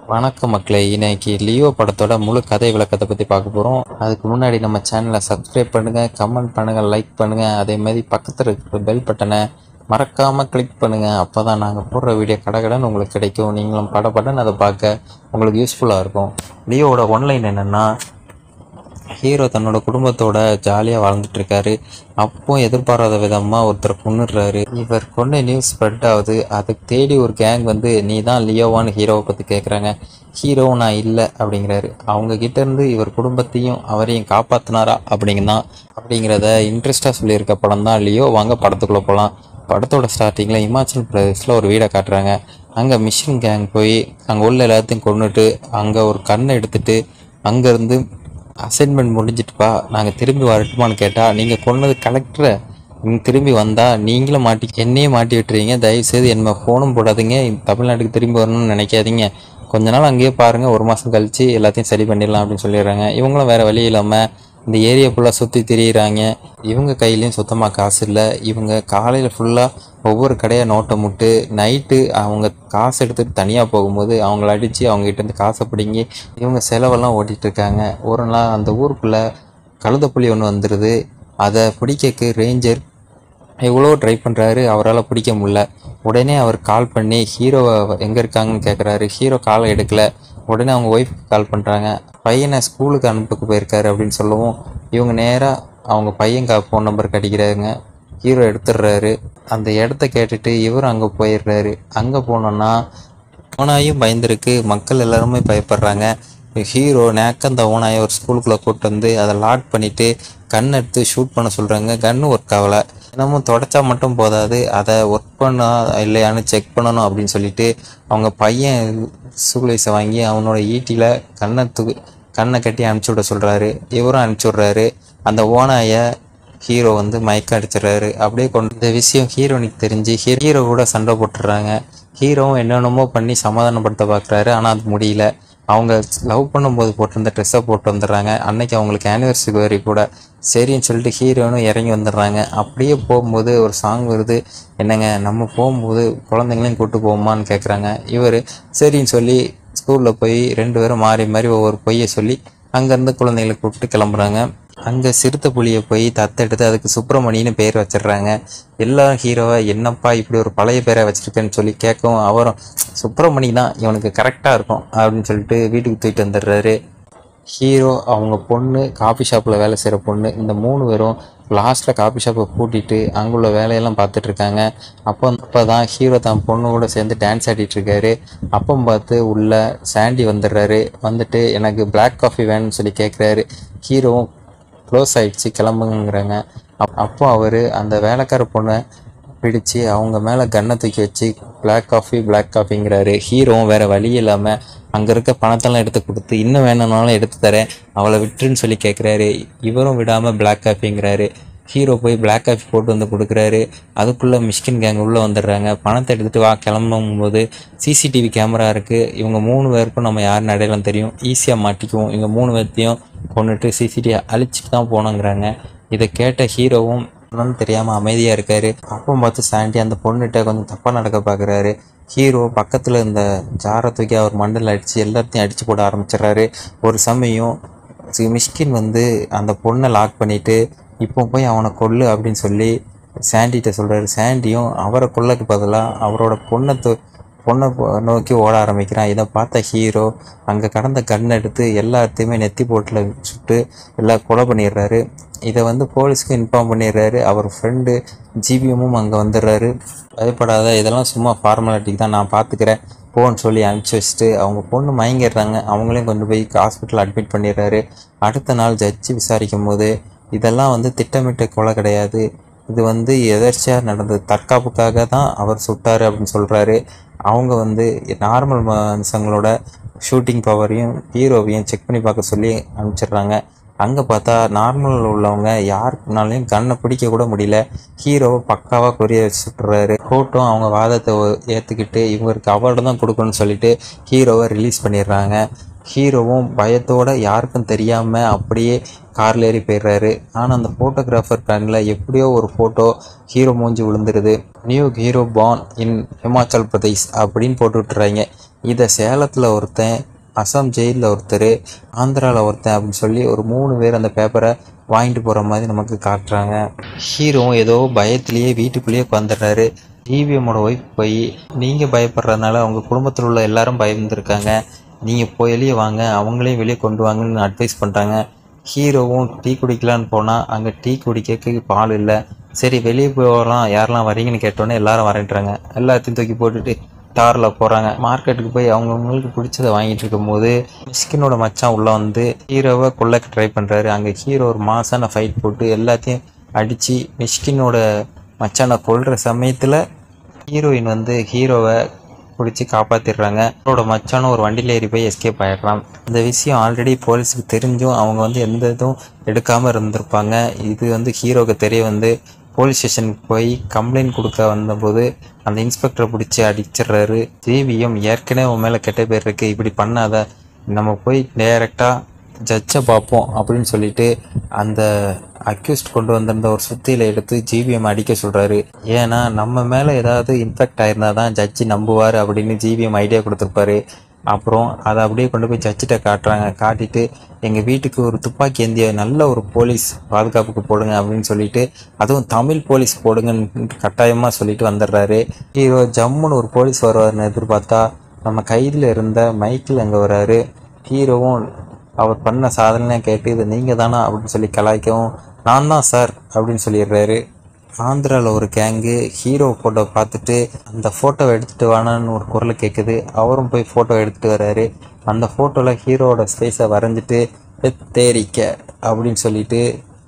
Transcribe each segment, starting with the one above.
வணக்கம் மக்களே இன்னைக்கு லியோ படத்தோட முழு கதை விளக்கத்தை பற்றி பார்க்க போகிறோம் அதுக்கு முன்னாடி நம்ம சேனலை சப்ஸ்கிரைப் பண்ணுங்கள் கமெண்ட் பண்ணுங்கள் லைக் பண்ணுங்கள் அதே மாதிரி பக்கத்தில் இருக்கிற பெல் பட்டனை மறக்காமல் கிளிக் பண்ணுங்கள் அப்போ தான் நாங்கள் போடுற வீடியோ கடகடன்னு உங்களுக்கு கிடைக்கும் நீங்களும் படப்படன்னு அதை பார்க்க உங்களுக்கு யூஸ்ஃபுல்லாக இருக்கும் லியோவோட ஒன்லைன் என்னென்னா ஹீரோ தன்னோட குடும்பத்தோட ஜாலியாக வாழ்ந்துட்டு இருக்காரு அப்போ எதிர்பாராத விதமாக ஒருத்தரை கொன்னுடுறாரு இவர் கொண்ட நியூஸ் ஸ்ப்ரெட் ஆகுது அதுக்கு தேடி ஒரு கேங் வந்து நீ தான் லியோவான்னு ஹீரோவை பற்றி கேட்குறாங்க ஹீரோ நான் இல்லை அப்படிங்கிறாரு அவங்க கிட்ட இருந்து இவர் குடும்பத்தையும் அவரையும் காப்பாத்தினாரா அப்படிங்கதான் அப்படிங்கிறத இன்ட்ரெஸ்டாக சொல்லியிருக்க படம் தான் லியோ வாங்க படத்துக்குள்ளே போகலாம் படத்தோட ஸ்டார்டிங்கில் இமாச்சல் பிரதேஷில் ஒரு வீடை காட்டுறாங்க அங்கே மிஷின் கேங் போய் அங்கே உள்ள எல்லாத்தையும் கொண்டுட்டு அங்கே ஒரு கண்ணை எடுத்துட்டு அங்கேருந்து அசைன்மெண்ட் முடிஞ்சிட்டுப்பா நாங்கள் திரும்பி வரட்டுமான்னு கேட்டால் நீங்கள் கொன்னது கலெக்டரை நீங்கள் திரும்பி வந்தால் நீங்களும் மாட்டி என்னையே மாட்டி விட்டுறீங்க தயவுசெய்து என்ன ஃபோனும் போடாதீங்க தமிழ்நாட்டுக்கு திரும்பி வரணும்னு நினைக்காதீங்க கொஞ்ச நாள் அங்கேயே பாருங்கள் ஒரு மாதம் கழித்து எல்லாத்தையும் சரி பண்ணிடலாம் அப்படின்னு சொல்லிடுறாங்க இவங்களும் வேறு வழி இல்லாமல் இந்த ஏரியா ஃபுல்லாக சுற்றி திரியிறாங்க இவங்க கையிலையும் சுத்தமாக காசு இல்லை இவங்க காலையில் ஃபுல்லாக ஒவ்வொரு கடையாக நோட்டை முட்டு நைட்டு அவங்க காசு எடுத்துகிட்டு தனியாக போகும்போது அவங்கள அடித்து அவங்ககிட்டேருந்து காசை பிடுங்கி இவங்க செலவெல்லாம் ஓட்டிகிட்டு இருக்காங்க ஒரு நாள் அந்த ஊருக்குள்ளே கழுதைப்புலி ஒன்று வந்துடுது அதை பிடிக்கக்கு ரேஞ்சர் எவ்வளோ ட்ரை பண்ணுறாரு அவரால் பிடிக்க முடியல உடனே அவர் கால் பண்ணி ஹீரோவை எங்கே இருக்காங்கன்னு கேட்குறாரு ஹீரோ காலை எடுக்கல உடனே அவங்க ஒய்ஃப்க்கு கால் பண்ணுறாங்க பையனை ஸ்கூலுக்கு அனுப்புக்கு போயிருக்காரு அப்படின்னு சொல்லவும் இவங்க நேராக அவங்க பையன் கா ஃபோன் நம்பர் கடிக்கிறாங்க ஹீரோ எடுத்துடுறாரு அந்த இடத்த கேட்டுட்டு இவர் அங்கே போயிடுறாரு அங்கே போனோன்னா ஓனாயும் பயந்துருக்கு மக்கள் எல்லாருமே பயப்படுறாங்க ஹீரோ நேக்க அந்த ஓனாயை ஒரு ஸ்கூலுக்குள்ளே கூட்டு வந்து அதை லாக் பண்ணிவிட்டு கன் எடுத்து ஷூட் பண்ண சொல்கிறாங்க கன்று ஒர்க் ஆகலை தினமும் தொடச்சா மட்டும் போதாது அதை ஒர்க் பண்ணா இல்லையான்னு செக் பண்ணணும் அப்படின்னு சொல்லிட்டு அவங்க பையன் சூலைஸை வாங்கி அவனோட ஈட்டியில் கண்ணை தூ கண்ணை கட்டி அனுப்பிச்சி விட சொல்கிறாரு இவரும் அனுப்பிச்சி விட்றாரு அந்த ஓனாயை ஹீரோ வந்து மயக்க அடிச்சிடுறாரு அப்படியே கொண்டு இந்த விஷயம் ஹீரோனுக்கு தெரிஞ்சு ஹீரோ கூட சண்டை போட்டுடுறாங்க ஹீரோவும் என்னென்னமோ பண்ணி சமாதானப்படுத்த பார்க்குறாரு ஆனால் அது முடியல அவங்க லவ் பண்ணும்போது போட்டிருந்த ட்ரெஸ்ஸை போட்டு வந்துடுறாங்க அன்னைக்கு அவங்களுக்கு ஆனிவர்சரி வரி கூட சரின்னு சொல்லிட்டு ஹீரோனும் இறங்கி வந்துடுறாங்க அப்படியே போகும்போது ஒரு சாங் வருது என்னங்க நம்ம போகும்போது குழந்தைங்களையும் கூப்பிட்டு போவோமான்னு கேட்குறாங்க இவர் சரின்னு சொல்லி ஸ்கூலில் போய் ரெண்டு பேரும் மாறி மாறி ஒவ்வொரு பொய்யை சொல்லி அங்கேருந்து குழந்தைகளை கூப்பிட்டு கிளம்புறாங்க அங்கே சிறுத்தை புலியை போய் தத்தெடுத்து அதுக்கு சுப்பிரமணின்னு பேர் வச்சிடுறாங்க எல்லா ஹீரோவை என்னப்பா இப்படி ஒரு பழைய பேரை வச்சிருக்கேன்னு சொல்லி கேட்கவும் அவரும் சுப்பிரமணி தான் இவனுக்கு கரெக்டாக இருக்கும் அப்படின்னு சொல்லிட்டு வீட்டுக்கு தூக்கிட்டு வந்துடுறாரு ஹீரோ அவங்க பொண்ணு காஃபி ஷாப்பில் வேலை செய்கிற பொண்ணு இந்த மூணு பேரும் லாஸ்ட்டில் காஃபி ஷாப்பை பூட்டிட்டு அங்குள்ள வேலையெல்லாம் பார்த்துட்டு இருக்காங்க அப்போ அப்போ தான் ஹீரோ தான் பொண்ணு கூட சேர்ந்து டான்ஸ் ஆடிட்டு இருக்காரு அப்போ பார்த்து உள்ள சாண்டி வந்துடுறாரு வந்துட்டு எனக்கு பிளாக் காஃபி வேணும்னு சொல்லி கேட்குறாரு ஹீரோவும் க்ளோஸ் ஆயிடுச்சு கிளம்புங்கிறாங்க அப் அப்போ அவர் அந்த வேலைக்கார பொண்ணை பிடிச்சு அவங்க மேலே கன்னை தூக்கி வச்சு பிளாக் காஃபி பிளாக் காஃபிங்கிறாரு ஹீரோவும் வேறு வழி இல்லாமல் அங்கே இருக்க பணத்தெல்லாம் எடுத்து கொடுத்து இன்னும் வேணும்னாலும் எடுத்து தரேன் அவளை விட்டுருன்னு சொல்லி கேட்குறாரு இவரும் விடாமல் பிளாக் காஃபிங்கிறாரு ஹீரோ போய் பிளாக் காஃபி போட்டு வந்து கொடுக்குறாரு அதுக்குள்ளே மிஷ்கின் கேங் உள்ளே வந்துடுறாங்க பணத்தை எடுத்துகிட்டு வா கிளம்பும் போது சிசிடிவி கேமரா இருக்குது இவங்க மூணு பேருக்கும் நம்ம யாருன்னு அடையாளம் தெரியும் ஈஸியாக மாட்டிக்குவோம் இவங்க மூணு பேர்த்தையும் கொண்டுட்டு சிசிடிவி அழிச்சிட்டு தான் போனோங்கிறாங்க இதை கேட்ட ஹீரோவும் என்னன்னு தெரியாமல் அமைதியாக இருக்காரு அப்போ பார்த்து சாண்டி அந்த பொண்ணுகிட்ட கொஞ்சம் தப்பாக நடக்க பார்க்குறாரு ஹீரோ பக்கத்தில் இந்த ஜாரை தூக்கி அவர் மண்டலில் அடித்து எல்லாத்தையும் அடித்து போட ஆரம்பிச்சிடுறாரு ஒரு சமயம் சி- மிஷ்கின் வந்து அந்த பொண்ணை லாக் பண்ணிவிட்டு இப்போ போய் அவனை கொல்லு அப்படின்னு சொல்லி சாண்டிகிட்ட சொல்கிறாரு சாண்டியும் அவரை கொல்லக்கு பதிலாக அவரோட பொண்ணை தூ- பொண்ணை போ- நோக்கி ஓட ஆரம்பிக்கிறான் இதை பார்த்த ஹீரோ அங்கே கடந்த கன் எடுத்து எல்லாத்தையுமே நெத்தி போட்டில் சுட்டு எல்லாம் கொலை பண்ணிடுறாரு இதை வந்து போலீஸ்க்கு இன்ஃபார்ம் பண்ணிடுறாரு அவர் ஃப்ரெண்டு ஜிபிஎம்மும் அங்கே வந்துடுறாரு பயப்படாத இதெல்லாம் சும்மா ஃபார்மாலிட்டிக்கு தான் நான் பார்த்துக்கிறேன் போன்னு சொல்லி அனுப்பிச்சி வச்சுட்டு அவங்க பொண்ணு மயங்கிடுறாங்க அவங்களையும் கொண்டு போய் ஹாஸ்பிட்டல் அட்மிட் பண்ணிடுறாரு அடுத்த நாள் ஜட்ஜி விசாரிக்கும் போது இதெல்லாம் வந்து திட்டமிட்ட கொலை கிடையாது இது வந்து எதர்ச்சியாக நடந்தது தற்காப்புக்காக தான் அவர் சுட்டார் அப்படின்னு சொல்கிறாரு அவங்க வந்து நார்மல் மனுஷங்களோட ஷூட்டிங் பவரையும் ஹீரோவையும் செக் பண்ணி பார்க்க சொல்லி அனுப்பிச்சிடுறாங்க அங்கே பார்த்தா நார்மல் உள்ளவங்க யாருக்குனாலையும் கண்ணை பிடிக்க கூட முடியல ஹீரோவை பக்காவாக கொரிய வச்சு சுட்டுறாரு கோர்ட்டும் அவங்க வாதத்தை ஒ- ஏற்றுக்கிட்டு இவருக்கு அவார்டு தான் கொடுக்கணும்னு சொல்லிட்டு ஹீரோவை ரிலீஸ் பண்ணிடுறாங்க ஹீரோவும் பயத்தோட யாருக்கும் தெரியாமல் அப்படியே கார்ல ஏறி போயிடுறாரு ஆனால் அந்த ஃபோட்டோகிராஃபர் கண்ணில் எப்படியோ ஒரு ஃபோட்டோ ஹீரோ மூஞ்சி விழுந்துருது new hero born in Himachal Pradesh அப்படின்னு போட்டு விட்டுறாங்க இதை சேலத்தில் ஒருத்தன் அசாம் ஜெயிலில் ஒருத்தர் ஆந்திராவில் ஒருத்தன் அப்படின்னு சொல்லி ஒரு மூணு பேர் அந்த பேப்பரை வாங்கிட்டு போகிற மாதிரி நமக்கு காட்டுறாங்க ஹீரோவும் ஏதோ பயத்திலேயே வீட்டுக்குள்ளேயே உட்காந்துடுறாரு ஜிவிஎம்மோட ஒய்ஃப் போய் நீங்கள் பயப்படுறதுனால அவங்க குடும்பத்தில் உள்ள எல்லாரும் பயந்துருக்காங்க நீங்கள் போய் வெளியே வாங்க அவங்களையும் வெளியே கொண்டு வாங்கன்னு அட்வைஸ் பண்ணுறாங்க ஹீரோவும் டீ குடிக்கலான்னு போனால் அங்கே டீ குடிக்க பால் இல்லை சரி வெளியே போகலாம் யாரெல்லாம் வரீங்கன்னு கேட்டோன்னே எல்லாரும் வரேன்றாங்க எல்லாத்தையும் தூக்கி போட்டுட்டு காரில் போகிறாங்க மார்க்கெட்டுக்கு போய் அவங்கவுங்களுக்கு பிடிச்சதை வாங்கிட்டு இருக்கும்போது மிஸ்கினோட மச்சான் உள்ளே வந்து ஹீரோவை கொள்ளக்க ட்ரை பண்ணுறாரு அங்கே ஹீரோ ஒரு மாசான ஃபைட் போட்டு எல்லாத்தையும் அடித்து மிஸ்கினோட மச்சானை கொல்ற சமயத்தில் ஹீரோயின் வந்து ஹீரோவை பிடிச்சி காப்பாற்றிடுறாங்க அவரோட மச்சானும் ஒரு வண்டியில் ஏறி போய் எஸ்கேப் ஆயிடுறான் இந்த விஷயம் ஆல்ரெடி போலீஸுக்கு தெரிஞ்சும் அவங்க வந்து எந்த இதுவும் எடுக்காமல் இருந்திருப்பாங்க இது வந்து ஹீரோவுக்கு தெரிய வந்து போலீஸ் ஸ்டேஷனுக்கு போய் கம்ப்ளைண்ட் கொடுக்க வந்தபோது அந்த இன்ஸ்பெக்டரை பிடிச்சி அடிச்சிடுறாரு ஜிவிஎம் ஏற்கனவே உன் மேலே கெட்ட பேர் இருக்கு இப்படி பண்ணாத நம்ம போய் டைரெக்டாக ஜட்ஜை பார்ப்போம் அப்படின்னு சொல்லிட்டு அந்த அக்யூஸ்ட் கொண்டு வந்திருந்த ஒரு சுத்தியில எடுத்து ஜிவிஎம் அடிக்க சொல்றாரு ஏன்னா நம்ம மேலே ஏதாவது இன்ஃபெக்ட் ஆயிருந்தா தான் ஜட்ஜி நம்புவார் அப்படின்னு ஜிவிஎம் ஐடியா கொடுத்துருப்பாரு அப்புறம் அதை அப்படியே கொண்டு போய் ஜட்ஜிட்ட காட்டுறாங்க காட்டிட்டு எங்கள் வீட்டுக்கு ஒரு துப்பாக்கி ஏந்திய நல்ல ஒரு போலீஸ் பாதுகாப்புக்கு போடுங்க அப்படின்னு சொல்லிட்டு அதுவும் தமிழ் போலீஸ் போடுங்கன்னு கட்டாயமாக சொல்லிட்டு வந்துடுறாரு ஹீரோ ஜம்முன்னு ஒரு போலீஸ் வருவார்னு எதிர்பார்த்தா நம்ம கையில் இருந்த மைக்கிள் அங்கே வராரு ஹீரோவும் அவர் பண்ண சாதனையை கேட்டு இது நீங்கள் தானா அப்படின்னு சொல்லி கலாய்க்கவும் நான் தான் சார் அப்படின்னு சொல்லிடுறாரு ஆந்திராவில் ஒரு கேங்கு ஹீரோ ஃபோட்டோ பார்த்துட்டு அந்த ஃபோட்டோவை எடுத்துகிட்டு வானான்னு ஒரு குரல் கேட்குது அவரும் போய் ஃபோட்டோ எடுத்துகிட்டு வர்றாரு அந்த ஃபோட்டோவில் ஹீரோவோட ஸ்பேஸை வரைஞ்சிட்டு தேரிக்க அப்படின்னு சொல்லிட்டு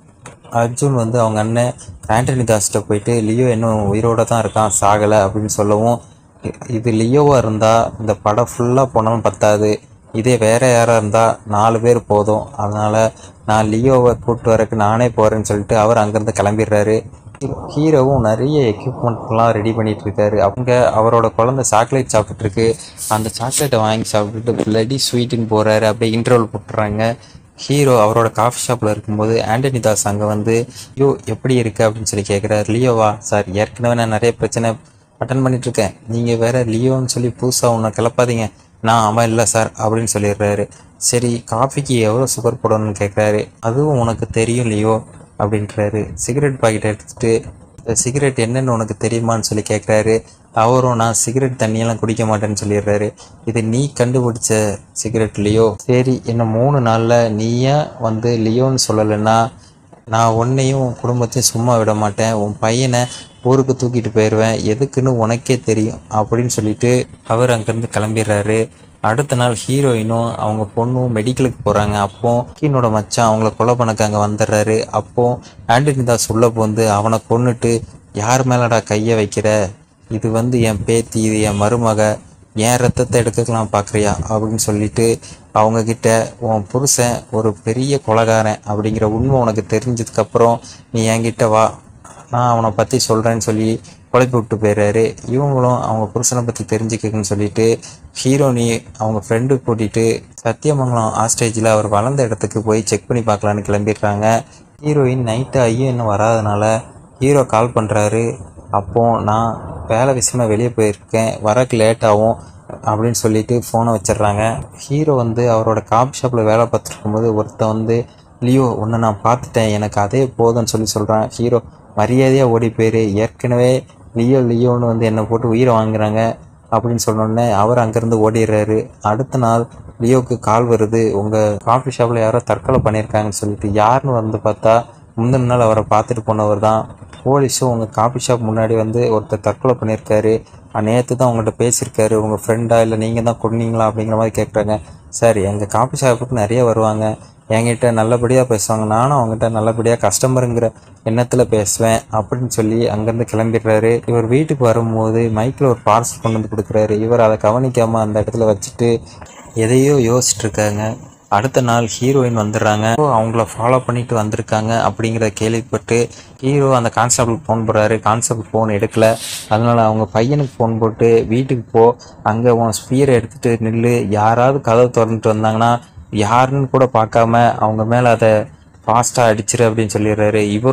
அர்ஜுன் வந்து அவங்க அண்ணன் ஆண்டனி தாஸ்கிட்ட போயிட்டு லியோ இன்னும் உயிரோட தான் இருக்கான் சாகலை அப்படின்னு சொல்லவும் இ- இது லியோவாக இருந்தால் இந்த படம் ஃபுல்லாக போனாலும் பத்தாது இதே வேற யாராக இருந்தால் நாலு பேர் போதும் அதனால் நான் லியோவை கூப்பிட்டு வரக்கு நானே போகிறேன்னு சொல்லிட்டு அவர் அங்கேருந்து கிளம்பிடுறாரு ஹீரோவும் நிறைய எக்யூப்மெண்ட்லாம் ரெடி பண்ணிட்டு இருக்காரு அவங்க அவரோட குழந்தை சாக்லேட் சாப்பிட்டுட்டு இருக்கு அந்த சாக்லேட்டை வாங்கி சாப்பிட்டுட்டு பிளடி ஸ்வீட்டுன்னு போறாரு அப்படியே இன்டர்வல் போட்டுறாங்க ஹீரோ அவரோட காஃபி ஷாப்பில் இருக்கும்போது ஆண்டனி தாஸ் அங்கே வந்து ஐயோ எப்படி இருக்கு அப்படின்னு சொல்லி கேட்குறாரு லியோவா சார் ஏற்கனவே நான் நிறைய பிரச்சனை அட்டன் பண்ணிட்டு இருக்கேன் நீங்கள் வேற லியோன்னு சொல்லி புதுசாக உன்னை கிளப்பாதீங்க நான் அவன் இல்லை சார் அப்படின்னு சொல்லிடுறாரு சரி காஃபிக்கு எவ்வளோ சுகர் போடணும்னு கேட்குறாரு அதுவும் உனக்கு தெரியும் லியோ அப்படின்றாரு சிகரெட் பாக்கெட் எடுத்துட்டு இந்த சிகரெட் என்னன்னு உனக்கு தெரியுமான்னு சொல்லி கேட்குறாரு அவரும் நான் சிகரெட் தண்ணியெல்லாம் குடிக்க மாட்டேன்னு சொல்லிடுறாரு இது நீ கண்டுபிடிச்ச சிகரெட் லியோ சரி இன்னும் மூணு நாளில் நீயே வந்து லியோன்னு சொல்லலைன்னா நான் உன்னையும் உன் குடும்பத்தையும் சும்மா விட மாட்டேன் உன் பையனை ஊருக்கு தூக்கிட்டு போயிடுவேன் எதுக்குன்னு உனக்கே தெரியும் அப்படின்னு சொல்லிட்டு அவர் அங்கேருந்து கிளம்பிடுறாரு அடுத்த நாள் ஹீரோயினும் அவங்க பொண்ணும் மெடிக்கலுக்கு போகிறாங்க அப்போ கீனோட மச்சான் அவங்கள கொலை பண்ணக்கு அங்கே வந்துடுறாரு அப்போ ஆண்டனி தாஸ் உள்ள போந்து அவனை கொன்னுட்டு யார் மேலடா கையை வைக்கிற இது வந்து என் பேத்தி இது என் மருமக என் ரத்தத்தை எடுக்கலாம் பார்க்குறியா அப்படின்னு சொல்லிட்டு அவங்க கிட்ட உன் புருஷன் ஒரு பெரிய கொலகாரன் அப்படிங்கிற உண்மை உனக்கு தெரிஞ்சதுக்கப்புறம் நீ என்கிட்ட வா நான் அவனை பற்றி சொல்கிறேன்னு சொல்லி குழப்பி விட்டு போயிடுறாரு இவங்களும் அவங்க புருஷனை பற்றி தெரிஞ்சுக்கன்னு சொல்லிட்டு ஹீரோனி அவங்க ஃப்ரெண்டு கூட்டிகிட்டு சத்தியமங்கலம் ஆஸ்டேஜில் அவர் வளர்ந்த இடத்துக்கு போய் செக் பண்ணி பார்க்கலான்னு கிளம்பிடுறாங்க ஹீரோயின் நைட்டு ஐயோ இன்னும் வராதனால ஹீரோ கால் பண்ணுறாரு அப்போ நான் வேலை விஷயமா வெளியே போயிருக்கேன் வரக்கு லேட் ஆகும் அப்படின்னு சொல்லிட்டு ஃபோனை வச்சிடுறாங்க ஹீரோ வந்து அவரோட காபி ஷாப்பில் வேலை பார்த்துட்டு இருக்கும்போது ஒருத்தன் வந்து லியோ உன்னை நான் பார்த்துட்டேன் எனக்கு அதே போதும்னு சொல்லி சொல்கிறான் ஹீரோ மரியாதையாக ஓடி போயிரு ஏற்கனவே லியோ லியோன்னு வந்து என்னை போட்டு உயிரை வாங்குறாங்க அப்படின்னு சொன்னோடனே அவர் அங்கேருந்து ஓடிடுறாரு அடுத்த நாள் லியோவுக்கு கால் வருது உங்கள் காஃபி ஷாப்பில் யாரோ தற்கொலை பண்ணியிருக்காங்கன்னு சொல்லிட்டு யாருன்னு வந்து பார்த்தா முந்தின நாள் அவரை பார்த்துட்டு போனவர் தான் போலீஸும் உங்கள் காஃபி ஷாப் முன்னாடி வந்து ஒருத்தர் தற்கொலை பண்ணியிருக்காரு நேற்று தான் உங்கள்கிட்ட பேசியிருக்காரு உங்கள் ஃப்ரெண்டா இல்லை நீங்கள் தான் கொன்னீங்களா அப்படிங்கிற மாதிரி கேட்குறாங்க சார் எங்கள் காஃபி ஷாப்புக்கு நிறைய வருவாங்க என்கிட்ட நல்லபடியாக பேசுவாங்க நானும் அவங்ககிட்ட நல்லபடியாக கஸ்டமருங்கிற எண்ணத்தில் பேசுவேன் அப்படின்னு சொல்லி அங்கேருந்து கிளம்பிடுறாரு இவர் வீட்டுக்கு வரும்போது மைக்கில் ஒரு பார்சல் கொண்டு வந்து கொடுக்குறாரு இவர் அதை கவனிக்காமல் அந்த இடத்துல வச்சுட்டு எதையோ யோசிச்சுட்டு இருக்காங்க அடுத்த நாள் ஹீரோயின் வந்துடுறாங்க So, அவங்கள ஃபாலோ பண்ணிட்டு வந்திருக்காங்க அப்படிங்கிறத கேள்விப்பட்டு ஹீரோ அந்த கான்ஸ்டபிள் ஃபோன் போடுறாரு கான்ஸ்டபிள் ஃபோன் எடுக்கல அதனால அவங்க பையனுக்கு ஃபோன் போட்டு வீட்டுக்கு போ அங்கே உன் ஸ்பீரை எடுத்துட்டு நில்லு யாராவது கதவு திறந்துட்டு வந்தாங்கன்னா யாருன்னு கூட பார்க்காம அவங்க மேலே அதை ஃபாஸ்ட்டாக அடிச்சிரு அப்படின்னு சொல்லிடுறாரு இவரும்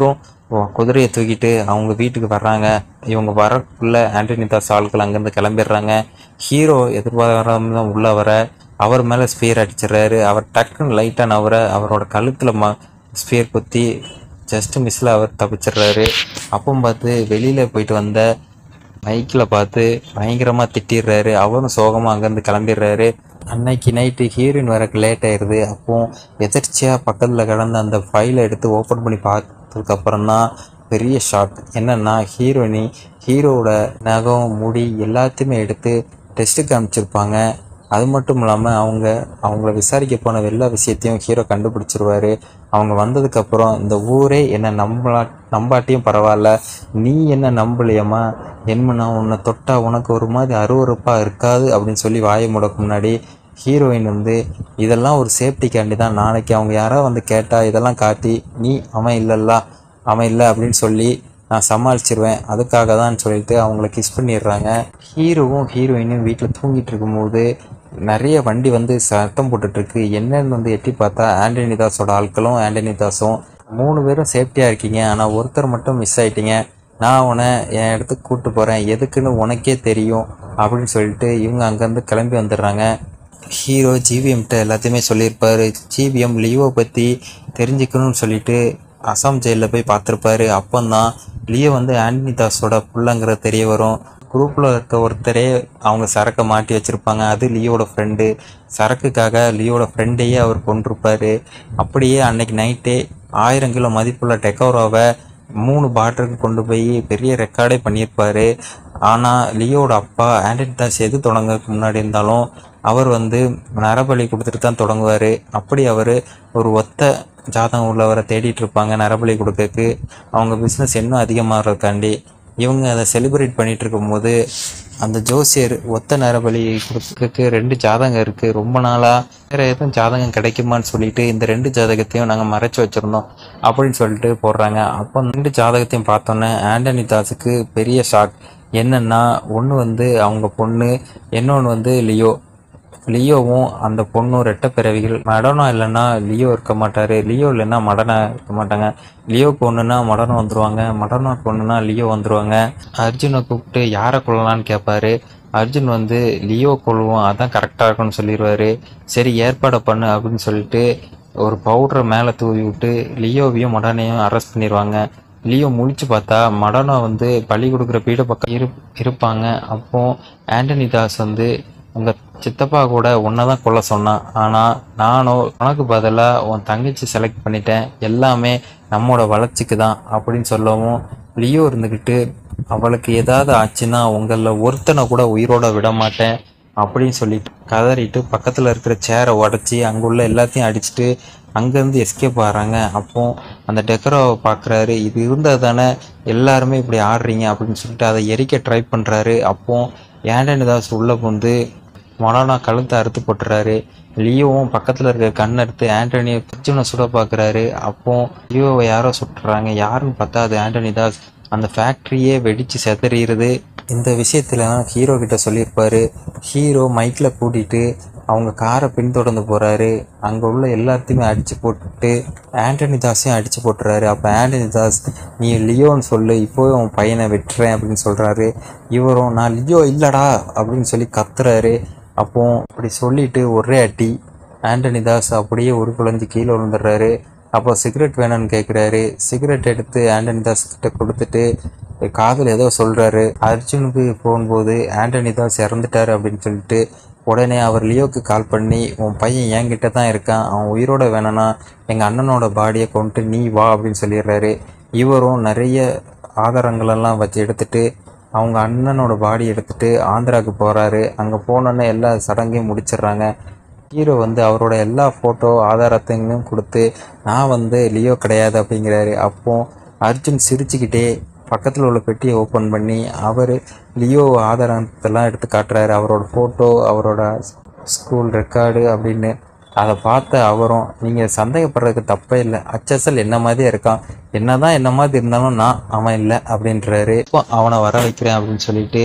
ஓ, குதிரையை தூக்கிட்டு அவங்க வீட்டுக்கு வர்றாங்க இவங்க வரக்குள்ள ஆண்டனி தாஸ் ஆட்கள் அங்கேருந்து கிளம்பிடுறாங்க ஹீரோ எதிர்பாராம தான் உள்ள வர அவர் மேலே ஸ்பியர் அடிச்சிடுறாரு அவர் டக்குன்னு லைட்டாக நவர அவரோட கழுத்தில் ம ஸ்பியர் குத்தி ஜஸ்ட் மிஸ்ஸில் அவர் தப்பிச்சிடுறாரு அப்போ பார்த்து வெளியில் போயிட்டு வந்த மைக்கில் பார்த்து பயங்கரமாக திட்டிடுறாரு அவரும் சோகமாக அங்கேருந்து கிளம்பிடுறாரு அன்னைக்கு நைட்டு ஹீரோயின் வரக்கு லேட் ஆயிடுது அப்போ எதிர்ச்சியாக பக்கத்தில் கிடந்த அந்த ஃபைலை எடுத்து ஓப்பன் பண்ணி பார்த்ததுக்கப்புறம் தான் பெரிய ஷாக் என்னன்னா ஹீரோயினி ஹீரோவோட நகம் முடி எல்லாத்தையுமே எடுத்து டெஸ்ட்டுக்கு அனுப்பிச்சிருப்பாங்க அது மட்டும் இல்லாமல் அவங்க அவங்கள விசாரிக்க போன எல்லா விஷயத்தையும் ஹீரோ கண்டுபிடிச்சிருவாரு அவங்க வந்ததுக்கப்புறம் இந்த ஊரே என்ன நம்பலா நம்பாட்டியும் பரவாயில்ல நீ என்ன நம்பலையம்மா என்னன்னா உன்னை தொட்டா உனக்கு ஒரு மாதிரி அருவருப்பாக இருக்காது அப்படின்னு சொல்லி வாயை முடக்கு முன்னாடி ஹீரோயின் வந்து இதெல்லாம் ஒரு சேஃப்டிக்காண்டி தான் நாளைக்கு அவங்க யாரோ வந்து கேட்டால் இதெல்லாம் காட்டி நீ அவன் இல்லைல்ல அவன் இல்லை அப்படின்னு சொல்லி நான் சமாளிச்சிருவேன் அதுக்காக தான் சொல்லிட்டு அவங்கள கிஸ் பண்ணிடுறாங்க ஹீரோவும் ஹீரோயினும் வீட்டில் தூங்கிட்டு இருக்கும்போது நிறைய வண்டி வந்து சத்தம் போட்டுட்டு இருக்கு என்னன்னு வந்து எட்டி பார்த்தா ஆண்டனி தாஸோட ஆட்களும் ஆண்டனி தாஸும் மூணு பேரும் சேஃப்டியாக இருக்கீங்க ஆனால் ஒருத்தர் மட்டும் மிஸ் ஆயிட்டீங்க நான் உன்னை என் இடத்துக்கு கூப்பிட்டு போகிறேன் எதுக்குன்னு உனக்கே தெரியும் அப்படின்னு சொல்லிட்டு இவங்க அங்கேருந்து கிளம்பி வந்துடுறாங்க ஹீரோ ஜிவிஎம்கிட்ட எல்லாத்தையுமே சொல்லியிருப்பாரு ஜிவிஎம் லியோ பற்றி தெரிஞ்சுக்கணும்னு சொல்லிட்டு அசாம் ஜெயிலில் போய் பார்த்துருப்பாரு அப்போந்தான் லியோ வந்து ஆண்டனி தாஸோட புள்ளங்கிறது தெரிய வரும் குரூப்பில் இருக்க ஒருத்தரே அவங்க சரக்கை மாட்டி வச்சுருப்பாங்க அது லியோட ஃப்ரெண்டு சரக்குக்காக லியோட ஃப்ரெண்டையே அவர் கொண்டிருப்பாரு அப்படியே அன்னைக்கு நைட்டே ஆயிரம் கிலோ மதிப்புள்ள டெக்கோரோவை மூணு பாட்டிலுக்கு கொண்டு போய் பெரிய ரெக்கார்டே பண்ணியிருப்பாரு ஆனால் லியோட அப்பா ஆண்டனி தாஸ் எது தொடங்கறதுக்கு முன்னாடி இருந்தாலும் அவர் வந்து நரபலி கொடுத்துட்டு தான் தொடங்குவார் அப்படி அவர் ஒரு ஒத்த ஜாதகம் உள்ளவரை தேடிட்டு இருப்பாங்க நரபலி கொடுக்கறதுக்கு அவங்க பிஸ்னஸ் இன்னும் அதிகமாகிறதுக்காண்டி இவங்க அதை செலிப்ரேட் பண்ணிட்டு இருக்கும்போது அந்த ஜோசியர் ஒத்த நரபலி கொடுக்கறதுக்கு ரெண்டு ஜாதகம் இருக்குது ரொம்ப நாளாக வேறு எதுவும் ஜாதகம் கிடைக்குமான்னு சொல்லிட்டு இந்த ரெண்டு ஜாதகத்தையும் நாங்கள் மறைச்சு வச்சுருந்தோம் அப்படின்னு சொல்லிட்டு போடுறாங்க அப்போ அந்த ரெண்டு ஜாதகத்தையும் பார்த்தோன்னே ஆண்டனி தாஸுக்கு பெரிய ஷாக் என்னன்னா ஒன்று வந்து அவங்க பொண்ணு இன்னொன்று வந்து லியோ லியோவும் அந்த பொண்ணும் ரெட்டை பிறவிகள் மடனா இல்லைன்னா லியோ இருக்க மாட்டாரு லியோ இல்லைன்னா மடனா இருக்க மாட்டாங்க லியோக்கு ஒன்றுனா மடனம் வந்துருவாங்க மடனாக்கு ஒன்றுனா லியோ வந்துருவாங்க அர்ஜுனை கூப்பிட்டு யாரை கொள்ளலான்னு கேட்பாரு அர்ஜுன் வந்து லியோ கொள்வோம் அதான் கரெக்டாக இருக்கும்னு சொல்லிடுவாரு சரி ஏற்பாடு பண்ணு அப்படின்னு சொல்லிட்டு ஒரு பவுடரை மேலே தூவி விட்டு லியோவையும் மடனையும் அரெஸ்ட் பண்ணிடுவாங்க லியோ முழிச்சு பார்த்தா மடனா வந்து பலி கொடுக்குற பீட பக்கம் இரு இருப்பாங்க அப்போ ஆண்டனி தாஸ் வந்து உங்க சித்தப்பா கூட உன்னை தான் கொல்ல சொன்னான் ஆனால் நானும் உனக்கு பதிலாக உன் தங்கச்சி செலக்ட் பண்ணிட்டேன் எல்லாமே நம்மோட வளர்ச்சிக்கு தான் அப்படின்னு சொல்லவும் லியோ இருந்துக்கிட்டு அவளுக்கு ஏதாவது ஆச்சுன்னா உங்களில் ஒருத்தனை கூட உயிரோட விட மாட்டேன் அப்படின்னு சொல்லிட்டு கதறிட்டு பக்கத்தில் இருக்கிற சேரை உடச்சி அங்குள்ள எல்லாத்தையும் அடிச்சுட்டு அங்கேருந்து எஸ்கேப் ஆகிறாங்க அப்போ அந்த டெக்கரோவை பார்க்குறாரு இது இருந்தால் தானே எல்லாருமே இப்படி ஆடுறீங்க அப்படின்னு சொல்லிட்டு அதை எரிக்க ட்ரை பண்ணுறாரு அப்போ ஏண்டனி தாஸ் உள்ளே புந்து மொனானா கழுத்தை அறுத்து போட்டுறாரு லியோவும் பக்கத்தில் இருக்க கண் எடுத்து ஆண்டனியை அர்ஜுனை சுட பார்க்குறாரு அப்போ லியோவை யாரோ சுட்டுறாங்க யாருன்னு பார்த்தா அது ஆண்டனி தாஸ் அந்த ஃபேக்ட்ரியே வெடிச்சு செதறிடுது இந்த விஷயத்துலலாம் ஹீரோ கிட்ட சொல்லியிருப்பாரு ஹீரோ மைக்கில் கூட்டிட்டு அவங்க காரை பின்தொடர்ந்து போறாரு அங்கே உள்ள எல்லாத்தையுமே அடிச்சு போட்டுட்டு ஆண்டனி தாஸையும் அடிச்சு போட்டுறாரு அப்போ ஆண்டனி தாஸ் நீ லியோன்னு சொல்லு இப்போவே உன் பையனை வெட்டுறேன் அப்படின்னு சொல்றாரு இவரும் நான் லியோ இல்லடா அப்படின்னு சொல்லி கத்துறாரு அப்போ அப்படி சொல்லிட்டு ஒரே அடி ஆண்டனி தாஸ் அப்படியே ஒரு குழந்தை கீழே விழுந்துடுறாரு அப்போ சிகரெட் வேணும்னு கேட்குறாரு சிகரெட் எடுத்து ஆண்டனி தாஸ் கிட்ட கொடுத்துட்டு காதில் ஏதோ சொல்றாரு அர்ஜுனுக்கு போகும்போது ஆண்டனி தாஸ் இறந்துட்டாரு அப்படின்னு சொல்லிட்டு உடனே அவர் லியோக்கு கால் பண்ணி உன் பையன் என்கிட்ட தான் இருக்கான் அவன் உயிரோட வேணும்னா எங்கள் அண்ணனோட பாடியை கொண்டு நீ வா அப்படின்னு சொல்லிடுறாரு இவரும் நிறைய ஆதாரங்களெல்லாம் வச்சு எடுத்துட்டு அவங்க அண்ணனோட பாடி எடுத்துட்டு ஆந்திராவுக்கு போகிறாரு அங்கே போனோன்னே எல்லா சடங்கையும் முடிச்சிடுறாங்க ஹீரோ வந்து அவரோட எல்லா ஃபோட்டோ ஆதாரத்தையும் கொடுத்து நான் வந்து லியோ கிடையாது அப்படிங்கிறாரு அப்போ அர்ஜுன் சிரிச்சுக்கிட்டே பக்கத்தில் உள்ள பெட்டியை ஓப்பன் பண்ணி அவர் லியோ ஆதாரத்தெல்லாம் எடுத்து காட்டுறாரு அவரோட ஃபோட்டோ அவரோட ஸ்கூல் ரெக்கார்டு அப்படின்னு அதை பார்த்த அவரும் நீங்கள் சந்தேகப்படுறதுக்கு தப்பே இல்லை அச்சசல் என்ன மாதிரியே இருக்கான் என்னதான் என்ன மாதிரி இருந்தாலும் நான் அவன் இல்லை அப்படின்றாரு இப்போ அவனை வர வைக்கிறேன் அப்படின்னு சொல்லிட்டு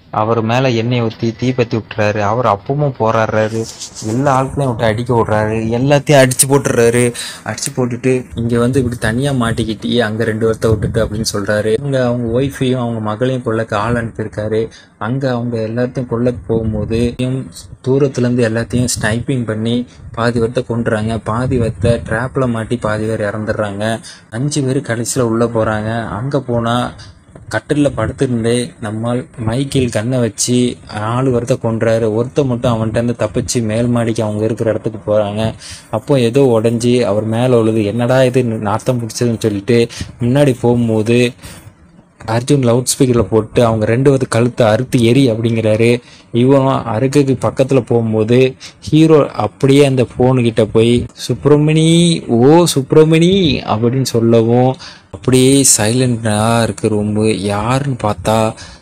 அவர் மேலே எண்ணெய் ஊற்றி தீப்பற்றி விட்டுறாரு அவர் அப்பவும் போராடுறாரு எல்லா ஆட்களையும் விட்டு அடிக்க விட்றாரு எல்லாத்தையும் அடிச்சு போட்டுறாரு அடிச்சு போட்டுட்டு இங்கே வந்து இப்படி தனியாக மாட்டிக்கிட்டி அங்கே ரெண்டு வருத்த விட்டுட்டு அப்படின்னு சொல்கிறாரு இங்கே அவங்க ஒய்ஃபையும் அவங்க மகளையும் கொள்ளக்கு ஆள் அனுப்பியிருக்காரு அங்கே அவங்க எல்லாத்தையும் கொள்ளக்கு போகும்போது தூரத்துலேருந்து எல்லாத்தையும் ஸ்னைப்பிங் பண்ணி பாதி வருத்த கொண்டுறாங்க பாதி வருத்த ட்ராப்பில் மாட்டி பாதி பேர் இறந்துடுறாங்க அஞ்சு பேர் கடைசியில் உள்ளே போகிறாங்க அங்கே போனால் கட்டிலில் படுத்திருந்தே நம்மால் மைக்கேல் கண்ணை வச்சு நாலு ஒருத்த கொன்றாரு ஒருத்த மட்டும் அவன்கிட்ட இருந்து தப்பிச்சு மேல் மாடிக்கு அவங்க இருக்கிற இடத்துக்கு போகிறாங்க அப்போ ஏதோ உடஞ்சி அவர் மேலே உள்ளது என்னடா இது நாத்தம் பிடிச்சதுன்னு சொல்லிட்டு முன்னாடி போகும்போது அர்ஜுன் லவுட் ஸ்பீக்கரில் போட்டு அவங்க ரெண்டு வந்து கழுத்தை அறுத்து எரி அப்படிங்கிறாரு இவனும் அறுக்குக்கு பக்கத்தில் போகும்போது ஹீரோ அப்படியே அந்த ஃபோனுக்கிட்ட போய் சுப்பிரமணி ஓ சுப்பிரமணி அப்படின்னு சொல்லவும் அப்படியே சைலண்டாக இருக்கு ரொம்ப யாருன்னு பார்த்தா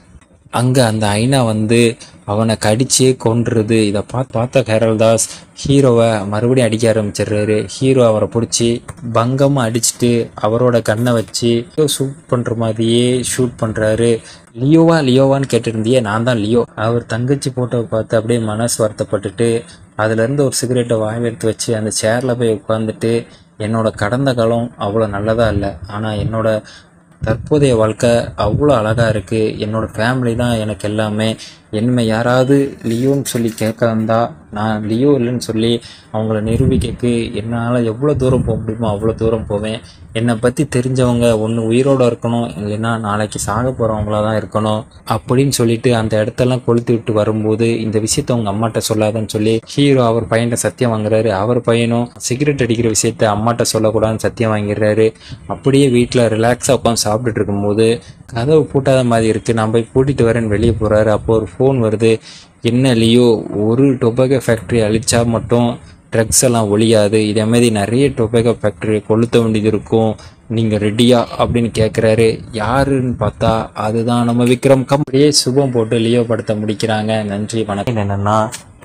அங்கே அந்த ஐனா வந்து அவனை கடிச்சே கொன்றுது இதை பார்த்து பார்த்த கேரல்தாஸ் ஹீரோவை மறுபடியும் அடிக்க ஆரம்பிச்சிடுறாரு ஹீரோ அவரை பிடிச்சி பங்கமாக அடிச்சுட்டு அவரோட கண்ணை வச்சு ஷூட் பண்ணுற மாதிரியே ஷூட் பண்ணுறாரு லியோவா லியோவான்னு கேட்டிருந்தியே நான் தான் லியோ அவர் தங்கச்சி போட்டோவை பார்த்து அப்படியே மனசு வருத்தப்பட்டுட்டு அதுலேருந்து ஒரு சிகரெட்டை வாயில் எடுத்து வச்சு அந்த சேரில் போய் உட்காந்துட்டு என்னோட கடந்த காலம் அவ்வளோ நல்லதாக இல்லை ஆனால் என்னோட தற்போதைய வாழ்க்கை அவ்வளோ அழகாக இருக்குது என்னோடய ஃபேமிலி தான் எனக்கு எல்லாமே என்னை யாராவது லியோன்னு சொல்லி கேட்க வந்தா நான் லியோ இல்லைன்னு சொல்லி அவங்கள நிரூபிக்கக்கு என்னால் எவ்வளோ தூரம் போக முடியுமோ அவ்வளோ தூரம் போவேன் என்னை பற்றி தெரிஞ்சவங்க ஒன்று உயிரோடு இருக்கணும் இல்லைன்னா நாளைக்கு சாக போகிறவங்களா தான் இருக்கணும் அப்படின்னு சொல்லிட்டு அந்த இடத்தெல்லாம் கொளுத்தி விட்டு வரும்போது இந்த விஷயத்த அவங்க அம்மாட்ட சொல்லாதன்னு சொல்லி ஹீரோ அவர் பையன்கிட்ட சத்தியம் வாங்குறாரு அவர் பையனும் சிகரெட் அடிக்கிற விஷயத்த அம்மாட்ட சொல்லக்கூடாதுன்னு சத்தியம் வாங்கிடுறாரு அப்படியே வீட்டில் ரிலாக்ஸாக உட்காந்து சாப்பிட்டுட்டு இருக்கும்போது கதவு பூட்டாத மாதிரி இருக்குது நான் போய் பூட்டிட்டு வரேன்னு வெளியே போகிறாரு அப்போ ஒரு ஃபோன் வருது என்ன லியோ ஒரு டொபாக்கோ ஃபேக்ட்ரி அழிச்சா மட்டும் ட்ரக்ஸ் எல்லாம் ஒழியாது இதே மாதிரி நிறைய டொபாக்கோ ஃபேக்ட்ரி கொளுத்த வேண்டியது இருக்கும் நீங்கள் ரெடியா அப்படின்னு கேட்குறாரு யாருன்னு பார்த்தா அதுதான் நம்ம விக்ரம் கம்பெனியே சுபம் போட்டு லியோ படத்தை முடிக்கிறாங்க நன்றி வணக்கம் என்னென்னா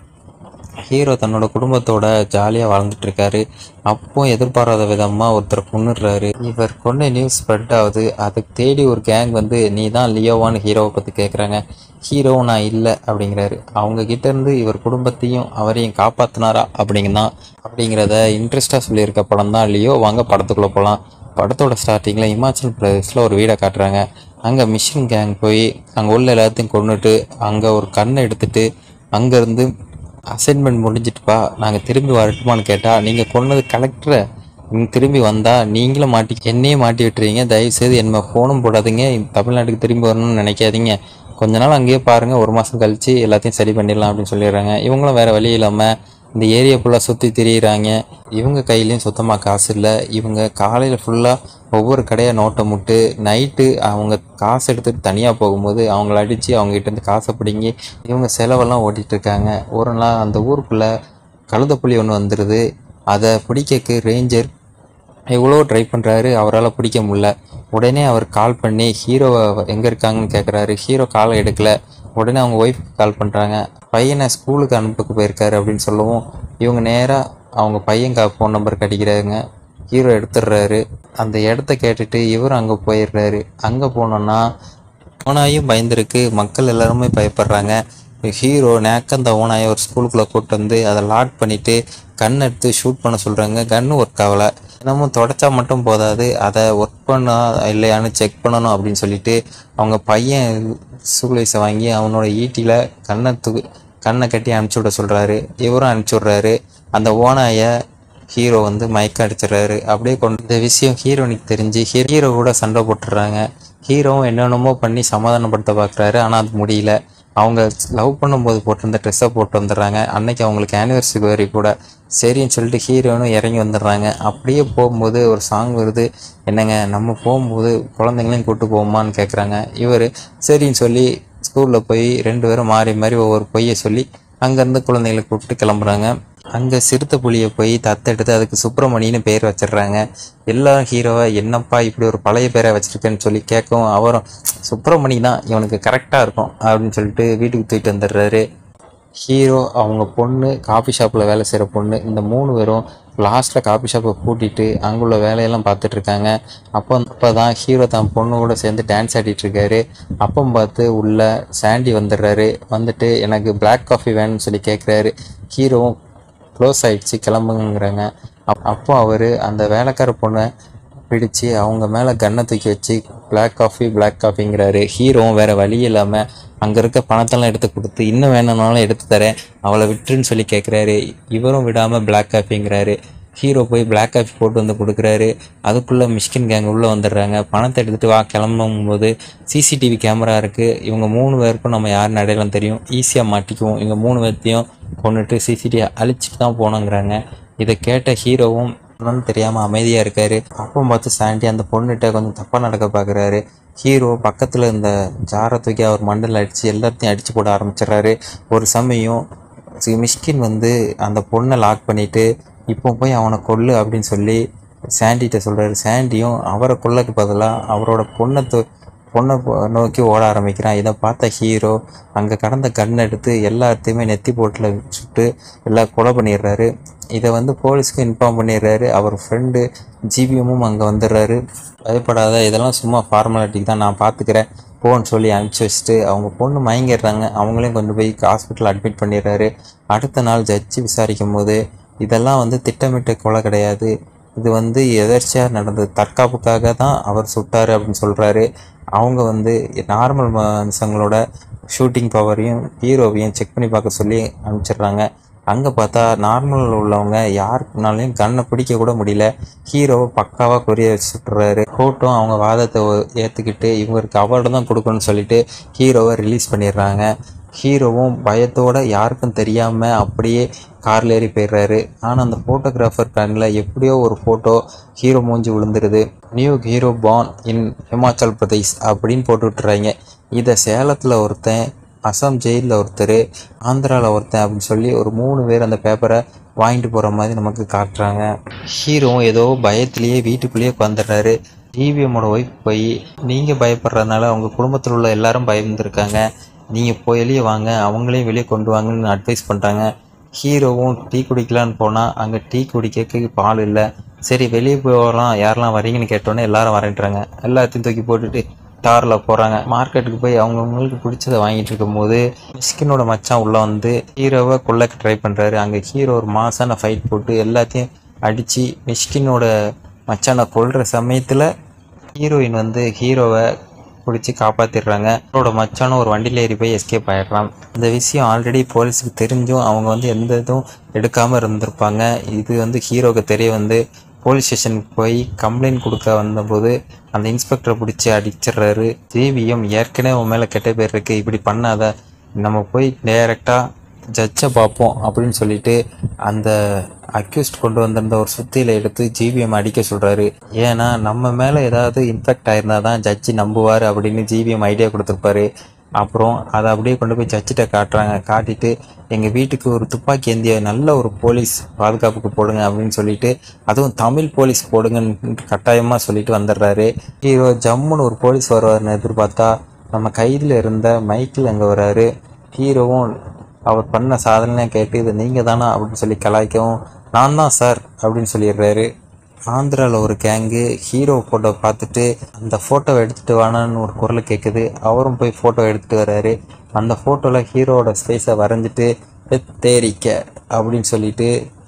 ஹீரோ தன்னோட குடும்பத்தோட ஜாலியாக வாழ்ந்துட்டு இருக்காரு அப்போ எதிர்பாராத விதமாக ஒருத்தர் கொண்டுடுறாரு இவர் கொண்ட நியூஸ் ஸ்ப்ரெட் ஆகுது அதுக்கு தேடி ஒரு கேங் வந்து நீ தான் லியோவான்னு ஹீரோவை பற்றி கேட்குறாங்க ஹீரோ நான் இல்லை அப்படிங்கிறாரு அவங்க கிட்ட இருந்து இவர் குடும்பத்தையும் அவரையும் காப்பாத்தினாரா அப்படிங்கதான் அப்படிங்கிறத இன்ட்ரெஸ்டாக சொல்லியிருக்க படம் தான் லியோ வாங்க படத்துக்குள்ளே போகலாம் படத்தோட ஸ்டார்டிங்கில் இமாச்சல் பிரதேஷில் ஒரு வீடை காட்டுறாங்க அங்கே மிஷின் கேங் போய் அங்கே உள்ள எல்லாத்தையும் கொண்டுட்டு அங்கே ஒரு கண்ணை எடுத்துட்டு அங்கேருந்து அசைன்மெண்ட் முடிஞ்சிட்டுப்பா நாங்கள் திரும்பி வரட்டுமான்னு கேட்டால் நீங்கள் கொன்னது கலெக்டரை நீங்கள் திரும்பி வந்தால் நீங்களும் மாட்டி என்னையே மாட்டி விட்டுறீங்க தயவுசெய்து என்ன ஃபோனும் போடாதீங்க தமிழ்நாட்டுக்கு திரும்பி வரணும்னு நினைக்காதீங்க கொஞ்ச நாள் அங்கேயே பாருங்கள் ஒரு மாதம் கழித்து எல்லாத்தையும் சரி பண்ணிடலாம் அப்படின்னு சொல்லிடுறாங்க இவங்களும் வேறு வழி இல்லாமல் இந்த ஏரியா ஃபுல்லாக சுற்றி திரியிறாங்க இவங்க கையிலையும் சுத்தமாக காசு இல்லை இவங்க காலையில் ஃபுல்லாக ஒவ்வொரு கடையாக நோட்டை முட்டு நைட்டு அவங்க காசு எடுத்துகிட்டு தனியாக போகும்போது அவங்கள அடித்து அவங்ககிட்டேருந்து காசை பிடுங்கி இவங்க செலவெல்லாம் ஓட்டிகிட்டு இருக்காங்க ஒரு நாள் அந்த ஊருக்குள்ளே கழுதப்புலி ஒன்று வந்துடுது அதை பிடிக்கக்கு ரேஞ்சர் எவ்வளோ ட்ரை பண்ணுறாரு அவரால் பிடிக்க முடியல உடனே அவர் கால் பண்ணி ஹீரோவை எங்கே இருக்காங்கன்னு கேட்குறாரு ஹீரோ காலை எடுக்கல உடனே அவங்க ஒய்ஃப்க்கு கால் பண்ணுறாங்க பையனை ஸ்கூலுக்கு அனுப்புக்கு போயிருக்காரு அப்படின்னு சொல்லவும் இவங்க நேராக அவங்க பையன் கா ஃபோன் நம்பர் கடிக்கிறாங்க ஹீரோ எடுத்துடுறாரு அந்த இடத்த கேட்டுட்டு இவரும் அங்கே போயிடுறாரு அங்கே போனோன்னா ஓனாயும் பயந்துருக்கு மக்கள் எல்லாருமே பயப்படுறாங்க ஹீரோ நேக்க அந்த ஓனாயை ஒரு ஸ்கூலுக்குள்ளே கூட்டு வந்து அதை லாக் பண்ணிவிட்டு கன் எடுத்து ஷூட் பண்ண சொல்கிறாங்க கன்று ஒர்க் ஆகலை தினமும் தொடச்சா மட்டும் போதாது அதை ஒர்க் பண்ணா இல்லையான்னு செக் பண்ணணும் அப்படின்னு சொல்லிட்டு அவங்க பையன் சூலைஸை வாங்கி அவனோட ஈட்டியில் கண்ணை தூ கண்ணை கட்டி அனுப்பிச்சி விட சொல்கிறாரு இவரும் அனுப்பிச்சி விட்றாரு அந்த ஓனாயை ஹீரோ வந்து மயக்க அடிச்சிடுறாரு அப்படியே கொண்டு இந்த விஷயம் ஹீரோனுக்கு தெரிஞ்சு ஹீரோ கூட சண்டை போட்டுடுறாங்க ஹீரோவும் என்னென்னமோ பண்ணி சமாதானப்படுத்த பார்க்குறாரு ஆனால் அது முடியல அவங்க லவ் பண்ணும்போது போட்டிருந்த ட்ரெஸ்ஸை போட்டு வந்துடுறாங்க அன்னைக்கு அவங்களுக்கு ஆனிவர்சரி வரி கூட சரின்னு சொல்லிட்டு ஹீரோனும் இறங்கி வந்துடுறாங்க அப்படியே போகும்போது ஒரு சாங் வருது என்னங்க நம்ம போகும்போது குழந்தைங்களையும் கூட்டு போவோமான்னு கேட்குறாங்க இவர் சரின்னு சொல்லி ஸ்கூலில் போய் ரெண்டு பேரும் மாறி மாறி ஒவ்வொரு பொய்யை சொல்லி அங்கேருந்து குழந்தைகளை கூப்பிட்டு கிளம்புறாங்க அங்கே சிறுத்தை புலியை போய் தத்தெடுத்து அதுக்கு சுப்பிரமணின்னு பேர் வச்சிடுறாங்க எல்லாரும் ஹீரோவை என்னப்பா இப்படி ஒரு பழைய பேரை வச்சிருக்கேன்னு சொல்லி கேட்கவும் அவரும் சுப்பிரமணி தான் இவனுக்கு கரெக்டாக இருக்கும் அப்படின்னு சொல்லிட்டு வீட்டுக்கு தூக்கிட்டு வந்துடுறாரு ஹீரோ அவங்க பொண்ணு காஃபி ஷாப்பில் வேலை செய்கிற பொண்ணு இந்த மூணு பேரும் லாஸ்ட்டில் காஃபி ஷாப்பை பூட்டிட்டு அங்குள்ள வேலையெல்லாம் பார்த்துட்டு இருக்காங்க அப்போ அப்போ தான் ஹீரோ தான் பொண்ணு கூட சேர்ந்து டான்ஸ் ஆடிட்டு இருக்காரு அப்போ பார்த்து உள்ள சாண்டி வந்துடுறாரு வந்துட்டு எனக்கு பிளாக் காஃபி வேணும்னு சொல்லி கேட்குறாரு ஹீரோவும் க்ளோஸ் ஆயிடுச்சு கிளம்புங்கிறாங்க அப் அப்போ அவர் அந்த வேலைக்கார பொண்ணை பிடிச்சு அவங்க மேலே கன்னை தூக்கி வச்சு பிளாக் காஃபி பிளாக் காஃபிங்கிறாரு ஹீரோவும் வேற வழி இல்லாமல் அங்கே இருக்க பணத்தெல்லாம் எடுத்து கொடுத்து இன்னும் வேணும்னாலும் எடுத்து தரேன் அவளை விட்டுருன்னு சொல்லி கேட்குறாரு இவரும் விடாமல் பிளாக் காஃபிங்கிறாரு ஹீரோ போய் பிளாக் காஃபி போட்டு வந்து கொடுக்குறாரு அதுக்குள்ளே மிஷ்கின் கேங் உள்ளே வந்துடுறாங்க பணத்தை எடுத்துகிட்டு வா கிளம்பும் போது சிசிடிவி கேமரா இருக்குது இவங்க மூணு பேருக்கும் நம்ம யாருன்னு அடையாளம் தெரியும் ஈஸியாக மாட்டிக்குவோம் இவங்க மூணு பேர்த்தையும் கொண்டுட்டு சிசிடிவி அழிச்சிட்டு தான் போனோங்கிறாங்க இதை கேட்ட ஹீரோவும் என்னன்னு தெரியாமல் அமைதியாக இருக்காரு அப்போ பார்த்து சாண்டி அந்த பொண்ணுகிட்ட கொஞ்சம் தப்பாக நடக்க பார்க்குறாரு ஹீரோ பக்கத்தில் இந்த ஜாரை தூக்கி அவர் மண்டல் அடித்து எல்லாத்தையும் அடித்து போட ஆரம்பிச்சிடுறாரு ஒரு சமயம் சி- மிஷ்கின் வந்து அந்த பொண்ணை லாக் பண்ணிட்டு இப்போ போய் அவனை கொல்லு அப்படின்னு சொல்லி சாண்டிகிட்ட சொல்கிறாரு சாண்டியும் அவரை கொல்லக்கு பதிலாக அவரோட பொண்ணை தூ- பொண்ணை போ- நோக்கி ஓட ஆரம்பிக்கிறான் இதை பார்த்த ஹீரோ அங்கே கடந்த கன் எடுத்து எல்லாத்தையுமே நெத்தி போட்டில் சுட்டு எல்லாம் கொலை பண்ணிடுறாரு இதை வந்து போலீஸ்க்கு இன்ஃபார்ம் பண்ணிடுறாரு அவர் ஃப்ரெண்டு ஜிபிஎம்மும் அங்கே வந்துடுறாரு பயப்படாத இதெல்லாம் சும்மா ஃபார்மாலிட்டிக்கு தான் நான் பார்த்துக்கிறேன் போன்னு சொல்லி அனுப்பிச்சி வச்சுட்டு அவங்க பொண்ணு மயங்கிடுறாங்க அவங்களையும் கொண்டு போய் ஹாஸ்பிட்டல் அட்மிட் பண்ணிடுறாரு அடுத்த நாள் ஜட்ஜி விசாரிக்கும் போது இதெல்லாம் வந்து திட்டமிட்ட கொலை கிடையாது இது வந்து எதர்ச்சியாக நடந்தது தற்காப்புக்காக தான் அவர் சுட்டார் அப்படின்னு சொல்கிறாரு அவங்க வந்து நார்மல் மனுஷங்களோட ஷூட்டிங் பவரையும் ஹீரோவையும் செக் பண்ணி பார்க்க சொல்லி அனுப்பிச்சிடுறாங்க அங்கே பார்த்தா நார்மல் உள்ளவங்க யாருக்குனாலையும் கண்ணை பிடிக்க கூட முடியல ஹீரோவை பக்காவாக கொரிய வச்சு சுட்டுறாரு கோர்ட்டும் அவங்க வாதத்தை ஏற்றுக்கிட்டு இவங்களுக்கு அவார்டு தான் கொடுக்கணும்னு சொல்லிட்டு ஹீரோவை ரிலீஸ் பண்ணிடுறாங்க ஹீரோவும் பயத்தோட யாருக்கும் தெரியாமல் அப்படியே காரில் ஏறி போயிடுறாரு ஆனால் அந்த ஃபோட்டோகிராஃபர் கண்ணில் எப்படியோ ஒரு ஃபோட்டோ ஹீரோ மூஞ்சி விழுந்துருது new hero born in Himachal Pradesh அப்படின்னு போட்டு விட்டுறாங்க இதை சேலத்தில் ஒருத்தன் அசாம் ஜெயிலில் ஒருத்தர் ஆந்திராவில் ஒருத்தன் அப்படின்னு சொல்லி ஒரு மூணு பேர் அந்த பேப்பரை வாங்கிட்டு போகிற மாதிரி நமக்கு காட்டுறாங்க ஹீரோவும் ஏதோ பயத்திலேயே வீட்டுக்குள்ளேயே உட்காந்துடுறாரு டிவிஎம்மோட ஒய்ஃப் போய் நீங்கள் பயப்படுறதுனால அவங்க குடும்பத்தில் உள்ள எல்லாரும் பயந்துருக்காங்க நீங்கள் போய் வெளியே வாங்க அவங்களையும் வெளியே கொண்டு வாங்கன்னு அட்வைஸ் பண்ணுறாங்க ஹீரோவும் டீ குடிக்கலான்னு போனால் அங்கே டீ குடிக்க பால் இல்லை சரி வெளியே போகலாம் யாரெல்லாம் வரீங்கன்னு கேட்டோன்னே எல்லாரும் வரேன்றாங்க எல்லாத்தையும் தூக்கி போட்டுட்டு காரில் போகிறாங்க மார்க்கெட்டுக்கு போய் அவங்கவுங்களுக்கு பிடிச்சதை வாங்கிட்டு இருக்கும்போது மிஸ்கினோட மச்சான் உள்ளே வந்து ஹீரோவை கொல்லக்கு ட்ரை பண்ணுறாரு அங்கே ஹீரோ ஒரு மாசான ஃபைட் போட்டு எல்லாத்தையும் அடித்து மிஷ்கினோட மச்சானை கொல்ற சமயத்தில் ஹீரோயின் வந்து ஹீரோவை பிடிச்சி காப்பாற்றிடுறாங்க அவரோட மச்சானும் ஒரு வண்டியில் ஏறி போய் எஸ்கேப் ஆயிடுறான் இந்த விஷயம் ஆல்ரெடி போலீஸுக்கு தெரிஞ்சும் அவங்க வந்து எந்த இதுவும் எடுக்காமல் இருந்திருப்பாங்க இது வந்து ஹீரோவுக்கு தெரிய வந்து போலீஸ் ஸ்டேஷனுக்கு போய் கம்ப்ளைண்ட் கொடுக்க வந்தபோது அந்த இன்ஸ்பெக்டரை பிடிச்சி அடிச்சிடுறாரு ஜேவிஎம் ஏற்கனவே உன் மேலே கெட்ட பேர் இருக்கு இப்படி பண்ணாத நம்ம போய் டைரெக்டாக ஜட்ஜை பார்ப்போம் அப்படின்னு சொல்லிட்டு அந்த அக்யூஸ்ட் கொண்டு வந்திருந்த ஒரு சுத்தியில எடுத்து ஜிபிஎம் அடிக்க சொல்றாரு ஏன்னா நம்ம மேலே ஏதாவது இன்ஃபெக்ட் ஆயிருந்தா தான் ஜட்ஜி நம்புவார் அப்படின்னு ஜிபிஎம் ஐடியா கொடுத்துருப்பாரு அப்புறம் அதை அப்படியே கொண்டு போய் ஜட்ஜிட்ட காட்டுறாங்க காட்டிட்டு எங்கள் வீட்டுக்கு ஒரு துப்பாக்கி ஏந்திய நல்ல ஒரு போலீஸ் பாதுகாப்புக்கு போடுங்க அப்படின்னு சொல்லிட்டு அதுவும் தமிழ் போலீஸ் போடுங்கன்னு கட்டாயமாக சொல்லிட்டு வந்துடுறாரு ஹீரோ ஜம்முன்னு ஒரு போலீஸ் வருவார்னு எதிர்பார்த்தா நம்ம கையில் இருந்த மைக்கிள் அங்கே வராரு ஹீரோவும் அவர் பண்ண சாதனை கேட்டு இது நீங்கள் தானா அப்படின்னு சொல்லி கலாய்க்கவும் நான் தான் சார் அப்படின்னு சொல்லிடுறாரு ஆந்திராவில் ஒரு கேங்கு ஹீரோ ஃபோட்டோ பார்த்துட்டு அந்த ஃபோட்டோவை எடுத்துகிட்டு வானான்னு ஒரு குரல் கேட்குது அவரும் போய் ஃபோட்டோ எடுத்துகிட்டு வர்றாரு அந்த ஃபோட்டோவில் ஹீரோவோட ஸ்பேஸை வரைஞ்சிட்டு தேரிக்க அப்படின்னு சொல்லிட்டு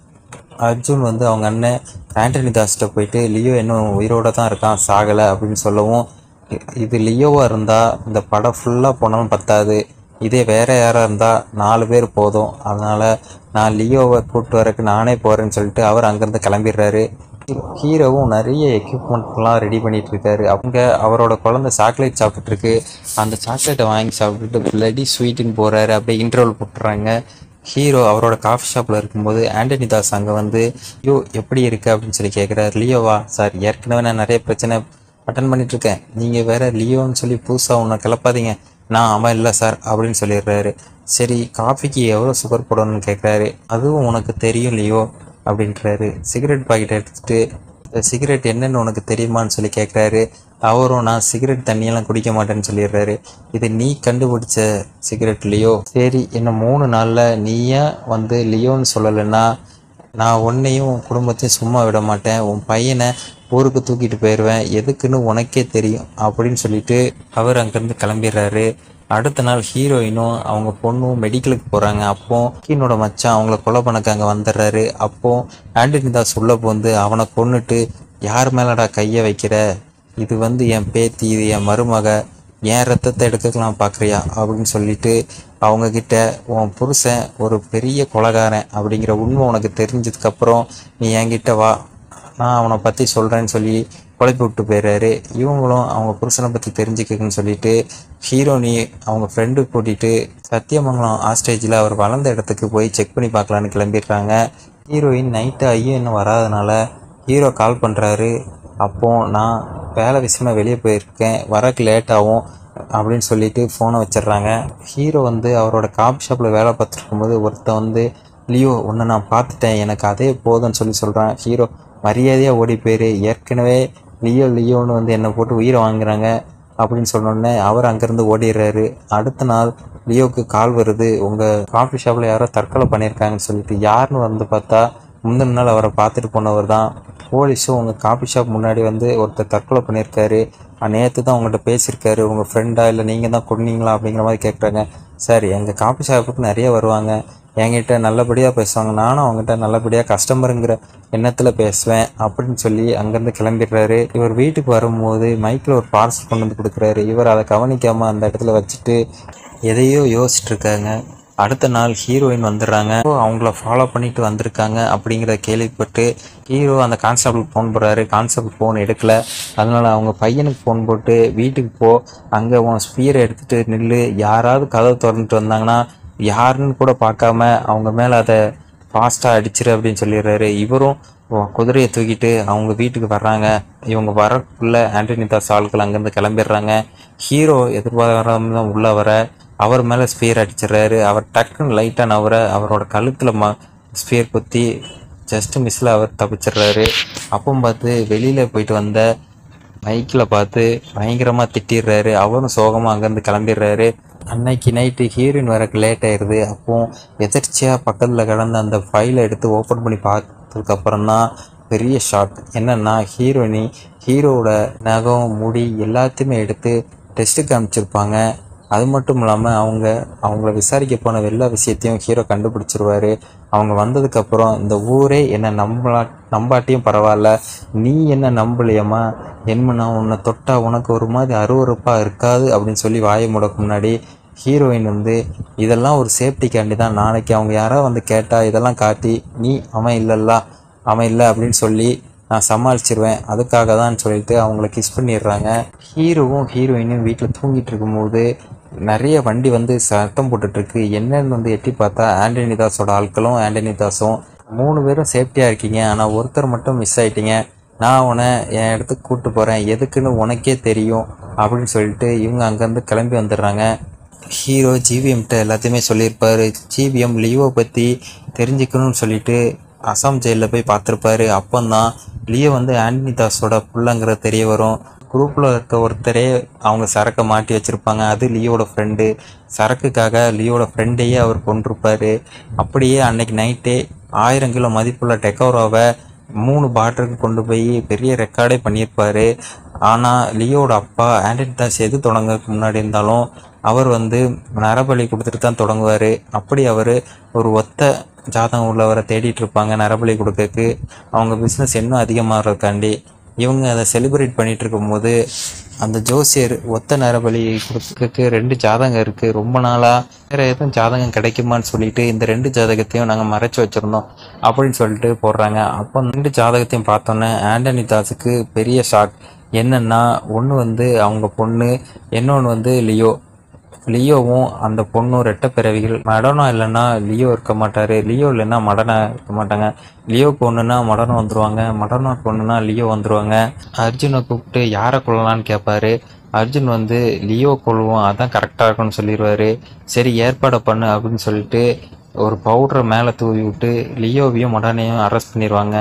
அர்ஜுன் வந்து அவங்க அண்ணன் ஆண்டனி தாஸ்கிட்ட போயிட்டு லியோ இன்னும் உயிரோட தான் இருக்கான் சாகலை அப்படின்னு சொல்லவும் இ- இது லியோவாக இருந்தால் இந்த படம் ஃபுல்லாக போனாலும் பத்தாது இதே வேற யாராக இருந்தால் நாலு பேர் போதும் அதனால் நான் லியோவை கூப்பிட்டு வரக்கு நானே போகிறேன்னு சொல்லிட்டு அவர் அங்கேருந்து கிளம்பிடுறாரு ஹீரோவும் நிறைய எக்யூப்மெண்ட்லாம் ரெடி பண்ணிட்டு இருக்காரு அவங்க அவரோட குழந்தை சாக்லேட் சாப்பிட்டுட்டு இருக்கு அந்த சாக்லேட்டை வாங்கி சாப்பிட்டுட்டு பிளடி ஸ்வீட்டுன்னு போறாரு அப்படியே இன்டர்வல் போட்டுறாங்க ஹீரோ அவரோட காஃபி ஷாப்பில் இருக்கும்போது ஆண்டனி தாஸ் அங்கே வந்து ஐயோ எப்படி இருக்கு அப்படின்னு சொல்லி கேட்குறாரு லியோவா சார் ஏற்கனவே நான் நிறைய பிரச்சனை அட்டன் பண்ணிட்டு இருக்கேன் நீங்கள் வேற லியோன்னு சொல்லி புதுசாக ஒன்று கிளப்பாதீங்க நான் அவன் இல்லை சார் அப்படின்னு சொல்லிடுறாரு சரி காஃபிக்கு எவ்வளோ சுகர் போடணும்னு கேட்குறாரு அதுவும் உனக்கு தெரியும் லியோ அப்படின்றாரு சிகரெட் பாக்கெட் எடுத்துட்டு இந்த சிகரெட் என்னன்னு உனக்கு தெரியுமான்னு சொல்லி கேட்குறாரு அவரும் நான் சிகரெட் தண்ணியெல்லாம் குடிக்க மாட்டேன்னு சொல்லிடுறாரு இது நீ கண்டுபிடிச்ச சிகரெட் லியோ சரி இன்னும் மூணு நாளில் நீயே வந்து லியோன்னு சொல்லலைன்னா நான் உன்னையும் உன் குடும்பத்தையும் சும்மா விட மாட்டேன் உன் பையனை ஊருக்கு தூக்கிட்டு போயிடுவேன் எதுக்குன்னு உனக்கே தெரியும் அப்படின்னு சொல்லிட்டு அவர் அங்கேருந்து கிளம்பிடுறாரு அடுத்த நாள் ஹீரோயினும் அவங்க பொண்ணும் மெடிக்கலுக்கு போகிறாங்க அப்போ கீனோட மச்சான் அவங்கள கொலை பண்ணக்கு அங்கே வந்துடுறாரு அப்போ ஆண்டனி தாஸ் உள்ள போந்து அவனை கொன்னுட்டு யார் மேலடா கையை வைக்கிற இது வந்து என் பேத்தி இது என் மருமக என் ரத்தத்தை எடுக்கலாம் பார்க்குறியா அப்படின்னு சொல்லிட்டு அவங்க கிட்ட உன் புருஷன் ஒரு பெரிய கொலகாரன் அப்படிங்கிற உண்மை உனக்கு தெரிஞ்சதுக்கப்புறம் நீ என்கிட்ட வா நான் அவனை பற்றி சொல்கிறேன்னு சொல்லி குழப்பி விட்டு போயிடுறாரு இவங்களும் அவங்க புருஷனை பற்றி தெரிஞ்சுக்கன்னு சொல்லிட்டு ஹீரோனி அவங்க ஃப்ரெண்டு கூட்டிகிட்டு சத்தியமங்கலம் ஆஸ்டேஜில் அவர் வளர்ந்த இடத்துக்கு போய் செக் பண்ணி பார்க்கலான்னு கிளம்பிடுறாங்க ஹீரோயின் நைட்டு ஐயோ இன்னும் வராதனால ஹீரோ கால் பண்ணுறாரு அப்போ நான் வேலை விஷயமா வெளியே போயிருக்கேன் வரக்கு லேட் ஆகும் அப்படின்னு சொல்லிட்டு ஃபோனை வச்சிடுறாங்க ஹீரோ வந்து அவரோட காபி ஷாப்பில் வேலை பார்த்துட்டு இருக்கும்போது ஒருத்தன் வந்து லியோ உன்னை நான் பார்த்துட்டேன் எனக்கு அதே போதும்னு சொல்லி சொல்கிறான் ஹீரோ மரியாதையாக ஓடி போயிரு ஏற்கனவே லியோ லியோன்னு வந்து என்னை போட்டு உயிரை வாங்குறாங்க அப்படின்னு சொன்னோடனே அவர் அங்கேருந்து ஓடிடுறாரு அடுத்த நாள் லியோவுக்கு கால் வருது உங்கள் காஃபி ஷாப்பில் யாரோ தற்கொலை பண்ணியிருக்காங்கன்னு சொல்லிட்டு யாருன்னு வந்து பார்த்தா முந்தின நாள் அவரை பார்த்துட்டு போனவர் தான் போலீஸும் உங்கள் காஃபி ஷாப் முன்னாடி வந்து ஒருத்தர் தற்கொலை பண்ணியிருக்காரு நேற்று தான் உங்கள்கிட்ட பேசியிருக்காரு உங்கள் ஃப்ரெண்டா இல்லை நீங்கள் தான் கொன்னீங்களா அப்படிங்கிற மாதிரி கேட்குறாங்க சார் எங்கள் காஃபி ஷாப்புக்கு நிறைய வருவாங்க என்கிட்ட நல்லபடியாக பேசுவாங்க நானும் அவங்ககிட்ட நல்லபடியாக கஸ்டமருங்கிற எண்ணத்தில் பேசுவேன் அப்படின்னு சொல்லி அங்கேருந்து கிளம்பிடுறாரு இவர் வீட்டுக்கு வரும்போது மைக்கில் ஒரு பார்சல் கொண்டு வந்து கொடுக்குறாரு இவர் அதை கவனிக்காமல் அந்த இடத்துல வச்சுட்டு எதையோ யோசிச்சுட்டு இருக்காங்க அடுத்த நாள் ஹீரோயின் வந்துடுறாங்க So, அவங்கள ஃபாலோ பண்ணிட்டு வந்திருக்காங்க அப்படிங்கிறத கேள்விப்பட்டு ஹீரோ அந்த கான்ஸ்டபிளுக்கு ஃபோன் போடுறாரு கான்ஸ்டபிள் ஃபோன் எடுக்கல அதனால அவங்க பையனுக்கு ஃபோன் போட்டு வீட்டுக்கு போ அங்கே உன் ஸ்பீரை எடுத்துட்டு நில்லு யாராவது கதவை திறந்துட்டு வந்தாங்கன்னா யாருன்னு கூட பார்க்காம அவங்க மேலே அதை ஃபாஸ்ட்டாக அடிச்சிரு அப்படின்னு சொல்லிடுறாரு இவரும் ஓ- குதிரையை தூக்கிட்டு அவங்க வீட்டுக்கு வர்றாங்க இவங்க வரக்குள்ள ஆண்டனி தாஸ் ஆட்கள் அங்கேருந்து கிளம்பிடுறாங்க ஹீரோ எதிர்பாராம தான் உள்ள வர அவர் மேலே ஸ்பியர் அடிச்சிடுறாரு அவர் டக்குன்னு லைட்டாக நவர அவரோட கழுத்தில் ம ஸ்பியர் குத்தி ஜஸ்ட் மிஸ்ஸில் அவர் தப்பிச்சிடுறாரு அப்போ பார்த்து வெளியில் போயிட்டு வந்த மைக்கில் பார்த்து பயங்கரமாக திட்டிடுறாரு அவரும் சோகமாக அங்கேருந்து கிளம்பிடுறாரு அன்னைக்கு நைட்டு ஹீரோயின் வரக்கு லேட் ஆயிடுது அப்போ எதர்ச்சியாக பக்கத்தில் கிடந்த அந்த ஃபைலை எடுத்து ஓப்பன் பண்ணி பார்த்ததுக்கப்புறம் தான் பெரிய ஷாக் என்னன்னா ஹீரோயினி ஹீரோவோட நகம் முடி எல்லாத்தையுமே எடுத்து டெஸ்ட்டுக்கு அனுப்பிச்சிருப்பாங்க அது மட்டும் இல்லாமல் அவங்க அவங்கள விசாரிக்க போன எல்லா விஷயத்தையும் ஹீரோ கண்டுபிடிச்சிருவாரு அவங்க வந்ததுக்கப்புறம் இந்த ஊரே என்ன நம்பலா நம்பாட்டியும் பரவாயில்ல நீ என்ன நம்பலையம்மா என்ன உன்னை தொட்டா உனக்கு ஒரு மாதிரி அருவருப்பாக இருக்காது அப்படின்னு சொல்லி வாயை முடக்கு முன்னாடி ஹீரோயின் வந்து இதெல்லாம் ஒரு சேஃப்டிக்காண்டி தான் நாளைக்கு அவங்க யாராவது வந்து கேட்டால் இதெல்லாம் காட்டி நீ அவன் இல்லைல்ல அவன் இல்லை அப்படின்னு சொல்லி நான் சமாளிச்சிருவேன் அதுக்காக தான் சொல்லிட்டு அவங்கள கிஸ் பண்ணிடுறாங்க ஹீரோவும் ஹீரோயினும் வீட்டில் தூங்கிட்டு இருக்கும்போது நிறைய வண்டி வந்து சத்தம் போட்டுட்டு இருக்கு என்னன்னு வந்து எட்டி பார்த்தா ஆண்டனி தாஸோட ஆட்களும் ஆண்டனி தாஸும் மூணு பேரும் சேஃப்டியாக இருக்கீங்க ஆனால் ஒருத்தர் மட்டும் மிஸ் ஆயிட்டீங்க நான் உன்னை என் இடத்துக்கு கூப்பிட்டு போகிறேன் எதுக்குன்னு உனக்கே தெரியும் அப்படின்னு சொல்லிட்டு இவங்க அங்கேருந்து கிளம்பி வந்துடுறாங்க ஹீரோ ஜிவிஎம்கிட்ட எல்லாத்தையுமே சொல்லியிருப்பாரு ஜிவிஎம் லியோவை பற்றி தெரிஞ்சுக்கணும்னு சொல்லிட்டு அசாம் ஜெயிலில் போய் பார்த்துருப்பாரு அப்போந்தான் லியோ வந்து ஆண்டனி தாஸோட புள்ளங்கிறது தெரிய வரும் குரூப்பில் இருக்க ஒருத்தரே அவங்க சரக்கை மாட்டி வச்சுருப்பாங்க அது லியோட ஃப்ரெண்டு சரக்குக்காக லியோட ஃப்ரெண்டையே அவர் கொண்டிருப்பாரு அப்படியே அன்னைக்கு நைட்டே ஆயிரம் கிலோ மதிப்புள்ள டெக்கோரோவை மூணு பாட்டிலுக்கு கொண்டு போய் பெரிய ரெக்கார்டே பண்ணியிருப்பாரு ஆனால் லியோட அப்பா ஆண்டனி தாஸ் எது தொடங்கறதுக்கு முன்னாடி இருந்தாலும் அவர் வந்து நரபலி கொடுத்துட்டு தான் தொடங்குவார் அப்படி அவர் ஒரு ஒத்த ஜாதகம் உள்ளவரை தேடிட்டு இருப்பாங்க நரபலி கொடுக்கறதுக்கு அவங்க பிஸ்னஸ் இன்னும் அதிகமாகறதுக்காண்டி இவங்க அதை செலிப்ரேட் பண்ணிட்டு இருக்கும்போது அந்த ஜோசியர் ஒத்த நரபலி கொடுக்கறதுக்கு ரெண்டு ஜாதகம் இருக்குது ரொம்ப நாளாக வேறு எதுவும் ஜாதகம் கிடைக்குமான்னு சொல்லிட்டு இந்த ரெண்டு ஜாதகத்தையும் நாங்கள் மறைச்சு வச்சுருந்தோம் அப்படின்னு சொல்லிட்டு போடுறாங்க அப்போ அந்த ரெண்டு ஜாதகத்தையும் பார்த்தோன்னே ஆண்டனி தாஸுக்கு பெரிய ஷாக் என்னன்னா ஒன்று வந்து அவங்க பொண்ணு இன்னொன்று வந்து லியோ லியோவும் அந்த பொண்ணும் ரெட்டை பிறவிகள் மடனம் இல்லைன்னா லியோ இருக்க மாட்டாரு லியோ இல்லைன்னா மடனா இருக்க மாட்டாங்க லியோக்கு ஒன்றுனா மடனம் வந்துருவாங்க மடனம் ஒன்றுனா லியோ வந்துருவாங்க அர்ஜுனை கூப்பிட்டு யாரை கொள்ளலான்னு கேட்பாரு அர்ஜுன் வந்து லியோ கொள்வோம் அதான் கரெக்டாக இருக்கும்னு சொல்லிடுவாரு சரி ஏற்பாடு பண்ணு அப்படின்னு சொல்லிட்டு ஒரு பவுடரை மேலே தூவி விட்டு லியோவையும் மடனையும் அரெஸ்ட் பண்ணிடுவாங்க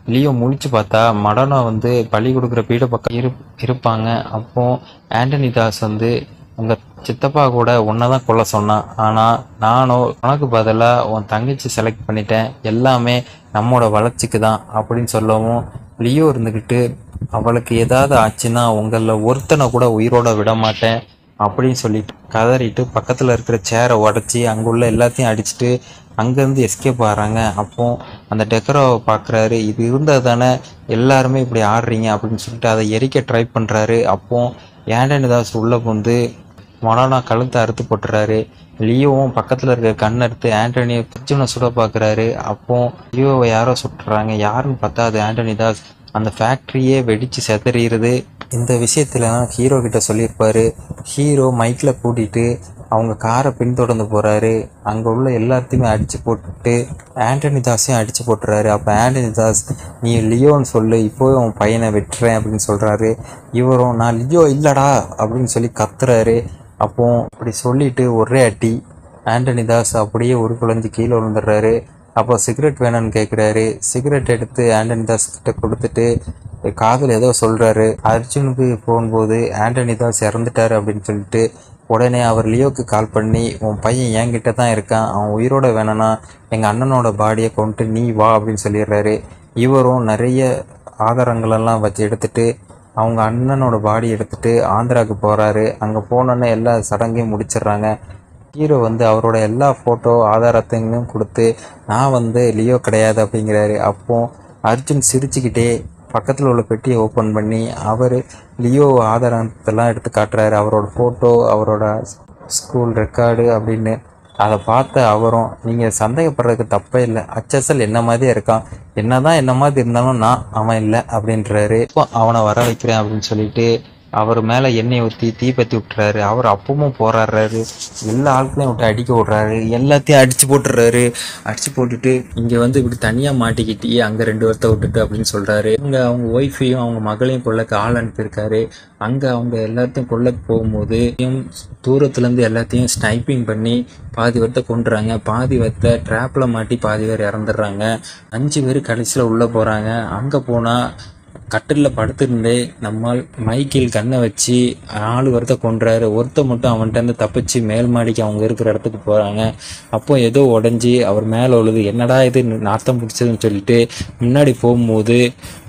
லியோ முழிச்சு பார்த்தா மடனா வந்து பலி கொடுக்குற பீட பக்கம் இரு இருப்பாங்க அப்போ ஆண்டனி தாஸ் வந்து உங்க சித்தப்பா கூட உன்னை தான் கொல்ல சொன்னான் ஆனா நானும் உனக்கு பதிலாக உன் தங்கச்சி செலக்ட் பண்ணிட்டேன் எல்லாமே நம்மோட வளர்ச்சிக்கு தான் அப்படின்னு சொல்லவும் லியோ இருந்துக்கிட்டு அவளுக்கு ஏதாவது ஆச்சுன்னா உங்களில் ஒருத்தனை கூட உயிரோட விட மாட்டேன் அப்படின்னு சொல்லிட்டு கதறிட்டு பக்கத்தில் இருக்கிற சேரை உடச்சி அங்குள்ள எல்லாத்தையும் அடிச்சுட்டு அங்கேருந்து எஸ்கேப் ஆகிறாங்க அப்போ அந்த டெக்கரோவை பார்க்குறாரு இது இருந்தால் தானே எல்லாருமே இப்படி ஆடுறீங்க அப்படின்னு சொல்லிட்டு அதை எரிக்க ட்ரை பண்ணுறாரு அப்போ ஏண்டனி தாஸ் உள்ளே வந்து மொனானா கழுத்தை அறுத்து போட்டுறாரு லியோவும் பக்கத்தில் இருக்க கண் எடுத்து ஆண்டனியை பிச்சுனை சுட பார்க்குறாரு அப்போ லியோவை யாரோ சுட்டுறாங்க யாருன்னு பார்த்தா அது ஆண்டனி தாஸ் அந்த ஃபேக்ட்ரியே வெடிச்சு செதறிடுது இந்த விஷயத்துலலாம் ஹீரோ கிட்ட சொல்லியிருப்பாரு ஹீரோ மைக்கில் கூட்டிட்டு அவங்க காரை பின்தொடர்ந்து போறாரு அங்கே உள்ள எல்லாத்தையுமே அடிச்சு போட்டுட்டு ஆண்டனி தாஸையும் அடிச்சு போட்டுறாரு அப்போ ஆண்டனி தாஸ் நீ லியோன்னு சொல்லு இப்போவே உன் பையனை வெட்டுறேன் அப்படின்னு சொல்றாரு இவரும் நான் லியோ இல்லடா அப்படின்னு சொல்லி கத்துறாரு அப்போ அப்படி சொல்லிட்டு ஒரே அடி ஆண்டனி தாஸ் அப்படியே ஒரு குழஞ்சு கீழே விழுந்துடுறாரு அப்போ சிகரெட் வேணும்னு கேட்குறாரு சிகரெட் எடுத்து ஆண்டனி தாஸ் கிட்ட கொடுத்துட்டு காதில் ஏதோ சொல்கிறாரு அர்ஜுனுக்கு போகும்போது ஆண்டனி தாஸ் இறந்துட்டாரு அப்படின்னு சொல்லிட்டு உடனே அவர் லியோக்கு கால் பண்ணி உன் பையன் என்கிட்ட தான் இருக்கான் அவன் உயிரோட வேணும்னா எங்கள் அண்ணனோட பாடியை கொண்டு நீ வா அப்படின்னு சொல்லிடுறாரு இவரும் நிறைய ஆதாரங்களெல்லாம் வச்சு எடுத்துட்டு அவங்க அண்ணனோட பாடி எடுத்துட்டு ஆந்திராவுக்கு போகிறாரு அங்கே போனோன்னே எல்லா சடங்கையும் முடிச்சிடுறாங்க ஹீரோ வந்து அவரோட எல்லா ஃபோட்டோ ஆதாரத்தையும் கொடுத்து நான் வந்து லியோ கிடையாது அப்படிங்கிறாரு அப்போ அர்ஜுன் சிரிச்சுக்கிட்டே பக்கத்தில் உள்ள பெட்டியை ஓப்பன் பண்ணி அவர் லியோ ஆதாரத்தெல்லாம் எடுத்து காட்டுறாரு அவரோட ஃபோட்டோ அவரோட ஸ்கூல் ரெக்கார்டு அப்படின்னு அதை பார்த்த அவரும் நீங்கள் சந்தேகப்படுறதுக்கு தப்பே இல்லை அச்சசல் என்ன மாதிரியே இருக்கான் என்னதான் என்ன மாதிரி இருந்தாலும் நான் அவன் இல்லை அப்படின்றாரு இப்போ அவனை வர வைக்கிறேன் அப்படின்னு சொல்லிட்டு அவர் மேலே எண்ணெய் ஊற்றி தீப்பற்றி விட்டுறாரு அவர் அப்பவும் போராடுறாரு எல்லா ஆட்களையும் விட்டு அடிக்க விட்றாரு எல்லாத்தையும் அடிச்சு போட்டுறாரு அடிச்சு போட்டுட்டு இங்கே வந்து இப்படி தனியாக மாட்டிக்கிட்டு அங்கே ரெண்டு வருத்த விட்டுட்டு அப்படின்னு சொல்கிறாரு இங்கே அவங்க ஒய்ஃபையும் அவங்க மகளையும் கொள்ளக்கு ஆள் அனுப்பியிருக்காரு அங்கே அவங்க எல்லாத்தையும் கொள்ளக்கு போகும்போது தூரத்துலேருந்து எல்லாத்தையும் ஸ்னைப்பிங் பண்ணி பாதி வத்தை கொண்டுறாங்க பாதி வத்தை ட்ராப்பில் மாட்டி பாதி பேர் இறந்துடுறாங்க அஞ்சு பேர் கடைசியில் உள்ளே போகிறாங்க அங்கே போனால் கட்டிலில் படுத்திருந்தே நம்மால் மைக்கில் கண்ணை வச்சு நாலு ஒருத்த கொன்றாரு ஒருத்த மட்டும் அவன்கிட்ட இருந்து தப்பிச்சு மேல் மாடிக்கு அவங்க இருக்கிற இடத்துக்கு போகிறாங்க அப்போ ஏதோ உடஞ்சி அவர் மேலே உழுது என்னடா இது நாத்தம் பிடிச்சதுன்னு சொல்லிட்டு முன்னாடி போகும்போது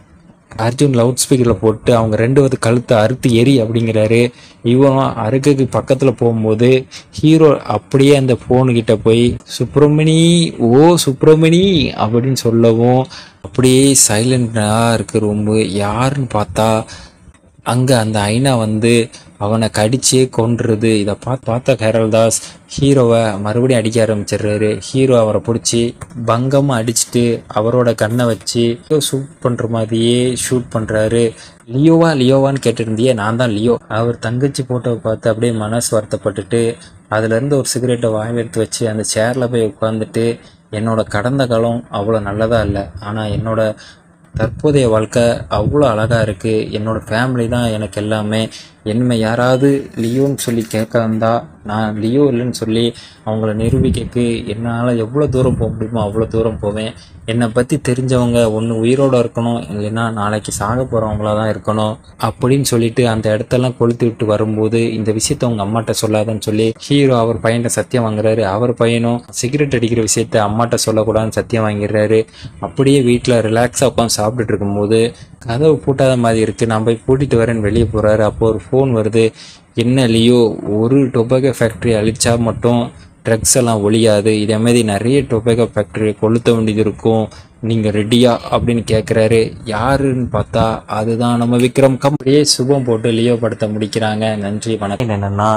அர்ஜுன் லவுட் ஸ்பீக்கரில் போட்டு அவங்க ரெண்டு வந்து கழுத்தை அறுத்து எரி அப்படிங்கிறாரு இவனும் அறுக்குக்கு பக்கத்தில் போகும்போது ஹீரோ அப்படியே அந்த ஃபோனுக்கிட்ட போய் சுப்பிரமணி ஓ சுப்பிரமணி அப்படின்னு சொல்லவும் அப்படியே சைலண்டாக இருக்கு ரொம்ப யாருன்னு பார்த்தா அங்கே அந்த ஐனா வந்து அவனை கடிச்சே கொன்றுது இதை பார்த்து பார்த்த கேரல்தாஸ் ஹீரோவை மறுபடியும் அடிக்க ஆரம்பிச்சிடுறாரு ஹீரோ அவரை பிடிச்சி பங்கமாக அடிச்சுட்டு அவரோட கண்ணை வச்சு ஷூட் பண்ணுற மாதிரியே ஷூட் பண்ணுறாரு லியோவா லியோவான்னு கேட்டிருந்தியே நான் தான் லியோ அவர் தங்கச்சி போட்டோவை பார்த்து அப்படியே மனசு வருத்தப்பட்டுட்டு அதுலேருந்து ஒரு சிகரெட்டை வாங்கி எடுத்து வச்சு அந்த சேரில் போய் உட்காந்துட்டு என்னோட கடந்த காலம் அவ்வளோ நல்லதாக இல்லை ஆனால் என்னோட தற்போதைய வாழ்க்கை அவ்வளோ அழகாக இருக்குது என்னோட ஃபேமிலி தான் எனக்கு எல்லாமே என்னை யாராவது லியோன்னு சொல்லி கேட்க வந்தா நான் லியோ இல்லைன்னு சொல்லி அவங்கள நிரூபிக்கக்கு என்னால் எவ்வளோ தூரம் போக முடியுமோ அவ்வளோ தூரம் போவேன் என்னை பற்றி தெரிஞ்சவங்க ஒன்று உயிரோடு இருக்கணும் இல்லைன்னா நாளைக்கு சாக போகிறவங்களா தான் இருக்கணும் அப்படின்னு சொல்லிட்டு அந்த இடத்தெல்லாம் கொளுத்தி விட்டு வரும்போது இந்த விஷயத்த அவங்க அம்மாட்ட சொல்லாதன்னு சொல்லி ஹீரோ அவர் பையன்கிட்ட சத்தியம் வாங்குறாரு அவர் பையனும் சிகரெட் அடிக்கிற விஷயத்த அம்மாட்ட சொல்லக்கூடாதுன்னு சத்தியம் வாங்கிடுறாரு அப்படியே வீட்டில் ரிலாக்ஸாக உட்காந்து சாப்பிட்டுட்டு இருக்கும்போது கதவு பூட்டாத மாதிரி இருக்குது நான் போய் பூட்டிட்டு வரேன்னு வெளியே போகிறாரு அப்போ ஒரு ஃபோன் வருது என்ன லியோ ஒரு டொபாக்கோ ஃபேக்ட்ரி அழிச்சா மட்டும் ட்ரக்ஸ் எல்லாம் ஒழியாது இதே மாதிரி நிறைய டொபாக்கோ ஃபேக்ட்ரி கொளுத்த வேண்டியது இருக்கும் நீங்கள் ரெடியா அப்படின்னு கேட்குறாரு யாருன்னு பார்த்தா அதுதான் நம்ம விக்ரம் கம்பெனியே சுபம் போட்டு லியோ படத்தை முடிக்கிறாங்க நன்றி வணக்கம் என்னென்னா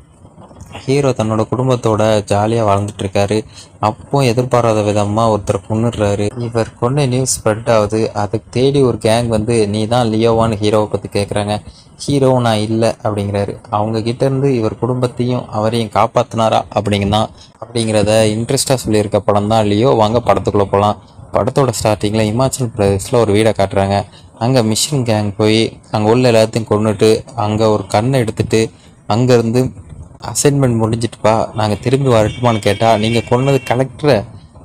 ஹீரோ தன்னோட குடும்பத்தோட ஜாலியாக வாழ்ந்துட்டு இருக்காரு அப்போ எதிர்பாராத விதமாக ஒருத்தர் கொண்டுடுறாரு இவர் கொண்ட நியூஸ் ஸ்ப்ரெட் ஆகுது அதுக்கு தேடி ஒரு கேங் வந்து நீ தான் லியோவான்னு ஹீரோவை பற்றி கேட்குறாங்க ஹீரோ நான் இல்லை அப்படிங்கிறாரு அவங்க கிட்ட இருந்து இவர் குடும்பத்தையும் அவரையும் காப்பாத்தினாரா அப்படிங்கதான் அப்படிங்கிறத இன்ட்ரெஸ்டாக சொல்லியிருக்க படம் தான் லியோ வாங்க படத்துக்குள்ளே போகலாம் படத்தோட ஸ்டார்டிங்கில் இமாச்சல் பிரதேஷில் ஒரு வீடை காட்டுறாங்க அங்கே மிஷின் கேங் போய் அங்கே உள்ள எல்லாத்தையும் கொண்டுட்டு அங்கே ஒரு கண்ணை எடுத்துட்டு அங்கேருந்து அசைன்மெண்ட் முடிஞ்சிட்டுப்பா நாங்கள் திரும்பி வரட்டுமான்னு கேட்டால் நீங்கள் கொன்னது கலெக்டரை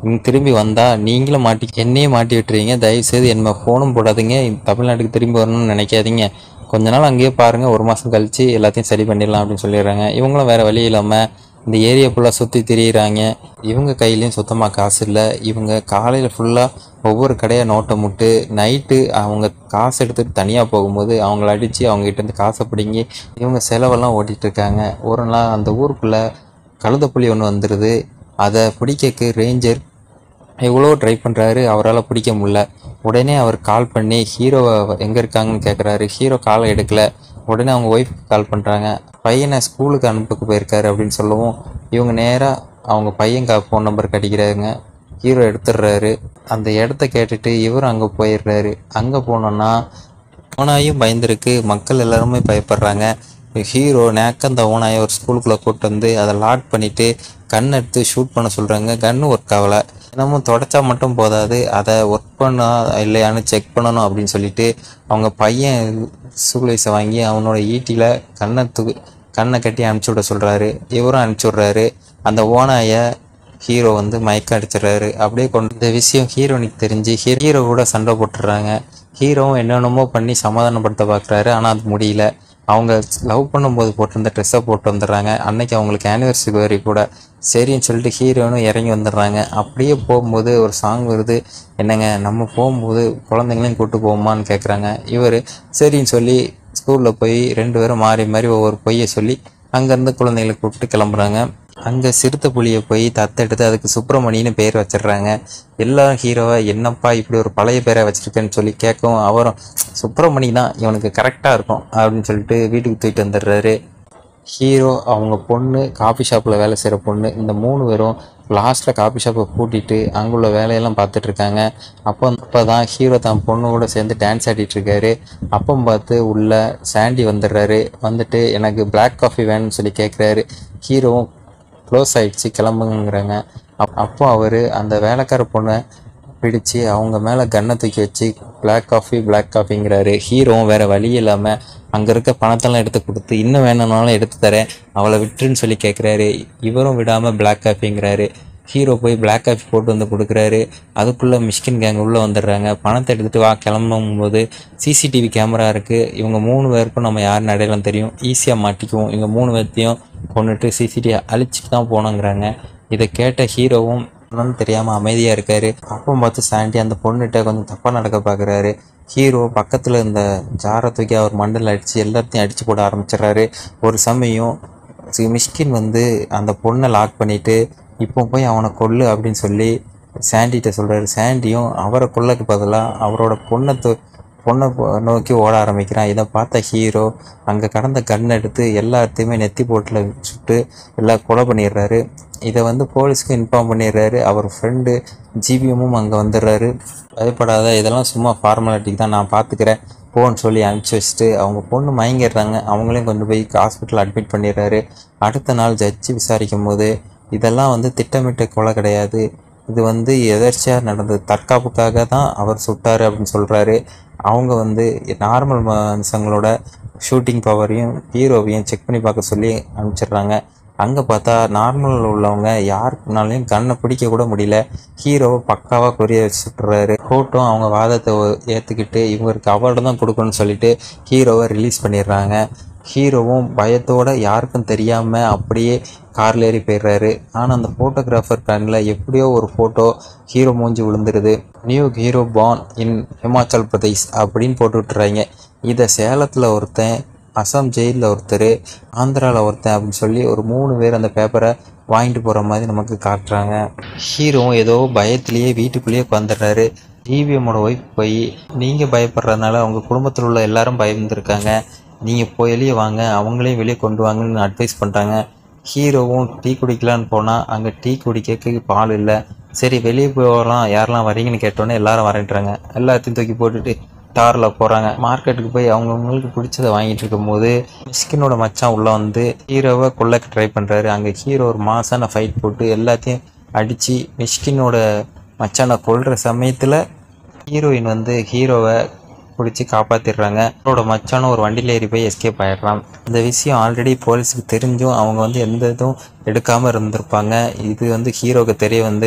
நீங்க திரும்பி வந்தா நீங்களும் மாட்டி என்னையும் மாட்டி விட்டுறீங்க தயவு செய்து என்ன ஃபோனும் போடாதீங்க தமிழ்நாட்டுக்கு திரும்பி வரணும்னு நினைக்காதீங்க கொஞ்ச நாள் அங்கேயே பாருங்க ஒரு மாசம் கழிச்சு எல்லாத்தையும் சரி பண்ணிடலாம் அப்படின்னு சொல்லிடுறாங்க இவங்களும் வேற வழி இல்லாம இந்த ஏரியா ஃபுல்லாக சுற்றி திரியிறாங்க இவங்க கையிலையும் சுத்தமாக காசு இல்லை இவங்க காலையில் ஃபுல்லாக ஒவ்வொரு கடையாக நோட்டை முட்டு நைட்டு அவங்க காசு எடுத்துகிட்டு தனியாக போகும்போது அவங்கள அடித்து அவங்ககிட்டேருந்து காசை பிடுங்கி இவங்க செலவெல்லாம் ஓட்டிகிட்டு இருக்காங்க ஒரு நாள் அந்த ஊருக்குள்ளே கழுதைப்புலி ஒன்று வந்துடுது அதை பிடிக்கக்கு ரேஞ்சர் எவ்வளோ ட்ரை பண்ணுறாரு அவரால் பிடிக்க முடியல உடனே அவர் கால் பண்ணி ஹீரோவை எங்கே இருக்காங்கன்னு கேட்குறாரு ஹீரோ காலை எடுக்கல உடனே அவங்க ஒய்ஃபுக்கு கால் பண்ணுறாங்க பையனை ஸ்கூலுக்கு அனுப்புக்கு போயிருக்காரு அப்படின்னு சொல்லவும் இவங்க நேராக அவங்க பையன் கா ஃபோன் நம்பருக்கு அடிக்கிறாங்க ஹீரோ எடுத்துடுறாரு அந்த இடத்த கேட்டுட்டு இவரும் அங்கே போயிடுறாரு அங்கே போனோன்னா ஓனாயும் பயந்துருக்கு மக்கள் எல்லாருமே பயப்படுறாங்க ஹீரோ நேக்க அந்த ஓனாயை ஒரு ஸ்கூலுக்குள்ளே கூட்டு வந்து அதை லாக் பண்ணிவிட்டு கன் எடுத்து ஷூட் பண்ண சொல்கிறாங்க கன்னு ஒர்க் ஆகலை தினமும் தொடச்சா மட்டும் போதாது அதை ஒர்க் பண்ணா இல்லையான்னு செக் பண்ணணும் அப்படின்னு சொல்லிட்டு அவங்க பையன் சூலைஸை வாங்கி அவனோட ஈட்டியில் கண்ணை தூ கண்ணை கட்டி அனுப்பிச்சி விட சொல்கிறாரு இவரும் அனுப்பிச்சி விட்றாரு அந்த ஓனாயை ஹீரோ வந்து மயக்கம் அடிச்சிடுறாரு அப்படியே கொண்டு இந்த விஷயம் ஹீரோனுக்கு தெரிஞ்சு ஹீரோ கூட சண்டை போட்டுடுறாங்க ஹீரோவும் என்னென்னமோ பண்ணி சமாதானப்படுத்த பார்க்குறாரு ஆனால் அது முடியல அவங்க லவ் பண்ணும்போது போட்டிருந்த ட்ரெஸ்ஸை போட்டு வந்துடுறாங்க அன்னைக்கு அவங்களுக்கு ஆனிவர்சரி வரி கூட சரின்னு சொல்லிட்டு ஹீரோனும் இறங்கி வந்துடுறாங்க அப்படியே போகும்போது ஒரு சாங் வருது என்னங்க நம்ம போகும்போது குழந்தைங்களையும் கூட்டு போவோமான்னு கேட்குறாங்க இவர் சரின்னு சொல்லி ஸ்கூலில் போய் ரெண்டு பேரும் மாறி மாறி ஒவ்வொரு பொய்யை சொல்லி அங்கேருந்து குழந்தைகளை கூப்பிட்டு கிளம்புறாங்க அங்கே சிறுத்தை புலியை போய் தத்தெடுத்து அதுக்கு சுப்பிரமணின்னு பேர் வச்சிடுறாங்க எல்லா ஹீரோவை என்னப்பா இப்படி ஒரு பழைய பேரை வச்சிருக்கேன்னு சொல்லி கேட்கவும் அவரும் சுப்பிரமணி தான் இவனுக்கு கரெக்டாக இருக்கும் அப்படின்னு சொல்லிட்டு வீட்டுக்கு தூக்கிட்டு வந்துடுறாரு ஹீரோ அவங்க பொண்ணு காஃபி ஷாப்பில் வேலை செய்கிற பொண்ணு இந்த மூணு பேரும் லாஸ்ட்டில் காஃபி ஷாப்பை பூட்டிட்டு அங்குள்ள வேலையெல்லாம் பார்த்துட்டு இருக்காங்க அப்போ அப்போ தான் ஹீரோ தான் பொண்ணு கூட சேர்ந்து டான்ஸ் ஆடிட்டு இருக்காரு அப்போ பார்த்து உள்ள சாண்டி வந்துடுறாரு வந்துட்டு எனக்கு Black காஃபி வேணும்னு சொல்லி கேட்குறாரு ஹீரோவும் க்ளோஸ் ஆயிடுச்சு கிளம்புங்கிறாங்க அப் அப்போ அவர் அந்த வேலைக்கார பொண்ணை பிடிச்சு அவங்க மேலே கன்னை தூக்கி வச்சு Black காஃபி Black காஃபிங்கிறாரு ஹீரோவும் வேற வழி இல்லாமல் அங்கே இருக்க பணத்தெல்லாம் எடுத்து கொடுத்து இன்னும் வேணும்னாலும் எடுத்து தரேன் அவளை விட்டுருன்னு சொல்லி கேட்குறாரு இவரும் விடாமல் Black காஃபிங்கிறாரு ஹீரோ போய் Black காஃபி போட்டு வந்து கொடுக்குறாரு அதுக்குள்ளே மிஷ்கின் கேங் உள்ளே வந்துடுறாங்க பணத்தை எடுத்துகிட்டு வா கிளம்பும் போது சிசிடிவி கேமரா இருக்குது இவங்க மூணு பேருக்கும் நம்ம யாருன்னு அடையாளம் தெரியும் ஈஸியாக மாட்டிக்குவோம் இவங்க மூணு பேர்த்தையும் கொண்டுட்டு சிசிடிவி அழிச்சிட்டு தான் போனோங்கிறாங்க இதை கேட்ட ஹீரோவும் என்னன்னு தெரியாமல் அமைதியாக இருக்காரு அப்போ பார்த்து சாண்டி அந்த பொண்ணுகிட்ட கொஞ்சம் தப்பாக நடக்க பார்க்குறாரு ஹீரோ பக்கத்தில் இந்த ஜாரை தூக்கி அவர் மண்டல் அடித்து எல்லாத்தையும் அடித்து போட ஆரம்பிச்சிடுறாரு ஒரு சமயம் சி- மிஷ்கின் வந்து அந்த பொண்ணை லாக் பண்ணிட்டு இப்போ போய் அவனை கொல்லு அப்படின்னு சொல்லி சாண்டிகிட்ட சொல்கிறாரு சாண்டியும் அவரை கொல்லக்கு பதிலாக அவரோட பொண்ணை தூ பொண்ணை போ- நோக்கி ஓட ஆரம்பிக்கிறான் இதை பார்த்த ஹீரோ அங்கே கடந்த கன் எடுத்து எல்லாத்தையுமே நெத்தி போட்டில் சுட்டு எல்லாம் கொலை பண்ணிடுறாரு இதை வந்து போலீஸ்க்கு இன்ஃபார்ம் பண்ணிடுறாரு அவர் ஃப்ரெண்டு ஜிபிஎம்மும் அங்கே வந்துடுறாரு பயப்படாத இதெல்லாம் சும்மா ஃபார்மாலிட்டிக்கு தான் நான் பார்த்துக்கிறேன் போன்னு சொல்லி அனுப்பிச்சி வச்சுட்டு அவங்க பொண்ணு மயங்கிடுறாங்க அவங்களையும் கொண்டு போய் ஹாஸ்பிட்டல் அட்மிட் பண்ணிடுறாரு அடுத்த நாள் ஜட்ஜி விசாரிக்கும் போது இதெல்லாம் வந்து திட்டமிட்ட கொலை கிடையாது இது வந்து எதர்ச்சியாக நடந்தது தற்காப்புக்காக தான் அவர் சுட்டார் அப்படின்னு சொல்கிறாரு அவங்க வந்து நார்மல் மனுஷங்களோட ஷூட்டிங் பவரையும் ஹீரோவையும் செக் பண்ணி பார்க்க சொல்லி அனுப்பிச்சிடுறாங்க அங்கே பார்த்தா நார்மல் உள்ளவங்க யாருக்குனாலையும் கண்ணை பிடிக்க கூட முடியல ஹீரோவை பக்காவாக குறிய வச்சு சுட்டுறாரு கோர்ட்டும் அவங்க வாதத்தை ஏற்றுக்கிட்டு இவங்களுக்கு அவார்டு தான் கொடுக்கணும்னு சொல்லிட்டு ஹீரோவை ரிலீஸ் பண்ணிடுறாங்க ஹீரோவும் பயத்தோட யாருக்கும் தெரியாமல் அப்படியே கார்ல ஏறி போயிடுறாரு ஆனால் அந்த ஃபோட்டோகிராஃபர் கண்ணில் எப்படியோ ஒரு ஃபோட்டோ ஹீரோ மூஞ்சி விழுந்துருது new hero born in Himachal Pradesh அப்படின்னு போட்டு விட்டுறாங்க இதை சேலத்தில் ஒருத்தன் அசாம் ஜெயிலில் ஒருத்தர் ஆந்திராவில் ஒருத்தன் அப்படின்னு சொல்லி ஒரு மூணு பேர் அந்த பேப்பரை வாங்கிட்டு போகிற மாதிரி நமக்கு காட்டுறாங்க ஹீரோ ஏதோ பயத்திலேயே வீட்டுக்குள்ளேயே உட்காந்துடுறாரு டிவிஎம்மோட ஒய்ஃப் போய் நீங்கள் பயப்படுறதுனால அவங்க குடும்பத்தில் உள்ள எல்லாரும் பயந்துருக்காங்க நீங்கள் போய் வெளியே வாங்க அவங்களையும் வெளியே கொண்டு வாங்கன்னு அட்வைஸ் பண்ணுறாங்க ஹீரோவும் டீ குடிக்கலான்னு போனால் அங்கே டீ குடிக்க பால் இல்லை சரி வெளியே போகலாம் யாரெல்லாம் வரீங்கன்னு கேட்டோன்னே எல்லாரும் வரேன்றாங்க எல்லாத்தையும் தூக்கி போட்டுட்டு காரில் போகிறாங்க மார்க்கெட்டுக்கு போய் அவங்கவுங்களுக்கு பிடிச்சதை வாங்கிட்டு இருக்கும்போது மிஸ்கினோட மச்சான் உள்ளே வந்து ஹீரோவை கொல்லக்கு ட்ரை பண்ணுறாரு அங்கே ஹீரோ ஒரு மாசான ஃபைட் போட்டு எல்லாத்தையும் அடித்து மிஸ்கினோட மச்சானை கொல்ற சமயத்தில் ஹீரோயின் வந்து ஹீரோவை பிடிச்சி காப்பாற்றிடுறாங்க அவரோட மச்சானும் ஒரு வண்டியில் ஏறி போய் எஸ்கேப் ஆயிடுறான் இந்த விஷயம் ஆல்ரெடி போலீஸுக்கு தெரிஞ்சும் அவங்க வந்து எந்த இதுவும் எடுக்காமல் இருந்திருப்பாங்க இது வந்து ஹீரோக்கு தெரிய வந்து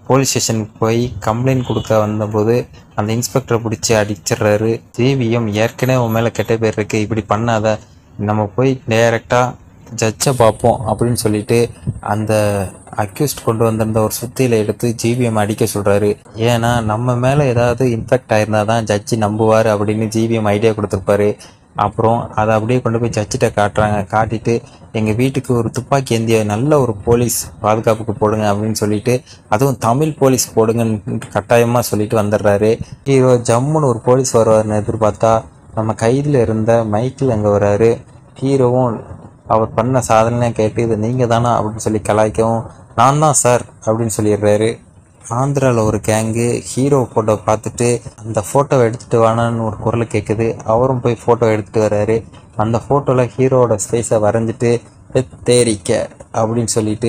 போலீஸ் ஸ்டேஷனுக்கு போய் கம்ப்ளைண்ட் கொடுக்க வந்தபோது அந்த இன்ஸ்பெக்டரை பிடிச்சி அடிச்சிடுறாரு ஜிவிஎம் ஏற்கனவே உன் மேலே கெட்ட பேர் இருக்கு இப்படி பண்ணாத நம்ம போய் டைரெக்டாக ஜட்ஜை பார்ப்போம் அப்படின்னு சொல்லிட்டு அந்த அக்யூஸ்ட் கொண்டு வந்திருந்த ஒரு சுத்தியில எடுத்து ஜிவிஎம் அடிக்க சொல்றாரு ஏன்னா நம்ம மேலே ஏதாவது இன்ஃபெக்ட் ஆயிருந்தா தான் ஜட்ஜி நம்புவார் அப்படின்னு ஜிவிஎம் ஐடியா கொடுத்துருப்பாரு அப்புறம் அதை அப்படியே கொண்டு போய் ஜட்ஜிட்ட காட்டுறாங்க காட்டிட்டு எங்கள் வீட்டுக்கு ஒரு துப்பாக்கி ஏந்திய நல்ல ஒரு போலீஸ் பாதுகாப்புக்கு போடுங்க அப்படின்னு சொல்லிட்டு அதுவும் தமிழ் போலீஸ் போடுங்கன்னு கட்டாயமாக சொல்லிட்டு வந்துடுறாரு ஹீரோ ஜம்முன்னு ஒரு போலீஸ் வருவார்னு எதிர்பார்த்தா நம்ம கையில் இருந்த மைக்கிள் அங்கே வராரு ஹீரோவும் அவர் பண்ண சாதனை கேட்டு இது நீங்கள் தானா அப்படின்னு சொல்லி கலாய்க்கவும் நான் தான் சார் அப்படின்னு சொல்லிடுறாரு ஆந்திராவில் ஒரு கேங்கு ஹீரோ ஃபோட்டோ பார்த்துட்டு அந்த ஃபோட்டோவை எடுத்துகிட்டு வானான்னு ஒரு குரல் கேட்குது அவரும் போய் ஃபோட்டோ எடுத்துகிட்டு வர்றாரு அந்த ஃபோட்டோவில் ஹீரோவோட ஸ்பேஸை வரைஞ்சிட்டு தேரிக்க அப்படின்னு சொல்லிட்டு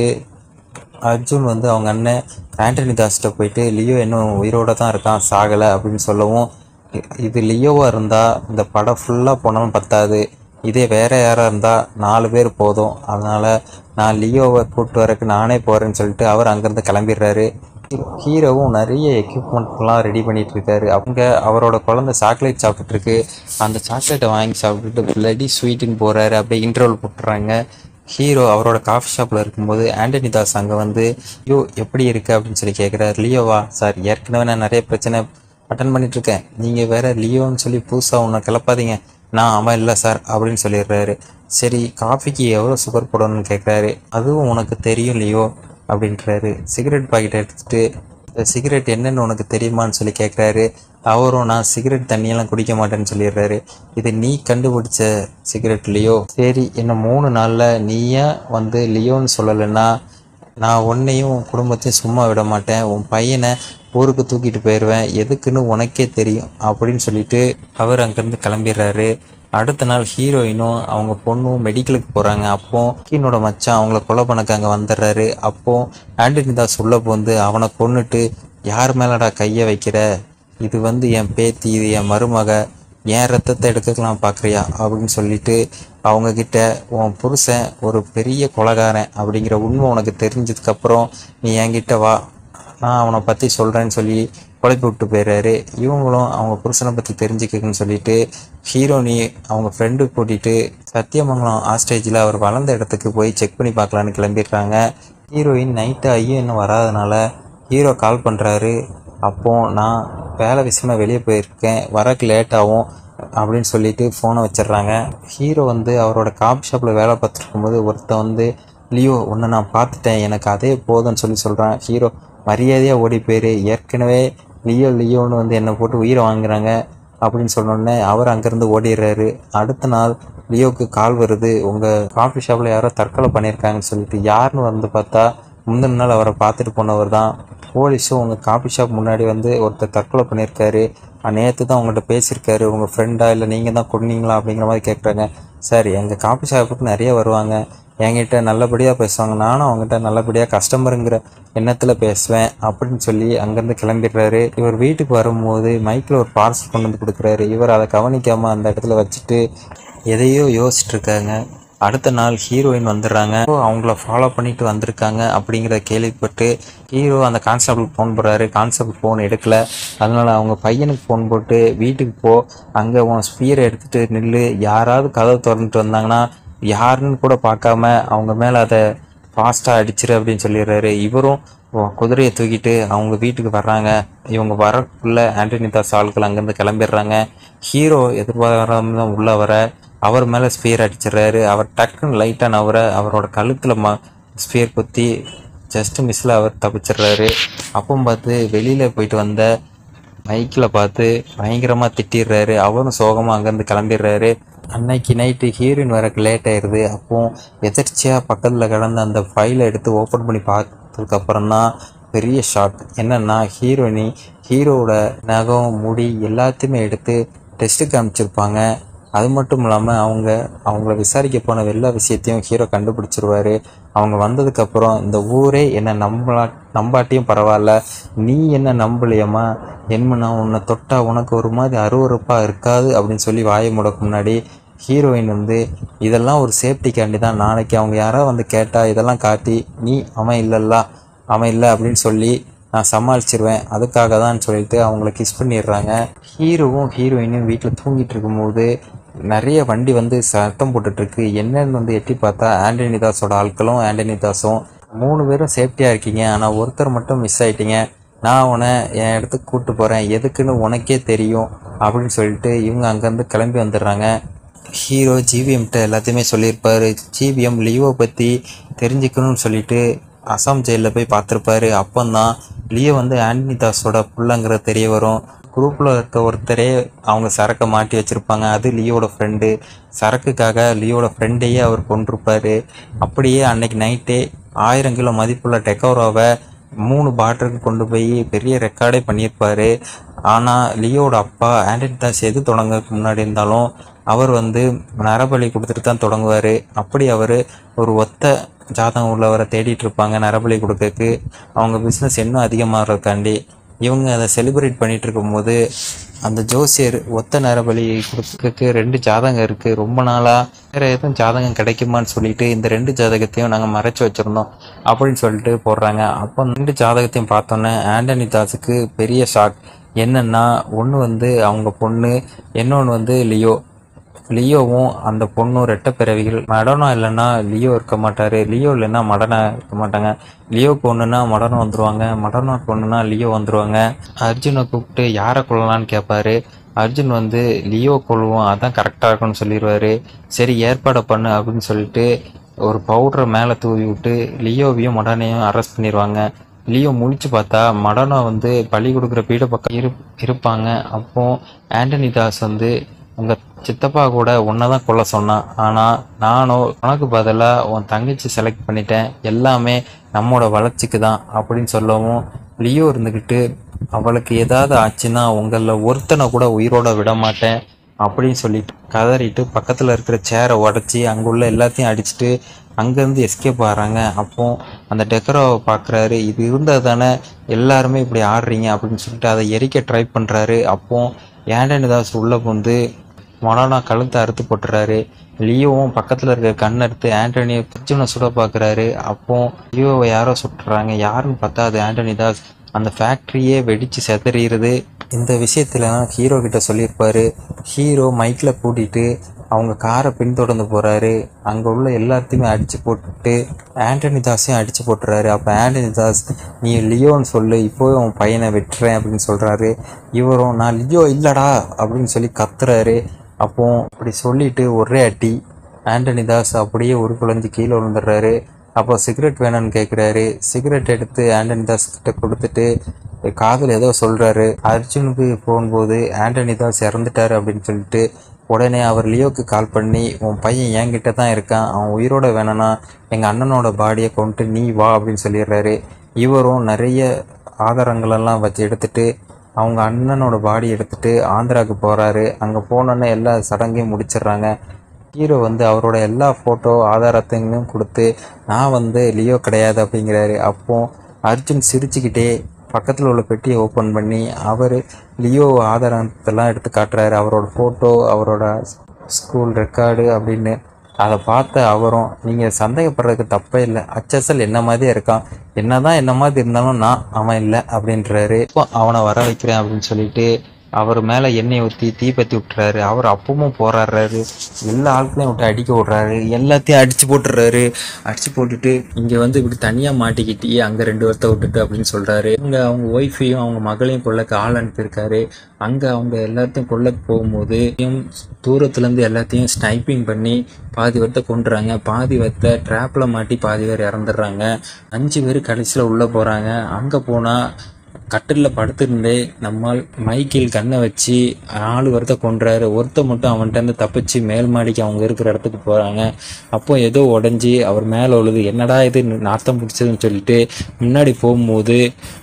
அர்ஜுன் வந்து அவங்க அண்ணன் ஆண்டனி தாஸ்கிட்ட போயிட்டு லியோ இன்னும் உயிரோட தான் இருக்கான் சாகலை அப்படின்னு சொல்லவும் இ- இது லியோவாக இருந்தால் இந்த படம் ஃபுல்லாக போனாலும் பத்தாது இதே வேற யாராக இருந்தால் நாலு பேர் போதும் அதனால் நான் லியோவை கூப்பிட்டு வரக்கு நானே போகிறேன்னு சொல்லிட்டு அவர் அங்கேருந்து கிளம்பிடுறாரு ஹீரோவும் நிறைய எக்யூப்மெண்ட்லாம் ரெடி பண்ணிட்டு இருக்காரு அவங்க அவரோட குழந்தை சாக்லேட் சாப்பிட்டுட்டு இருக்கு அந்த சாக்லேட்டை வாங்கி சாப்பிட்டுட்டு பிளடி ஸ்வீட்டுன்னு போறாரு அப்படியே இன்டர்வல் போட்டுறாங்க ஹீரோ அவரோட காஃபி ஷாப்பில் இருக்கும்போது ஆண்டனி தாஸ் அங்கே வந்து யோ எப்படி இருக்கு அப்படின்னு சொல்லி கேட்குறாரு லியோவா சார் ஏற்கனவே நான் நிறைய பிரச்சனை அட்டன் பண்ணிட்டு இருக்கேன் நீங்கள் வேற லியோன்னு சொல்லி புதுசாக ஒன்று கிளப்பாதீங்க நான் அவன் இல்லை சார் அப்படின்னு சொல்லிடுறாரு சரி காஃபிக்கு எவ்வளோ சுகர் போடணும்னு கேட்குறாரு அதுவும் உனக்கு தெரியும் லியோ அப்படின்றாரு சிகரெட் பாக்கெட் எடுத்துட்டு இந்த சிகரெட் என்னன்னு உனக்கு தெரியுமான்னு சொல்லி கேட்குறாரு அவரும் நான் சிகரெட் தண்ணியெல்லாம் குடிக்க மாட்டேன்னு சொல்லிடுறாரு இது நீ கண்டுபிடிச்ச சிகரெட் லியோ சரி இன்னும் மூணு நாளில் நீயே வந்து லியோன்னு சொல்லலைன்னா நான் உன்னையும் உன் குடும்பத்தையும் சும்மா விட மாட்டேன் உன் பையனை ஊருக்கு தூக்கிட்டு போயிடுவேன் எதுக்குன்னு உனக்கே தெரியும் அப்படின்னு சொல்லிட்டு அவர் அங்கேருந்து கிளம்பிடுறாரு அடுத்த நாள் ஹீரோயினும் அவங்க பொண்ணும் மெடிக்கலுக்கு போகிறாங்க அப்போ கீனோட மச்சான் அவங்கள கொலை பண்ணக்கு அங்கே வந்துடுறாரு அப்போ ஆண்டனி தாஸ் உள்ள போந்து அவனை கொன்னுட்டு யார் மேலடா கையை வைக்கிற இது வந்து என் பேத்தி இது என் மருமக என் ரத்தத்தை எடுக்கலாம் பார்க்குறியா அப்படின்னு சொல்லிட்டு அவங்க கிட்ட உன் புருஷன் ஒரு பெரிய கொலகாரன் அப்படிங்கிற உண்மை உனக்கு தெரிஞ்சதுக்கப்புறம் நீ என்கிட்ட வா நான் அவனை பற்றி சொல்கிறேன்னு சொல்லி குழப்பி விட்டு போயிடுறாரு இவங்களும் அவங்க புருஷனை பற்றி தெரிஞ்சுக்கன்னு சொல்லிட்டு ஹீரோனி அவங்க ஃப்ரெண்டு கூட்டிகிட்டு சத்தியமங்கலம் ஆஸ்டேஜில் அவர் வளர்ந்த இடத்துக்கு போய் செக் பண்ணி பார்க்கலான்னு கிளம்பிடுறாங்க ஹீரோயின் நைட்டு ஐயோ இன்னும் வராதனால ஹீரோ கால் பண்ணுறாரு அப்போ நான் வேலை விஷயமா வெளியே போயிருக்கேன் வரக்கு லேட் ஆகும் அப்படின்னு சொல்லிட்டு ஃபோனை வச்சிடுறாங்க ஹீரோ வந்து அவரோட காபி ஷாப்பில் வேலை பார்த்துட்டு இருக்கும்போது ஒருத்தன் வந்து லியோ உன்னை நான் பார்த்துட்டேன் எனக்கு அதே போதும்னு சொல்லி சொல்கிறான் ஹீரோ மரியாதையாக ஓடி போயிரு ஏற்கனவே லியோ லியோன்னு வந்து என்னை போட்டு உயிரை வாங்குறாங்க அப்படின்னு சொன்னோடனே அவர் அங்கேருந்து ஓடிடுறாரு அடுத்த நாள் லியோவுக்கு கால் வருது உங்கள் காஃபி ஷாப்பில் யாரோ தற்கொலை பண்ணியிருக்காங்கன்னு சொல்லிட்டு யாருன்னு வந்து பார்த்தா முந்தின நாள் அவரை பார்த்துட்டு போனவர் தான் போலீஸும் உங்கள் காஃபி ஷாப் முன்னாடி வந்து ஒருத்தர் தற்கொலை பண்ணியிருக்காரு நேற்று தான் உங்கள்கிட்ட பேசியிருக்காரு உங்கள் ஃப்ரெண்டா இல்லை நீங்கள் தான் கொன்னீங்களா அப்படிங்கிற மாதிரி கேட்குறாங்க சார் எங்கள் காஃபி ஷாப்புக்கு நிறைய வருவாங்க என்கிட்ட நல்லபடியாக பேசுவாங்க நானும் அவங்ககிட்ட நல்லபடியாக கஸ்டமருங்கிற எண்ணத்தில் பேசுவேன் அப்படின்னு சொல்லி அங்கேருந்து கிளம்பிடுறாரு இவர் வீட்டுக்கு வரும்போது மைக்கில் ஒரு பார்சல் கொண்டு வந்து கொடுக்குறாரு இவர் அதை கவனிக்காமல் அந்த இடத்துல வச்சுட்டு எதையோ யோசிச்சுட்டு இருக்காங்க அடுத்த நாள் ஹீரோயின் வந்துடுறாங்க இப்போ அவங்கள ஃபாலோ பண்ணிட்டு வந்திருக்காங்க அப்படிங்கிறத கேள்விப்பட்டு ஹீரோ அந்த கான்ஸ்டபிள் ஃபோன் போடுறாரு கான்ஸ்டபிள் ஃபோன் எடுக்கல அதனால அவங்க பையனுக்கு ஃபோன் போட்டு வீட்டுக்கு போ அங்கே உன் ஸ்பீரை எடுத்துட்டு நில்லு யாராவது கதவை திறந்துட்டு வந்தாங்கன்னா யாருன்னு கூட பார்க்காம அவங்க மேலே அதை ஃபாஸ்ட்டாக அடிச்சிரு அப்படின்னு சொல்லிடுறாரு இவரும் ஓ- குதிரையை தூக்கிட்டு அவங்க வீட்டுக்கு வர்றாங்க இவங்க வரக்குள்ள ஆண்டனி தாஸ் ஆட்கள் அங்கேருந்து கிளம்பிடுறாங்க ஹீரோ எதிர்பாராம தான் உள்ளே வர அவர் மேலே ஸ்பியர் அடிச்சிடுறாரு அவர் டக்குன்னு லைட்டாக நவர அவரோட கழுத்தில் ம ஸ்பியர் குத்தி ஜஸ்ட் மிஸ்ஸில் அவர் தப்பிச்சிடுறாரு அப்போ பார்த்து வெளியில் போயிட்டு வந்த மைக்கில் பார்த்து பயங்கரமாக திட்டிடுறாரு அவரும் சோகமாக அங்கேருந்து கிளம்பிடுறாரு அன்னைக்கு நைட்டு ஹீரோயின் வரக்கு லேட் ஆயிடுது அப்போ எதர்ச்சியாக பக்கத்தில் கிடந்த அந்த ஃபைலை எடுத்து ஓப்பன் பண்ணி பார்த்ததுக்கப்புறம் தான் பெரிய ஷாக் என்னன்னா ஹீரோயினி ஹீரோவோட நகம் முடி எல்லாத்தையுமே எடுத்து டெஸ்ட்டுக்கு அனுப்பிச்சிருப்பாங்க அது மட்டும் இல்லாமல் அவங்க அவங்கள விசாரிக்க போன எல்லா விஷயத்தையும் ஹீரோ கண்டுபிடிச்சிருவாரு அவங்க வந்ததுக்கப்புறம் இந்த ஊரே என்னை நம்பலா நம்பாட்டியும் பரவாயில்ல நீ என்ன நம்பலையம்மா என்ன நான் உன்னை தொட்டா உனக்கு ஒரு மாதிரி அருவருப்பாக இருக்காது அப்படின்னு சொல்லி வாயை முடக்கு முன்னாடி ஹீரோயின் வந்து இதெல்லாம் ஒரு சேஃப்டிக்காண்டி தான் நாளைக்கு அவங்க யாராவது வந்து கேட்டால் இதெல்லாம் காட்டி நீ அவன் இல்லைல்ல அவன் இல்லை அப்படின்னு சொல்லி நான் சமாளிச்சிருவேன் அதுக்காக தான் சொல்லிட்டு அவங்கள கிஸ் பண்ணிடுறாங்க ஹீரோவும் ஹீரோயினும் வீட்டில் தூங்கிட்டு இருக்கும்போது நிறைய வண்டி வந்து சத்தம் போட்டுட்ருக்கு என்னன்னு வந்து எட்டி பார்த்தா ஆண்டனி தாஸோட ஆட்களும் ஆண்டனி தாஸும் மூணு பேரும் சேஃப்டியாக இருக்கீங்க ஆனால் ஒருத்தர் மட்டும் மிஸ் ஆயிட்டீங்க நான் உன்னை என் இடத்துக்கு கூப்பிட்டு போகிறேன் எதுக்குன்னு உனக்கே தெரியும் அப்படின்னு சொல்லிட்டு இவங்க அங்கேருந்து கிளம்பி வந்துடுறாங்க ஹீரோ ஜிவிஎம்கிட்ட எல்லாத்தையுமே சொல்லியிருப்பாரு ஜிவிஎம் லியோவை பற்றி தெரிஞ்சுக்கணும்னு சொல்லிட்டு அசாம் ஜெயிலில் போய் பார்த்துருப்பாரு அப்போந்தான் லியோ வந்து ஆண்டனி தாஸோட புள்ளங்கிறது தெரிய வரும் குரூப்பில் இருக்க ஒருத்தரே அவங்க சரக்கை மாட்டி வச்சுருப்பாங்க அது லியோட ஃப்ரெண்டு சரக்குக்காக லியோட ஃப்ரெண்டையே அவர் கொண்டிருப்பாரு அப்படியே அன்னைக்கு நைட்டே ஆயிரம் கிலோ மதிப்புள்ள டெக்கோரோவை மூணு பாட்டிலுக்கு கொண்டு போய் பெரிய ரெக்கார்டே பண்ணியிருப்பாரு ஆனால் லியோட அப்பா ஆண்டனி தாஸ் எது தொடங்கறதுக்கு முன்னாடி இருந்தாலும் அவர் வந்து நரபலி கொடுத்துட்டு தான் தொடங்குவார் அப்படி அவர் ஒரு ஒத்த ஜாதகம் உள்ளவரை தேடிட்டு இருப்பாங்க நரபலி கொடுக்கறதுக்கு அவங்க பிஸ்னஸ் இன்னும் அதிகமாகறதுக்காண்டி இவங்க அதை செலிப்ரேட் பண்ணிட்டு இருக்கும்போது அந்த ஜோசியர் ஒத்த நரபலி கொடுக்கறதுக்கு ரெண்டு ஜாதகம் இருக்குது ரொம்ப நாளாக வேறு எதுவும் ஜாதகம் கிடைக்குமான்னு சொல்லிட்டு இந்த ரெண்டு ஜாதகத்தையும் நாங்கள் மறைச்சு வச்சுருந்தோம் அப்படின்னு சொல்லிட்டு போடுறாங்க அப்போ ரெண்டு ஜாதகத்தையும் பார்த்தோன்னே ஆண்டனி தாஸுக்கு பெரிய ஷாக் என்னன்னா ஒன்று வந்து அவங்க பொண்ணு இன்னொன்று வந்து லியோ லியோவும் அந்த பொண்ணும் ரெட்டை பிறவிகள் மடனம் இல்லைன்னா லியோ இருக்க மாட்டார் லியோ இல்லைன்னா மடனா இருக்க மாட்டாங்க லியோக்கு ஒன்றுனா மடனம் வந்துருவாங்க மடனுக்கு ஒன்றுனா லியோ வந்துருவாங்க அர்ஜுனை கூப்பிட்டு யாரை கொள்ளலான்னு கேட்பாரு அர்ஜுன் வந்து லியோ கொள்வோம் அதான் கரெக்டாக இருக்கும்னு சொல்லிடுவாரு சரி ஏற்பாடை பண்ணு அப்படின்னு சொல்லிட்டு ஒரு பவுடரை மேலே தூவி விட்டு லியோவையும் மடனையும் அரெஸ்ட் பண்ணிடுவாங்க லியோ முழிச்சு பார்த்தா மடனை வந்து பலி கொடுக்குற பீட பக்கம் இரு இருப்பாங்க அப்போ ஆண்டனி தாஸ் வந்து உங்கள் சித்தப்பா கூட உன்னை தான் கொல்ல சொன்னான் ஆனால் நானும் உனக்கு பதிலாக உன் தங்கச்சி செலக்ட் பண்ணிட்டேன் எல்லாமே நம்மோட வளர்ச்சிக்கு தான் அப்படின்னு சொல்லவும் லியோ இருந்துக்கிட்டு அவளுக்கு ஏதாவது ஆச்சுன்னா உங்களில் ஒருத்தனை கூட உயிரோட விட மாட்டேன் அப்படின்னு சொல்லிட்டு கதறிட்டு பக்கத்தில் இருக்கிற சேரை உடச்சி அங்கே உள்ள எல்லாத்தையும் அடிச்சுட்டு அங்கேருந்து எஸ்கேப் ஆகிறாங்க அப்போ அந்த டெக்கரோவை பார்க்குறாரு இது இருந்தால் தானே எல்லாருமே இப்படி ஆடுறீங்க அப்படின்னு சொல்லிட்டு அதை எரிக்க ட்ரை பண்ணுறாரு அப்போ ஏண்டனி தாஸ் உள்ளே வந்து மொனானா கழுத்தை அறுத்து போட்டுறாரு லியோவும் பக்கத்தில் இருக்க கண் அறுத்து ஆண்டனியை பிச்சுனை சுட பார்க்குறாரு அப்போ லியோவை யாரோ சுட்டுறாங்க யாருன்னு பார்த்தா அது ஆண்டனி தாஸ் அந்த ஃபேக்ட்ரியே வெடிச்சு செதறிடுது இந்த விஷயத்துல ஹீரோ கிட்ட சொல்லியிருப்பாரு ஹீரோ மைக்கில் கூட்டிட்டு அவங்க காரை பின்தொடர்ந்து போறாரு அங்கே உள்ள எல்லாத்தையுமே அடிச்சு போட்டுட்டு ஆண்டனி தாஸையும் அடிச்சு போட்டுறாரு அப்போ ஆண்டனி தாஸ் நீ லியோன்னு சொல்லு இப்போ உன் பையனை வெட்டுறேன் அப்படின்னு சொல்றாரு இவரும் நான் லியோ இல்லடா அப்படின்னு சொல்லி கத்துறாரு அப்போ அப்படி சொல்லிட்டு ஒரே அடி ஆண்டனி தாஸ் அப்படியே ஒரு குழந்தை கீழே விழுந்துடுறாரு அப்போ சிகரெட் வேணும்னு கேட்குறாரு சிகரெட் எடுத்து ஆண்டனி தாஸ் கிட்ட கொடுத்துட்டு காதில் ஏதோ சொல்கிறாரு அர்ஜுனுக்கு போகும்போது ஆண்டனி தாஸ் இறந்துட்டாரு அப்படின்னு சொல்லிட்டு உடனே அவர் லியோக்கு கால் பண்ணி உன் பையன் என்கிட்ட தான் இருக்கான் அவன் உயிரோட வேணும்னா எங்கள் அண்ணனோட பாடியை கொண்டு நீ வா அப்படின்னு சொல்லிடுறாரு இவரும் நிறைய ஆதாரங்களெல்லாம் வச்சு எடுத்துட்டு அவங்க அண்ணனோட பாடி எடுத்துட்டு ஆந்திராவுக்கு போகிறாரு அங்கே போனோன்னே எல்லா சடங்கையும் முடிச்சிடுறாங்க ஹீரோ வந்து அவரோட எல்லா ஃபோட்டோ ஆதாரத்தையும் கொடுத்து நான் வந்து லியோ கிடையாது அப்படிங்கிறாரு அப்போ அர்ஜுன் சிரிச்சுக்கிட்டே பக்கத்தில் உள்ள பெட்டியை ஓப்பன் பண்ணி அவர் லியோ ஆதாரத்தெல்லாம் எடுத்து காட்டுறாரு அவரோட ஃபோட்டோ அவரோட ஸ்கூல் ரெக்கார்டு அப்படின்னு அதை பார்த்த அவரும் நீங்கள் சந்தேகப்படுறதுக்கு தப்பே இல்லை அச்சசல் என்ன மாதிரியே இருக்கான் என்னதான் என்ன மாதிரி இருந்தாலும் நான் அவன் இல்லை அப்படின்றாரு இப்போ அவனை வர வைக்கிறேன் அப்படின்னு சொல்லிட்டு அவர் மேலே எண்ணெய் ஊற்றி தீ பற்றி விட்டுறாரு அவர் அப்பவும் போராடுறாரு எல்லா ஆட்களையும் விட்டு அடிக்க விட்றாரு எல்லாத்தையும் அடிச்சு போட்டுறாரு அடிச்சு போட்டுட்டு இங்கே வந்து இப்படி தனியாக மாட்டிக்கிட்டு அங்கே ரெண்டு வருத்த விட்டுட்டு அப்படின்னு சொல்கிறாரு இங்கே அவங்க ஒய்ஃபையும் அவங்க மகளையும் கொள்ளக்கு ஆள் அனுப்பியிருக்காரு அங்கே அவங்க எல்லாத்தையும் கொள்ளக்கு போகும்போது தூரத்துலேருந்து எல்லாத்தையும் ஸ்னைப்பிங் பண்ணி பாதி வருத்த கொண்டுறாங்க பாதி வருத்த ட்ராப்பில் மாட்டி பாதி பேர் இறந்துடுறாங்க அஞ்சு பேர் கடைசியில் உள்ளே போகிறாங்க அங்கே போனால் கட்டிலில் படுத்திருந்தே நம்மால் மைக்கில் கண்ணை வச்சு நாலு ஒருத்த கொன்றாரு ஒருத்த மட்டும் அவன்கிட்ட இருந்து தப்பிச்சு மேல் மாடிக்கு அவங்க இருக்கிற இடத்துக்கு போகிறாங்க அப்போ ஏதோ உடஞ்சி அவர் மேலே உழுது என்னடா இது நாத்தம் பிடிச்சதுன்னு சொல்லிட்டு முன்னாடி போகும்போது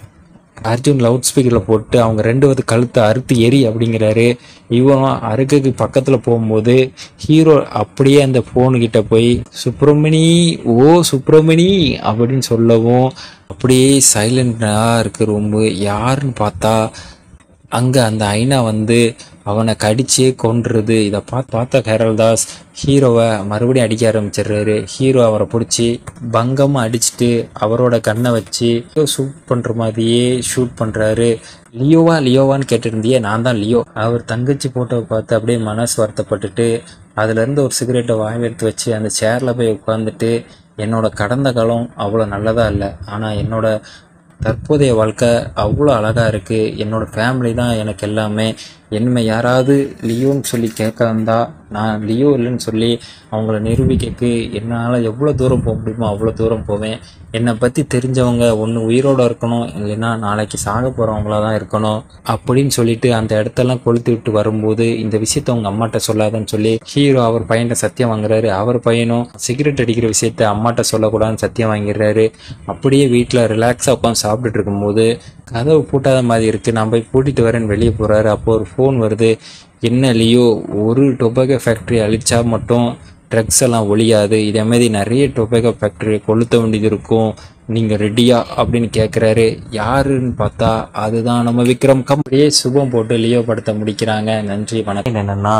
அர்ஜுன் லவுட் ஸ்பீக்கரில் போட்டு அவங்க ரெண்டு வந்து கழுத்தை அறுத்து எரி அப்படிங்கிறாரு இவனும் அறுக்குக்கு பக்கத்தில் போகும்போது ஹீரோ அப்படியே அந்த ஃபோனுக்கிட்ட போய் சுப்பிரமணி ஓ சுப்பிரமணி அப்படின்னு சொல்லவும் அப்படியே சைலண்டாக இருக்கு ரொம்ப யாருன்னு பார்த்தா அங்கே அந்த ஐனா வந்து அவனை கடிச்சே கொன்றுது இதை பார்த்து பார்த்த கேரல் தாஸ் ஹீரோவை மறுபடியும் அடிக்க ஆரம்பிச்சிடுறாரு ஹீரோ அவரை பிடிச்சி பங்கமாக அடிச்சுட்டு அவரோட கண்ணை வச்சு ஷூட் பண்ணுற மாதிரியே ஷூட் பண்ணுறாரு லியோவா லியோவான்னு கேட்டிருந்தியே நான் தான் லியோ அவர் தங்கச்சி ஃபோட்டோவை பார்த்து அப்படியே மனசு வருத்தப்பட்டுட்டு அதுலேருந்து ஒரு சிகரெட்டை வாங்கி எடுத்து வச்சு அந்த சேரில் போய் உட்காந்துட்டு என்னோட கடந்த காலம் அவ்வளோ நல்லதாக இல்லை ஆனால் என்னோட தற்போதைய வாழ்க்கை அவ்வளோ அழகாக இருக்குது என்னோட ஃபேமிலி தான் எனக்கு எல்லாமே என்னை யாராவது லியோன்னு சொல்லி கேட்க வந்தா நான் லியோ இல்லைன்னு சொல்லி அவங்கள நிரூபிக்கக்கு என்னால் எவ்வளோ தூரம் போக முடியுமோ அவ்வளோ தூரம் போவேன் என்னை பற்றி தெரிஞ்சவங்க ஒன்று உயிரோடு இருக்கணும் இல்லைன்னா நாளைக்கு சாக போகிறவங்களா தான் இருக்கணும் அப்படின்னு சொல்லிட்டு அந்த இடத்தெல்லாம் கொளுத்தி விட்டு வரும்போது இந்த விஷயத்த அவங்க அம்மாட்ட சொல்லாதன்னு சொல்லி ஹீரோ அவர் பையன்ட்ட சத்தியம் வாங்குறாரு அவர் பையனும் சிகரெட் அடிக்கிற விஷயத்த அம்மாட்ட சொல்லக்கூடாதுன்னு சத்தியம் வாங்கிடுறாரு அப்படியே வீட்டில் ரிலாக்ஸாக உட்காந்து சாப்பிட்டுட்டு இருக்கும்போது கதவு பூட்டாத மாதிரி இருக்குது நான் போய் பூட்டிட்டு வரேன்னு வெளியே போகிறாரு அப்போ ஒரு ஃபோன் வருது என்ன லியோ ஒரு டொபாக்கோ ஃபேக்ட்ரி அழிச்சா மட்டும் ட்ரக்ஸ் எல்லாம் ஒழியாது இதே மாதிரி நிறைய டொபாக்கோ ஃபேக்ட்ரி கொளுத்த வேண்டியது இருக்கும் நீங்கள் ரெடியா அப்படின்னு கேட்குறாரு யாருன்னு பார்த்தா அதுதான் நம்ம விக்ரம் கம்பெனியே சுபம் போட்டு லியோ படத்தை முடிக்கிறாங்க நன்றி வணக்கம் என்னென்னா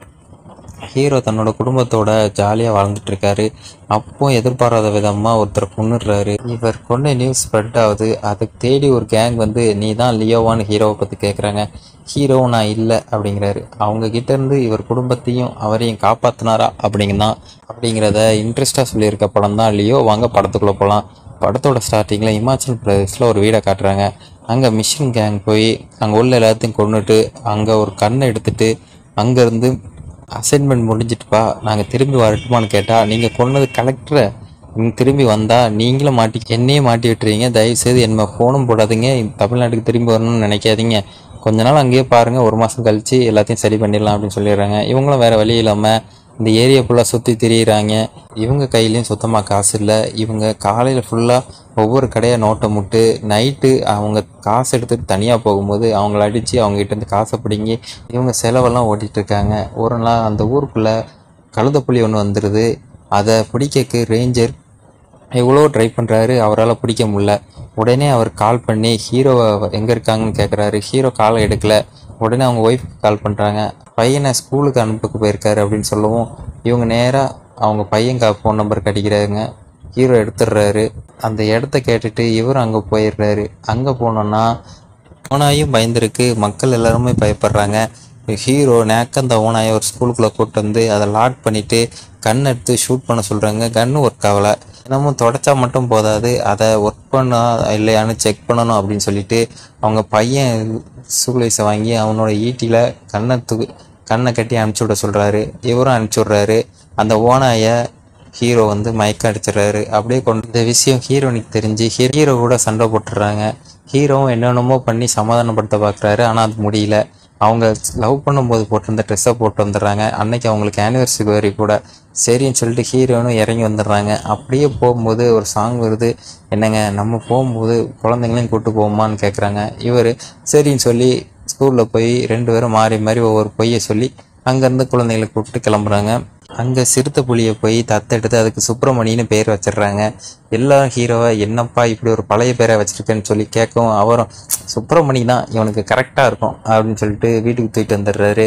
ஹீரோ தன்னோட குடும்பத்தோட ஜாலியாக வாழ்ந்துட்டு இருக்காரு அப்போ எதிர்பாராத விதமாக ஒருத்தர் கொண்டுடுறாரு இவர் கொண்ட நியூஸ் ஸ்ப்ரெட் ஆகுது அதுக்கு தேடி ஒரு கேங் வந்து நீ தான் லியோவான்னு ஹீரோவை பற்றி கேட்குறாங்க ஹீரோ நான் இல்லை அப்படிங்கிறாரு அவங்க கிட்ட இருந்து இவர் குடும்பத்தையும் அவரையும் காப்பாத்தினாரா அப்படிங்கதான் அப்படிங்கிறத இன்ட்ரெஸ்டாக சொல்லியிருக்க படம் தான் லியோ வாங்க படத்துக்குள்ளே போகலாம் படத்தோட ஸ்டார்டிங்கில் இமாச்சல் பிரதேஷில் ஒரு வீடை காட்டுறாங்க அங்கே மிஷின் கேங் போய் அங்கே உள்ள எல்லாத்தையும் கொண்டுட்டு அங்கே ஒரு கண்ணை எடுத்துட்டு அங்கேருந்து அசைன்மெண்ட் முடிஞ்சிட்டுப்பா நாங்கள் திரும்பி வரட்டுமான்னு கேட்டால் நீங்கள் கொன்னது கலெக்டரை நீங்கள் திரும்பி வந்தால் நீங்களும் மாட்டி என்னையே மாட்டி விட்டுறீங்க தயவுசெய்து என்ன ஃபோனும் போடாதீங்க தமிழ்நாட்டுக்கு திரும்பி வரணும்னு நினைக்காதீங்க கொஞ்ச நாள் அங்கேயே பாருங்கள் ஒரு மாதம் கழித்து எல்லாத்தையும் சரி பண்ணிடலாம் அப்படின்னு சொல்லிடுறாங்க இவங்களும் வேறு வழி இல்லாமல் இந்த ஏரியா ஃபுல்லாக சுற்றி திரியிறாங்க இவங்க கையிலையும் சுத்தமாக காசு இல்லை இவங்க காலையில் ஃபுல்லாக ஒவ்வொரு கடையாக நோட்டை முட்டு நைட்டு அவங்க காசு எடுத்துகிட்டு தனியாக போகும்போது அவங்கள அடித்து அவங்ககிட்ட காசை பிடுங்கி இவங்க செலவெல்லாம் ஓட்டிகிட்டு இருக்காங்க ஒரு நாள் அந்த ஊருக்குள்ளே கழுதைப்புலி ஒன்று வந்துடுது அதை பிடிக்கக்கு ரேஞ்சர் எவ்வளோ ட்ரை பண்ணுறாரு அவரால் பிடிக்க முடியல உடனே அவர் கால் பண்ணி ஹீரோவை எங்கே இருக்காங்கன்னு கேட்குறாரு ஹீரோ காலை எடுக்கல உடனே அவங்க ஒய்ஃப்க்கு கால் பண்ணுறாங்க பையனை ஸ்கூலுக்கு அனுப்புக்கு போயிருக்காரு அப்படின்னு சொல்லவும் இவங்க நேராக அவங்க பையன் கா ஃபோன் நம்பருக்கு அடிக்கிறாருங்க ஹீரோ எடுத்துடுறாரு அந்த இடத்த கேட்டுட்டு இவரும் அங்கே போயிடுறாரு அங்கே போனோன்னா ஓனாயும் பயந்துருக்கு மக்கள் எல்லாருமே பயப்படுறாங்க ஹீரோ நேக்க அந்த ஓனாயை ஒரு ஸ்கூலுக்குள்ளே கூட்டு வந்து அதை லாக் பண்ணிவிட்டு கன் எடுத்து ஷூட் பண்ண சொல்கிறாங்க கன்னு ஒர்க் ஆகலை தினமும் தொடச்சா மட்டும் போதாது அதை ஒர்க் பண்ணா இல்லையான்னு செக் பண்ணணும் அப்படின்னு சொல்லிட்டு அவங்க பையன் சூலைஸை வாங்கி அவனோட ஈட்டியில் கண்ணை தூ கண்ணை கட்டி அனுப்பிச்சி விட சொல்கிறாரு இவரும் அனுப்பிச்சி விட்றாரு அந்த ஓனாயை ஹீரோ வந்து மயக்கம் அடிச்சிடுறாரு அப்படியே கொண்டு இந்த விஷயம் ஹீரோனுக்கு தெரிஞ்சு ஹீரோ கூட சண்டை போட்டுடுறாங்க ஹீரோவும் என்னென்னமோ பண்ணி சமாதானப்படுத்த பார்க்குறாரு ஆனால் அது முடியல அவங்க லவ் பண்ணும்போது போட்டிருந்த ட்ரெஸ்ஸை போட்டு வந்துடுறாங்க அன்னைக்கு அவங்களுக்கு ஆனிவர்சரி கூட சரின்னு சொல்லிட்டு ஹீரோனும் இறங்கி வந்துடுறாங்க அப்படியே போகும்போது ஒரு சாங் வருது என்னங்க நம்ம போகும்போது குழந்தைங்களையும் கூட்டு போவோமான்னு கேட்குறாங்க இவர் சரின்னு சொல்லி ஸ்கூலில் போய் ரெண்டு பேரும் மாறி மாறி ஒவ்வொரு பொய்யை சொல்லி அங்கேருந்து குழந்தைகளை கூப்பிட்டு கிளம்புறாங்க அங்கே சிறுத்தை புலியை போய் தத்தெடுத்து அதுக்கு சுப்பிரமணின்னு பேர் வச்சிடுறாங்க எல்லா ஹீரோவை என்னப்பா இப்படி ஒரு பழைய பேரை வச்சிருக்கேன்னு சொல்லி கேட்கவும் அவரும் சுப்பிரமணி தான் இவனுக்கு கரெக்டாக இருக்கும் அப்படின்னு சொல்லிட்டு வீட்டுக்கு தூக்கிட்டு வந்துடுறாரு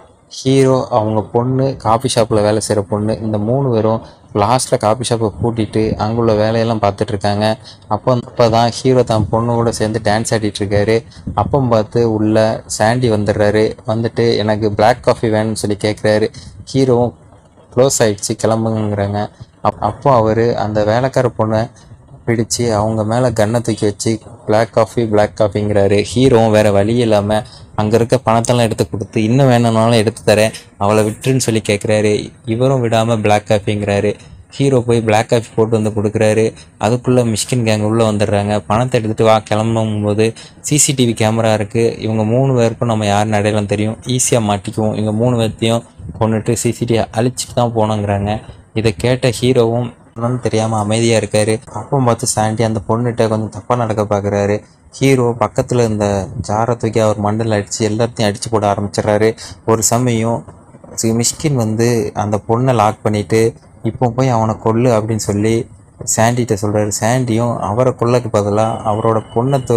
ஹீரோ அவங்க பொண்ணு காஃபி ஷாப்பில் வேலை செய்கிற பொண்ணு இந்த மூணு பேரும் லாஸ்ட்டில் காஃபி ஷாப்பை பூட்டிட்டு அங்குள்ள வேலையெல்லாம் பார்த்துட்டு இருக்காங்க அப்போ அப்போ தான் ஹீரோ தான் பொண்ணு கூட சேர்ந்து டான்ஸ் ஆடிட்டு இருக்காரு அப்போ பார்த்து உள்ள சாண்டி வந்துடுறாரு வந்துட்டு எனக்கு Black காஃபி வேணும்னு சொல்லி கேட்குறாரு ஹீரோவும் க்ளோஸ் ஆயிடுச்சு கிளம்புங்கிறாங்க அப் அப்போ அவர் அந்த வேலைக்கார பொண்ணை பிடிச்சு அவங்க மேலே கன்னை தூக்கி வச்சு Black காஃபி Black காஃபிங்கிறாரு ஹீரோவும் வேற வழி இல்லாமல் அங்கே இருக்க பணத்தெல்லாம் எடுத்து கொடுத்து இன்னும் வேணும்னாலும் எடுத்து தரேன் அவளை விட்டுருன்னு சொல்லி கேட்குறாரு இவரும் விடாமல் Black காஃபிங்கிறாரு ஹீரோ போய் Black காஃபி போட்டு வந்து கொடுக்குறாரு அதுக்குள்ளே மிஷ்கின் கேங் உள்ளே வந்துடுறாங்க பணத்தை எடுத்துகிட்டு வா கிளம்பும் போது சிசிடிவி கேமரா இருக்குது இவங்க மூணு பேருக்கும் நம்ம யாருன்னு அடையாளம் தெரியும் ஈஸியாக மாட்டிக்குவோம் இவங்க மூணு பேர்த்தையும் கொண்டுட்டு சிசிடிவி அழிச்சிட்டு தான் போனோங்கிறாங்க இதை கேட்ட ஹீரோவும் என்னன்னு தெரியாமல் அமைதியாக இருக்காரு அப்போ பார்த்து சாண்டி அந்த பொண்ணுகிட்ட கொஞ்சம் தப்பாக நடக்க பார்க்குறாரு ஹீரோ பக்கத்தில் இருந்த ஜாரை தூக்கி அவர் மண்டல அடித்து எல்லாத்தையும் அடித்து போட ஆரம்பிச்சிடுறாரு ஒரு சமயம் சி- மிஷ்கின் வந்து அந்த பொண்ணை லாக் பண்ணிட்டு இப்போ போய் அவனை கொல்லு அப்படின்னு சொல்லி சாண்டிகிட்ட சொல்கிறாரு சாண்டியும் அவரை கொல்லக்கு பதிலாக அவரோட பொண்ணை தூ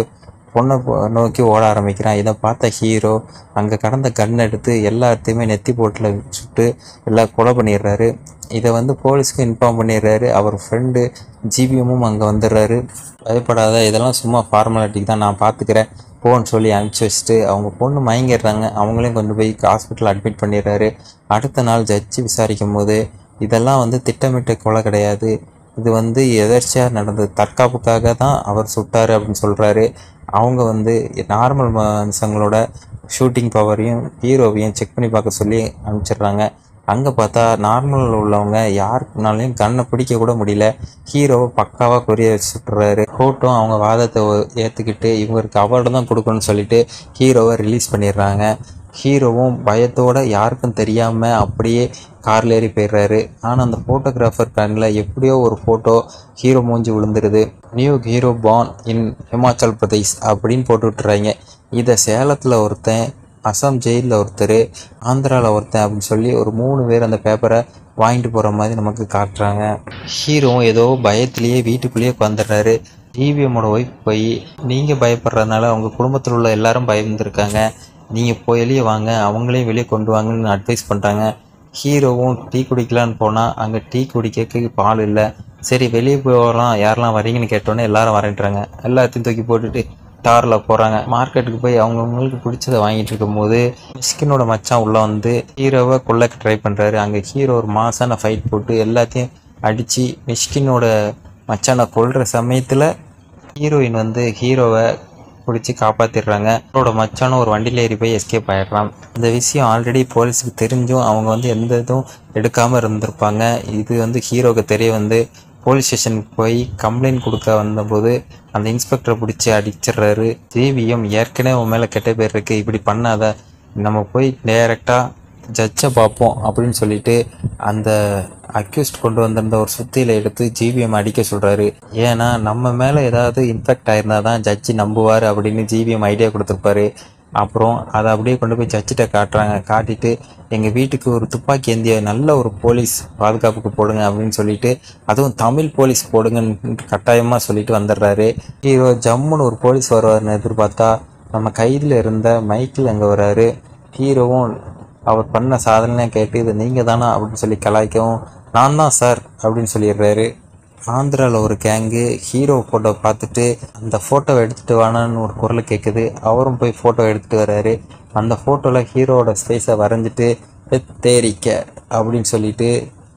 பொண்ணை போ- நோக்கி ஓட ஆரம்பிக்கிறான் இதை பார்த்த ஹீரோ அங்கே கடந்த கன் எடுத்து எல்லாத்தையுமே நெத்தி போட்டில் சுட்டு எல்லாம் கொலை பண்ணிடுறாரு இதை வந்து போலீஸ்க்கு இன்ஃபார்ம் பண்ணிடுறாரு அவர் ஃப்ரெண்டு ஜிபிஎம்மும் அங்கே வந்துடுறாரு பயப்படாத இதெல்லாம் சும்மா ஃபார்மாலிட்டிக்கு தான் நான் பார்த்துக்கிறேன் போன்னு சொல்லி அனுப்பிச்சி வச்சுட்டு அவங்க பொண்ணு மயங்கிடுறாங்க அவங்களையும் கொண்டு போய் ஹாஸ்பிட்டல் அட்மிட் பண்ணிடுறாரு அடுத்த நாள் ஜட்ஜி விசாரிக்கும் போது இதெல்லாம் வந்து திட்டமிட்ட கொலை கிடையாது இது வந்து எதர்ச்சியாக நடந்தது தற்காப்புக்காக தான் அவர் சுட்டாரு அப்படின்னு சொல்கிறாரு அவங்க வந்து நார்மல் மனுஷங்களோட ஷூட்டிங் பவரையும் ஹீரோவையும் செக் பண்ணி பார்க்க சொல்லி அனுப்பிச்சிடுறாங்க அங்கே பார்த்தா நார்மல் உள்ளவங்க யாருக்குனாலையும் கண்ணை பிடிக்க கூட முடியல ஹீரோவை பக்காவாக கொரிய வச்சு சுட்டுறாரு கோர்ட்டும் அவங்க வாதத்தை ஏற்றுக்கிட்டு இவங்களுக்கு அவார்டு தான் கொடுக்கணும்னு சொல்லிட்டு ஹீரோவை ரிலீஸ் பண்ணிடுறாங்க ஹீரோவும் பயத்தோட யாருக்கும் தெரியாமல் அப்படியே கார்ல ஏறி போயிடுறாரு ஆனால் அந்த ஃபோட்டோகிராஃபர் கண்ணில் எப்படியோ ஒரு ஃபோட்டோ ஹீரோ மூஞ்சி விழுந்துருது new hero born in Himachal Pradesh அப்படின்னு போட்டு விட்டுறாங்க இதை சேலத்தில் ஒருத்தன் அசாம் ஜெயிலில் ஒருத்தர் ஆந்திராவில் ஒருத்தன் அப்படின்னு சொல்லி ஒரு மூணு பேர் அந்த பேப்பரை வாங்கிட்டு போகிற மாதிரி நமக்கு காட்டுறாங்க ஹீரோவும் ஏதோ பயத்திலேயே வீட்டுக்குள்ளேயே வந்துடுறாரு டிவிஎம்மோட ஒய்ஃப் போய் நீங்கள் பயப்படுறதுனால உங்கள் குடும்பத்தில் உள்ள எல்லாரும் பயந்துருக்காங்க நீங்கள் போய் வெளியே வாங்க அவங்களையும் வெளியே கொண்டு வாங்கன்னு அட்வைஸ் பண்ணுறாங்க ஹீரோவும் டீ குடிக்கலான்னு போனால் அங்கே டீ குடிக்க பால் இல்லை சரி வெளியே போகலாம் யாரெல்லாம் வரீங்கன்னு கேட்டோன்னே எல்லாரும் வரேன்றாங்க எல்லாத்தையும் தூக்கி போட்டுட்டு தாரில் போகிறாங்க மார்க்கெட்டுக்கு போய் அவங்கவுங்களுக்கு பிடிச்சதை வாங்கிட்டு இருக்கும்போது மிஸ்கினோட மச்சான் உள்ளே வந்து ஹீரோவை கொள்ளைக்கு ட்ரை பண்ணுறாரு அங்கே ஹீரோ ஒரு மாசான ஃபைட் போட்டு எல்லாத்தையும் அடித்து மிஷ்கினோட மச்சானை கொல்ற சமயத்தில் ஹீரோயின் வந்து ஹீரோவை பிடிச்சி காப்பாற்றிடுறாங்க அவரோட மச்சானும் ஒரு வண்டியில் ஏறி போய் எஸ்கேப் ஆயிடுறான் இந்த விஷயம் ஆல்ரெடி போலீஸுக்கு தெரிஞ்சும் அவங்க வந்து எந்த இதுவும் எடுக்காமல் இருந்திருப்பாங்க இது வந்து ஹீரோவுக்கு தெரிய வந்து போலீஸ் ஸ்டேஷனுக்கு போய் கம்ப்ளைண்ட் கொடுக்க வந்தபோது அந்த இன்ஸ்பெக்டரை பிடிச்சி அடிச்சிடுறாரு ஜிவிஎம் ஏற்கனவே உன் மேலே கெட்ட பேர் இருக்கு இப்படி பண்ணாத நம்ம போய் டைரெக்டாக ஜட்ஜை பார்ப்போம் அப்படின்னு சொல்லிட்டு அந்த அக்யூஸ்ட் கொண்டு வந்திருந்த ஒரு சுத்தியில எடுத்து ஜிவிஎம் அடிக்க சொல்றாரு ஏன்னா நம்ம மேலே ஏதாவது இன்ஃபெக்ட் ஆயிருந்தா தான் ஜட்ஜி நம்புவார் அப்படின்னு ஜிவிஎம் ஐடியா கொடுத்துருப்பாரு அப்புறம் அதை அப்படியே கொண்டு போய் ஜட்ஜிட்ட காட்டுறாங்க காட்டிட்டு எங்கள் வீட்டுக்கு ஒரு துப்பாக்கி ஏந்திய நல்ல ஒரு போலீஸ் பாதுகாப்புக்கு போடுங்க அப்படின்னு சொல்லிட்டு அதுவும் தமிழ் போலீஸ் போடுங்கன்னு கட்டாயமாக சொல்லிட்டு வந்துடுறாரு ஹீரோ ஜம்முன்னு ஒரு போலீஸ் வருவார்னு எதிர்பார்த்தா நம்ம கையில் இருந்த மைக்கிள் அங்கே வராரு ஹீரோவும் அவர் பண்ண சாதனை கேட்டு இது நீங்கள் தானா அப்படின்னு சொல்லி கலாய்க்கவும் நான் தான் சார் அப்படின்னு சொல்லிடுறாரு ஆந்திராவில் ஒரு கேங்கு ஹீரோ ஃபோட்டோ பார்த்துட்டு அந்த ஃபோட்டோவை எடுத்துகிட்டு வானான்னு ஒரு குரல் கேட்குது அவரும் போய் ஃபோட்டோ எடுத்துகிட்டு வர்றாரு அந்த ஃபோட்டோவில் ஹீரோவோட ஸ்பேஸை வரைஞ்சிட்டு தேரிக்க அப்படின்னு சொல்லிட்டு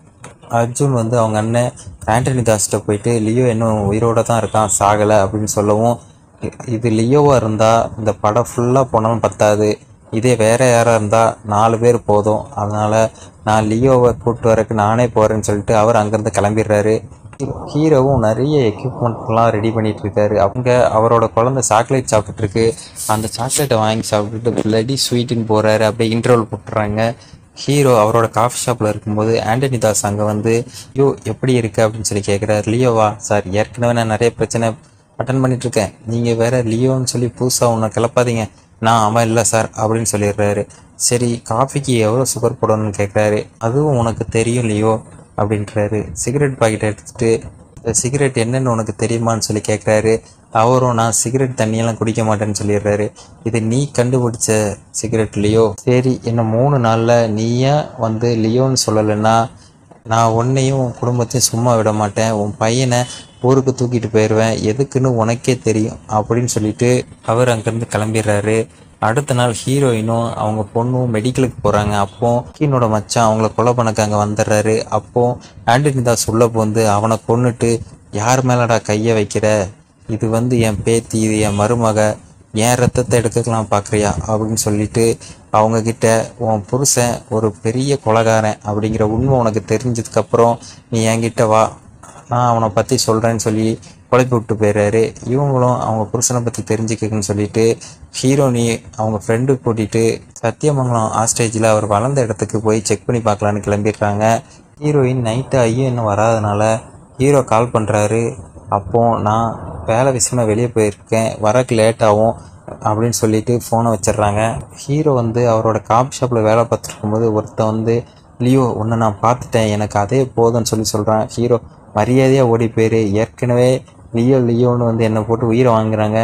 அர்ஜுன் வந்து அவங்க அண்ணன் ஆண்டனி தாஸ்கிட்ட போயிட்டு லியோ இன்னும் உயிரோட தான் இருக்கான் சாகலை அப்படின்னு சொல்லவும் இ- இது லியோவாக இருந்தால் இந்த படம் ஃபுல்லாக போனாலும் பத்தாது இதே வேற யாராக இருந்தால் நாலு பேர் போதும் அதனால் நான் லியோவை கூப்பிட்டு வரக்கு நானே போகிறேன்னு சொல்லிட்டு அவர் அங்கேருந்து கிளம்பிடுறாரு ஹீரோவும் நிறைய எக்யூப்மெண்ட்லாம் ரெடி பண்ணிட்டு இருக்காரு அவங்க அவரோட குழந்தை சாக்லேட் சாப்பிட்டுட்டு இருக்கு அந்த சாக்லேட்டை வாங்கி சாப்பிட்டுட்டு பிளடி ஸ்வீட்டுன்னு போறாரு அப்படியே இன்டர்வல் போட்டுறாங்க ஹீரோ அவரோட காஃபி ஷாப்பில் இருக்கும்போது ஆண்டனி தாஸ் அங்கே வந்து யோ எப்படி இருக்கு அப்படின்னு சொல்லி கேட்குறாரு லியோவா சார் ஏற்கனவே நான் நிறைய பிரச்சனை அட்டன் பண்ணிட்டு இருக்கேன் நீங்கள் வேற லியோன்னு சொல்லி புதுசாக உன்னை கிளப்பாதீங்க நான் அவன் இல்லை சார் அப்படின்னு சொல்லிடுறாரு சரி காஃபிக்கு எவ்வளோ சுகர் போடணும்னு கேட்குறாரு அதுவும் உனக்கு தெரியும் லியோ அப்படின்றாரு சிகரெட் பாக்கெட் எடுத்துட்டு இந்த சிகரெட் என்னன்னு உனக்கு தெரியுமான்னு சொல்லி கேட்குறாரு அவரும் நான் சிகரெட் தண்ணியெல்லாம் குடிக்க மாட்டேன்னு சொல்லிடுறாரு இது நீ கண்டுபிடிச்ச சிகரெட் லியோ சரி இன்னும் மூணு நாளில் நீயே வந்து லியோன்னு சொல்லலைன்னா நான் உன்னையும் உன் குடும்பத்தையும் சும்மா விட மாட்டேன் உன் பையனை ஊருக்கு தூக்கிட்டு போயிடுவேன் எதுக்குன்னு உனக்கே தெரியும் அப்படின்னு சொல்லிட்டு அவர் அங்கேருந்து கிளம்பிடுறாரு அடுத்த நாள் ஹீரோயினும் அவங்க பொண்ணும் மெடிக்கலுக்கு போகிறாங்க அப்போ ஹீனோட மச்சான் அவங்கள கொலை பண்ணக்கு அங்கே வந்துடுறாரு அப்போ ஆண்டனி தாஸ் உள்ள போந்து அவனை கொன்னுட்டு யார் மேலடா கையை வைக்கிற இது வந்து என் பேத்தி இது என் மருமக என் ரத்தத்தை எடுக்கலாம் பார்க்குறியா அப்படின்னு சொல்லிட்டு அவங்க கிட்ட உன் புருஷன் ஒரு பெரிய கொலகாரன் அப்படிங்கிற உண்மை உனக்கு தெரிஞ்சதுக்கப்புறம் நீ என்கிட்ட வா நான் அவனை பற்றி சொல்கிறேன்னு சொல்லி குழப்பி விட்டு போயிடுறாரு இவங்களும் அவங்க புருஷனை பற்றி தெரிஞ்சுக்கன்னு சொல்லிட்டு ஹீரோனி அவங்க ஃப்ரெண்டு கூட்டிகிட்டு சத்தியமங்கலம் ஆஸ்டேஜில் அவர் வளர்ந்த இடத்துக்கு போய் செக் பண்ணி பார்க்கலான்னு கிளம்பிடுறாங்க ஹீரோயின் நைட்டு ஐயோ இன்னும் வராதனால ஹீரோ கால் பண்ணுறாரு அப்போ நான் வேலை விஷயமா வெளியே போயிருக்கேன் வரக்கு லேட் ஆகும் அப்படின்னு சொல்லிட்டு ஃபோனை வச்சிடுறாங்க ஹீரோ வந்து அவரோட காபி ஷாப்பில் வேலை பார்த்துருக்கும்போது ஒருத்தன் வந்து லியோ உன்னை நான் பார்த்துட்டேன் எனக்கு அதே போதும்னு சொல்லி சொல்கிறான் ஹீரோ மரியாதையாக ஓடி போயிரு ஏற்கனவே லியோ லியோன்னு வந்து என்னை போட்டு உயிரை வாங்குறாங்க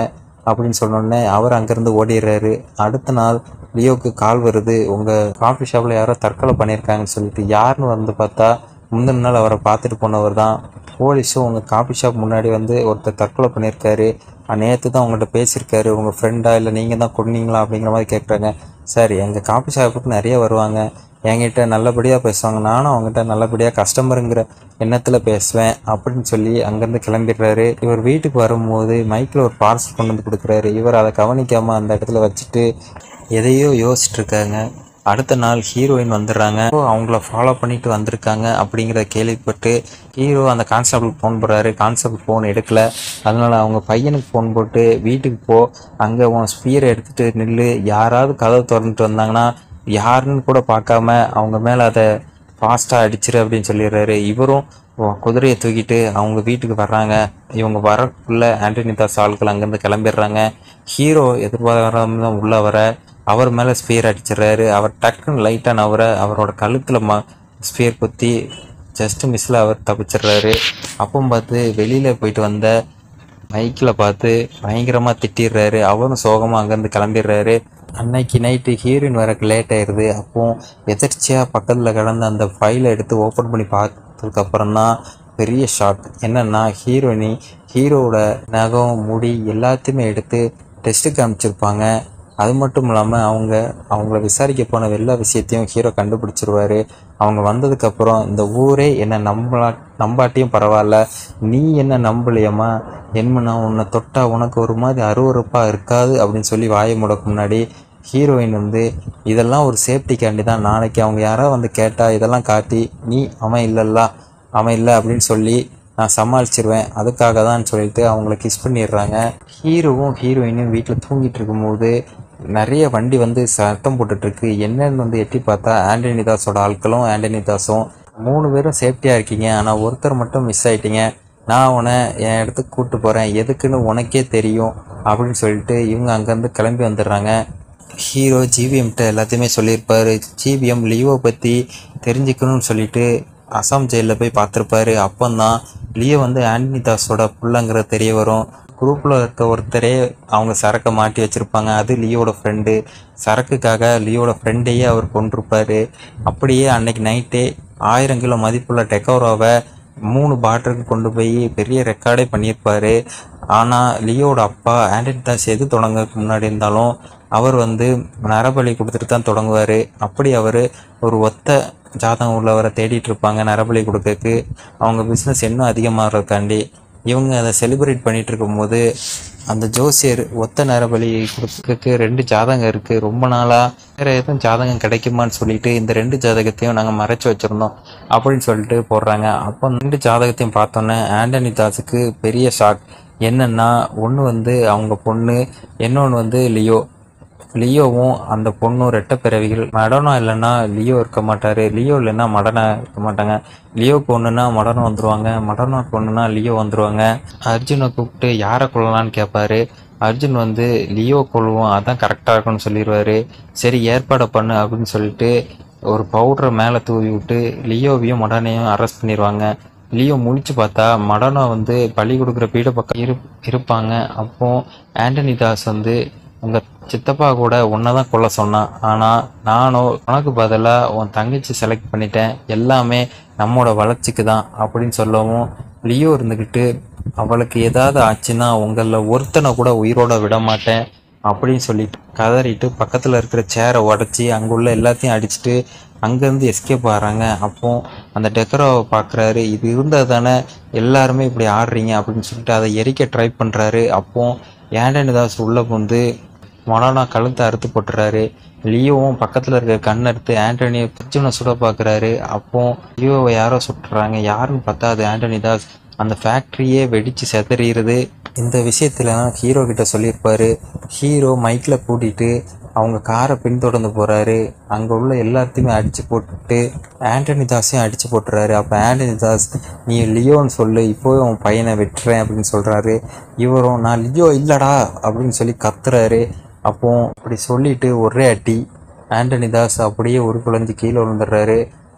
அப்படின்னு சொன்னோடனே அவர் அங்கேருந்து ஓடிடுறாரு அடுத்த நாள் லியோவுக்கு கால் வருது உங்கள் காஃபி ஷாப்பில் யாரோ தற்கொலை பண்ணியிருக்காங்கன்னு சொல்லிட்டு யாருன்னு வந்து பார்த்தா முந்தின நாள் அவரை பார்த்துட்டு போனவர் தான் போலீஸும் உங்கள் காஃபி ஷாப் முன்னாடி வந்து ஒருத்தர் தற்கொலை பண்ணியிருக்காரு நேற்று தான் உங்கள்கிட்ட பேசியிருக்காரு உங்கள் ஃப்ரெண்டா இல்லை நீங்கள் தான் கொன்னீங்களா அப்படிங்கிற மாதிரி கேட்குறாங்க சார் எங்கள் காஃபி ஷாப்புக்கு நிறைய வருவாங்க என்கிட்ட நல்லபடியாக பேசுவாங்க நானும் அவங்ககிட்ட நல்லபடியாக கஸ்டமருங்கிற எண்ணத்தில் பேசுவேன் அப்படின்னு சொல்லி அங்கேருந்து கிளம்பிடுறாரு இவர் வீட்டுக்கு வரும்போது மைக்கில் ஒரு பார்சல் கொண்டு வந்து கொடுக்குறாரு இவர் அதை கவனிக்காமல் அந்த இடத்துல வச்சுட்டு எதையோ யோசிச்சுட்டு இருக்காங்க அடுத்த நாள் ஹீரோயின் வந்துடுறாங்க So, அவங்கள ஃபாலோ பண்ணிட்டு வந்திருக்காங்க அப்படிங்கிறத கேள்விப்பட்டு ஹீரோ அந்த கான்ஸ்டபிள் ஃபோன் போடுறாரு கான்ஸ்டபிள் ஃபோன் எடுக்கல அதனால அவங்க பையனுக்கு ஃபோன் போட்டு வீட்டுக்கு போ அங்கே உன் ஸ்பீரை எடுத்துட்டு நில்லு யாராவது கதவை திறந்துட்டு வந்தாங்கன்னா யாருன்னு கூட பார்க்காம அவங்க மேலே அதை ஃபாஸ்ட்டாக அடிச்சிரு அப்படின்னு சொல்லிடுறாரு இவரும் ஓ, குதிரையை தூக்கிட்டு அவங்க வீட்டுக்கு வர்றாங்க இவங்க வரக்குள்ள ஆண்டனி தாஸ் ஆட்கள் அங்கேருந்து கிளம்பிடுறாங்க ஹீரோ எதிர்பாராம தான் உள்ளே வர அவர் மேலே ஸ்பியர் அடிச்சிடுறாரு அவர் டக்குன்னு லைட்டாக நவர அவரோட கழுத்தில் ம ஸ்பியர் குத்தி ஜஸ்ட் மிஸ்ஸில் அவர் தப்பிச்சிடுறாரு அப்போ பார்த்து வெளியில் போயிட்டு வந்த மைக்கில் பார்த்து பயங்கரமாக திட்டிடுறாரு அவரும் சோகமாக அங்கேருந்து கிளம்பிடுறாரு அன்னைக்கு நைட்டு ஹீரோயின் வரக்கு லேட் ஆயிடுது அப்போ எதிர்ச்சியாக பக்கத்தில் கிடந்த அந்த ஃபைலை எடுத்து ஓப்பன் பண்ணி பார்த்ததுக்கப்புறம் தான் பெரிய ஷாக் என்னன்னா ஹீரோயினி ஹீரோவோட நகம் முடி எல்லாத்தையுமே எடுத்து டெஸ்ட்டுக்கு அனுப்பிச்சிருப்பாங்க அது மட்டும் இல்லாமல் அவங்க அவங்கள விசாரிக்க போன எல்லா விஷயத்தையும் ஹீரோ கண்டுபிடிச்சிருவாரு அவங்க வந்ததுக்கப்புறம் இந்த ஊரே என்னை நம்பலா நம்பாட்டியும் பரவாயில்ல நீ என்ன நம்பலையம்மா என்ன உன்னை தொட்டா உனக்கு ஒரு மாதிரி அருவருப்பாக இருக்காது அப்படின்னு சொல்லி வாயை முடக்கு முன்னாடி ஹீரோயின் வந்து இதெல்லாம் ஒரு சேஃப்டிக்காண்டி தான் நாளைக்கு அவங்க யாராவது வந்து கேட்டால் இதெல்லாம் காட்டி நீ அவன் இல்லைல்ல அவன் இல்லை அப்படின்னு சொல்லி நான் சமாளிச்சிருவேன் அதுக்காக தான் சொல்லிட்டு அவங்கள கிஸ் பண்ணிடுறாங்க ஹீரோவும் ஹீரோயினும் வீட்டில் தூங்கிட்டு இருக்கும்போது நிறைய வண்டி வந்து சத்தம் போட்டுட்ருக்கு என்னன்னு வந்து எட்டி பார்த்தா ஆண்டனி தாஸோட ஆட்களும் ஆண்டனி தாஸும் மூணு பேரும் சேஃப்டியாக இருக்கீங்க ஆனால் ஒருத்தர் மட்டும் மிஸ் ஆயிட்டீங்க நான் உன்னை என் இடத்துக்கு கூப்பிட்டு போகிறேன் எதுக்குன்னு உனக்கே தெரியும் அப்படின்னு சொல்லிட்டு இவங்க அங்கேருந்து கிளம்பி வந்துடுறாங்க ஹீரோ ஜிவிஎம்கிட்ட எல்லாத்தையுமே சொல்லியிருப்பாரு ஜிவிஎம் லியோவை பற்றி தெரிஞ்சுக்கணும்னு சொல்லிட்டு அசாம் ஜெயிலில் போய் பார்த்துருப்பாரு அப்போந்தான் லியோ வந்து ஆண்டனி தாஸோட புள்ளங்கிறது தெரிய வரும் குரூப்பில் இருக்க ஒருத்தரே அவங்க சரக்கை மாட்டி வச்சுருப்பாங்க அது லியோட ஃப்ரெண்டு சரக்குக்காக லியோட ஃப்ரெண்டையே அவர் கொண்டிருப்பாரு அப்படியே அன்னைக்கு நைட்டே ஆயிரம் கிலோ மதிப்புள்ள டெக்கோரோவை மூணு பாட்டிலுக்கு கொண்டு போய் பெரிய ரெக்கார்டே பண்ணியிருப்பாரு ஆனால் லியோட அப்பா ஆண்டனி தாஸ் எது தொடங்கறதுக்கு முன்னாடி இருந்தாலும் அவர் வந்து நரபலி கொடுத்துட்டு தான் தொடங்குவார் அப்படி அவர் ஒரு ஒத்த ஜாதகம் உள்ளவரை தேடிட்டு இருப்பாங்க நரபலி கொடுக்கறதுக்கு அவங்க பிஸ்னஸ் இன்னும் அதிகமாகறதுக்காண்டி இவங்க அதை செலிப்ரேட் பண்ணிட்டு இருக்கும்போது அந்த ஜோசியர் ஒத்த நரபலி கொடுக்கறதுக்கு ரெண்டு ஜாதகம் இருக்குது ரொம்ப நாளாக வேறு எதுவும் ஜாதகம் கிடைக்குமான்னு சொல்லிட்டு இந்த ரெண்டு ஜாதகத்தையும் நாங்கள் மறைச்சு வச்சுருந்தோம் அப்படின்னு சொல்லிட்டு போடுறாங்க அப்போ ரெண்டு ஜாதகத்தையும் பார்த்தோன்னே ஆண்டனி தாஸுக்கு பெரிய ஷாக் என்னன்னா ஒன்று வந்து அவங்க பொண்ணு இன்னொன்று வந்து லியோ லியோவும் அந்த பொண்ணும் ரெட்டை பிறவிகள் மடனா இல்லைன்னா லியோ இருக்க மாட்டாரு லியோ இல்லைன்னா மடனா இருக்க மாட்டாங்க லியோக்கு ஒன்றுனா மடனம் வந்துருவாங்க மடனாக்கு ஒன்றுனா லியோ வந்துருவாங்க அர்ஜுனை கூப்பிட்டு யாரை கொள்ளலான்னு கேட்பாரு அர்ஜுன் வந்து லியோ கொள்வோம் அதான் கரெக்டாக இருக்கும்னு சொல்லிடுவாரு சரி ஏற்பாடை பண்ணு அப்படின்னு சொல்லிட்டு ஒரு பவுடரை மேலே தூவி விட்டு லியோவையும் மடனையும் அரெஸ்ட் பண்ணிடுவாங்க லியோ முழிச்சு பார்த்தா மடனா வந்து பலி கொடுக்குற பீட பக்கம் இரு இருப்பாங்க அப்போ ஆண்டனி தாஸ் வந்து உங்கள் சித்தப்பா கூட உன்னை தான் கொல்ல சொன்னான் ஆனால் நானும் உனக்கு பதிலாக உன் தங்கச்சி செலக்ட் பண்ணிட்டேன் எல்லாமே நம்மோட வளர்ச்சிக்கு தான் அப்படின்னு சொல்லவும் லியோ இருந்துக்கிட்டு அவளுக்கு ஏதாவது ஆச்சுன்னா உங்களில் ஒருத்தனை கூட உயிரோட விட மாட்டேன் அப்படின்னு சொல்லிட்டு கதறிட்டு பக்கத்தில் இருக்கிற சேரை உடச்சி அங்கே உள்ள எல்லாத்தையும் அடிச்சுட்டு அங்கேருந்து எஸ்கேப் ஆகிறாங்க அப்போ அந்த டெக்கரோவை பார்க்குறாரு இது இருந்தால் தானே எல்லாருமே இப்படி ஆடுறீங்க அப்படின்னு சொல்லிட்டு அதை எரிக்க ட்ரை பண்ணுறாரு அப்போ ஏண்டனி தாஸ் உள்ளே வந்து மொனானா கழுத்தை அறுத்து போட்டுறாரு லியோவும் பக்கத்தில் இருக்க கண் எடுத்து ஆண்டனியை அர்ஜுனை சுட பார்க்குறாரு அப்போ லியோவை யாரோ சுட்டுறாங்க யாருன்னு பார்த்தா அது ஆண்டனி தாஸ் அந்த ஃபேக்ட்ரியே வெடிச்சு செதறிடுது இந்த விஷயத்துல ஹீரோ கிட்ட சொல்லியிருப்பாரு ஹீரோ மைக்கில் கூட்டிட்டு அவங்க காரை பின்தொடர்ந்து போறாரு அங்கே உள்ள எல்லாத்தையுமே அடிச்சு போட்டுட்டு ஆண்டனி தாஸையும் அடிச்சு போட்டுறாரு அப்போ ஆண்டனி தாஸ் நீ லியோன்னு சொல்லு இப்போவே உன் பையனை வெட்டுறேன் அப்படின்னு சொல்றாரு இவரும் நான் லியோ இல்லடா அப்படின்னு சொல்லி கத்துறாரு அப்போ அப்படி சொல்லிட்டு ஒரே அடி ஆண்டனி தாஸ் அப்படியே ஒரு குழந்தை கீழே விழுந்துடுறாரு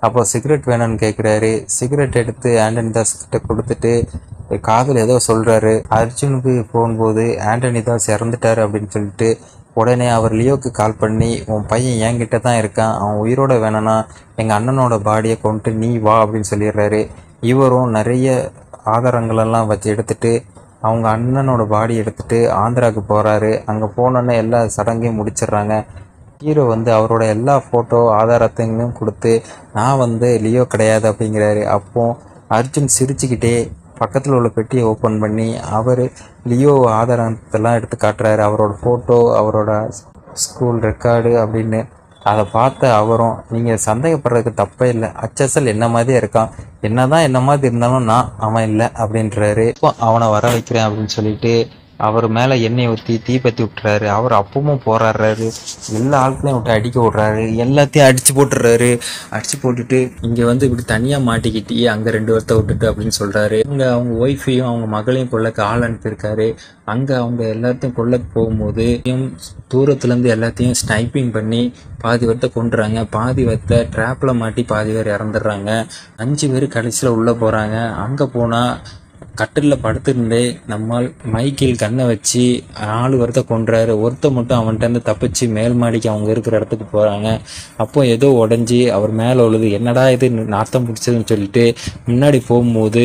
அப்போ சிகரெட் வேணும்னு கேட்குறாரு சிகரெட் எடுத்து ஆண்டனி தாஸ் கிட்ட கொடுத்துட்டு காதில் ஏதோ சொல்கிறாரு அர்ஜுனுக்கு போகும்போது ஆண்டனி தாஸ் இறந்துட்டாரு அப்படின்னு சொல்லிட்டு உடனே அவர் லியோக்கு கால் பண்ணி உன் பையன் என்கிட்ட தான் இருக்கான் அவன் உயிரோட வேணும்னா எங்கள் அண்ணனோட பாடியை கொண்டு நீ வா அப்படின்னு சொல்லிடுறாரு இவரும் நிறைய ஆதாரங்களெல்லாம் வச்சு எடுத்துட்டு அவங்க அண்ணனோட பாடி எடுத்துட்டு ஆந்திராவுக்கு போகிறாரு அங்கே போனோன்னே எல்லா சடங்கையும் முடிச்சிடுறாங்க ஹீரோ வந்து அவரோட எல்லா ஃபோட்டோ ஆதாரத்தையும் கொடுத்து நான் வந்து லியோ கிடையாது அப்படிங்கிறாரு அப்போ அர்ஜுன் சிரிச்சுக்கிட்டே பக்கத்தில் உள்ள பெட்டியை ஓப்பன் பண்ணி அவர் லியோ ஆதாரத்தெல்லாம் எடுத்து காட்டுறாரு அவரோட ஃபோட்டோ அவரோட ஸ்கூல் ரெக்கார்டு அப்படின்னு அதை பார்த்த அவரும் நீங்கள் சந்தேகப்படுறதுக்கு தப்பே இல்லை அச்சசல் என்ன மாதிரியே இருக்கான் என்னதான் என்ன மாதிரி இருந்தாலும் நான் அவன் இல்லை அப்படின்றாரு இப்போ அவனை வர வைக்கிறேன் அப்படின்னு சொல்லிட்டு அவர் மேலே எண்ணெய் ஊற்றி தீப்பற்றி விட்டுறாரு அவர் அப்பவும் போராடுறாரு எல்லா ஆட்களையும் விட்டு அடிக்க விட்றாரு எல்லாத்தையும் அடிச்சு போட்டுறாரு அடிச்சு போட்டுட்டு இங்கே வந்து இப்படி தனியாக மாட்டிக்கிட்டு அங்கே ரெண்டு வருத்த விட்டுட்டு அப்படின்னு சொல்கிறாரு இங்கே அவங்க ஒய்ஃபையும் அவங்க மகளையும் கொள்ளக்கு ஆள் அனுப்பியிருக்காரு அங்கே அவங்க எல்லாத்தையும் கொள்ளக்கு போகும்போது தூரத்துலேருந்து எல்லாத்தையும் ஸ்னைப்பிங் பண்ணி பாதி வருத்த கொண்டுறாங்க பாதி வருத்த ட்ராப்பில் மாட்டி பாதி பேர் இறந்துடுறாங்க அஞ்சு பேர் கடைசியில் உள்ளே போகிறாங்க அங்கே போனால் கட்டிலில் படுத்திருந்தே நம்மால் மைக்கில் கண்ணை வச்சு நாலு வருத்த கொன்றாரு ஒருத்த மட்டும் அவன்கிட்ட இருந்து தப்பிச்சு மேல் மாடிக்கு அவங்க இருக்கிற இடத்துக்கு போகிறாங்க அப்போ ஏதோ உடஞ்சி அவர் மேலே உழுது என்னடா இது நாத்தம் பிடிச்சதுன்னு சொல்லிட்டு முன்னாடி போகும்போது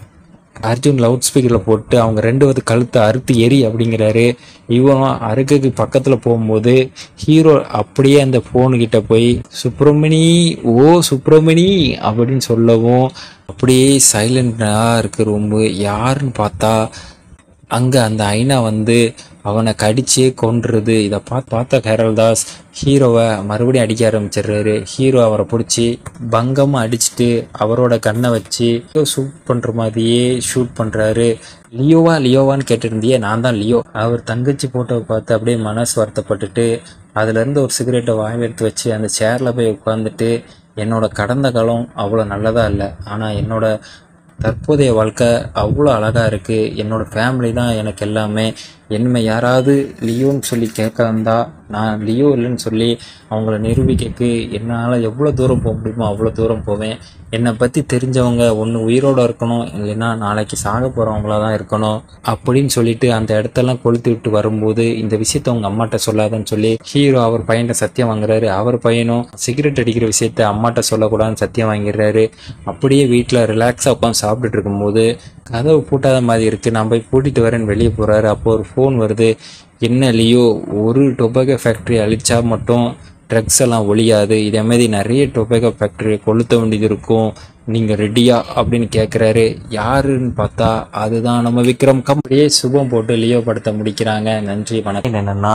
அர்ஜுன் லவுட் ஸ்பீக்கரில் போட்டு அவங்க ரெண்டு வந்து கழுத்தை அறுத்து எரி அப்படிங்கிறாரு இவன் அறுக்குக்கு பக்கத்தில் போகும்போது ஹீரோ அப்படியே அந்த ஃபோனுக்கிட்ட போய் சுப்பிரமணி ஓ சுப்பிரமணி அப்படின்னு சொல்லவும் அப்படியே சைலண்டாக இருக்கு ரொம்ப யாருன்னு பார்த்தா அங்கே அந்த ஐனா வந்து அவனை கடிச்சே கொன்றுது இதை பார்த்து பார்த்த கேரள் தாஸ் ஹீரோவை மறுபடியும் அடிக்க ஆரம்பிச்சிடுறாரு ஹீரோ அவரை பிடிச்சி பங்கமாக அடிச்சுட்டு அவரோட கண்ணை வச்சு ஷூட் பண்ணுற மாதிரியே ஷூட் பண்ணுறாரு லியோவா லியோவான்னு கேட்டிருந்தியே நான் தான் லியோ அவர் தங்கச்சி போட்டோவை பார்த்து அப்படியே மனசு வருத்தப்பட்டுட்டு அதுலேருந்து ஒரு சிகரெட்டை வாயில் எடுத்து வச்சு அந்த சேரில் போய் உட்காந்துட்டு என்னோட கடந்த காலம் அவ்வளோ நல்லதாக இல்லை ஆனால் என்னோட தற்போதைய வாழ்க்கை அவ்வளோ அழகாக இருக்குது என்னோட ஃபேமிலி தான் எனக்கு எல்லாமே என்னை யாராவது லியோன்னு சொல்லி கேட்க வந்தா நான் லியோ இல்லைன்னு சொல்லி அவங்கள நிரூபிக்கக்கு என்னால் எவ்வளோ தூரம் போக முடியுமோ அவ்வளோ தூரம் போவேன் என்னை பற்றி தெரிஞ்சவங்க ஒன்று உயிரோடு இருக்கணும் இல்லைன்னா நாளைக்கு சாக போகிறவங்களா தான் இருக்கணும் அப்படின்னு சொல்லிட்டு அந்த இடத்தெல்லாம் கொளுத்தி விட்டு வரும்போது இந்த விஷயத்த உங்கள் அம்மாட்ட சொல்லாதன்னு சொல்லி ஹீரோ அவர் பையன்கிட்ட சத்தியம் வாங்குறாரு அவர் பையனும் சிகரெட் அடிக்கிற விஷயத்த அம்மாட்ட சொல்லக்கூடாதுன்னு சத்தியம் வாங்கிடுறாரு அப்படியே வீட்டில் ரிலாக்ஸாக உட்காந்து சாப்பிட்டுட்டு இருக்கும்போது கதவு பூட்டாத மாதிரி இருக்குது நான் போய் பூட்டிட்டு வரேன்னு வெளியே போகிறாரு அப்போ ஒரு ஃபோன் வருது என்ன லியோ ஒரு டொபாக்கோ ஃபேக்ட்ரி அழிச்சா மட்டும் ட்ரக்ஸ் எல்லாம் ஒழியாது இதே மாதிரி நிறைய டொபாக்கோ ஃபேக்ட்ரி கொளுத்த வேண்டியது இருக்கும் நீங்கள் ரெடியா அப்படின்னு கேட்குறாரு யாருன்னு பார்த்தா அதுதான் நம்ம விக்ரம் கம்பெனியே சுபம் போட்டு லியோ படத்தை முடிக்கிறாங்க நன்றி வணக்கம் என்னென்னா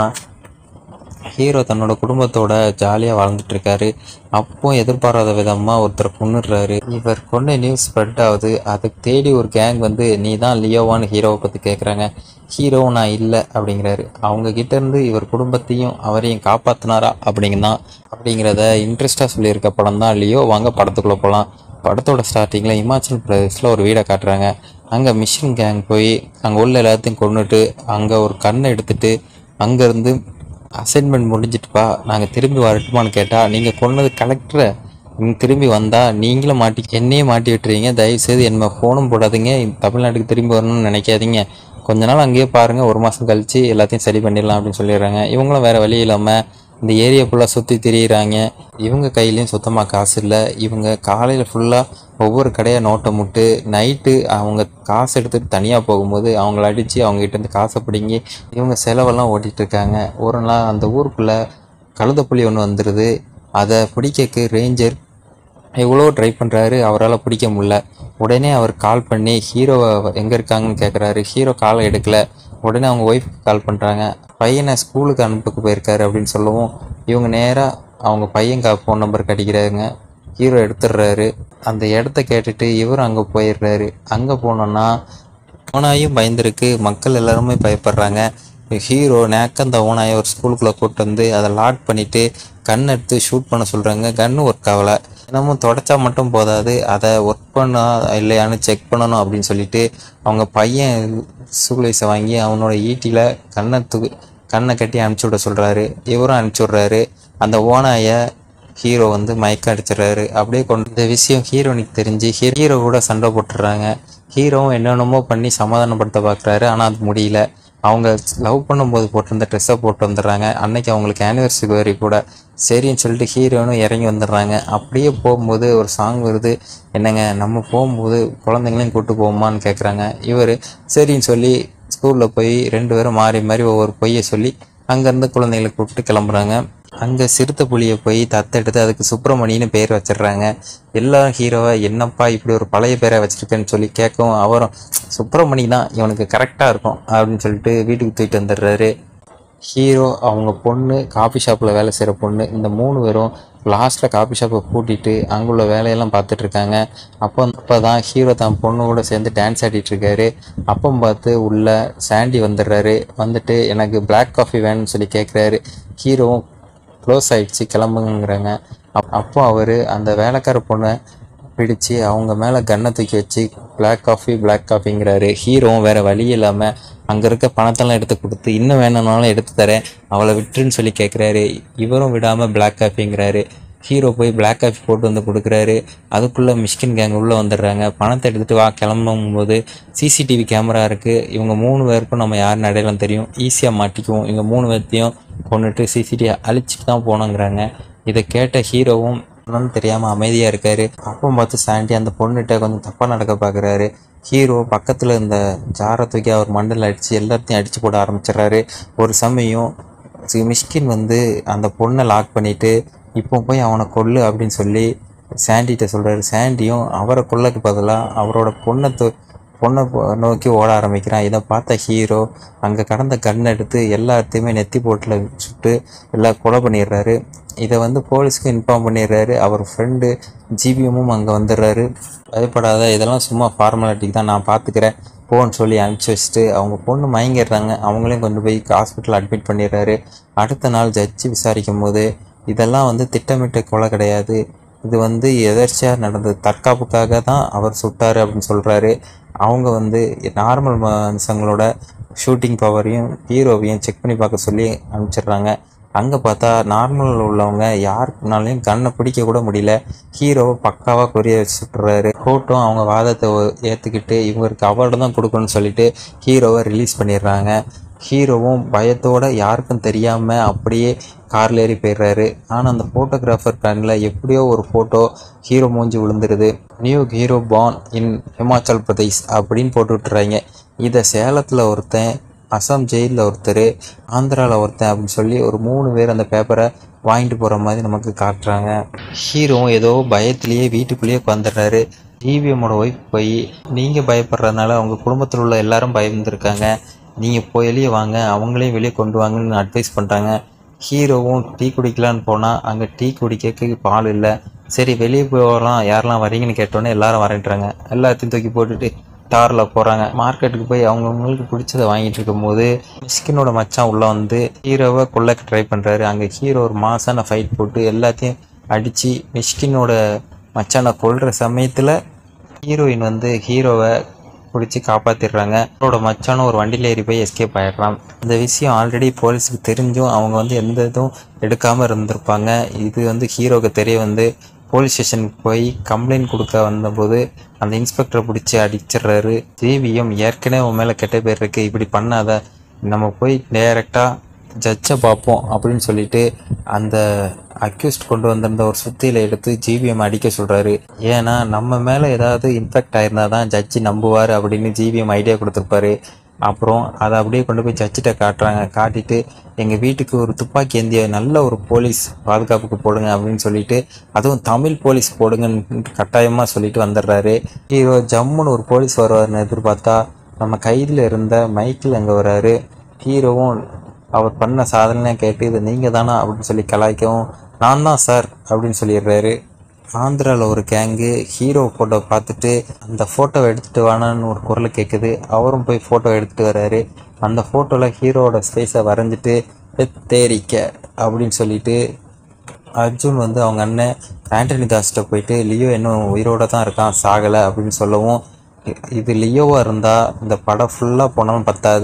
ஹீரோ தன்னோட குடும்பத்தோட ஜாலியாக வாழ்ந்துட்டு இருக்காரு அப்போ எதிர்பாராத விதமாக ஒருத்தர் கொண்டுடுறாரு இவர் கொண்ட நியூஸ் ஸ்ப்ரெட் ஆகுது அதுக்கு தேடி ஒரு கேங் வந்து நீ தான் லியோவான்னு ஹீரோவை பற்றி கேட்குறாங்க ஹீரோ நான் இல்லை அப்படிங்கிறாரு அவங்க கிட்ட இருந்து இவர் குடும்பத்தையும் அவரையும் காப்பாற்றினாரா அப்படிங்கதான் அப்படிங்கிறத இன்ட்ரெஸ்டாக சொல்லியிருக்க படம் தான் லியோ வாங்க படத்துக்குள்ளே போகலாம் படத்தோட ஸ்டார்டிங்கில் இமாச்சல் பிரதேஷில் ஒரு வீடை காட்டுறாங்க அங்கே மிஷின் கேங் போய் அங்கே உள்ள எல்லாத்தையும் கொண்டுட்டு அங்கே ஒரு கண்ணை எடுத்துட்டு அங்கேருந்து அசைன்மெண்ட் முடிஞ்சிட்டுப்பா நாங்கள் திரும்பி வரட்டுமான்னு கேட்டால் நீங்கள் கொன்னது கலெக்டரை நீங்கள் திரும்பி வந்தால் நீங்களும் மாட்டி என்னையே மாட்டி விட்டுறீங்க தயவுசெய்து என்ன ஃபோனும் போடாதீங்க தமிழ்நாட்டுக்கு திரும்பி வரணும்னு நினைக்காதீங்க கொஞ்ச நாள் அங்கேயே பாருங்கள் ஒரு மாதம் கழித்து எல்லாத்தையும் சரி பண்ணிடலாம் அப்படின்னு சொல்லிடுறாங்க இவங்களும் வேறு வழி இல்லாமல் இந்த ஏரியா ஃபுல்லாக சுற்றி திரியிறாங்க இவங்க கையிலையும் சுத்தமாக காசு இல்லை இவங்க காலையில் ஃபுல்லாக ஒவ்வொரு கடையாக நோட்டை முட்டு நைட்டு அவங்க காசு எடுத்துகிட்டு தனியாக போகும்போது அவங்கள அடித்து அவங்ககிட்டேருந்து காசை பிடுங்கி இவங்க செலவெல்லாம் ஓட்டிகிட்டு இருக்காங்க ஒரு நாள் அந்த ஊருக்குள்ளே கழுதைப்புலி ஒன்று வந்துடுது அதை பிடிக்கக்கு ரேஞ்சர் எவ்வளோ ட்ரை பண்ணுறாரு அவரால் பிடிக்க முடியல உடனே அவர் கால் பண்ணி ஹீரோவை எங்கே இருக்காங்கன்னு கேட்குறாரு ஹீரோ காலை எடுக்கல உடனே அவங்க ஒய்ஃப்க்கு கால் பண்ணுறாங்க பையனை ஸ்கூலுக்கு அனுப்புக்கு போயிருக்காரு அப்படின்னு சொல்லவும் இவங்க நேராக அவங்க பையன் கா ஃபோன் நம்பருக்கு அடிக்கிறாருங்க ஹீரோ எடுத்துடுறாரு அந்த இடத்த கேட்டுட்டு இவரும் அங்கே போயிடுறாரு அங்கே போனோன்னா ஓனாயும் பயந்துருக்கு மக்கள் எல்லாருமே பயப்படுறாங்க ஹீரோ நேக்க அந்த ஓனாயை ஒரு ஸ்கூலுக்குள்ளே கூட்டு வந்து அதை லாக் பண்ணிவிட்டு கன் எடுத்து ஷூட் பண்ண சொல்கிறாங்க கன்னு ஒர்க் ஆகலை தினமும் தொடச்சா மட்டும் போதாது அதை ஒர்க் பண்ணா இல்லையான்னு செக் பண்ணணும் அப்படின்னு சொல்லிட்டு அவங்க பையன் சூலைஸை வாங்கி அவனோட ஈட்டியில் கண்ணை தூ கண்ணை கட்டி அனுப்பிச்சி விட சொல்கிறாரு இவரும் அனுப்பிச்சி விட்றாரு அந்த ஓனாயை ஹீரோ வந்து மயக்கம் அடிச்சிடுறாரு அப்படியே கொண்டு இந்த விஷயம் ஹீரோனுக்கு தெரிஞ்சு ஹீரோ கூட சண்டை போட்டுடுறாங்க ஹீரோவும் என்னென்னமோ பண்ணி சமாதானப்படுத்த பார்க்குறாரு ஆனால் அது முடியல அவங்க லவ் பண்ணும்போது போட்டிருந்த ட்ரெஸ்ஸை போட்டு வந்துடுறாங்க அன்னைக்கு அவங்களுக்கு ஆனிவர்சரி கூட சரின்னு சொல்லிட்டு ஹீரோனும் இறங்கி வந்துடுறாங்க அப்படியே போகும்போது ஒரு சாங் வருது என்னங்க நம்ம போகும்போது குழந்தைங்களையும் கூப்பிட்டு போவோமான்னு கேட்குறாங்க இவர் சரின்னு சொல்லி ஸ்கூலில் போய் ரெண்டு பேரும் மாறி மாறி ஒவ்வொரு பொய்யை சொல்லி அங்கேருந்து குழந்தைகளை கூப்பிட்டு கிளம்புறாங்க அங்கே சிறுத்தை புலியை போய் தத்தெடுத்து அதுக்கு சுப்பிரமணின்னு பேர் வச்சிடுறாங்க எல்லா ஹீரோவை என்னப்பா இப்படி ஒரு பழைய பேரை வச்சிருக்கேன்னு சொல்லி கேட்கவும் அவரும் சுப்பிரமணி தான் இவனுக்கு கரெக்டாக இருக்கும் அப்படின்னு சொல்லிட்டு வீட்டுக்கு தூக்கிட்டு வந்துடுறாரு ஹீரோ அவங்க பொண்ணு காஃபி ஷாப்பில் வேலை செய்கிற பொண்ணு இந்த மூணு பேரும் லாஸ்ட்டில் காஃபி ஷாப்பை பூட்டிட்டு அங்குள்ள வேலையெல்லாம் பார்த்துட்டு இருக்காங்க அப்போ அப்போ தான் ஹீரோ தான் பொண்ணு கூட சேர்ந்து டான்ஸ் ஆடிட்டு இருக்காரு அப்போ பார்த்து உள்ள சாண்டி வந்துடுறாரு வந்துட்டு எனக்கு பிளாக் காஃபி வேணும்னு சொல்லி கேட்குறாரு ஹீரோவும் க்ளோஸ் ஆயிடுச்சு கிளம்புங்கிறாங்க அப் அப்போ அவர் அந்த வேலைக்கார பொண்ணை பிடிச்சு அவங்க மேலே கன்னை தூக்கி வச்சு பிளாக் காஃபி பிளாக் காஃபிங்கிறாரு ஹீரோவும் வேற வழி இல்லாமல் அங்கே இருக்க பணத்தெல்லாம் எடுத்து கொடுத்து இன்னும் வேணும்னாலும் எடுத்து தரேன் அவளை விட்டுருன்னு சொல்லி கேட்குறாரு இவரும் விடாமல் பிளாக் காஃபிங்கிறாரு ஹீரோ போய் பிளாக் காஃபி போட்டு வந்து கொடுக்குறாரு அதுக்குள்ளே மிஷ்கின் கேங் உள்ளே வந்துடுறாங்க பணத்தை எடுத்துகிட்டு வா கிளம்பும் போது சிசிடிவி கேமரா இருக்குது இவங்க மூணு பேருக்கும் நம்ம யாருன்னு அடையாளம் தெரியும் ஈஸியாக மாட்டிக்குவோம் இவங்க மூணு பேர்த்தையும் கொண்டுட்டு சிசிடிவி அழிச்சிட்டு தான் போனோங்கிறாங்க இதை கேட்ட ஹீரோவும் என்னன்னு தெரியாமல் அமைதியாக இருக்காரு அப்போ பார்த்து சாண்டி அந்த பொண்ணுகிட்ட கொஞ்சம் தப்பாக நடக்க பார்க்குறாரு ஹீரோ பக்கத்தில் இருந்த ஜாரை தூக்கி அவர் மண்டல அடித்து எல்லாத்தையும் அடித்து போட ஆரம்பிச்சிடுறாரு ஒரு சமயம் சி- மிஷ்கின் வந்து அந்த பொண்ணை லாக் பண்ணிட்டு இப்போ போய் அவனை கொல்லு அப்படின்னு சொல்லி சாண்டிகிட்ட சொல்கிறாரு சாண்டியும் அவரை கொல்லக்கு பதிலாக அவரோட பொண்ணை தூ பொண்ணை போ- நோக்கி ஓட ஆரம்பிக்கிறான் இதை பார்த்த ஹீரோ அங்கே கடந்த கன் எடுத்து எல்லாத்தையுமே நெத்தி போட்டில் சுட்டு எல்லாம் கொலை பண்ணிடுறாரு இதை வந்து போலீஸ்க்கு இன்ஃபார்ம் பண்ணிடுறாரு அவர் ஃப்ரெண்டு ஜிபிஎம்மும் அங்கே வந்துடுறாரு பயப்படாத இதெல்லாம் சும்மா ஃபார்மாலிட்டிக்கு தான் நான் பார்த்துக்கிறேன் போன்னு சொல்லி அனுப்பிச்சி வச்சுட்டு அவங்க பொண்ணு மயங்கிடுறாங்க அவங்களையும் கொண்டு போய் ஹாஸ்பிட்டல் அட்மிட் பண்ணிடுறாரு அடுத்த நாள் ஜட்ஜி விசாரிக்கும் போது இதெல்லாம் வந்து திட்டமிட்ட கொலை கிடையாது இது வந்து எதர்ச்சியாக நடந்தது தற்காப்புக்காக தான் அவர் சுட்டாரு அப்படின்னு சொல்கிறாரு அவங்க வந்து நார்மல் மனுஷங்களோட ஷூட்டிங் பவரையும் ஹீரோவையும் செக் பண்ணி பார்க்க சொல்லி அனுப்பிச்சிடுறாங்க அங்கே பார்த்தா நார்மல் உள்ளவங்க யாருக்குனாலையும் கண்ணை பிடிக்க கூட முடியல ஹீரோவை பக்காவாக கொரிய வச்சு சுட்டுறாரு கோர்ட்டும் அவங்க வாதத்தை ஏற்றுக்கிட்டு இவருக்கு அவார்டு தான் கொடுக்கணும்னு சொல்லிட்டு ஹீரோவை ரிலீஸ் பண்ணிடுறாங்க ஹீரோவும் பயத்தோட யாருக்கும் தெரியாமல் அப்படியே கார்ல ஏறி போயிடுறாரு ஆனால் அந்த ஃபோட்டோகிராஃபர் கண்ணில் எப்படியோ ஒரு ஃபோட்டோ ஹீரோ மூஞ்சி விழுந்துருது new hero born in Himachal Pradesh அப்படின்னு போட்டு விட்டுறாங்க இதை சேலத்தில் ஒருத்தன் அசாம் ஜெயிலில் ஒருத்தர் ஆந்திராவில் ஒருத்தன் அப்படின்னு சொல்லி ஒரு மூணு பேர் அந்த பேப்பரை வாங்கிட்டு போகிற மாதிரி நமக்கு காட்டுறாங்க ஹீரோவும் ஏதோ பயத்திலேயே வீட்டுக்குள்ளேயே உட்காந்துடுறாரு டிவிஎம்மோட ஒய்ஃப் போய் நீங்கள் பயப்படுறதுனால உங்கள் குடும்பத்தில் உள்ள எல்லாரும் பயந்துருக்காங்க நீங்கள் போய் வெளியே வாங்க அவங்களையும் வெளியே கொண்டு வாங்கன்னு அட்வைஸ் பண்ணுறாங்க ஹீரோவும் டீ குடிக்கலான்னு போனால் அங்கே டீ குடிக்க பால் இல்லை சரி வெளியே போகலாம் யாரெல்லாம் வரீங்கன்னு கேட்டோன்னே எல்லாரும் வரேன்றாங்க எல்லாத்தையும் தூக்கி போட்டுட்டு காரில் போகிறாங்க மார்க்கெட்டுக்கு போய் அவங்கவுங்களுக்கு பிடிச்சதை வாங்கிட்டு இருக்கும்போது மிஸ்கினோட மச்சான் உள்ளே வந்து ஹீரோவை கொல்லக்கு ட்ரை பண்ணுறாரு அங்கே ஹீரோ ஒரு மாசான ஃபைட் போட்டு எல்லாத்தையும் அடித்து மிஷ்கினோட மச்சானை கொல்ற சமயத்தில் ஹீரோயின் வந்து ஹீரோவை பிடிச்சி காப்பாற்றிடுறாங்க அவரோட மச்சானும் ஒரு வண்டியில் ஏறி போய் எஸ்கேப் ஆயிடுறான் இந்த விஷயம் ஆல்ரெடி போலீஸுக்கு தெரிஞ்சும் அவங்க வந்து எந்த இதுவும் எடுக்காமல் இருந்திருப்பாங்க இது வந்து ஹீரோவுக்கு தெரிய வந்து போலீஸ் ஸ்டேஷனுக்கு போய் கம்ப்ளைண்ட் கொடுக்க வந்தபோது அந்த இன்ஸ்பெக்டரை பிடிச்சி அடிச்சிடுறாரு ஜிவிஎம் ஏற்கனவே உன் மேலே கெட்ட பேர் இருக்கு இப்படி பண்ணாத நம்ம போய் டைரெக்டாக ஜட்ஜை பார்ப்போம் அப்படின்னு சொல்லிட்டு அந்த அக்யூஸ்ட் கொண்டு வந்திருந்த ஒரு சுத்தியில எடுத்து ஜிவிஎம் அடிக்க சொல்றாரு ஏன்னா நம்ம மேலே ஏதாவது இன்ஃபெக்ட் ஆயிருந்தா தான் ஜட்ஜி நம்புவார் அப்படின்னு ஜிவிஎம் ஐடியா கொடுத்துருப்பாரு அப்புறம் அதை அப்படியே கொண்டு போய் ஜட்ஜிட்ட காட்டுறாங்க காட்டிட்டு எங்கள் வீட்டுக்கு ஒரு துப்பாக்கி ஏந்திய நல்ல ஒரு போலீஸ் பாதுகாப்புக்கு போடுங்க அப்படின்னு சொல்லிட்டு அதுவும் தமிழ் போலீஸ் போடுங்கன்னு கட்டாயமாக சொல்லிட்டு வந்துடுறாரு ஹீரோ ஜம்முன்னு ஒரு போலீஸ் வருவார்னு எதிர்பார்த்தா நம்ம கைதில் இருந்த மைக்கிள் அங்கே வராரு ஹீரோவும் அவர் பண்ண சாதனை கேட்டு இது நீங்கள் தானா அப்படின்னு சொல்லி கலாய்க்கவும் நான் தான் சார் அப்படின்னு சொல்லிடுறாரு ஆந்திராவில் ஒரு கேங்கு ஹீரோ ஃபோட்டோ பார்த்துட்டு அந்த ஃபோட்டோவை எடுத்துகிட்டு வானான்னு ஒரு குரல் கேட்குது அவரும் போய் ஃபோட்டோ எடுத்துகிட்டு வர்றாரு அந்த ஃபோட்டோவில் ஹீரோவோட ஸ்பேஸை வரைஞ்சிட்டு தேரிக்க அப்படின்னு சொல்லிட்டு அர்ஜுன் வந்து அவங்க அண்ணன் ஆண்டனி தாஸ்கிட்ட போயிட்டு லியோ இன்னும் உயிரோட தான் இருக்கான் சாகலை அப்படின்னு சொல்லவும் இ- இது லியோவாக இருந்தால் இந்த படம் ஃபுல்லாக போனாலும் பத்தாது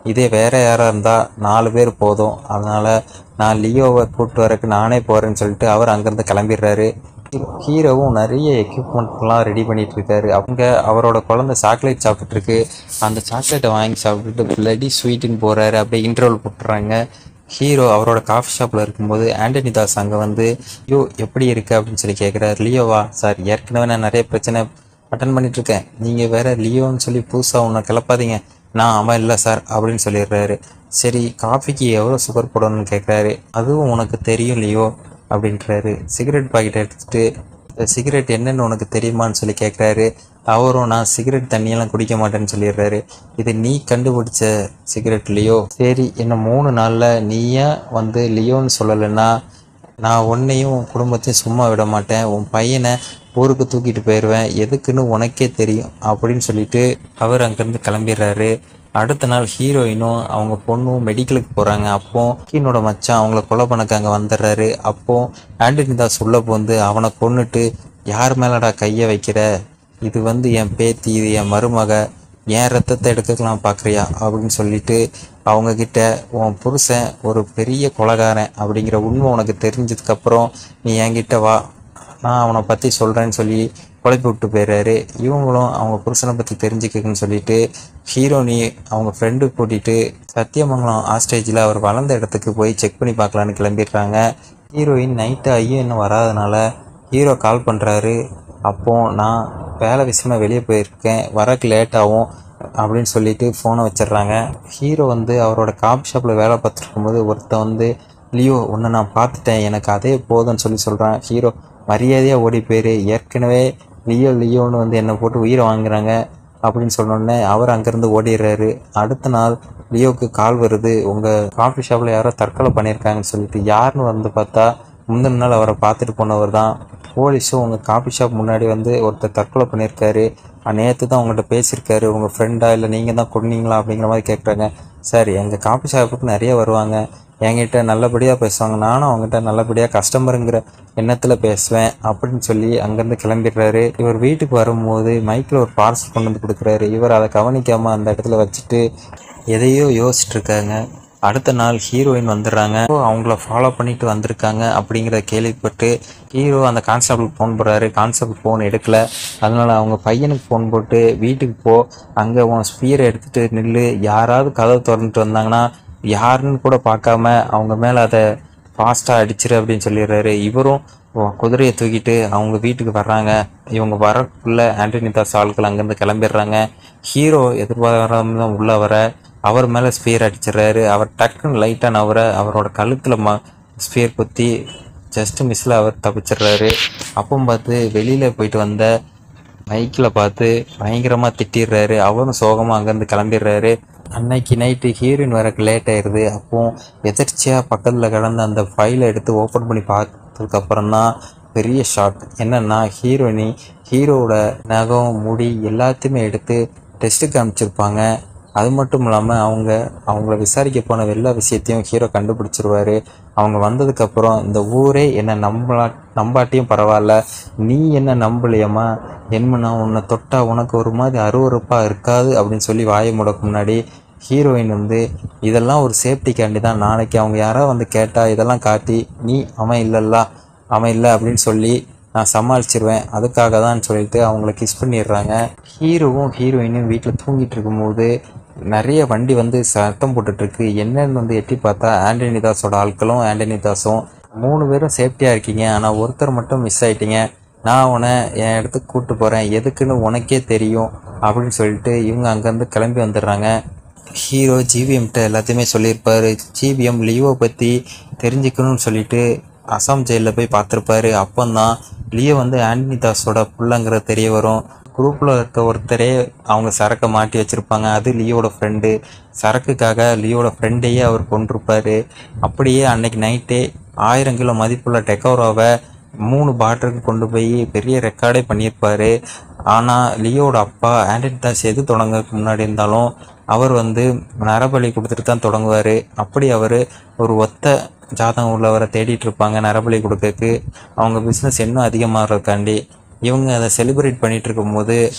இதே வேற யாராக இருந்தால் நாலு பேர் போதும் அதனால் நான் லியோவை கூப்பிட்டு வரக்கு நானே போகிறேன்னு சொல்லிட்டு அவர் அங்கேருந்து கிளம்பிடுறாரு ஹீரோவும் நிறைய எக்யூப்மெண்ட்லாம் ரெடி பண்ணிட்டு இருக்காரு அவங்க அவரோட குழந்தை சாக்லேட் சாப்பிட்டுட்டு இருக்கு அந்த சாக்லேட்டை வாங்கி சாப்பிட்டுட்டு பிளடி ஸ்வீட்டுன்னு போறாரு அப்படியே இன்டர்வல் போட்டுறாங்க ஹீரோ அவரோட காஃபி ஷாப்பில் இருக்கும்போது ஆண்டனி தாஸ் அங்கே வந்து ஐயோ எப்படி இருக்கு அப்படின்னு சொல்லி கேட்குறாரு லியோவா சார் ஏற்கனவே நான் நிறைய பிரச்சனை அட்டன் பண்ணிட்டு இருக்கேன் நீங்கள் வேற லியோன்னு சொல்லி புதுசாக ஒன்று கிளப்பாதீங்க நான் அவன் இல்லை சார் அப்படின்னு சொல்லிடுறாரு சரி காஃபிக்கு எவ்வளோ சுகர் போடணும்னு கேட்குறாரு அதுவும் உனக்கு தெரியும் லியோ அப்படின்றாரு சிகரெட் பாக்கெட் எடுத்துட்டு இந்த சிகரெட் என்னன்னு உனக்கு தெரியுமான்னு சொல்லி கேட்குறாரு அவரும் நான் சிகரெட் தண்ணியெல்லாம் குடிக்க மாட்டேன்னு சொல்லிடுறாரு இது நீ கண்டுபிடிச்ச சிகரெட் லியோ சரி என்ன மூணு நாளில் நீயே வந்து லியோன்னு சொல்லலைன்னா நான் உன்னையும் உன் குடும்பத்தையும் சும்மா விட மாட்டேன் உன் பையனை ஊருக்கு தூக்கிட்டு போயிடுவேன் எதுக்குன்னு உனக்கே தெரியும் அப்படின்னு சொல்லிட்டு அவர் அங்கேருந்து கிளம்பிடுறாரு அடுத்த நாள் ஹீரோயினும் அவங்க பொண்ணும் மெடிக்கலுக்கு போகிறாங்க அப்போ ஹீனோட மச்சான் அவங்கள கொலை பண்ணக்கு அங்கே வந்துடுறாரு அப்போ ஆண்டனி தாஸ் உள்ள போந்து அவனை கொன்னுட்டு யார் மேலடா கையை வைக்கிற இது வந்து என் பேத்தி இது என் மருமக என் ரத்தத்தை எடுத்துக்கலாம் பார்க்குறியா அப்படின்னு சொல்லிட்டு அவங்க கிட்ட உன் புருஷன் ஒரு பெரிய கொலகாரன் அப்படிங்கிற உண்மை உனக்கு தெரிஞ்சதுக்கப்புறம் நீ என்கிட்ட வா நான் அவனை பற்றி சொல்கிறேன்னு சொல்லி குழப்பி விட்டு போயிடுறாரு இவங்களும் அவங்க புருஷனை பற்றி தெரிஞ்சுக்கன்னு சொல்லிட்டு ஹீரோனி அவங்க ஃப்ரெண்டு கூட்டிகிட்டு சத்தியமங்கலம் ஆஸ்டேஜில் அவர் வளர்ந்த இடத்துக்கு போய் செக் பண்ணி பார்க்கலான்னு கிளம்பிடுறாங்க ஹீரோயின் நைட்டு ஐயோ இன்னும் வராதனால ஹீரோ கால் பண்ணுறாரு அப்போ நான் வேலை விஷயமா வெளியே போயிருக்கேன் வரக்கு லேட் ஆகும் அப்படின்னு சொல்லிட்டு ஃபோனை வச்சிடுறாங்க ஹீரோ வந்து அவரோட காபி ஷாப்பில் வேலை பார்த்துட்டு இருக்கும்போது ஒருத்தன் வந்து லியோ உன்னை நான் பார்த்துட்டேன் எனக்கு அதே போதும்னு சொல்லி சொல்கிறான் ஹீரோ மரியாதையாக ஓடி போயிரு ஏற்கனவே லியோ லியோன்னு வந்து என்னை போட்டு உயிரை வாங்குறாங்க அப்படின்னு சொன்னோடனே அவர் அங்கேருந்து ஓடிடுறாரு அடுத்த நாள் லியோவுக்கு கால் வருது உங்கள் காஃபி ஷாப்பில் யாரோ தற்கொலை பண்ணியிருக்காங்கன்னு சொல்லிட்டு யாருன்னு வந்து பார்த்தா முந்தின நாள் அவரை பார்த்துட்டு போனவர் தான் போலீஸும் உங்கள் காஃபி ஷாப் முன்னாடி வந்து ஒருத்தர் தற்கொலை பண்ணியிருக்காரு நேற்று தான் உங்கள்கிட்ட பேசியிருக்காரு உங்கள் ஃப்ரெண்டா இல்லை நீங்கள் தான் கொன்னீங்களா அப்படிங்கிற மாதிரி கேட்குறாங்க சார் எங்கள் காஃபி ஷாப்புக்கு நிறைய வருவாங்க என்கிட்ட நல்லபடியாக பேசுவாங்க நானும் அவங்ககிட்ட நல்லபடியாக கஸ்டமருங்கிற எண்ணத்தில் பேசுவேன் அப்படின்னு சொல்லி அங்கேருந்து கிளம்பிடுறாரு இவர் வீட்டுக்கு வரும்போது மைக்கில் ஒரு பார்சல் கொண்டு வந்து கொடுக்குறாரு இவர் அதை கவனிக்காமல் அந்த இடத்துல வச்சுட்டு எதையோ யோசிச்சுட்டு இருக்காங்க அடுத்த நாள் ஹீரோயின் வந்துடுறாங்க So, அவங்கள ஃபாலோ பண்ணிட்டு வந்திருக்காங்க அப்படிங்கிறத கேள்விப்பட்டு ஹீரோ அந்த கான்ஸ்டபிளுக்கு ஃபோன் போடுறாரு கான்ஸ்டபிள் ஃபோன் எடுக்கல அதனால அவங்க பையனுக்கு ஃபோன் போட்டு வீட்டுக்கு போ அங்கே உன் ஸ்பீரை எடுத்துட்டு நில்லு யாராவது கதவை திறந்துட்டு வந்தாங்கன்னா யாருன்னு கூட பார்க்காம அவங்க மேலே அதை ஃபாஸ்ட்டாக அடிச்சிரு அப்படின்னு சொல்லிடுறாரு இவரும் ஓ, குதிரையை தூக்கிட்டு அவங்க வீட்டுக்கு வர்றாங்க இவங்க வரக்குள்ள ஆண்டனி தாஸ் ஆட்கள் அங்கேருந்து கிளம்பிடுறாங்க ஹீரோ எதிர்பாராம தான் உள்ள வர அவர் மேலே ஸ்பியர் அடிச்சிடுறாரு அவர் டக்குன்னு லைட்டாக நவர அவரோட கழுத்தில் ம ஸ்பியர் குத்தி ஜஸ்ட் மிஸ்ஸில் அவர் தப்பிச்சிடுறாரு அப்போ பார்த்து வெளியில் போயிட்டு வந்த மைக்கில் பார்த்து பயங்கரமாக திட்டிடுறாரு அவரும் சோகமாக அங்கேருந்து கிளம்பிடுறாரு அன்னைக்கு நைட்டு ஹீரோயின் வரக்கு லேட் ஆயிடுது அப்போ எதிர்ச்சியாக பக்கத்தில் கிடந்த அந்த ஃபைலை எடுத்து ஓப்பன் பண்ணி பார்த்ததுக்கப்புறம் தான் பெரிய ஷாக் என்னன்னா ஹீரோயினி ஹீரோவோட நகம் முடி எல்லாத்தையுமே எடுத்து டெஸ்ட்டுக்கு அனுப்பிச்சிருப்பாங்க அது மட்டும் இல்லாமல் அவங்க அவங்கள விசாரிக்க போன எல்லா விஷயத்தையும் ஹீரோ கண்டுபிடிச்சிருவாரு அவங்க வந்ததுக்கப்புறம் இந்த ஊரே என்னை நம்பலா நம்பாட்டியும் பரவாயில்ல நீ என்ன நம்பலையம்மா என்ன உன்னை தொட்டா உனக்கு ஒரு மாதிரி அருவருப்பாக இருக்காது அப்படின்னு சொல்லி வாயை முடக்கு முன்னாடி ஹீரோயின் வந்து இதெல்லாம் ஒரு சேஃப்டிக்காண்டி தான் நாளைக்கு அவங்க யாராவது வந்து கேட்டால் இதெல்லாம் காட்டி நீ அவன் இல்லைல்ல அவன் இல்லை அப்படின்னு சொல்லி நான் சமாளிச்சிருவேன் அதுக்காக தான் சொல்லிட்டு அவங்கள கிஸ் பண்ணிடுறாங்க ஹீரோவும் ஹீரோயினும் வீட்டில் தூங்கிட்டு இருக்கும்போது நிறைய வண்டி வந்து சத்தம் போட்டுட்ருக்கு என்னன்னு வந்து எட்டி பார்த்தா ஆண்டனி தாஸோட ஆட்களும் ஆண்டனி தாஸும் மூணு பேரும் சேஃப்டியாக இருக்கீங்க ஆனால் ஒருத்தர் மட்டும் மிஸ் ஆயிட்டீங்க நான் உன்னை என் இடத்துக்கு கூப்பிட்டு போகிறேன் எதுக்குன்னு உனக்கே தெரியும் அப்படின்னு சொல்லிட்டு இவங்க அங்கேருந்து கிளம்பி வந்துடுறாங்க ஹீரோ ஜிவிஎம்கிட்ட எல்லாத்தையுமே சொல்லியிருப்பாரு ஜிவிஎம் லியோவை பற்றி தெரிஞ்சுக்கணும்னு சொல்லிட்டு அசாம் ஜெயிலில் போய் பார்த்துருப்பாரு அப்போந்தான் லியோ வந்து ஆண்டனி தாஸோட புள்ளங்கிற தெரிய வரும் குரூப்பில் இருக்க ஒருத்தரே அவங்க சரக்கை மாட்டி வச்சுருப்பாங்க அது லியோட ஃப்ரெண்டு சரக்குக்காக லியோட ஃப்ரெண்டையே அவர் கொண்டிருப்பாரு அப்படியே அன்னைக்கு நைட்டே ஆயிரம் கிலோ மதிப்புள்ள டெக்கோரோவை மூணு பாட்டிலுக்கு கொண்டு போய் பெரிய ரெக்கார்டே பண்ணியிருப்பாரு ஆனால் லியோட அப்பா ஆண்டனி தாஸ் எது தொடங்கறதுக்கு முன்னாடி இருந்தாலும் அவர் வந்து நரபலி கொடுத்துட்டு தான் தொடங்குவார் அப்படி அவர் ஒரு ஒத்த ஜாதகம் உள்ளவரை தேடிட்டு இருப்பாங்க நரபலி கொடுக்கறதுக்கு அவங்க பிஸ்னஸ் இன்னும் அதிகமாகிறதுக்காண்டி இவங்க அதை செலிப்ரேட் பண்ணிட்டு இருக்கும்போது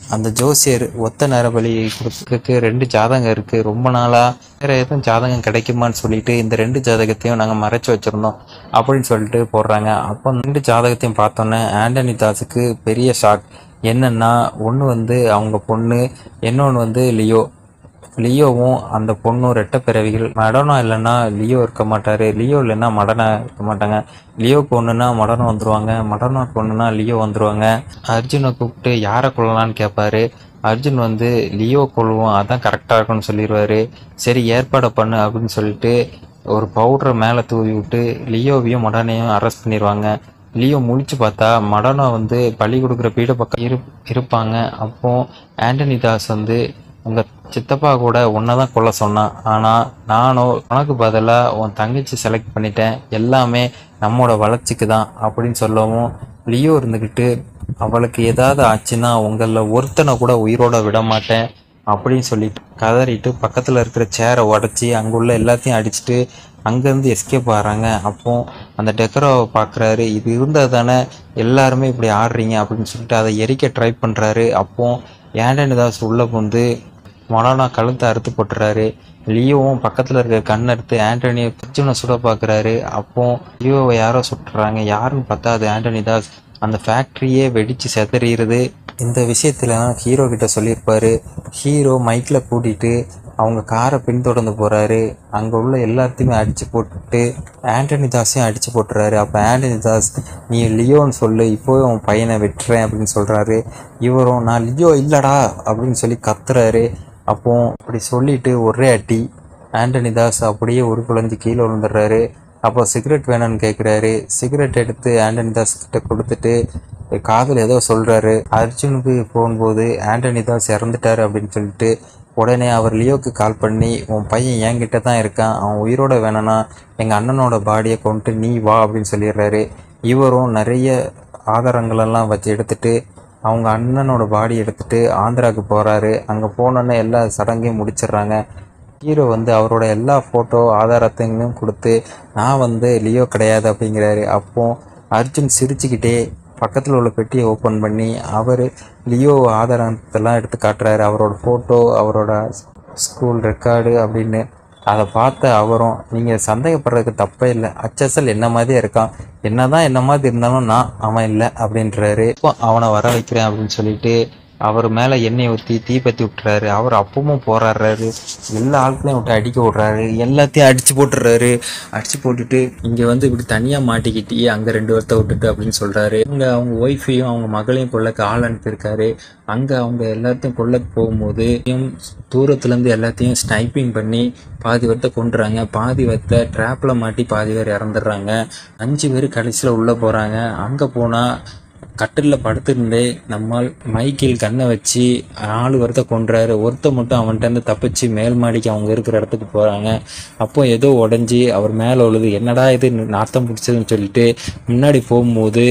அந்த ஜோசியர் ஒத்த நரபலி கொடுக்கறதுக்கு ரெண்டு ஜாதகம் இருக்கு ரொம்ப நாளா வேற எதுவும் ஜாதகம் கிடைக்குமான்னு சொல்லிட்டு இந்த ரெண்டு ஜாதகத்தையும் நாங்க மறைச்சு வச்சிருந்தோம் அப்படின்னு சொல்லிட்டு போடுறாங்க அப்போ அந்த ரெண்டு ஜாதகத்தையும் பார்த்தோன்னே ஆண்டனி தாஸுக்கு பெரிய ஷாக் என்னன்னா ஒன்று வந்து அவங்க பொண்ணு இன்னொன்று வந்து லியோ லியோவும் அந்த பொண்ணும் ரெட்டை பிறவிகள் மடனா இல்லைன்னா லியோ இருக்க மாட்டாரு லியோ இல்லைன்னா மடனா இருக்க மாட்டாங்க லியோக்கு ஒன்றுனா மடனம் வந்துருவாங்க மடனாக்கு ஒன்றுனா லியோ வந்துருவாங்க அர்ஜுனை கூப்பிட்டு யாரை கொள்ளலான்னு கேட்பாரு அர்ஜுன் வந்து லியோ கொள்வோம் அதான் கரெக்டாக இருக்கும்னு சொல்லிடுவாரு சரி ஏற்பாடை பண்ணு அப்படின்னு சொல்லிட்டு ஒரு பவுடரை மேலே தூவி விட்டு லியோவையும் மடனையும் அரெஸ்ட் பண்ணிடுவாங்க லியோ முழிச்சு பார்த்தா மடனா வந்து பள்ளி கொடுக்குற பீட பக்கம் இரு இருப்பாங்க அப்போ ஆண்டனி தாஸ் வந்து உங்க சித்தப்பா கூட உன்னதான் கொல்ல சொன்னான் ஆனா நானும் உனக்கு பதிலா உன் தங்கச்சி செலக்ட் பண்ணிட்டேன் எல்லாமே நம்மோட வளர்ச்சிக்கு தான் அப்படின்னு சொல்லவும் லியோ இருந்துக்கிட்டு அவளுக்கு ஏதாவது ஆச்சுன்னா உங்களில் ஒருத்தனை கூட உயிரோட விட மாட்டேன் அப்படின்னு சொல்லிட்டு கதறிட்டு பக்கத்தில் இருக்கிற சேரை உடச்சி அங்குள்ள எல்லாத்தையும் அடிச்சுட்டு அங்கேருந்து எஸ்கேப் ஆகிறாங்க அப்போ அந்த டெக்கரோவை பார்க்குறாரு இது இருந்தால் தானே எல்லாருமே இப்படி ஆடுறீங்க அப்படின்னு சொல்லிட்டு அதை எரிக்க ட்ரை பண்ணுறாரு அப்போ ஏண்டனி தாஸ் உள்ளே வந்து மொனானா கழுத்தை அறுத்து போட்டுறாரு லியோவும் பக்கத்தில் இருக்க கண் எடுத்து ஆண்டனியை அர்ஜுனை சுட பார்க்குறாரு அப்போ லியோவை யாரோ சுட்டுறாங்க யாருன்னு பார்த்தா அது ஆண்டனி தாஸ் அந்த ஃபேக்ட்ரியே வெடிச்சு செதறிடுது இந்த விஷயத்துல ஹீரோ கிட்ட சொல்லியிருப்பாரு ஹீரோ மைக்கில் கூட்டிட்டு அவங்க காரை பின்தொடர்ந்து போறாரு அங்க உள்ள எல்லாத்தையுமே அடிச்சு போட்டுட்டு ஆண்டனி தாஸையும் அடிச்சு போட்டுறாரு அப்ப ஆண்டனி தாஸ் நீ லியோன்னு சொல்லு இப்போவே உன் பையனை வெட்டுறேன் அப்படின்னு சொல்றாரு இவரும் நான் லியோ இல்லடா அப்படின்னு சொல்லி கத்துறாரு அப்போ அப்படி சொல்லிட்டு ஒரே அடி ஆண்டனி தாஸ் அப்படியே ஒரு குழந்தை கீழே விழுந்துடுறாரு அப்போ சிகரெட் வேணும்னு கேட்குறாரு சிகரெட் எடுத்து ஆண்டனி தாஸ் கிட்ட கொடுத்துட்டு காதல் ஏதோ சொல்றாரு அர்ஜுனுக்கு போகும்போது ஆண்டனி தாஸ் இறந்துட்டாரு அப்படின்னு சொல்லிட்டு உடனே அவர் லியோக்கு கால் பண்ணி உன் பையன் என்கிட்ட தான் இருக்கான் அவன் உயிரோட வேணும்னா எங்கள் அண்ணனோட பாடியை கொண்டு நீ வா அப்படின்னு சொல்லிடுறாரு இவரும் நிறைய ஆதாரங்களெல்லாம் வச்சு எடுத்துட்டு அவங்க அண்ணனோட பாடி எடுத்துட்டு ஆந்திராவுக்கு போகிறாரு அங்கே போனோன்னே எல்லா சடங்கையும் முடிச்சிடுறாங்க ஹீரோ வந்து அவரோட எல்லா ஃபோட்டோ ஆதாரத்தையும் கொடுத்து நான் வந்து லியோ கிடையாது அப்படிங்கிறாரு அப்போ அர்ஜுன் சிரிச்சுக்கிட்டே பக்கத்தில் உள்ள பெட்டியை ஓப்பன் பண்ணி அவர் லியோ ஆதாரத்தெல்லாம் எடுத்து காட்டுறாரு அவரோட ஃபோட்டோ அவரோட ஸ்கூல் ரெக்கார்டு அப்படின்னு அதை பார்த்த அவரும் நீங்கள் சந்தேகப்படுறதுக்கு தப்பே இல்லை அச்சசல் என்ன மாதிரியே இருக்கான் என்னதான் என்ன மாதிரி இருந்தாலும் நான் அவன் இல்லை அப்படின்றாரு இப்போ அவனை வர வைக்கிறேன் அப்படின்னு சொல்லிட்டு அவர் மேலே எண்ணெய் ஊற்றி தீ பற்றி விட்டுறாரு அவர் அப்பவும் போராடுறாரு எல்லா ஆட்களையும் விட்டு அடிக்க விட்றாரு எல்லாத்தையும் அடிச்சு போட்டுறாரு அடிச்சு போட்டுட்டு இங்கே வந்து இப்படி தனியாக மாட்டிக்கிட்டி அங்கே ரெண்டு வருத்த விட்டுட்டு அப்படின்னு சொல்கிறாரு அங்கே அவங்க ஒய்ஃபையும் அவங்க மகளையும் கொள்ளக்கு ஆள் அனுப்பியிருக்காரு அங்கே அவங்க எல்லாத்தையும் கொள்ளக்கு போகும்போது தூரத்துலேருந்து எல்லாத்தையும் ஸ்னைப்பிங் பண்ணி பாதி வருத்த கொண்டுறாங்க பாதி வருத்த ட்ராப்பில் மாட்டி பாதி பேர் இறந்துடுறாங்க அஞ்சு பேர் கடைசியில் உள்ளே போகிறாங்க அங்கே போனால் கட்டிலில் படுத்திருந்தே நம்மால் மைக்கில் கண்ணை வச்சு நாலு ஒருத்த கொன்றாரு ஒருத்த மட்டும் அவன்கிட்ட இருந்து தப்பிச்சு மேல் மாடிக்கு அவங்க இருக்கிற இடத்துக்கு போகிறாங்க அப்போ ஏதோ உடஞ்சி அவர் மேலே உழுது என்னடா இது நாத்தம் பிடிச்சதுன்னு சொல்லிட்டு முன்னாடி போகும்போது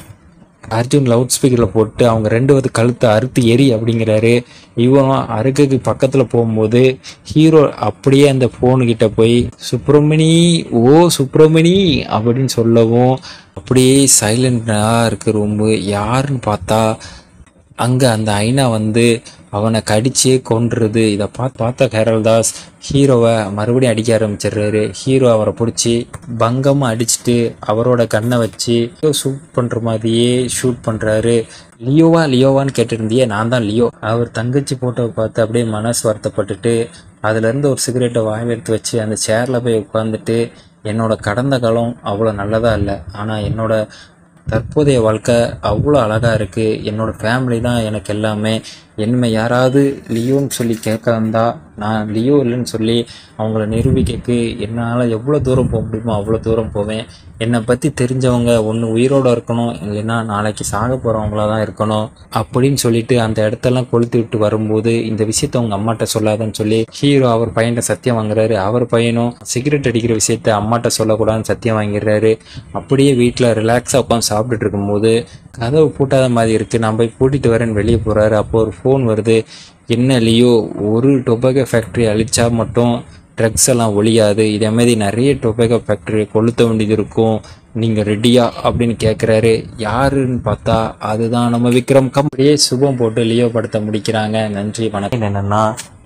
அர்ஜுன் லவுட் ஸ்பீக்கரில் போட்டு அவங்க ரெண்டு வந்து கழுத்தை அறுத்து எரி அப்படிங்கிறாரு இவனும் அறுக்குக்கு பக்கத்தில் போகும்போது ஹீரோ அப்படியே அந்த ஃபோனுக்கிட்ட போய் சுப்பிரமணி ஓ சுப்பிரமணி அப்படின்னு சொல்லவும் அப்படியே சைலண்டாக இருக்கு ரூமு யாருன்னு பார்த்தா அங்கே அந்த ஐனா வந்து அவனை கடிச்சே கொன்றுது இதை பார்த்து பார்த்த கேரல்தாஸ் ஹீரோவை மறுபடியும் அடிக்க ஆரம்பிச்சிடுறாரு ஹீரோ அவரை பிடிச்சி பங்கமாக அடிச்சுட்டு அவரோட கண்ணை வச்சு ஷூட் பண்ணுற மாதிரியே ஷூட் பண்ணுறாரு லியோவா லியோவான்னு கேட்டிருந்தியே நான் தான் லியோ அவர் தங்கச்சி போட்டோவை பார்த்து அப்படியே மனசு வருத்தப்பட்டுட்டு அதுலேருந்து ஒரு சிகரெட்டை வாயில் எடுத்து வச்சு அந்த சேரில் போய் உட்காந்துட்டு என்னோட கடந்த காலம் அவ்வளோ நல்லதாக இல்லை ஆனால் என்னோட தற்போதைய வாழ்க்கை அவ்வளோ அழகாக இருக்குது என்னோட ஃபேமிலி தான் எனக்கு எல்லாமே என்னை யாராவது லியோன்னு சொல்லி கேட்க வந்தா நான் லியோ இல்லைன்னு சொல்லி அவங்கள நிரூபிக்கக்கு என்னால் எவ்வளோ தூரம் போக முடியுமோ அவ்வளோ தூரம் போவேன் என்னை பற்றி தெரிஞ்சவங்க ஒன்று உயிரோடு இருக்கணும் இல்லைன்னா நாளைக்கு சாக போகிறவங்களா தான் இருக்கணும் அப்படின்னு சொல்லிட்டு அந்த இடத்தெல்லாம் கொளுத்தி விட்டு வரும்போது இந்த விஷயத்த உங்கள் அம்மாட்ட சொல்லாதன்னு சொல்லி ஹீரோ அவர் பையன்கிட்ட சத்தியம் வாங்குறாரு அவர் பையனும் சிகரெட் அடிக்கிற விஷயத்த அம்மாட்ட சொல்லக்கூடாதுன்னு சத்தியம் வாங்கிடுறாரு அப்படியே வீட்டில் ரிலாக்ஸாக உட்காந்து சாப்பிட்டுட்டு இருக்கும்போது கதவு பூட்டாத மாதிரி இருக்குது நான் போய் பூட்டிட்டு வரேன்னு வெளியே போகிறாரு அப்போ ஒரு ஃபோன் வருது என்ன லியோ ஒரு டொபாக்கோ ஃபேக்ட்ரி அழிச்சா மட்டும் ட்ரக்ஸ் எல்லாம் ஒழியாது இதே மாதிரி நிறைய டொபாக்கோ ஃபேக்ட்ரி கொளுத்த வேண்டியது இருக்கும் நீங்கள் ரெடியா அப்படின்னு கேட்குறாரு யாருன்னு பார்த்தா அதுதான் நம்ம விக்ரம் கம்பெனியே சுபம் போட்டு லியோ படத்தை முடிக்கிறாங்க நன்றி வணக்கம் என்னென்னா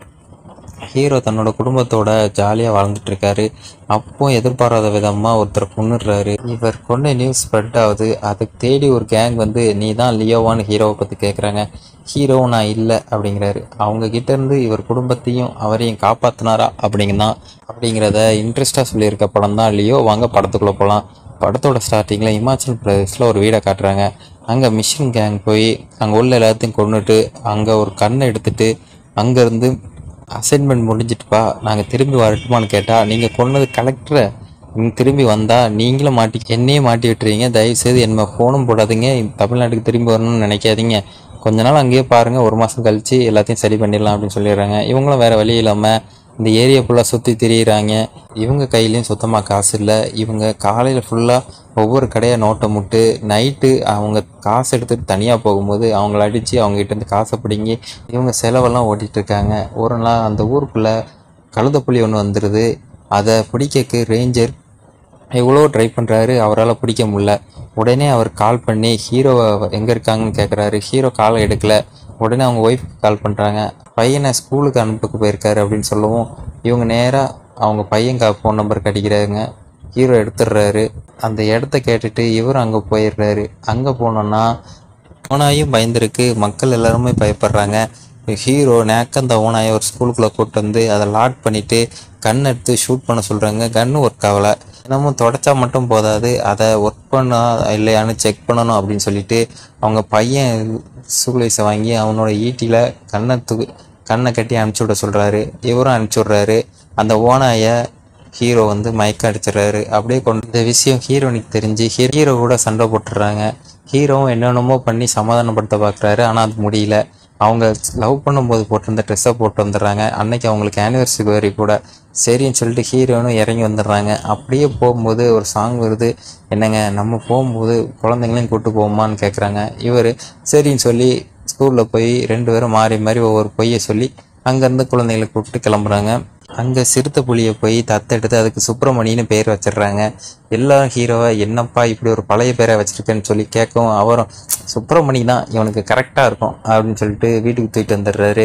ஹீரோ தன்னோட குடும்பத்தோட ஜாலியாக வாழ்ந்துட்டு இருக்காரு அப்போ எதிர்பாராத விதமாக ஒருத்தர் கொண்டுடுறாரு இவர் கொண்ட நியூஸ் ஸ்ப்ரெட் ஆகுது அதுக்கு தேடி ஒரு கேங் வந்து நீ தான் லியோவான்னு ஹீரோவை பற்றி கேட்குறாங்க ஹீரோ நான் இல்லை அப்படிங்கிறாரு அவங்க கிட்ட இருந்து இவர் குடும்பத்தையும் அவரையும் காப்பாற்றினாரா அப்படிங்கதான் அப்படிங்கிறத இன்ட்ரெஸ்டாக சொல்லியிருக்க படம் தான் லியோ வாங்க படத்துக்குள்ளே போகலாம் படத்தோட ஸ்டார்டிங்கில் இமாச்சல் பிரதேஷில் ஒரு வீடை காட்டுறாங்க அங்கே மிஷின் கேங் போய் அங்கே உள்ள எல்லாத்தையும் கொண்டுட்டு அங்கே ஒரு கண்ணை எடுத்துட்டு அங்கேருந்து அசைன்மெண்ட் முடிஞ்சிட்டுப்பா நாங்கள் திரும்பி வரட்டுமான்னு கேட்டால் நீங்கள் கொன்னது கலெக்டரை நீங்கள் திரும்பி வந்தால் நீங்களும் மாட்டி என்னையே மாட்டி விட்டுறீங்க தயவுசெய்து என்ன ஃபோனும் போடாதீங்க தமிழ்நாட்டுக்கு திரும்பி வரணும்னு நினைக்காதீங்க கொஞ்ச நாள் அங்கேயே பாருங்கள் ஒரு மாதம் கழித்து எல்லாத்தையும் சரி பண்ணிடலாம் அப்படின்னு சொல்லிடுறாங்க இவங்களும் வேறு வழி இல்லாமல் இந்த ஏரியா ஃபுல்லாக சுற்றி திரியிறாங்க இவங்க கையிலையும் சுத்தமாக காசு இல்லை இவங்க காலையில் ஃபுல்லாக ஒவ்வொரு கடையாக நோட்டை முட்டு நைட்டு அவங்க காசு எடுத்துகிட்டு தனியாக போகும்போது அவங்கள அடித்து அவங்ககிட்டேருந்து காசை பிடுங்கி இவங்க செலவெல்லாம் ஓட்டிகிட்டு இருக்காங்க ஒரு நாள் அந்த ஊருக்குள்ளே கழுதைப்புலி ஒன்று வந்துடுது அதை பிடிக்கக்கு ரேஞ்சர் எவ்வளோ ட்ரை பண்ணுறாரு அவரால் பிடிக்க முடியல உடனே அவர் கால் பண்ணி ஹீரோவை எங்கே இருக்காங்கன்னு கேட்குறாரு ஹீரோ காலை எடுக்கல உடனே அவங்க ஒய்ஃப்க்கு கால் பண்ணுறாங்க பையனை ஸ்கூலுக்கு அனுப்புக்கு போயிருக்காரு அப்படின்னு சொல்லவும் இவங்க நேராக அவங்க பையன் கா ஃபோன் நம்பர் கடிக்கிறாங்க ஹீரோ எடுத்துடுறாரு அந்த இடத்த கேட்டுட்டு இவரும் அங்கே போயிடுறாரு அங்கே போனோன்னா ஓனாயும் பயந்துருக்கு மக்கள் எல்லாருமே பயப்படுறாங்க ஹீரோ நேக்க அந்த ஓனாயை ஒரு ஸ்கூலுக்குள்ளே கூட்டு வந்து அதை லாக் பண்ணிவிட்டு கன் எடுத்து ஷூட் பண்ண சொல்கிறாங்க கன்று ஒர்க் ஆகலை தினமும் தொடச்சா மட்டும் போதாது அதை ஒர்க் பண்ணா இல்லையான்னு செக் பண்ணணும் அப்படின்னு சொல்லிட்டு அவங்க பையன் சூலைஸை வாங்கி அவனோட ஈட்டியில் கண்ணை தூ கண்ணை கட்டி அனுப்பிச்சி விட சொல்கிறாரு இவரும் அனுப்பிச்சி விட்றாரு அந்த ஓனாயை ஹீரோ வந்து மயக்க அடிச்சிடுறாரு அப்படியே கொண்டு இந்த விஷயம் ஹீரோனுக்கு தெரிஞ்சு ஹீரோ கூட சண்டை போட்டுடுறாங்க ஹீரோவும் என்னென்னமோ பண்ணி சமாதானப்படுத்த பார்க்குறாரு ஆனால் அது முடியல அவங்க லவ் பண்ணும்போது போட்டிருந்த ட்ரெஸ்ஸை போட்டு வந்துடுறாங்க அன்னைக்கு அவங்களுக்கு ஆனிவர்சரி வரி கூட சரின்னு சொல்லிட்டு ஹீரோனும் இறங்கி வந்துடுறாங்க அப்படியே போகும்போது ஒரு சாங் வருது என்னங்க நம்ம போகும்போது குழந்தைங்களையும் கூப்பிட்டு போவோமான்னு கேட்குறாங்க இவர் சரின்னு சொல்லி ஸ்கூலில் போய் ரெண்டு பேரும் மாறி மாறி ஒவ்வொரு பொய்யை சொல்லி அங்கேருந்து குழந்தைகளை கூப்பிட்டு கிளம்புறாங்க அங்கே சிறுத்தை புலியை போய் தத்தெடுத்து அதுக்கு சுப்பிரமணின்னு பேர் வச்சிடுறாங்க எல்லா ஹீரோவை என்னப்பா இப்படி ஒரு பழைய பேரை வச்சிருக்கேன்னு சொல்லி கேட்கவும் அவரும் சுப்பிரமணி தான் இவனுக்கு கரெக்டாக இருக்கும் அப்படின்னு சொல்லிட்டு வீட்டுக்கு தூக்கிட்டு வந்துடுறாரு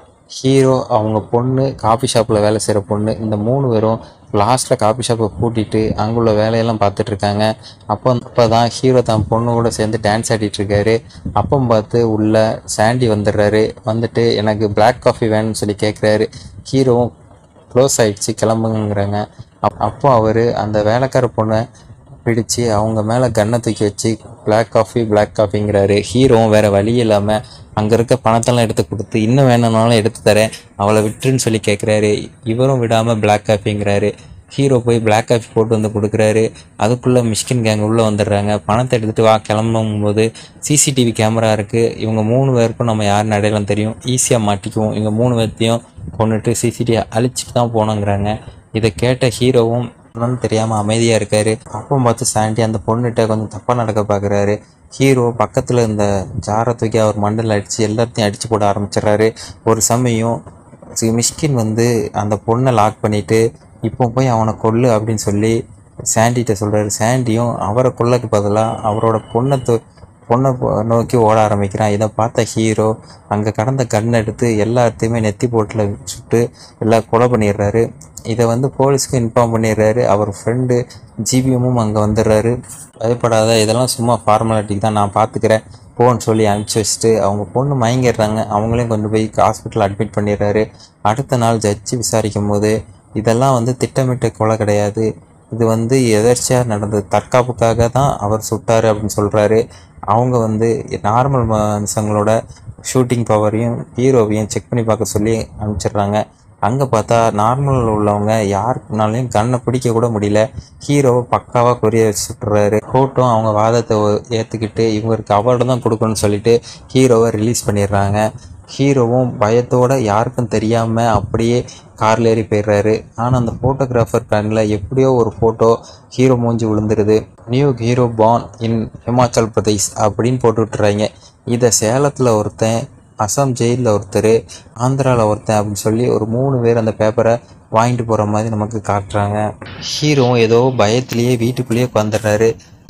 ஹீரோ அவங்க பொண்ணு காஃபி ஷாப்பில் வேலை செய்கிற பொண்ணு இந்த மூணு பேரும் லாஸ்ட்டில் காஃபி ஷாப்பை பூட்டிட்டு அங்குள்ள வேலையெல்லாம் பார்த்துட்டு இருக்காங்க அப்போ அப்போ தான் ஹீரோ தான் பொண்ணு கூட சேர்ந்து டான்ஸ் ஆடிட்டு இருக்காரு அப்போ பார்த்து உள்ள சாண்டி வந்துடுறாரு வந்துட்டு எனக்கு பிளாக் காஃபி வேணும்னு சொல்லி கேட்குறாரு ஹீரோவும் க்ளோஸ் ஆயிடுச்சு கிளம்புங்கிறாங்க அப் அப்போ அவர் அந்த வேலைக்கார பொண்ணை பிடிச்சு அவங்க மேலே கன்னை தூக்கி வச்சு பிளாக் காஃபி பிளாக் காஃபிங்கிறாரு ஹீரோவும் வேறு வழி இல்லாமல் அங்கே இருக்க பணத்தெல்லாம் எடுத்து கொடுத்து இன்னும் வேணும்னாலும் எடுத்து தரேன் அவளை விட்டுருன்னு சொல்லி கேட்குறாரு இவரும் விடாமல் பிளாக் காஃபிங்கிறாரு ஹீரோ போய் பிளாக் காஃபி போட்டு வந்து கொடுக்குறாரு அதுக்குள்ளே மிஷ்கின் கேங் உள்ளே வந்துடுறாங்க பணத்தை எடுத்துகிட்டு வா கிளம்பும் போது சிசிடிவி கேமரா இருக்குது இவங்க மூணு பேருக்கும் நம்ம யாருன்னு அடையாளம் தெரியும் ஈஸியாக மாட்டிக்குவோம் இவங்க மூணு பேர்த்தையும் கொண்டுட்டு சிசிடிவி அழிச்சிட்டு தான் போனோங்கிறாங்க இதை கேட்ட ஹீரோவும் என்னன்னு தெரியாமல் அமைதியாக இருக்காரு அப்போ பார்த்து சாண்டி அந்த பொண்ணுகிட்ட கொஞ்சம் தப்பாக நடக்க பார்க்குறாரு ஹீரோ பக்கத்தில் இந்த ஜாரை தூக்கி அவர் மண்டலில் அடித்து எல்லாத்தையும் அடித்து போட ஆரம்பிச்சிடுறாரு ஒரு சமயம் சி- மிஷ்கின் வந்து அந்த பொண்ணை லாக் பண்ணிட்டு இப்போ போய் அவனை கொல்லு அப்படின்னு சொல்லி சாண்டிகிட்ட சொல்கிறாரு சாண்டியும் அவரை கொல்லக்கு பதிலாக அவரோட பொண்ணை தூ- பொண்ணை போ- நோக்கி ஓட ஆரம்பிக்கிறான் இதை பார்த்த ஹீரோ அங்கே கடந்த கன் எடுத்து எல்லாத்தையுமே நெத்தி போட்டில் சுட்டு எல்லாம் கொலை பண்ணிடுறாரு இதை வந்து போலீஸ்க்கு இன்ஃபார்ம் பண்ணிடுறாரு அவர் ஃப்ரெண்டு ஜிபிஎம்மும் அங்கே வந்துடுறாரு பயப்படாத இதெல்லாம் சும்மா ஃபார்மாலிட்டிக்கு தான் நான் பார்த்துக்கிறேன் போன்னு சொல்லி அனுப்பிச்சி வச்சுட்டு அவங்க பொண்ணு மயங்கிடுறாங்க அவங்களையும் கொண்டு போய் ஹாஸ்பிட்டல் அட்மிட் பண்ணிடுறாரு அடுத்த நாள் ஜட்ஜி விசாரிக்கும் போது இதெல்லாம் வந்து திட்டமிட்ட கொலை கிடையாது இது வந்து எதர்ச்சியாக நடந்தது தற்காப்புக்காக தான் அவர் சுட்டார் அப்படின்னு சொல்கிறாரு அவங்க வந்து நார்மல் மனுஷங்களோட ஷூட்டிங் பவரையும் ஹீரோவையும் செக் பண்ணி பார்க்க சொல்லி அனுப்பிச்சிடுறாங்க அங்கே பார்த்தா நார்மல் உள்ளவங்க யாருக்குனாலையும் கண்ணை பிடிக்க கூட முடியல ஹீரோவை பக்காவாக கொரிய வச்சு சுட்டுறாரு கோர்ட்டும் அவங்க வாதத்தை ஏற்றுக்கிட்டு இவருக்கு அவார்டு தான் கொடுக்கணும்னு சொல்லிட்டு ஹீரோவை ரிலீஸ் பண்ணிடுறாங்க ஹீரோவும் பயத்தோட யாருக்கும் தெரியாமல் அப்படியே கார்ல ஏறி போயிடுறாரு ஆனால் அந்த ஃபோட்டோகிராஃபர் கண்ணில் எப்படியோ ஒரு ஃபோட்டோ ஹீரோ மூஞ்சி விழுந்துருது new hero born in Himachal Pradesh அப்படின்னு போட்டு விட்டுறாங்க இதை சேலத்தில் ஒருத்தன் அசாம் ஜெயிலில் ஒருத்தர் ஆந்திராவில் ஒருத்தன் அப்படின்னு சொல்லி ஒரு மூணு பேர் அந்த பேப்பரை வாங்கிட்டு போகிற மாதிரி நமக்கு காட்டுறாங்க ஹீரோவும் ஏதோ பயத்திலேயே வீட்டுக்குள்ளேயே உட்காந்துடுறாரு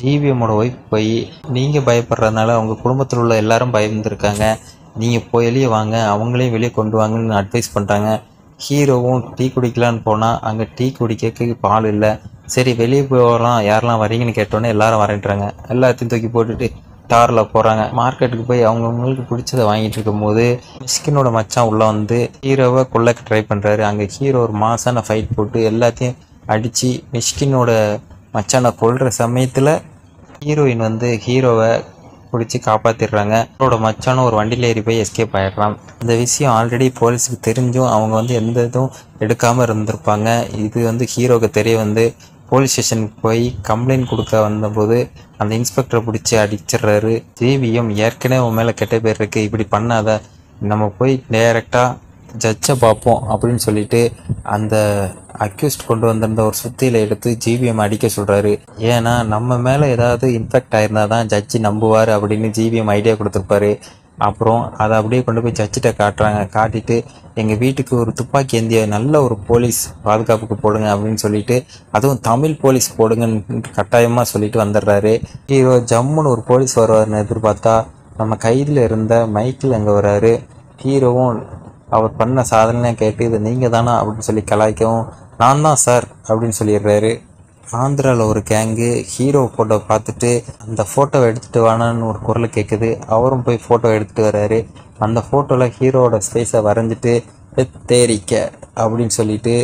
ஜிவிஎம்மோட ஒய்ஃப் போய் நீங்கள் பயப்படுறதுனால அவங்க குடும்பத்தில் உள்ள எல்லாரும் பயந்துருக்காங்க நீங்கள் போய் வெளியே வாங்க அவங்களையும் வெளியே கொண்டு வாங்கன்னு அட்வைஸ் பண்ணுறாங்க ஹீரோவும் டீ குடிக்கலான்னு போனால் அங்கே டீ குடிக்க பால் இல்லை சரி வெளியே போகலாம் யாரெல்லாம் வரீங்கன்னு கேட்டோன்னே எல்லாரும் வரேன்றாங்க எல்லாத்தையும் தூக்கி போட்டுட்டு காரில் போகிறாங்க மார்க்கெட்டுக்கு போய் அவங்கவுங்களுக்கு பிடிச்சதை வாங்கிட்டு இருக்கும்போது மிஸ்கினோட மச்சான் உள்ளே வந்து ஹீரோவை கொள்ளக்க ட்ரை பண்ணுறாரு அங்கே ஹீரோ ஒரு மாசான ஃபைட் போட்டு எல்லாத்தையும் அடித்து மிஸ்கினோட மச்சானை கொல்ற சமயத்தில் ஹீரோயின் வந்து ஹீரோவை பிடிச்சி காப்பாற்றிடுறாங்க அவரோட மச்சானும் ஒரு வண்டியில் ஏறி போய் எஸ்கேப் ஆயிடுறான் இந்த விஷயம் ஆல்ரெடி போலீஸுக்கு தெரிஞ்சும் அவங்க வந்து எந்த இதுவும் எடுக்காமல் இருந்திருப்பாங்க இது வந்து ஹீரோவுக்கு தெரிய வந்து போலீஸ் ஸ்டேஷனுக்கு போய் கம்ப்ளைண்ட் கொடுக்க வந்தபோது அந்த இன்ஸ்பெக்டரை பிடிச்சி அடிச்சிடுறாரு ஜிவிஎம் ஏற்கனவே உன் மேலே கெட்ட பேர் இருக்கு இப்படி பண்ணாத நம்ம போய் டைரெக்டாக ஜட்ஜை பார்ப்போம் அப்படின்னு சொல்லிட்டு அந்த அக்யூஸ்ட் கொண்டு வந்திருந்த ஒரு சுத்தியில எடுத்து ஜிவிஎம் அடிக்க சொல்றாரு ஏன்னா நம்ம மேல ஏதாவது இன்ஃபெக்ட் ஆயிருந்தா தான் ஜட்ஜி நம்புவார் அப்படின்னு ஜிவிஎம் ஐடியா கொடுத்துருப்பாரு அப்புறம் அதை அப்படியே கொண்டு போய் ஜட்ஜிட்ட காட்டுறாங்க காட்டிட்டு எங்கள் வீட்டுக்கு ஒரு துப்பாக்கி ஏந்திய நல்ல ஒரு போலீஸ் பாதுகாப்புக்கு போடுங்க அப்படின்னு சொல்லிட்டு அதுவும் தமிழ் போலீஸ் போடுங்கன்னு கட்டாயமாக சொல்லிட்டு வந்துடுறாரு ஹீரோ ஜம்முன்னு ஒரு போலீஸ் வருவார்னு எதிர்பார்த்தா நம்ம கையில் இருந்த மைக்கிள் அங்கே வராரு ஹீரோவும் அவர் பண்ண சாதனை கேட்டு இது நீங்கள் தானா அப்படின்னு சொல்லி கலாய்க்கவும் நான் தான் சார் அப்படின்னு சொல்லிடுறாரு ஆந்திராவில் ஒரு கேங்கு ஹீரோ ஃபோட்டோ பார்த்துட்டு அந்த ஃபோட்டோவை எடுத்துகிட்டு வானான்னு ஒரு குரல் கேட்குது அவரும் போய் ஃபோட்டோ எடுத்துகிட்டு வர்றாரு அந்த ஃபோட்டோவில் ஹீரோவோட ஸ்பேஸை வரைஞ்சிட்டு தேரிக்க அப்படின்னு சொல்லிட்டு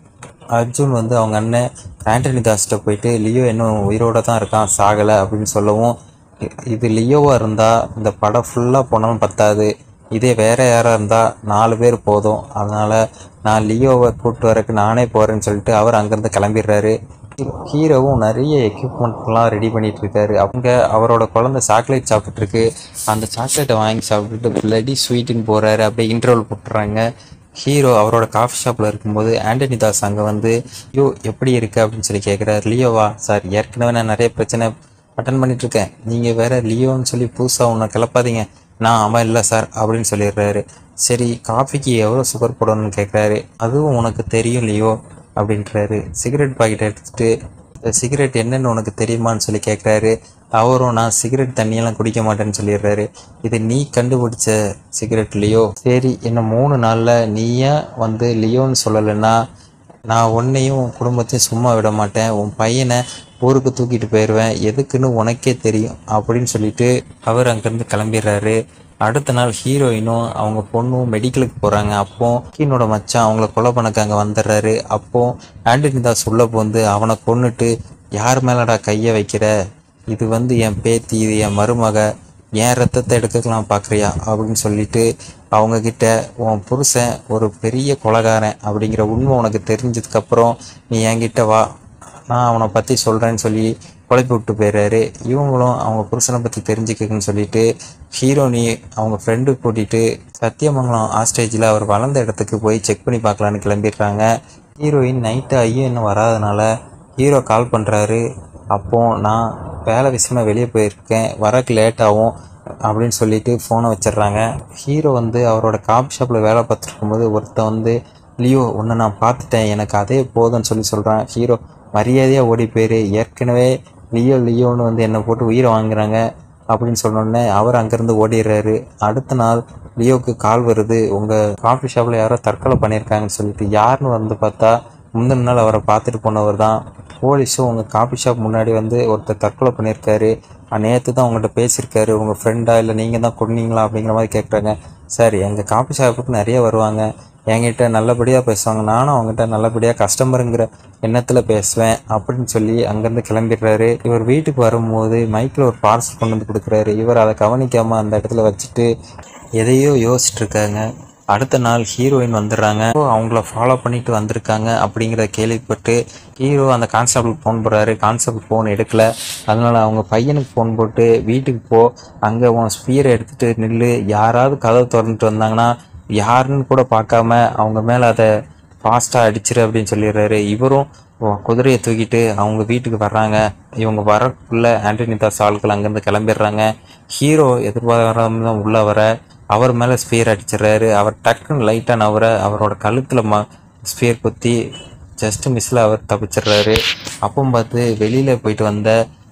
அர்ஜுன் வந்து அவங்க அண்ணன் ஆண்டனி தாஸ்கிட்ட போயிட்டு லியோ இன்னும் உயிரோட தான் இருக்கான் சாகலை அப்படின்னு சொல்லவும் இ- இது லியோவாக இருந்தால் இந்த படம் ஃபுல்லாக போனாலும் பத்தாது இதே வேற யாராக இருந்தால் நாலு பேர் போதும் அதனால் நான் லியோவை கூப்பிட்டு வரக்கு நானே போகிறேன்னு சொல்லிட்டு அவர் அங்கேருந்து கிளம்பிடுறாரு ஹீரோவும் நிறைய எக்யூப்மெண்ட்லாம் ரெடி பண்ணிட்டு இருக்காரு அவங்க அவரோட குழந்தை சாக்லேட் சாப்பிட்டு இருக்கு அந்த சாக்லேட்டை வாங்கி சாப்பிட்டுட்டு பிளடி ஸ்வீட்டுன்னு போறாரு அப்படியே இன்டர்வல் போட்டுறாங்க ஹீரோ அவரோட காஃபி ஷாப்பில் இருக்கும்போது ஆண்டனி தாஸ் அங்கே வந்து யோ எப்படி இருக்கு அப்படின்னு சொல்லி கேட்குறாரு லியோவா சார் ஏற்கனவே நான் நிறைய பிரச்சனை அட்டன் பண்ணிட்டு இருக்கேன் நீங்கள் வேற லியோன்னு சொல்லி புதுசாக உன்னை கிளப்பாதீங்க நான் அவன் இல்லை சார் அப்படின்னு சொல்லிடுறாரு சரி காஃபிக்கு எவ்வளோ சுகர் போடணும்னு கேட்குறாரு அதுவும் உனக்கு தெரியும் லியோ அப்படின்றாரு சிகரெட் பாக்கெட் எடுத்துட்டு இந்த சிகரெட் என்னன்னு உனக்கு தெரியுமான்னு சொல்லி கேட்குறாரு அவரும் நான் சிகரெட் தண்ணியெல்லாம் குடிக்க மாட்டேன்னு சொல்லிடுறாரு இது நீ கண்டுபிடிச்ச சிகரெட் லியோ சரி இன்னும் மூணு நாளில் நீயே வந்து லியோன்னு சொல்லலைன்னா நான் உன்னையும் உன் குடும்பத்தையும் சும்மா விட மாட்டேன் உன் பையனை ஊருக்கு தூக்கிட்டு போயிடுவேன் எதுக்குன்னு உனக்கே தெரியும் அப்படின்னு சொல்லிட்டு அவர் அங்கேருந்து கிளம்பிடுறாரு அடுத்த நாள் ஹீரோயினும் அவங்க பொண்ணும் மெடிக்கலுக்கு போகிறாங்க அப்போ கீனோட மச்சான் அவங்கள கொலை பண்ணக்கு அங்கே வந்துடுறாரு அப்போ ஆண்டனி தாஸ் உள்ள போந்து அவனை கொன்னுட்டு யார் மேலடா கையை வைக்கிற இது வந்து என் பேத்தி இது என் மருமக என் ரத்தத்தை எடுத்துக்கலாம் பார்க்குறியா அப்படின்னு சொல்லிட்டு அவங்க கிட்ட உன் புருஷன் ஒரு பெரிய கொலகாரன் அப்படிங்கிற உண்மை உனக்கு தெரிஞ்சதுக்கப்புறம் நீ என்கிட்ட வா நான் அவனை பற்றி சொல்கிறேன்னு சொல்லி குழப்பி விட்டு போயிடுறாரு இவங்களும் அவங்க புருஷனை பற்றி தெரிஞ்சுக்கன்னு சொல்லிட்டு ஹீரோனி அவங்க ஃப்ரெண்டு கூட்டிகிட்டு சத்தியமங்கலம் ஆஸ்டேஜில் அவர் வளர்ந்த இடத்துக்கு போய் செக் பண்ணி பார்க்கலான்னு கிளம்பிடுறாங்க ஹீரோயின் நைட்டு ஐயும் இன்னும் வராதனால ஹீரோ கால் பண்ணுறாரு அப்போ நான் வேலை விஷயமா வெளியே போயிருக்கேன் வரக்கு லேட் ஆகும் அப்படின்னு சொல்லிட்டு ஃபோனை வச்சிடுறாங்க ஹீரோ வந்து அவரோட காபி ஷாப்பில் வேலை பார்த்துட்டு இருக்கும்போது ஒருத்தன் வந்து லியோ உன்னை நான் பார்த்துட்டேன் எனக்கு அதே போதும்னு சொல்லி சொல்கிறான் ஹீரோ மரியாதையாக ஓடி போயிரு ஏற்கனவே லியோ லியோன்னு வந்து என்னை போட்டு உயிரை வாங்குறாங்க அப்படின்னு சொன்னோடனே அவர் அங்கேருந்து ஓடிடுறாரு அடுத்த நாள் லியோவுக்கு கால் வருது உங்கள் காஃபி ஷாப்பில் யாரோ தற்கொலை பண்ணியிருக்காங்கன்னு சொல்லிட்டு யாருன்னு வந்து பார்த்தா முந்தின நாள் அவரை பார்த்துட்டு போனவர் தான் போலீஸும் உங்கள் காஃபி ஷாப் முன்னாடி வந்து ஒருத்தர் தற்கொலை பண்ணியிருக்காரு நேற்று தான் உங்கள்கிட்ட பேசியிருக்காரு உங்கள் ஃப்ரெண்டா இல்லை நீங்கள் தான் கொன்னீங்களா அப்படிங்கிற மாதிரி கேட்குறாங்க சார் எங்கள் காஃபி ஷாப்புக்கு நிறைய வருவாங்க என்கிட்ட நல்லபடியாக பேசுவாங்க நானும் அவங்ககிட்ட நல்லபடியாக கஸ்டமருங்கிற எண்ணத்தில் பேசுவேன் அப்படின்னு சொல்லி அங்கேருந்து கிளம்பிடுறாரு இவர் வீட்டுக்கு வரும்போது மைக்கில் ஒரு பார்சல் கொண்டு வந்து கொடுக்குறாரு இவர் அதை கவனிக்காமல் அந்த இடத்துல வச்சுட்டு எதையோ யோசிச்சுட்டு இருக்காங்க அடுத்த நாள் ஹீரோயின் வந்துடுறாங்க So, அவங்கள ஃபாலோ பண்ணிட்டு வந்திருக்காங்க அப்படிங்கிறத கேள்விப்பட்டு ஹீரோ அந்த கான்ஸ்டபிளுக்கு ஃபோன் போடுறாரு கான்ஸ்டபிள் ஃபோன் எடுக்கல அதனால அவங்க பையனுக்கு ஃபோன் போட்டு வீட்டுக்கு போ அங்கே உன் ஸ்பீரை எடுத்துட்டு நில்லு யாராவது கதவை திறந்துட்டு வந்தாங்கன்னா யாருன்னு கூட பார்க்காம அவங்க மேலே அதை ஃபாஸ்ட்டாக அடிச்சிரு அப்படின்னு சொல்லிடுறாரு இவரும் ஓ- குதிரையை தூக்கிட்டு அவங்க வீட்டுக்கு வர்றாங்க இவங்க வரக்குள்ள ஆண்டனி தாஸ் ஆட்கள் அங்கேருந்து கிளம்பிடுறாங்க ஹீரோ எதிர்பாராம தான் உள்ள வர அவர் மேலே ஸ்பியர் அடிச்சிடுறாரு அவர் டக்குன்னு லைட்டாக நவர அவரோட கழுத்தில் ம ஸ்பியர் குத்தி ஜஸ்ட் மிஸ்ஸில் அவர் தப்பிச்சிடுறாரு அப்போ பார்த்து வெளியில் போயிட்டு வந்த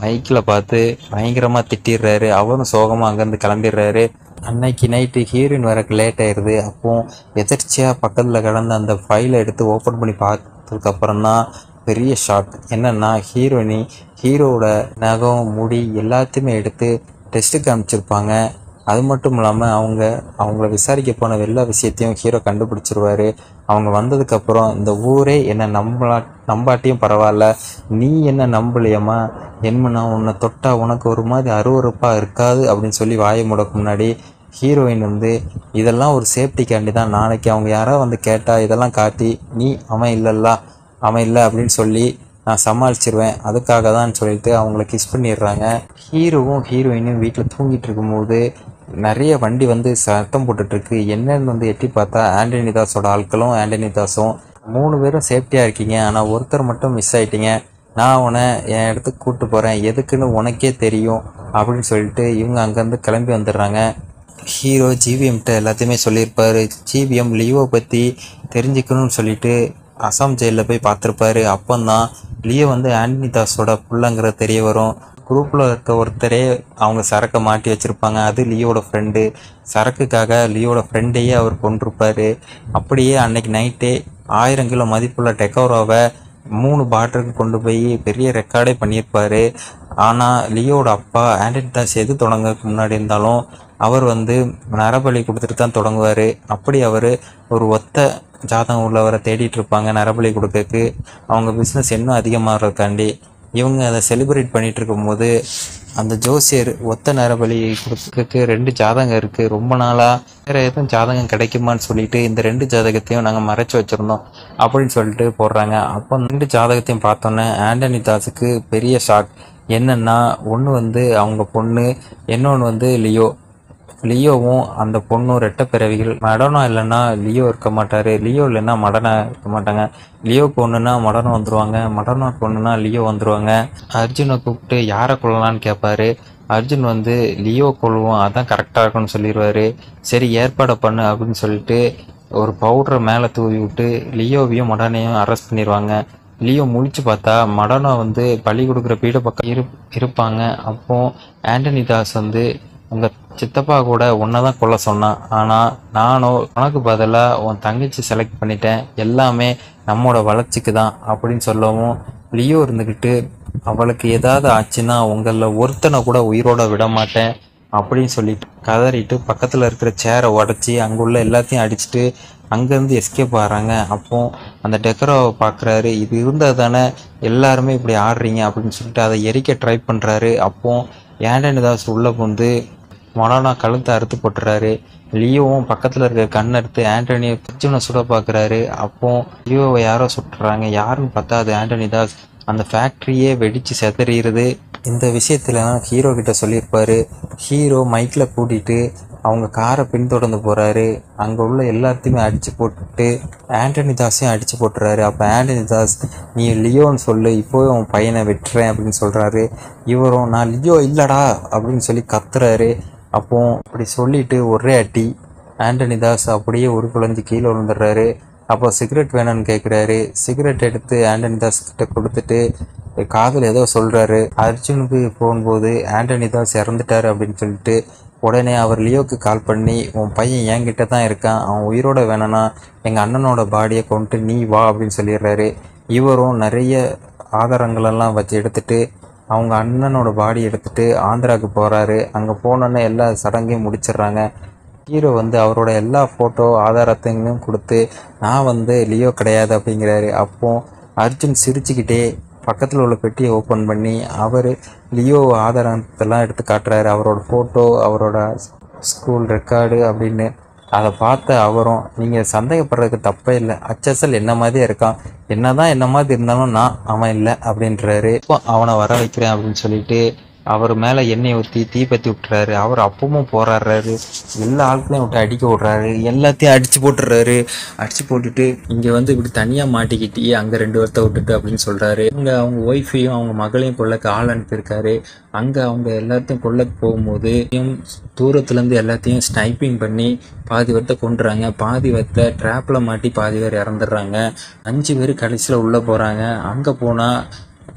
பைக்கில் பார்த்து பயங்கரமாக திட்டிடுறாரு அவரும் சோகமாக அங்கேருந்து கிளம்பிடுறாரு அன்னைக்கு நைட்டு ஹீரோயின் வரக்கு லேட் ஆயிடுது அப்போ எதிர்ச்சியாக பக்கத்தில் கிடந்த அந்த ஃபைலை எடுத்து ஓப்பன் பண்ணி பார்த்ததுக்கப்புறம் தான் பெரிய ஷாக் என்னன்னா ஹீரோயினி ஹீரோவோட நகம் முடி எல்லாத்தையுமே எடுத்து டெஸ்ட்டுக்கு அனுப்பிச்சிருப்பாங்க அது மட்டும் இல்லாமல் அவங்க அவங்கள விசாரிக்க போன எல்லா விஷயத்தையும் ஹீரோ கண்டுபிடிச்சிருவாரு அவங்க வந்ததுக்கப்புறம் இந்த ஊரே என்னை நம்பலா நம்பாட்டியும் பரவாயில்ல நீ என்ன நம்பலையம்மா என்னன்னா உன்னை தொட்டா உனக்கு ஒரு மாதிரி அருவறுப்பாக இருக்காது அப்படின்னு சொல்லி வாயை முடக்கு முன்னாடி ஹீரோயின் வந்து இதெல்லாம் ஒரு சேஃப்டிக்காண்டி தான் நாளைக்கு அவங்க யாரோ வந்து கேட்டால் இதெல்லாம் காட்டி நீ அவன் இல்லைல்ல அவன் இல்லை அப்படின்னு சொல்லி நான் சமாளிச்சிருவேன் அதுக்காக தான் சொல்லிட்டு அவங்கள கிஸ் பண்ணிடுறாங்க ஹீரோவும் ஹீரோயினும் வீட்டில் தூங்கிட்டு இருக்கும்போது நிறைய வண்டி வந்து சத்தம் போட்டுட்ருக்கு என்னன்னு வந்து எட்டி பார்த்தா ஆண்டனி தாஸோட ஆட்களும் ஆண்டனி தாஸும் மூணு பேரும் சேஃப்டியாக இருக்கீங்க ஆனால் ஒருத்தர் மட்டும் மிஸ் ஆயிட்டீங்க நான் உன்னை என் இடத்துக்கு கூப்பிட்டு போகிறேன் எதுக்குன்னு உனக்கே தெரியும் அப்படின்னு சொல்லிட்டு இவங்க அங்கேருந்து கிளம்பி வந்துடுறாங்க ஹீரோ ஜிவிஎம்கிட்ட எல்லாத்தையுமே சொல்லியிருப்பாரு ஜிவிஎம் லியோவை பற்றி தெரிஞ்சுக்கணும்னு சொல்லிட்டு அசாம் ஜெயிலில் போய் பார்த்துருப்பாரு அப்போந்தான் லியோ வந்து ஆண்டனி தாஸோட புள்ளங்கிற தெரிய வரும் குரூப்பில் இருக்க ஒருத்தரே அவங்க சரக்கை மாட்டி வச்சுருப்பாங்க அது லியோட ஃப்ரெண்டு சரக்குக்காக லியோட ஃப்ரெண்டையே அவர் கொண்டிருப்பாரு அப்படியே அன்னைக்கு நைட்டே ஆயிரம் கிலோ மதிப்புள்ள டெக்கோரோவை மூணு பாட்டிலுக்கு கொண்டு போய் பெரிய ரெக்கார்டே பண்ணியிருப்பாரு ஆனால் லியோட அப்பா ஆண்டனி தாஸ் எது தொடங்கறதுக்கு முன்னாடி இருந்தாலும் அவர் வந்து நரபலி கொடுத்துட்டு தான் தொடங்குவார் அப்படி அவர் ஒரு ஒத்த ஜாதகம் உள்ளவரை தேடிட்டு இருப்பாங்க நரபலி கொடுக்கறதுக்கு அவங்க பிஸ்னஸ் இன்னும் அதிகமாகிறதுக்காண்டி இவங்க அதை செலிப்ரேட் பண்ணிட்டு இருக்கும்போது அந்த ஜோசியர் ஒத்த நரபலி கொடுக்கறதுக்கு ரெண்டு ஜாதகம் இருக்குது ரொம்ப நாளாக வேறு எதுவும் ஜாதகம் கிடைக்குமான்னு சொல்லிட்டு இந்த ரெண்டு ஜாதகத்தையும் நாங்கள் மறைச்சு வச்சுருந்தோம் அப்படின்னு சொல்லிட்டு போடுறாங்க அப்போ அந்த ரெண்டு ஜாதகத்தையும் பார்த்தோன்னே ஆண்டனி தாஸுக்கு பெரிய ஷாக் என்னன்னா ஒன்று வந்து அவங்க பொண்ணு இன்னொன்று வந்து லியோ லியோவும் அந்த பொண்ணும் ரெட்டை பிறவிகள் மடனா இல்லைன்னா லியோ இருக்க மாட்டாரு லியோ இல்லைன்னா மடனா இருக்க மாட்டாங்க லியோக்கு ஒன்றுனா மடனம் வந்துருவாங்க மடனாக்கு ஒன்றுனா லியோ வந்துருவாங்க அர்ஜுனை கூப்பிட்டு யாரை கொள்ளலான்னு கேட்பாரு அர்ஜுன் வந்து லியோ கொள்வோம் அதான் கரெக்டாக இருக்கும்னு சொல்லிடுவாரு சரி ஏற்பாடை பண்ணு அப்படின்னு சொல்லிட்டு ஒரு பவுடரை மேலே தூவி விட்டு லியோவையும் மடனையும் அரெஸ்ட் பண்ணிடுவாங்க லியோ முழிச்சு பார்த்தா மடனா வந்து பலி கொடுக்குற பீட பக்கம் இரு இருப்பாங்க அப்போ ஆண்டனி தாஸ் வந்து உங்க சித்தப்பா கூட உன்னை தான் கொல்ல சொன்னான் ஆனால் நானும் உனக்கு பதிலாக உன் தங்கச்சி செலக்ட் பண்ணிட்டேன் எல்லாமே நம்மோட வளர்ச்சிக்கு தான் அப்படின்னு சொல்லவும் லியோ இருந்துக்கிட்டு அவளுக்கு ஏதாவது ஆச்சுன்னா உங்களில் ஒருத்தனை கூட உயிரோட விட மாட்டேன் அப்படின்னு சொல்லிட்டு கதறிட்டு பக்கத்தில் இருக்கிற சேரை உடச்சி அங்கே உள்ள எல்லாத்தையும் அடிச்சுட்டு அங்கேருந்து எஸ்கேப் ஆகிறாங்க அப்போ அந்த டெக்கரோவை பார்க்குறாரு இது இருந்தால் தானே எல்லாருமே இப்படி ஆடுறீங்க அப்படின்னு சொல்லிட்டு அதை எரிக்க ட்ரை பண்ணுறாரு அப்போ ஏண்டனி தாஸ் உள்ளே புந்து மொனானா கழுத்தை அறுத்து போட்டுறாரு லியோவும் பக்கத்தில் இருக்க கண் எடுத்து ஆண்டனியை அர்ஜுனை சுட பார்க்குறாரு அப்போ லியோவை யாரோ சுட்டுறாங்க யாருன்னு பார்த்தா அது ஆண்டனி தாஸ் அந்த ஃபேக்ட்ரியே வெடிச்சு செதறிடுது இந்த விஷயத்துலலாம் ஹீரோ கிட்ட சொல்லியிருப்பாரு ஹீரோ மைக்கில் கூட்டிட்டு அவங்க காரை பின்தொடர்ந்து போகிறாரு அங்கே உள்ள எல்லாத்தையுமே அடித்து போட்டுட்டு ஆண்டனி தாஸையும் அடித்து போட்டுறாரு அப்போ ஆண்டனி தாஸ் நீ லியோன்னு சொல்லு இப்போவே உன் பையனை வெட்டுறேன் அப்படின்னு சொல்கிறாரு இவரும் நான் லியோ இல்லடா அப்படின்னு சொல்லி கத்துறாரு அப்போ அப்படி சொல்லிட்டு ஒரே அடி ஆண்டனி தாஸ் அப்படியே ஒரு குழந்தை கீழே விழுந்துடுறாரு அப்போ சிகரெட் வேணும்னு கேட்குறாரு சிகரெட் எடுத்து ஆண்டனி தாஸ் கிட்ட கொடுத்துட்டு காதில் ஏதோ சொல்கிறாரு அர்ஜுனுக்கு போகும்போது ஆண்டனி தாஸ் இறந்துட்டாரு அப்படின்னு சொல்லிட்டு உடனே அவர் லியோக்கு கால் பண்ணி உன் பையன் என்கிட்ட தான் இருக்கான் அவன் உயிரோட வேணும்னா எங்கள் அண்ணனோட பாடியை கொண்டு நீ வா அப்படின்னு சொல்லிடுறாரு இவரும் நிறைய ஆதாரங்களெல்லாம் வச்சு எடுத்துட்டு அவங்க அண்ணனோட பாடி எடுத்துட்டு ஆந்திராவுக்கு போகிறாரு அங்கே போனோன்னே எல்லா சடங்கையும் முடிச்சிடுறாங்க ஹீரோ வந்து அவரோட எல்லா ஃபோட்டோ ஆதாரத்தையும் கொடுத்து நான் வந்து லியோ கிடையாது அப்படிங்கிறாரு அப்போ அர்ஜுன் சிரிச்சுக்கிட்டே பக்கத்தில் உள்ள பெட்டியை ஓப்பன் பண்ணி அவர் லியோ ஆதாரத்தெல்லாம் எடுத்து காட்டுறாரு அவரோட ஃபோட்டோ அவரோட ஸ்கூல் ரெக்கார்டு அப்படின்னு அதை பார்த்த அவரும் நீங்கள் சந்தேகப்படுறதுக்கு தப்பே இல்லை அச்சசல் என்ன மாதிரியே இருக்கான் என்னதான் என்ன மாதிரி இருந்தாலும் நான் அவன் இல்லை அப்படின்றாரு இப்போ அவனை வர வைக்கிறேன் அப்படின்னு சொல்லிட்டு அவர் மேலே எண்ணெய் ஊற்றி தீ பற்றி விட்டுறாரு அவர் அப்பவும் போராடுறாரு எல்லா ஆட்களையும் விட்டு அடிக்க விட்றாரு எல்லாத்தையும் அடிச்சு போட்டுறாரு அடிச்சு போட்டுட்டு இங்கே வந்து இப்படி தனியாக மாட்டிக்கிட்டி அங்கே ரெண்டு வருத்த விட்டுட்டு அப்படின்னு சொல்கிறாரு இங்கே அவங்க ஒய்ஃபையும் அவங்க மகளையும் கொள்ளக்கு ஆள் அனுப்பியிருக்காரு அங்கே அவங்க எல்லாத்தையும் கொள்ளக்கு போகும்போது தூரத்துலேருந்து எல்லாத்தையும் ஸ்னைப்பிங் பண்ணி பாதி வருத்த கொண்டுறாங்க பாதி வருத்த ட்ராப்பில் மாட்டி பாதி பேர் இறந்துடுறாங்க அஞ்சு பேர் கடைசியில் உள்ளே போகிறாங்க அங்கே போனால்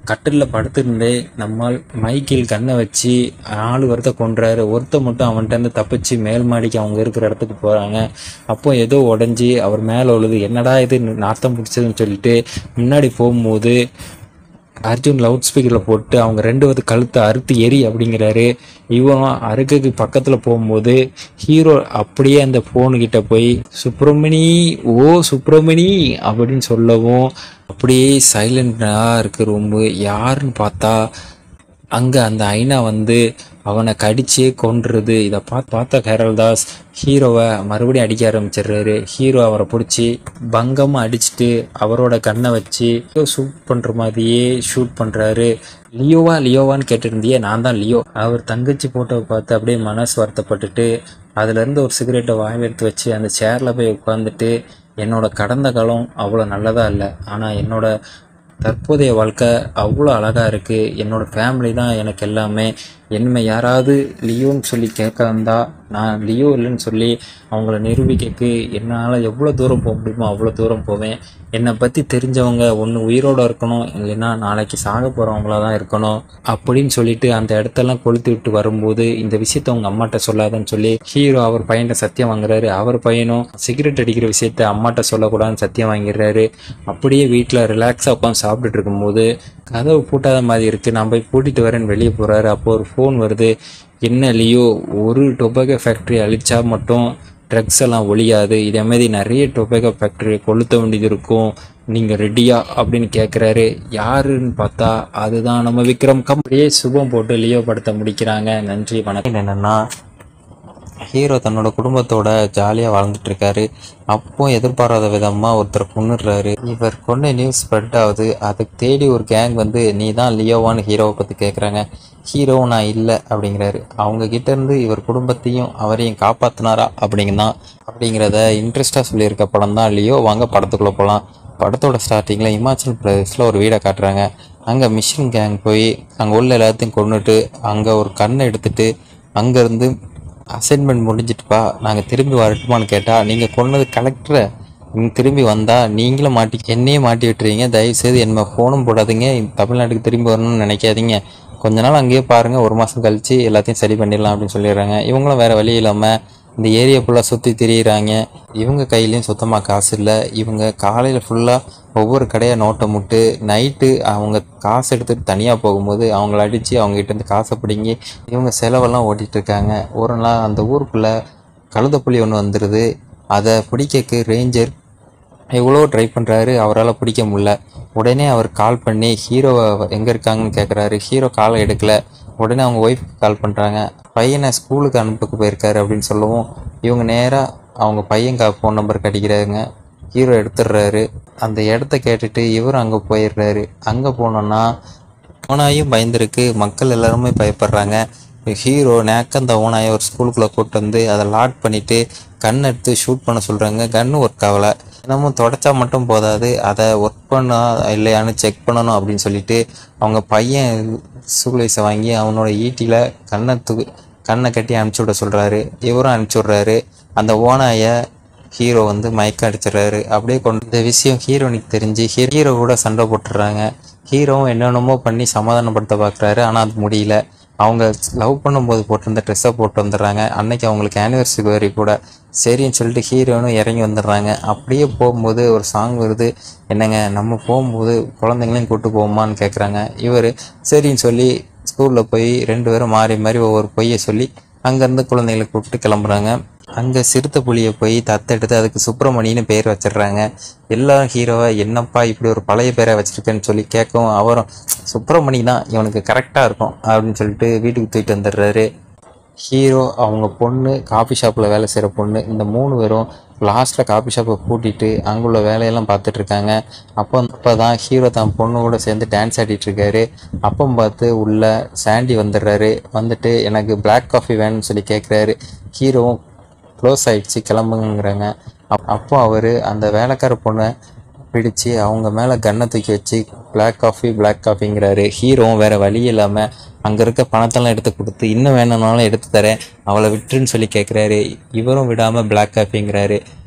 கட்டிலில் படுத்திருந்தே நம்மால் மைக்கில் கண்ணை வச்சு நாலு ஒருத்த கொன்றாரு ஒருத்த மட்டும் அவன்கிட்ட இருந்து தப்பிச்சு மேல் மாடிக்கு அவங்க இருக்கிற இடத்துக்கு போகிறாங்க அப்போ ஏதோ உடஞ்சி அவர் மேலே உழுது என்னடா இது நாத்தம் பிடிச்சதுன்னு சொல்லிட்டு முன்னாடி போகும்போது அர்ஜுன் லவுட் ஸ்பீக்கரில் போட்டு அவங்க ரெண்டு வந்து கழுத்தை அறுத்து எரி அப்படிங்கிறாரு இவனும் அறுக்குக்கு பக்கத்தில் போகும்போது ஹீரோ அப்படியே அந்த ஃபோனுக்கிட்ட போய் சுப்பிரமணி ஓ சுப்பிரமணி அப்படின்னு சொல்லவும் அப்படியே சைலண்டாக இருக்கு ரூமு யாருன்னு பார்த்தா அங்கே அந்த ஐனா வந்து அவனை கடிச்சே கொன்றுது இதை பார்த்து பார்த்த கேரல்தாஸ் ஹீரோவை மறுபடியும் அடிக்க ஆரம்பிச்சிடுறாரு ஹீரோ அவரை பிடிச்சி பங்கமாக அடிச்சுட்டு அவரோட கண்ணை வச்சு ஷூட் பண்ணுற மாதிரியே ஷூட் பண்ணுறாரு லியோவா லியோவான்னு கேட்டிருந்தியே நான் தான் லியோ அவர் தங்கச்சி போட்டோவை பார்த்து அப்படியே மனசு வருத்தப்பட்டுட்டு அதுலேருந்து ஒரு சிகரெட்டை வாயில் எடுத்து வச்சு அந்த சேரில் போய் உட்காந்துட்டு என்னோட கடந்த காலம் அவ்வளோ நல்லதாக இல்லை ஆனால் என்னோட தற்போதைய வாழ்க்கை அவ்வளோ அழகாக இருக்குது என்னோடய ஃபேமிலி தான் எனக்கு எல்லாமே என்னை யாராவது லியோன்னு சொல்லி கேட்க வந்தா நான் லியோ இல்லைன்னு சொல்லி அவங்கள நிரூபிக்கக்கு என்னால் எவ்வளோ தூரம் போக முடியுமோ அவ்வளோ தூரம் போவேன் என்னை பற்றி தெரிஞ்சவங்க ஒன்று உயிரோடு இருக்கணும் இல்லைன்னா நாளைக்கு சாக போகிறவங்களா தான் இருக்கணும் அப்படின்னு சொல்லிட்டு அந்த இடத்தெல்லாம் கொளுத்தி விட்டு வரும்போது இந்த விஷயத்த அவங்க அம்மாட்ட சொல்லாதன்னு சொல்லி ஹீரோ அவர் பையன்கிட்ட சத்தியம் வாங்குறாரு அவர் பையனும் சிகரெட் அடிக்கிற விஷயத்த அம்மாட்ட சொல்லக்கூடாதுன்னு சத்தியம் வாங்கிடுறாரு அப்படியே வீட்டில் ரிலாக்ஸாக உட்காந்து சாப்பிட்டுட்டு இருக்கும்போது கதவு பூட்டாத மாதிரி இருக்குது நான் போய் பூட்டிட்டு வரேன்னு வெளியே போகிறாரு அப்போ ஒரு ஃபோன் வருது என்ன லியோ ஒரு டொபாக்கோ ஃபேக்ட்ரி அழிச்சா மட்டும் ட்ரக்ஸ் எல்லாம் ஒழியாது இதே மாதிரி நிறைய டொபாக்கோ ஃபேக்ட்ரி கொளுத்த வேண்டியது இருக்கும் நீங்கள் ரெடியா அப்படின்னு கேட்குறாரு யாருன்னு பார்த்தா அதுதான் நம்ம விக்ரம் கம்பெனியே சுபம் போட்டு லியோ படத்தை முடிக்கிறாங்க நன்றி வணக்கம் என்னென்னா ஹீரோ தன்னோட குடும்பத்தோட ஜாலியாக வாழ்ந்துட்டு இருக்காரு அப்போ எதிர்பாராத விதமாக ஒருத்தர் கொன்னுடுறாரு இவர் கொன்ன நியூஸ் ஸ்ப்ரெட் ஆகுது அதுக்கு தேடி ஒரு கேங் வந்து நீ தான் லியோவான்னு ஹீரோவை பற்றி கேட்குறாங்க ஹீரோ நான் இல்லை அப்படிங்கிறாரு அவங்க கிட்ட இருந்து இவர் குடும்பத்தையும் அவரையும் காப்பாத்தினாரா அப்படிங்கதான் அப்படிங்கிறத இன்ட்ரெஸ்டாக சொல்லியிருக்க படம் தான் லியோ வாங்க படத்துக்குள்ளே போகலாம் படத்தோட ஸ்டார்டிங்கில் இமாச்சல் பிரதேஷில் ஒரு வீடை காட்டுறாங்க அங்கே மிஷின் கேங் போய் அங்கே உள்ள எல்லாத்தையும் கொண்டுட்டு அங்கே ஒரு கண்ணை எடுத்துட்டு அங்கேருந்து அசைன்மெண்ட் முடிஞ்சிட்டுப்பா நாங்கள் திரும்பி வரட்டுமான்னு கேட்டால் நீங்கள் கொன்னது கலெக்டரை நீங்கள் திரும்பி வந்தால் நீங்களும் மாட்டி என்னையே மாட்டி விட்டுறீங்க தயவுசெய்து என்ன ஃபோனும் போடாதீங்க தமிழ்நாட்டுக்கு திரும்பி வரணும்னு நினைக்காதீங்க கொஞ்ச நாள் அங்கேயே பாருங்கள் ஒரு மாதம் கழித்து எல்லாத்தையும் சரி பண்ணிடலாம் அப்படின்னு சொல்லிடுறாங்க இவங்களும் வேறு வழி இல்லாமல் இந்த ஏரியா ஃபுல்லாக சுற்றி திரியிறாங்க இவங்க கையிலையும் சுத்தமாக காசு இல்லை இவங்க காலையில் ஃபுல்லாக ஒவ்வொரு கடையாக நோட்டை முட்டு நைட்டு அவங்க காசு எடுத்துகிட்டு தனியாக போகும்போது அவங்கள அடித்து அவங்ககிட்டேருந்து காசை பிடுங்கி இவங்க செலவெல்லாம் ஓட்டிகிட்டு இருக்காங்க ஒரு நாள் அந்த ஊருக்குள்ளே கழுதப்புலி ஒன்று வந்துடுது அதை பிடிக்கக்கு ரேஞ்சர் எவ்வளோ ட்ரை பண்ணுறாரு அவரால் பிடிக்க முடியல உடனே அவர் கால் பண்ணி ஹீரோவை எங்கே இருக்காங்கன்னு கேட்குறாரு ஹீரோ காலை எடுக்கல உடனே அவங்க ஒய்ஃப்க்கு கால் பண்ணுறாங்க பையனை ஸ்கூலுக்கு அனுப்புக்கு போயிருக்காரு அப்படின்னு சொல்லவும் இவங்க நேராக அவங்க பையன் கா ஃபோன் நம்பர் கடிக்கிறாங்க ஹீரோ எடுத்துடுறாரு அந்த இடத்த கேட்டுட்டு இவரும் அங்கே போயிடுறாரு அங்கே போனோன்னா ஓனாயும் பயந்துருக்கு மக்கள் எல்லாருமே பயப்படுறாங்க ஹீரோ நேக்க அந்த ஓனாயை ஒரு ஸ்கூலுக்குள்ளே கூட்டு வந்து அதை லாக் பண்ணிவிட்டு கன் எடுத்து ஷூட் பண்ண சொல்கிறாங்க கன்று ஒர்க் ஆகலை தினமும் தொடச்சா மட்டும் போதாது அதை ஒர்க் பண்ணா இல்லையான்னு செக் பண்ணணும் அப்படின்னு சொல்லிட்டு அவங்க பையன் சூழ்வயசை வாங்கி அவனோட ஈட்டியில் கண்ணை தூ கண்ணை கட்டி அனுப்பிச்சி விட சொல்கிறாரு இவரும் அனுப்பிச்சி விட்றாரு அந்த ஓனாயை ஹீரோ வந்து மயக்க அடிச்சிடுறாரு அப்படியே கொண்டு இந்த விஷயம் ஹீரோனுக்கு தெரிஞ்சு ஹீரோ கூட சண்டை போட்டுடுறாங்க ஹீரோவும் என்னென்னமோ பண்ணி சமாதானப்படுத்த பார்க்குறாரு ஆனால் அது முடியல அவங்க லவ் பண்ணும்போது போட்டிருந்த ட்ரெஸ்ஸை போட்டு வந்துடுறாங்க அன்னைக்கு அவங்களுக்கு ஆனிவர்சரி வரி கூட சரின்னு சொல்லிட்டு ஹீரோனும் இறங்கி வந்துடுறாங்க அப்படியே போகும்போது ஒரு சாங் வருது என்னங்க நம்ம போகும்போது குழந்தைங்களையும் கூட்டு போவோமான்னு கேட்குறாங்க இவர் சரின்னு சொல்லி ஸ்கூலில் போய் ரெண்டு பேரும் மாறி மாறி ஒவ்வொரு பொய்யை சொல்லி அங்கேருந்து குழந்தைகளை கூப்பிட்டு கிளம்புறாங்க அங்கே சிறுத்தை புலியை போய் தத்தெடுத்து அதுக்கு சுப்பிரமணின்னு பேர் வச்சிடுறாங்க எல்லாரும் ஹீரோவை என்னப்பா இப்படி ஒரு பழைய பேரை வச்சிருக்கேன்னு சொல்லி கேட்கவும் அவரும் சுப்பிரமணி தான் இவனுக்கு கரெக்டாக இருக்கும் அப்படின்னு சொல்லிட்டு வீட்டுக்கு தூக்கிட்டு வந்துடுறாரு ஹீரோ அவங்க பொண்ணு காஃபி ஷாப்பில் வேலை செய்கிற பொண்ணு இந்த மூணு பேரும் லாஸ்ட்டில் காஃபி ஷாப்பை பூட்டிட்டு அங்குள்ள வேலையெல்லாம் பார்த்துட்டு இருக்காங்க அப்போ அப்போ தான் ஹீரோ தான் பொண்ணு கூட சேர்ந்து டான்ஸ் ஆடிட்டு இருக்காரு அப்போ பார்த்து உள்ள சாண்டி வந்துடுறாரு வந்துட்டு எனக்கு பிளாக் காஃபி வேணும்னு சொல்லி கேட்குறாரு ஹீரோவும் க்ளோஸ் ஆயிடுச்சு கிளம்புங்கிறாங்க அப் அப்போ அவர் அந்த வேலைக்கார பொண்ணை பிடிச்சு அவங்க மேலே கன்னை தூக்கி வச்சு பிளாக் காஃபி பிளாக் காஃபிங்கிறாரு ஹீரோவும் வேறு வழி இல்லாமல் அங்கே இருக்க பணத்தெல்லாம் எடுத்து கொடுத்து இன்னும் வேணும்னாலும் எடுத்து தரேன் அவளை விட்டுருன்னு சொல்லி கேட்குறாரு இவரும் விடாமல் பிளாக் காஃபிங்கிறாரு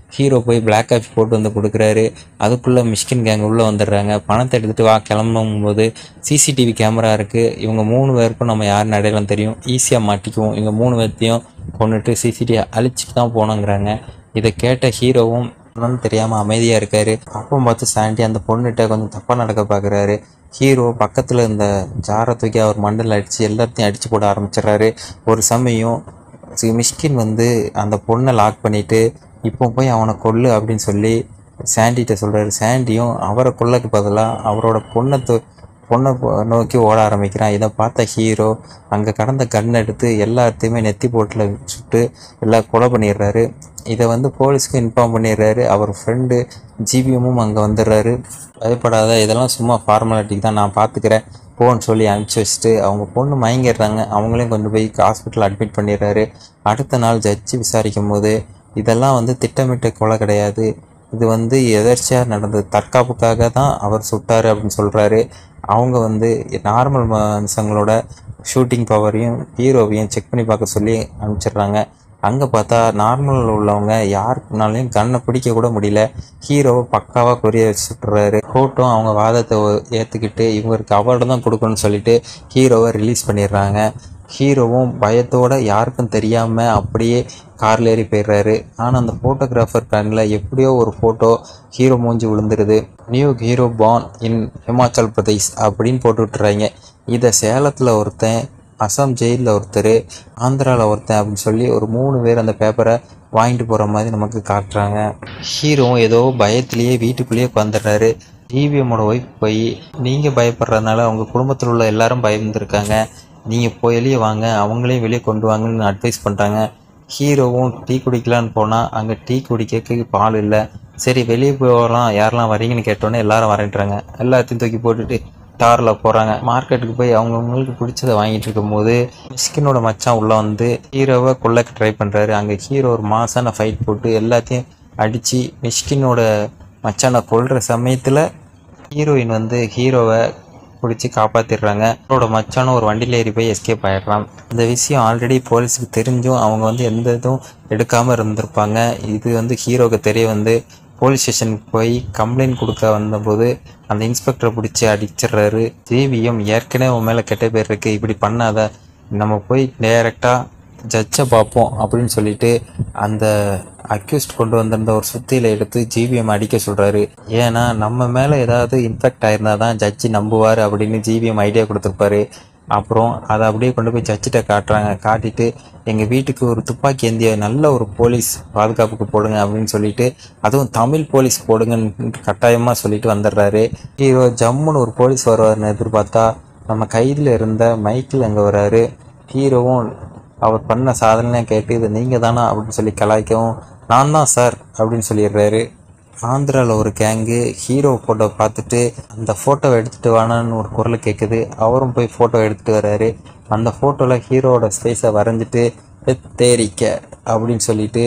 ஹீரோ போய் பிளாக் காஃபி போட்டு வந்து கொடுக்குறாரு அதுக்குள்ளே மிஷ்கின் கேங் உள்ளே வந்துடுறாங்க பணத்தை எடுத்துகிட்டு வா கிளம்பும் போது சிசிடிவி கேமரா இருக்குது இவங்க மூணு பேருக்கும் நம்ம யாருன்னு அடையாளம் தெரியும் ஈஸியாக மாட்டிக்குவோம் இவங்க மூணு பேர்த்தையும் கொண்டுட்டு சிசிடிவி அழிச்சிட்டு தான் போனோங்கிறாங்க இதை கேட்ட ஹீரோவும் என்னன்னு தெரியாமல் அமைதியாக இருக்காரு அப்போ பார்த்து சாண்டி அந்த பொண்ணுகிட்ட கொஞ்சம் தப்பாக நடக்க பார்க்குறாரு ஹீரோ பக்கத்தில் இந்த ஜாரை தூக்கி அவர் மண்டல் அடித்து எல்லாத்தையும் அடித்து போட ஆரம்பிச்சிடுறாரு ஒரு சமயம் சி- மிஷ்கின் வந்து அந்த பொண்ணை லாக் பண்ணிட்டு இப்போ போய் அவனை கொல்லு அப்படின்னு சொல்லி சாண்டிகிட்ட சொல்கிறாரு சாண்டியும் அவரை கொல்லக்கு பதிலாக அவரோட பொண்ணை தூ- பொண்ணை போ- நோக்கி ஓட ஆரம்பிக்கிறான் இதை பார்த்த ஹீரோ அங்கே கடந்த கன் எடுத்து எல்லாத்தையுமே நெத்தி போட்டில் சுட்டு எல்லாம் கொலை பண்ணிடுறாரு இதை வந்து போலீஸ்க்கு இன்ஃபார்ம் பண்ணிடுறாரு அவர் ஃப்ரெண்டு ஜிபிஎம்மும் அங்கே வந்துடுறாரு பயப்படாத இதெல்லாம் சும்மா ஃபார்மாலிட்டிக்கு தான் நான் பார்த்துக்கிறேன் போன்னு சொல்லி அனுப்பிச்சி வச்சுட்டு அவங்க பொண்ணு மயங்கிடுறாங்க அவங்களையும் கொண்டு போய் ஹாஸ்பிட்டல் அட்மிட் பண்ணிடுறாரு அடுத்த நாள் ஜட்ஜி விசாரிக்கும் போது இதெல்லாம் வந்து திட்டமிட்ட கொலை கிடையாது இது வந்து எதர்ச்சியாக நடந்தது தற்காப்புக்காக தான் அவர் சுட்டார் அப்படின்னு சொல்கிறாரு அவங்க வந்து நார்மல் மனுஷங்களோட ஷூட்டிங் பவரையும் ஹீரோவையும் செக் பண்ணி பார்க்க சொல்லி அனுப்பிச்சிடுறாங்க அங்கே பார்த்தா நார்மல் உள்ளவங்க யாருக்குனாலையும் கண்ணை பிடிக்க கூட முடியல ஹீரோவை பக்காவாக கொரிய வச்சு சுட்டுறாரு கோர்ட்டும் அவங்க வாதத்தை ஒ- ஏற்றுக்கிட்டு இவருக்கு அவார்டு தான் கொடுக்கணும்னு சொல்லிட்டு ஹீரோவை ரிலீஸ் பண்ணிடுறாங்க ஹீரோவும் பயத்தோட யாருக்கும் தெரியாமல் அப்படியே கார்ல ஏறி போயிடுறாரு ஆனால் அந்த ஃபோட்டோகிராஃபர் கண்ணில் எப்படியோ ஒரு ஃபோட்டோ ஹீரோ மூஞ்சி விழுந்துருது new hero born in Himachal Pradesh அப்படின்னு போட்டு விட்டுறாங்க இதை சேலத்தில் ஒருத்தன் அசாம் ஜெயிலில் ஒருத்தர் ஆந்திராவில் ஒருத்தன் அப்படின்னு சொல்லி ஒரு மூணு பேர் அந்த பேப்பரை வாங்கிட்டு போகிற மாதிரி நமக்கு காட்டுறாங்க ஹீரோவும் ஏதோ பயத்திலேயே வீட்டுக்குள்ளேயே உட்காந்துடுறாரு டிவிஎம்மோட ஒய்ஃப் போய் நீங்கள் பயப்படுறதுனால அவங்க குடும்பத்தில் உள்ள எல்லாரும் பயந்துருக்காங்க நீங்கள் போய் வெளியே வாங்க அவங்களையும் வெளியே கொண்டு வாங்கன்னு அட்வைஸ் பண்ணுறாங்க ஹீரோவும் டீ குடிக்கலான்னு போனால் அங்கே டீ குடிக்க பால் இல்லை சரி வெளியே போகலாம் யாரெல்லாம் வரீங்கன்னு கேட்டோன்னே எல்லாரும் வரேன்றாங்க எல்லாத்தையும் தூக்கி போட்டுட்டு காரில் போகிறாங்க மார்க்கெட்டுக்கு போய் அவங்கவுங்களுக்கு பிடிச்சதை வாங்கிட்டு இருக்கும்போது மிஸ்கினோட மச்சான் உள்ளே வந்து ஹீரோவை கொல்லக்க ட்ரை பண்ணுறாரு அங்கே ஹீரோ ஒரு மாசான ஃபைட் போட்டு எல்லாத்தையும் அடித்து மிஸ்கினோட மச்சானை கொல்ற சமயத்தில் ஹீரோயின் வந்து ஹீரோவை பிடிச்சி காப்பாற்றிடுறாங்க அவரோட மச்சானும் ஒரு வண்டியில் ஏறி போய் எஸ்கேப் ஆயிடுறான் இந்த விஷயம் ஆல்ரெடி போலீஸுக்கு தெரிஞ்சும் அவங்க வந்து எந்த இதுவும் எடுக்காமல் இருந்திருப்பாங்க இது வந்து ஹீரோவுக்கு தெரிய வந்து போலீஸ் ஸ்டேஷனுக்கு போய் கம்ப்ளைண்ட் கொடுக்க வந்தபோது அந்த இன்ஸ்பெக்டரை பிடிச்சி அடிச்சிடுறாரு ஜிவிஎம் ஏற்கனவே உன் மேலே கெட்ட பேர் இருக்கு இப்படி பண்ணாத நம்ம போய் டைரெக்டாக ஜட்ஜை பார்ப்போம் அப்படின்னு சொல்லிட்டு அந்த அக்யூஸ்ட் கொண்டு வந்திருந்த ஒரு சுத்தியில எடுத்து ஜிபிஎம் அடிக்க சொல்றாரு ஏன்னா நம்ம மேல ஏதாவது இன்ஃபெக்ட் ஆயிருந்தா தான் ஜட்ஜி நம்புவார் அப்படின்னு ஜிபிஎம் ஐடியா கொடுத்துருப்பாரு அப்புறம் அதை அப்படியே கொண்டு போய் ஜட்ஜிட்ட காட்டுறாங்க காட்டிட்டு எங்கள் வீட்டுக்கு ஒரு துப்பாக்கி ஏந்திய நல்ல ஒரு போலீஸ் பாதுகாப்புக்கு போடுங்க அப்படின்னு சொல்லிட்டு அதுவும் தமிழ் போலீஸ் போடுங்கன்னு கட்டாயமாக சொல்லிட்டு வந்துடுறாரு ஹீரோ ஜம்முன்னு ஒரு போலீஸ் வருவார்னு எதிர்பார்த்தா நம்ம கையில் இருந்த மைக்கிள் அங்கே வராரு ஹீரோவும் அவர் பண்ண சாதனையை கேட்டு இது நீங்கள் தானா அப்படின்னு சொல்லி கலாய்க்கவும் நான் தான் சார் அப்படின்னு சொல்லிடுறாரு ஆந்திராவில் ஒரு கேங்கு ஹீரோ ஃபோட்டோ பார்த்துட்டு அந்த ஃபோட்டோவை எடுத்துகிட்டு வானான்னு ஒரு குரல் கேட்குது அவரும் போய் ஃபோட்டோ எடுத்துகிட்டு வர்றாரு அந்த ஃபோட்டோவில் ஹீரோவோட ஸ்பேஸை வரைஞ்சிட்டு தேரிக்க அப்படின்னு சொல்லிட்டு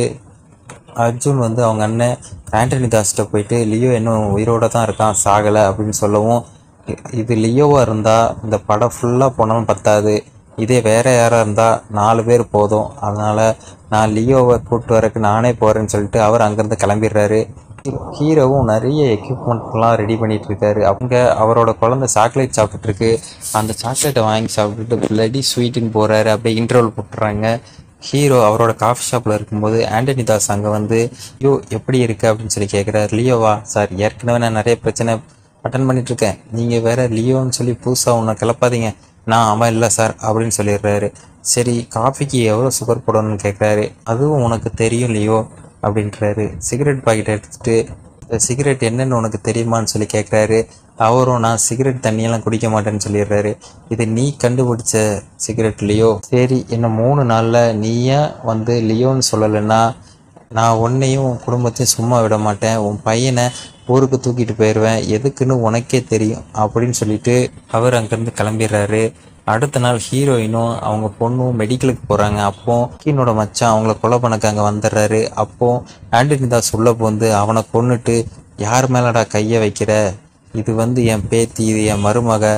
அர்ஜுன் வந்து அவங்க அண்ணன் ஆண்டனி தாஸ்கிட்ட போயிட்டு லியோ இன்னும் உயிரோட தான் இருக்கான் சாகலை அப்படின்னு சொல்லவும் இ- இது லியோவாக இருந்தால் இந்த படம் ஃபுல்லாக போனாலும் பத்தாது இதே வேற யாராக இருந்தால் நாலு பேர் போதும் அதனால் நான் லியோவை கூப்பிட்டு வரக்கு நானே போகிறேன்னு சொல்லிட்டு அவர் அங்கேருந்து கிளம்பிடுறாரு ஹீரோவும் நிறைய எக்யூப்மெண்ட்லாம் ரெடி பண்ணிட்டு இருக்காரு அவங்க அவரோட குழந்தை சாக்லேட் சாப்பிட்டுட்டு இருக்கு அந்த சாக்லேட்டை வாங்கி சாப்பிட்டுட்டு பிளடி ஸ்வீட்டுன்னு போறாரு அப்படியே இன்டர்வல் போட்டுறாங்க ஹீரோ அவரோட காஃபி ஷாப்பில் இருக்கும்போது ஆண்டனி தாஸ் அங்கே வந்து ஐயோ எப்படி இருக்கு அப்படின்னு சொல்லி கேட்குறாரு லியோவா சார் ஏற்கனவே நான் நிறைய பிரச்சனை அட்டன் பண்ணிட்டு இருக்கேன் நீங்கள் வேற லியோன்னு சொல்லி புதுசாக ஒன்று கிளப்பாதீங்க நான் அவன் இல்லை சார் அப்படின்னு சொல்லிடுறாரு சரி காஃபிக்கு எவ்வளோ சுகர் போடணும்னு கேட்குறாரு அதுவும் உனக்கு தெரியும் லியோ அப்படின்றாரு சிகரெட் பாக்கெட் எடுத்துட்டு இந்த சிகரெட் என்னன்னு உனக்கு தெரியுமான்னு சொல்லி கேட்குறாரு அவரும் நான் சிகரெட் தண்ணியெல்லாம் குடிக்க மாட்டேன்னு சொல்லிடுறாரு இது நீ கண்டுபிடிச்ச சிகரெட் லியோ சரி இன்னும் மூணு நாளில் நீயே வந்து லியோன்னு சொல்லலைன்னா நான் உன்னையும் உன் குடும்பத்தையும் சும்மா விட மாட்டேன் உன் பையனை ஊருக்கு தூக்கிட்டு போயிடுவேன் எதுக்குன்னு உனக்கே தெரியும் அப்படின்னு சொல்லிட்டு அவர் அங்கேருந்து கிளம்பிடுறாரு அடுத்த நாள் ஹீரோயினும் அவங்க பொண்ணும் மெடிக்கலுக்கு போகிறாங்க அப்போ ஹீனோட மச்சான் அவங்கள கொலை பண்ணக்கு அங்கே வந்துடுறாரு அப்போ ஆண்டனி தாஸ் உள்ள போந்து அவனை கொன்னுட்டு யார் மேலடா கையை வைக்கிற இது வந்து என் பேத்தி இது என் மருமக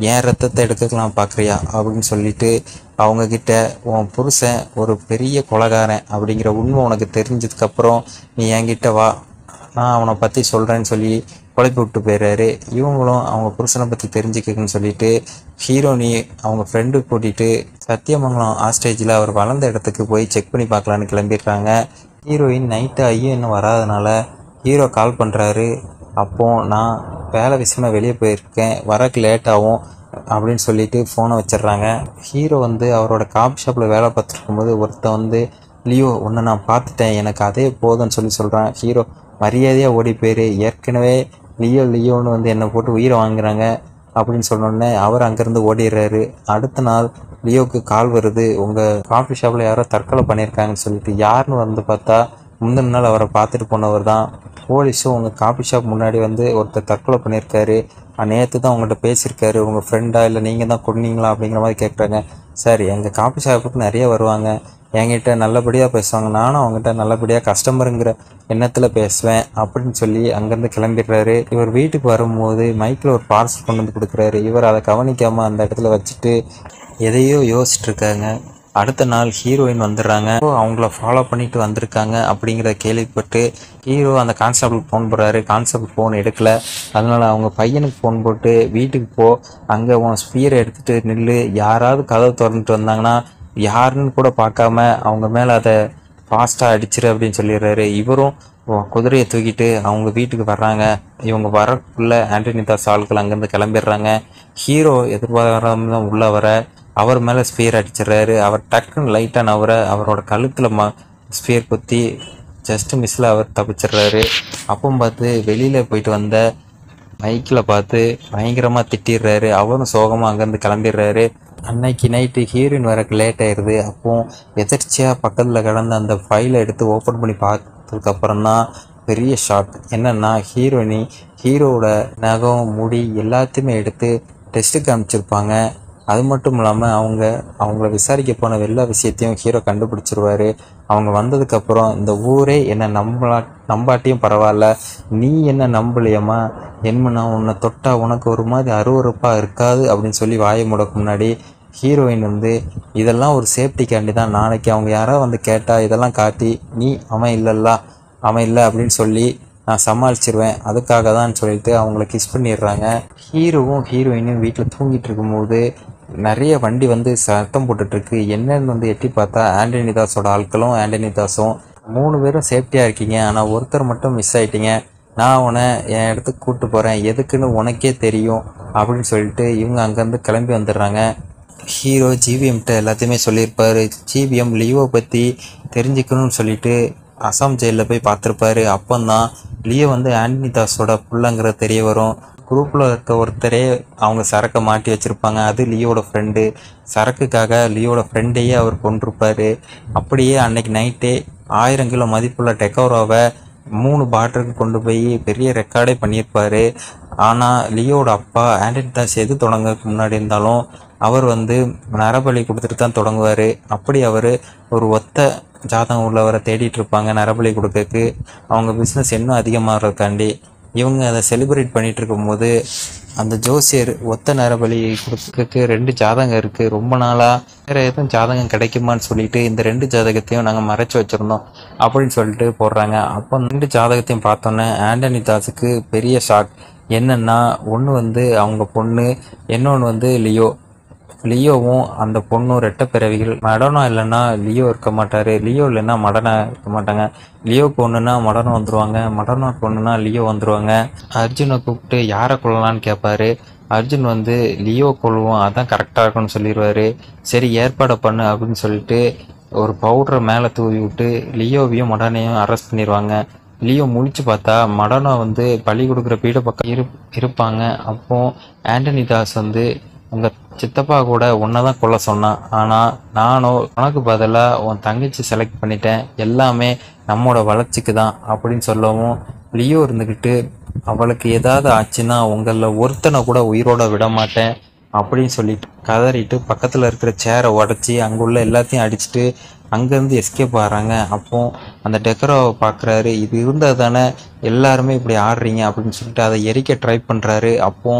என் ரத்தத்தை எடுக்கலாம் பார்க்குறியா அப்படின்னு சொல்லிட்டு அவங்க கிட்ட உன் புருஷன் ஒரு பெரிய கொலகாரன் அப்படிங்கிற உண்மை உனக்கு தெரிஞ்சதுக்கப்புறம் நீ என்கிட்ட வா நான் அவனை பற்றி சொல்கிறேன்னு சொல்லி குழப்பி விட்டு போயிடுறாரு இவங்களும் அவங்க புருஷனை பற்றி தெரிஞ்சுக்கன்னு சொல்லிட்டு ஹீரோனி அவங்க ஃப்ரெண்டு கூட்டிகிட்டு சத்தியமங்கலம் ஆஸ்டேஜில் அவர் வளர்ந்த இடத்துக்கு போய் செக் பண்ணி பார்க்கலான்னு கிளம்பிடுறாங்க ஹீரோயின் நைட்டு ஐயோ இன்னும் வராதனால ஹீரோ கால் பண்ணுறாரு அப்போ நான் வேலை விஷயமா வெளியே போயிருக்கேன் வரக்கு லேட் ஆகும் அப்படின்னு சொல்லிட்டு ஃபோனை வச்சிடுறாங்க ஹீரோ வந்து அவரோட காபி ஷாப்பில் வேலை பார்த்துருக்கும்போது ஒருத்தன் வந்து லியோ உன்னை நான் பார்த்துட்டேன் எனக்கு அதே போதும்னு சொல்லி சொல்கிறான் ஹீரோ மரியாதையாக ஓடி போயிரு ஏற்கனவே லியோ லியோன்னு வந்து என்னை போட்டு உயிரை வாங்குறாங்க அப்படின்னு சொன்னோடனே அவர் அங்கேருந்து ஓடிடுறாரு அடுத்த நாள் லியோவுக்கு கால் வருது உங்கள் காஃபி ஷாப்பில் யாரோ தற்கொலை பண்ணியிருக்காங்கன்னு சொல்லிட்டு யாருன்னு வந்து பார்த்தா முந்தின நாள் அவரை பார்த்துட்டு போனவர் தான் போலீஸும் உங்கள் காஃபி ஷாப் முன்னாடி வந்து ஒருத்தர் தற்கொலை பண்ணியிருக்காரு நேற்று தான் உங்கள்கிட்ட பேசியிருக்காரு உங்கள் ஃப்ரெண்டா இல்லை நீங்கள் தான் கொன்னீங்களா அப்படிங்கிற மாதிரி கேட்குறாங்க சார் எங்கள் காஃபி ஷாப்புக்கு நிறைய வருவாங்க என்கிட்ட நல்லபடியாக பேசுவாங்க நானும் அவங்ககிட்ட நல்லபடியாக கஸ்டமருங்கிற எண்ணத்தில் பேசுவேன் அப்படின்னு சொல்லி அங்கேருந்து கிளம்பிடுறாரு இவர் வீட்டுக்கு வரும்போது மைக்கில் ஒரு பார்சல் கொண்டு வந்து கொடுக்குறாரு இவர் அதை கவனிக்காமல் அந்த இடத்துல வச்சுட்டு எதையோ யோசிச்சுட்டு இருக்காங்க அடுத்த நாள் ஹீரோயின் வந்துடுறாங்க So, அவங்கள ஃபாலோ பண்ணிட்டு வந்திருக்காங்க அப்படிங்கிறத கேள்விப்பட்டு ஹீரோ அந்த கான்ஸ்டபிளுக்கு ஃபோன் போடுறாரு கான்ஸ்டபிள் ஃபோன் எடுக்கல அதனால அவங்க பையனுக்கு ஃபோன் போட்டு வீட்டுக்கு போ அங்கே உன் ஸ்பீரை எடுத்துட்டு நில்லு யாராவது கதவு திறந்துட்டு வந்தாங்கன்னா யாருன்னு கூட பார்க்காம அவங்க மேலே அதை ஃபாஸ்ட்டாக அடிச்சிரு அப்படின்னு சொல்லிடுறாரு இவரும் ஓ- குதிரையை தூக்கிட்டு அவங்க வீட்டுக்கு வர்றாங்க இவங்க வரக்குள்ள ஆண்டனி தாஸ் ஆட்கள் அங்கேருந்து கிளம்பிடுறாங்க ஹீரோ எதிர்பாராம தான் உள்ள வர அவர் மேலே ஸ்பியர் அடிச்சிடுறாரு அவர் டக்குன்னு லைட்டாக நவர அவரோட கழுத்தில் ம ஸ்பியர் குத்தி ஜஸ்ட் மிஸ்ஸில் அவர் தப்பிச்சிடுறாரு அப்போ பார்த்து வெளியில் போயிட்டு வந்த மைக்கில் பார்த்து பயங்கரமாக திட்டிடுறாரு அவரும் சோகமாக அங்கேருந்து கிளம்பிடுறாரு அன்னைக்கு நைட்டு ஹீரோயின் வரக்கு லேட் ஆயிடுது அப்போ எதர்ச்சியாக பக்கத்தில் கிடந்த அந்த ஃபைலை எடுத்து ஓப்பன் பண்ணி பார்த்ததுக்கப்புறம் தான் பெரிய ஷாக் என்னன்னா ஹீரோயினி ஹீரோவோட நகம் முடி எல்லாத்தையுமே எடுத்து டெஸ்ட்டுக்கு அனுப்பிச்சிருப்பாங்க அது மட்டும் இல்லாமல் அவங்க அவங்கள விசாரிக்க போன எல்லா விஷயத்தையும் ஹீரோ கண்டுபிடிச்சிருவாரு அவங்க வந்ததுக்கப்புறம் இந்த ஊரே என்ன நம்பலா நம்பாட்டியும் பரவாயில்ல நீ என்ன நம்பலையம்மா என்ன உன்னை தொட்டா உனக்கு ஒரு மாதிரி அருவருப்பாக இருக்காது அப்படின்னு சொல்லி வாயை முடக்கு முன்னாடி ஹீரோயின் வந்து இதெல்லாம் ஒரு சேஃப்டிக்காண்டி தான் நாளைக்கு அவங்க யாரோ வந்து கேட்டால் இதெல்லாம் காட்டி நீ அவன் இல்லைல்ல அவன் இல்லை அப்படின்னு சொல்லி நான் சமாளிச்சிருவேன் அதுக்காக தான் சொல்லிட்டு அவங்கள கிஸ் பண்ணிடுறாங்க ஹீரோவும் ஹீரோயினும் வீட்டில் தூங்கிட்டு இருக்கும்போது நிறைய வண்டி வந்து சத்தம் போட்டுட்டு இருக்கு என்னன்னு வந்து எட்டி பார்த்தா ஆண்டனி தாஸோட ஆட்களும் ஆண்டனி தாஸும் மூணு பேரும் சேஃப்டியாக இருக்கீங்க ஆனால் ஒருத்தர் மட்டும் மிஸ் ஆயிட்டீங்க நான் உன்னை என் இடத்துக்கு கூப்பிட்டு போகிறேன் எதுக்குன்னு உனக்கே தெரியும் அப்படின்னு சொல்லிட்டு இவங்க அங்கேருந்து கிளம்பி வந்துடுறாங்க ஹீரோ ஜிவிஎம்கிட்ட எல்லாத்தையுமே சொல்லியிருப்பாரு ஜிவிஎம் லியோவை பற்றி தெரிஞ்சுக்கணும்னு சொல்லிட்டு அசாம் ஜெயிலில் போய் பார்த்துருப்பாரு அப்போந்தான் லியோ வந்து ஆண்டனி தாஸோட புள்ளங்கிறது தெரிய வரும் குரூப்பில் இருக்க ஒருத்தரே அவங்க சரக்கை மாட்டி வச்சுருப்பாங்க அது லியோட ஃப்ரெண்டு சரக்குக்காக லியோட ஃப்ரெண்டையே அவர் கொண்டிருப்பாரு அப்படியே அன்னைக்கு நைட்டே ஆயிரம் கிலோ மதிப்புள்ள டெக்கோரோவை மூணு பாட்டிலுக்கு கொண்டு போய் பெரிய ரெக்கார்டே பண்ணியிருப்பாரு ஆனால் லியோட அப்பா ஆண்டனி தாஸ் எது தொடங்கறதுக்கு முன்னாடி இருந்தாலும் அவர் வந்து நரபலி கொடுத்துட்டு தான் தொடங்குவார் அப்படி அவர் ஒரு ஒத்த ஜாதகம் உள்ளவரை தேடிட்டு இருப்பாங்க நரபலி கொடுக்கறதுக்கு அவங்க பிஸ்னஸ் இன்னும் அதிகமாகிறதுக்காண்டி இவங்க அதை செலிப்ரேட் பண்ணிட்டு இருக்கும்போது அந்த ஜோசியர் ஒத்த நரபலி கொடுக்கறதுக்கு ரெண்டு ஜாதகம் இருக்குது ரொம்ப நாளாக வேறு எதுவும் ஜாதகம் கிடைக்குமான்னு சொல்லிட்டு இந்த ரெண்டு ஜாதகத்தையும் நாங்கள் மறைச்சு வச்சுருந்தோம் அப்படின்னு சொல்லிட்டு போடுறாங்க அப்போ அந்த ரெண்டு ஜாதகத்தையும் பார்த்தோன்னே ஆண்டனி தாஸுக்கு பெரிய ஷாக் என்னன்னா ஒன்று வந்து அவங்க பொண்ணு இன்னொன்று வந்து லியோ லியோவும் அந்த பொண்ணும் ரெட்டை பிறவிகள் மடனா இல்லைன்னா லியோ இருக்க மாட்டாரு லியோ இல்லைன்னா மடனா இருக்க மாட்டாங்க லியோக்கு ஒன்றுனா மடனம் வந்துருவாங்க மடனாக்கு ஒன்றுனா லியோ வந்துருவாங்க அர்ஜுனை கூப்பிட்டு யாரை கொள்ளலான்னு கேட்பாரு அர்ஜுன் வந்து லியோ கொள்வோம் அதான் கரெக்டாக இருக்கும்னு சொல்லிடுவாரு சரி ஏற்பாடு பண்ணு அப்படின்னு சொல்லிட்டு ஒரு பவுடரை மேலே தூவி விட்டு லியோவையும் மடனையும் அரெஸ்ட் பண்ணிடுவாங்க லியோ முழிச்சு பார்த்தா மடனா வந்து பலி கொடுக்குற பீட பக்கம் இரு இருப்பாங்க அப்போ ஆண்டனி தாஸ் வந்து உங்க சித்தப்பா கூட உன்னை தான் கொல்ல சொன்னான் ஆனா நானும் உனக்கு பதிலாக உன் தங்கச்சி செலக்ட் பண்ணிட்டேன் எல்லாமே நம்மோட வளர்ச்சிக்கு தான் அப்படின்னு சொல்லவும் லியோ இருந்துக்கிட்டு அவளுக்கு ஏதாவது ஆச்சுன்னா உங்களில் ஒருத்தனை கூட உயிரோட விட மாட்டேன் அப்படின்னு சொல்லிட்டு கதறிட்டு பக்கத்தில் இருக்கிற சேரை உடச்சி அங்குள்ள எல்லாத்தையும் அடிச்சுட்டு அங்கேருந்து எஸ்கேப் ஆகிறாங்க அப்போ அந்த டெக்கரோவை பார்க்குறாரு இது இருந்தால் தானே எல்லாருமே இப்படி ஆடுறீங்க அப்படின்னு சொல்லிட்டு அதை எரிக்க ட்ரை பண்ணுறாரு அப்போ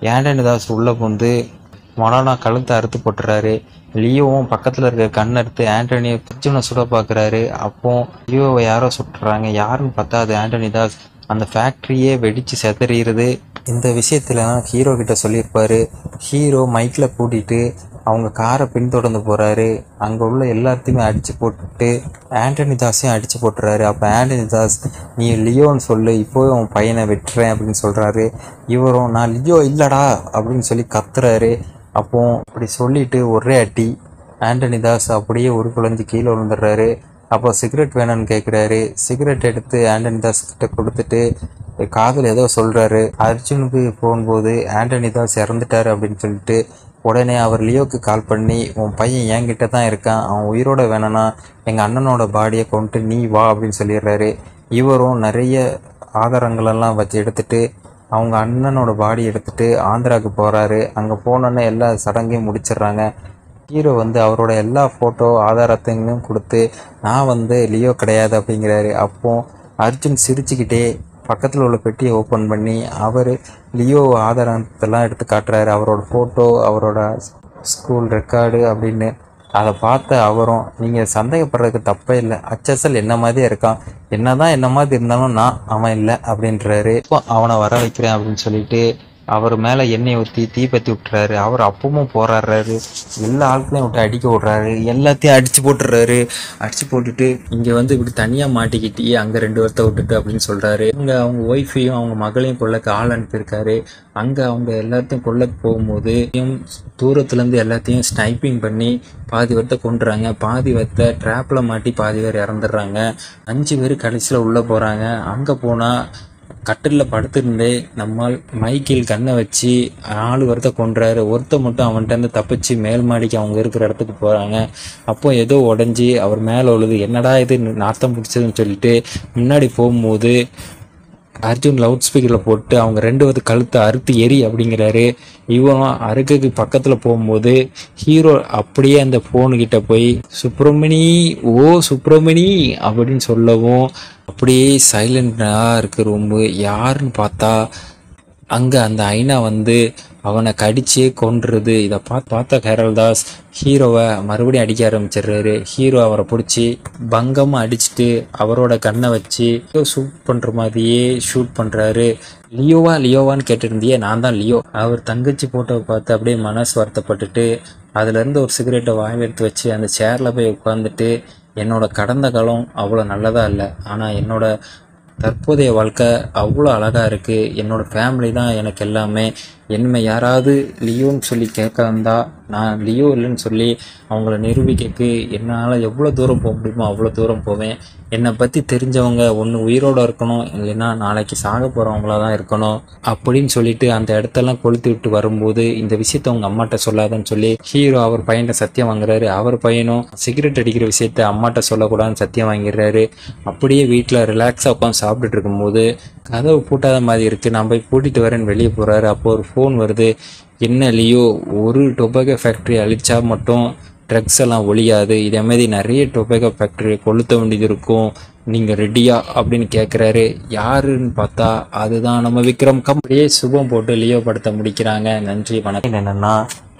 ஆண்டனி தாஸ் உள்ளே வந்து மொனானா கழுத்தை அறுத்து போட்டுறாரு லியோவும் பக்கத்தில் இருக்க கண் அறுத்து ஆண்டனியை பிரிச்சுனை சுட பார்க்குறாரு அப்போ லியோவை யாரோ சுட்டுறாங்க யாருன்னு பார்த்தா அது ஆண்டனி தாஸ் அந்த ஃபேக்ட்ரியே வெடிச்சு செதறிடுது இந்த விஷயத்துலலாம் ஹீரோ கிட்ட சொல்லியிருப்பாரு ஹீரோ மைக்கில் கூட்டிட்டு அவங்க காரை பின்தொடர்ந்து போறாரு அங்கே உள்ள எல்லாத்தையுமே அடிச்சு போட்டுட்டு ஆண்டனி தாஸையும் அடிச்சு போட்டுறாரு அப்போ ஆண்டனி தாஸ் நீ லியோன்னு சொல்லு இப்போவே உன் பையனை வெட்டுறேன் அப்படின்னு சொல்றாரு இவரும் நான் லியோ இல்லடா அப்படின்னு சொல்லி கத்துறாரு அப்போ அப்படி சொல்லிட்டு ஒரே அடி ஆண்டனி தாஸ் அப்படியே ஒரு குழஞ்சு கீழே விழுந்துடுறாரு அப்போ சிகரெட் வேணும்னு கேட்குறாரு சிகரெட் எடுத்து ஆண்டனி தாஸ் கிட்ட கொடுத்துட்டு காதில் ஏதோ சொல்கிறாரு அர்ஜுனுக்கு போகும்போது ஆண்டனி தாஸ் இறந்துட்டாரு அப்படின்னு சொல்லிட்டு உடனே அவர் லியோக்கு கால் பண்ணி உன் பையன் என்கிட்ட தான் இருக்கான் அவன் உயிரோட வேணும்னா எங்கள் அண்ணனோட பாடியை கொண்டு நீ வா அப்படின்னு சொல்லிடுறாரு இவரும் நிறைய ஆதாரங்களெல்லாம் வச்சு எடுத்துட்டு அவங்க அண்ணனோட பாடி எடுத்துட்டு ஆந்திராவுக்கு போகிறாரு அங்கே போனோன்னே எல்லா சடங்கையும் முடிச்சிடுறாங்க ஹீரோ வந்து அவரோட எல்லா ஃபோட்டோ ஆதாரத்தையும் கொடுத்து நான் வந்து லியோ கிடையாது அப்படிங்கிறாரு அப்போ அர்ஜுன் சிரிச்சுக்கிட்டே பக்கத்தில் உள்ள பெட்டியை ஓப்பன் பண்ணி அவர் லியோ ஆதாரத்தெல்லாம் எடுத்து காட்டுறாரு அவரோட ஃபோட்டோ அவரோட ஸ்கூல் ரெக்கார்டு அப்படின்னு அதை பார்த்த அவரும் நீங்கள் சந்தேகப்படுறதுக்கு தப்பே இல்லை அச்சசல் என்ன மாதிரியே இருக்கான் என்னதான் என்ன மாதிரி இருந்தாலும் நான் அவன் இல்லை அப்படின்றாரு இப்போ அவனை வர வைக்கிறேன் அப்படின்னு சொல்லிட்டு அவர் மேலே எண்ணெய் ஊற்றி தீப்பற்றி விட்டுறாரு அவர் அப்பவும் போராடுறாரு எல்லா ஆட்களையும் விட்டு அடிக்க விட்றாரு எல்லாத்தையும் அடிச்சு போட்டுறாரு அடிச்சு போட்டுட்டு இங்கே வந்து இப்படி தனியாக மாட்டிக்கிட்டி அங்கே ரெண்டு வருத்த விட்டுட்டு அப்படின்னு சொல்கிறாரு இங்கே அவங்க ஒய்ஃபையும் அவங்க மகளையும் கொள்ளக்கு ஆள் அனுப்பியிருக்காரு அங்கே அவங்க எல்லாத்தையும் கொள்ளக்கு போகும்போது தூரத்துலேருந்து எல்லாத்தையும் ஸ்னைப்பிங் பண்ணி பாதி வத்தை கொண்டுறாங்க பாதி வத்தை ட்ராப்பில் மாட்டி பாதி பேர் இறந்துடுறாங்க அஞ்சு பேர் கடைசியில் உள்ளே போகிறாங்க அங்கே போனால் கட்டிலில் படுத்திருந்தே நம்மால் மைக்கேல் கண்ணை வச்சு நாலு ஒருத்த கொன்றாரு ஒருத்த மட்டும் அவன்கிட்ட இருந்து தப்பிச்சு மேல் மாடிக்கு அவங்க இருக்கிற இடத்துக்கு போகிறாங்க அப்போ ஏதோ உடஞ்சி அவர் மேலே உழுது என்னடா இது நாத்தம் பிடிச்சதுன்னு சொல்லிட்டு முன்னாடி போகும்போது அர்ஜுன் லவுட் ஸ்பீக்கரில் போட்டு அவங்க ரெண்டு வந்து கழுத்தை அறுத்து எரி அப்படிங்கிறாரு இவனும் அறுக்குக்கு பக்கத்தில் போகும்போது ஹீரோ அப்படியே அந்த ஃபோனுக்கிட்ட போய் சுப்பிரமணி ஓ சுப்பிரமணி அப்படின்னு சொல்லவும் அப்படியே சைலண்டாக இருக்கு ரொம்ப யாருன்னு பார்த்தா அங்கே அந்த ஐனா வந்து அவனை கடிச்சே கொன்றுது இதை பார்த்து பார்த்த கேரல்தாஸ் ஹீரோவை மறுபடியும் அடிக்க ஆரம்பிச்சிடுறாரு ஹீரோ அவரை பிடிச்சி பங்கமாக அடிச்சுட்டு அவரோட கண்ணை வச்சு ஷூட் பண்ணுற மாதிரியே ஷூட் பண்ணுறாரு லியோவா லியோவான்னு கேட்டிருந்தியே நான் தான் லியோ அவர் தங்கச்சி போட்டோவை பார்த்து அப்படியே மனசு வருத்தப்பட்டுட்டு அதுலேருந்து ஒரு சிகரெட்டை வாய் எடுத்து வச்சு அந்த சேரில் போய் உட்காந்துட்டு என்னோட கடந்த காலம் அவ்வளோ நல்லதாக இல்லை ஆனால் என்னோட தற்போதைய வாழ்க்கை அவ்வளோ அழகாக இருக்குது என்னோடய ஃபேமிலி தான் எனக்கு எல்லாமே என்னை யாராவது லியோன்னு சொல்லி கேட்க வந்தா நான் லியோ இல்லைன்னு சொல்லி அவங்கள நிரூபிக்கக்கு என்னால் எவ்வளோ தூரம் போக முடியுமோ அவ்வளோ தூரம் போவேன் என்னை பற்றி தெரிஞ்சவங்க ஒன்று உயிரோடு இருக்கணும் இல்லைன்னா நாளைக்கு சாக போகிறவங்களா தான் இருக்கணும் அப்படின்னு சொல்லிட்டு அந்த இடத்தெல்லாம் கொளுத்தி விட்டு வரும்போது இந்த விஷயத்த அவங்க அம்மாட்ட சொல்லாதன்னு சொல்லி ஹீரோ அவர் பையன்கிட்ட சத்தியம் வாங்குறாரு அவர் பையனும் சிகரெட் அடிக்கிற விஷயத்த அம்மாட்ட சொல்லக்கூடாதுன்னு சத்தியம் வாங்கிடுறாரு அப்படியே வீட்டில் ரிலாக்ஸாக உட்காந்து சாப்பிட்டுட்டு இருக்கும்போது கதவு பூட்டாத மாதிரி இருக்குது நான் போய் பூட்டிட்டு வரேன்னு வெளியே போகிறாரு அப்போ ஒரு ஃபோன் வருது என்ன லியோ ஒரு டொபாக்கோ ஃபேக்ட்ரி அழிச்சா மட்டும் ட்ரக்ஸ் எல்லாம் ஒழியாது இதே மாதிரி நிறைய டொபாக்கோ ஃபேக்ட்ரி கொளுத்த வேண்டியது இருக்கும் நீங்கள் ரெடியா அப்படின்னு கேட்குறாரு யாருன்னு பார்த்தா அதுதான் நம்ம விக்ரம் கம் அப்படியே சுபம் போட்டு லியோ படத்தை முடிக்கிறாங்க நன்றி வணக்கம் என்னென்னா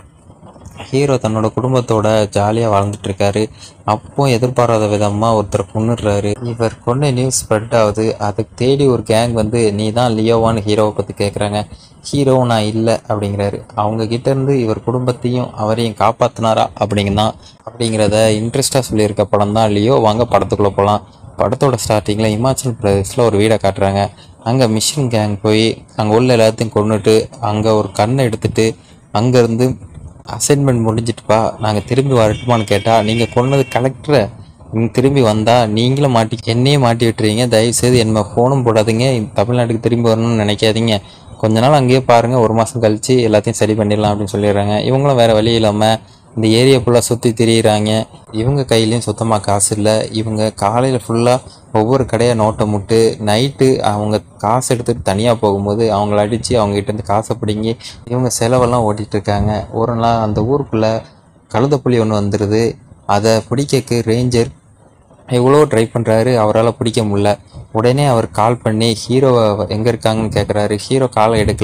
ஹீரோ தன்னோட குடும்பத்தோட ஜாலியாக வாழ்ந்துட்டு இருக்காரு அப்போ எதிர்பாராத விதமாக ஒருத்தர் கொண்டுடுறாரு இவர் கொண்ட நியூஸ் ஸ்ப்ரெட் ஆகுது அதுக்கு தேடி ஒரு கேங் வந்து நீ தான் லியோவான்னு ஹீரோவை பற்றி கேட்குறாங்க ஹீரோ நான் இல்லை அப்படிங்கிறாரு அவங்க கிட்ட இருந்து இவர் குடும்பத்தையும் அவரையும் காப்பாத்தினாரா அப்படிங்கதான் அப்படிங்கிறத இன்ட்ரெஸ்டாக சொல்லியிருக்க படம் தான் லியோ வாங்க படத்துக்குள்ளே போகலாம் படத்தோட ஸ்டார்டிங்கில் இமாச்சல் பிரதேஷில் ஒரு வீடை காட்டுறாங்க அங்கே மிஷின் கேங் போய் அங்கே உள்ள எல்லாத்தையும் கொண்டுட்டு அங்கே ஒரு கண்ணை எடுத்துட்டு அங்கேருந்து அசைன்மெண்ட் முடிஞ்சிட்டுப்பா நாங்கள் திரும்பி வரட்டுமான்னு கேட்டால் நீங்கள் கொன்னது கலெக்டரை நீங்கள் திரும்பி வந்தால் நீங்களும் மாட்டி என்னையும் மாட்டி விட்டுறீங்க தயவுசெய்து என்ன ஃபோனும் போடாதீங்க தமிழ்நாட்டுக்கு திரும்பி வரணும்னு நினைக்காதீங்க கொஞ்ச நாள் அங்கேயே பாருங்கள் ஒரு மாதம் கழித்து எல்லாத்தையும் சரி பண்ணிடலாம் அப்படின்னு சொல்லிடுறாங்க இவங்களும் வேறு வழி இல்லாமல் இந்த ஏரியா ஃபுல்லாக சுற்றி திரியிறாங்க இவங்க கையிலையும் சுத்தமாக காசு இல்லை இவங்க காலையில் ஃபுல்லாக ஒவ்வொரு கடையாக நோட்டை முட்டு நைட்டு அவங்க காசு எடுத்துகிட்டு தனியாக போகும்போது அவங்கள அடித்து அவங்ககிட்டேருந்து காசை பிடுங்கி இவங்க செலவெல்லாம் ஓட்டிகிட்டு இருக்காங்க ஒரு நாள் அந்த ஊருக்குள்ளே கழுதப்புலி ஒன்று வந்துடுது அதை பிடிக்கக்கு ரேஞ்சர் எவ்வளோ ட்ரை பண்ணுறாரு அவரால் பிடிக்க முடியல உடனே அவர் கால் பண்ணி ஹீரோவை எங்கே இருக்காங்கன்னு கேட்குறாரு ஹீரோ காலை எடுக்கல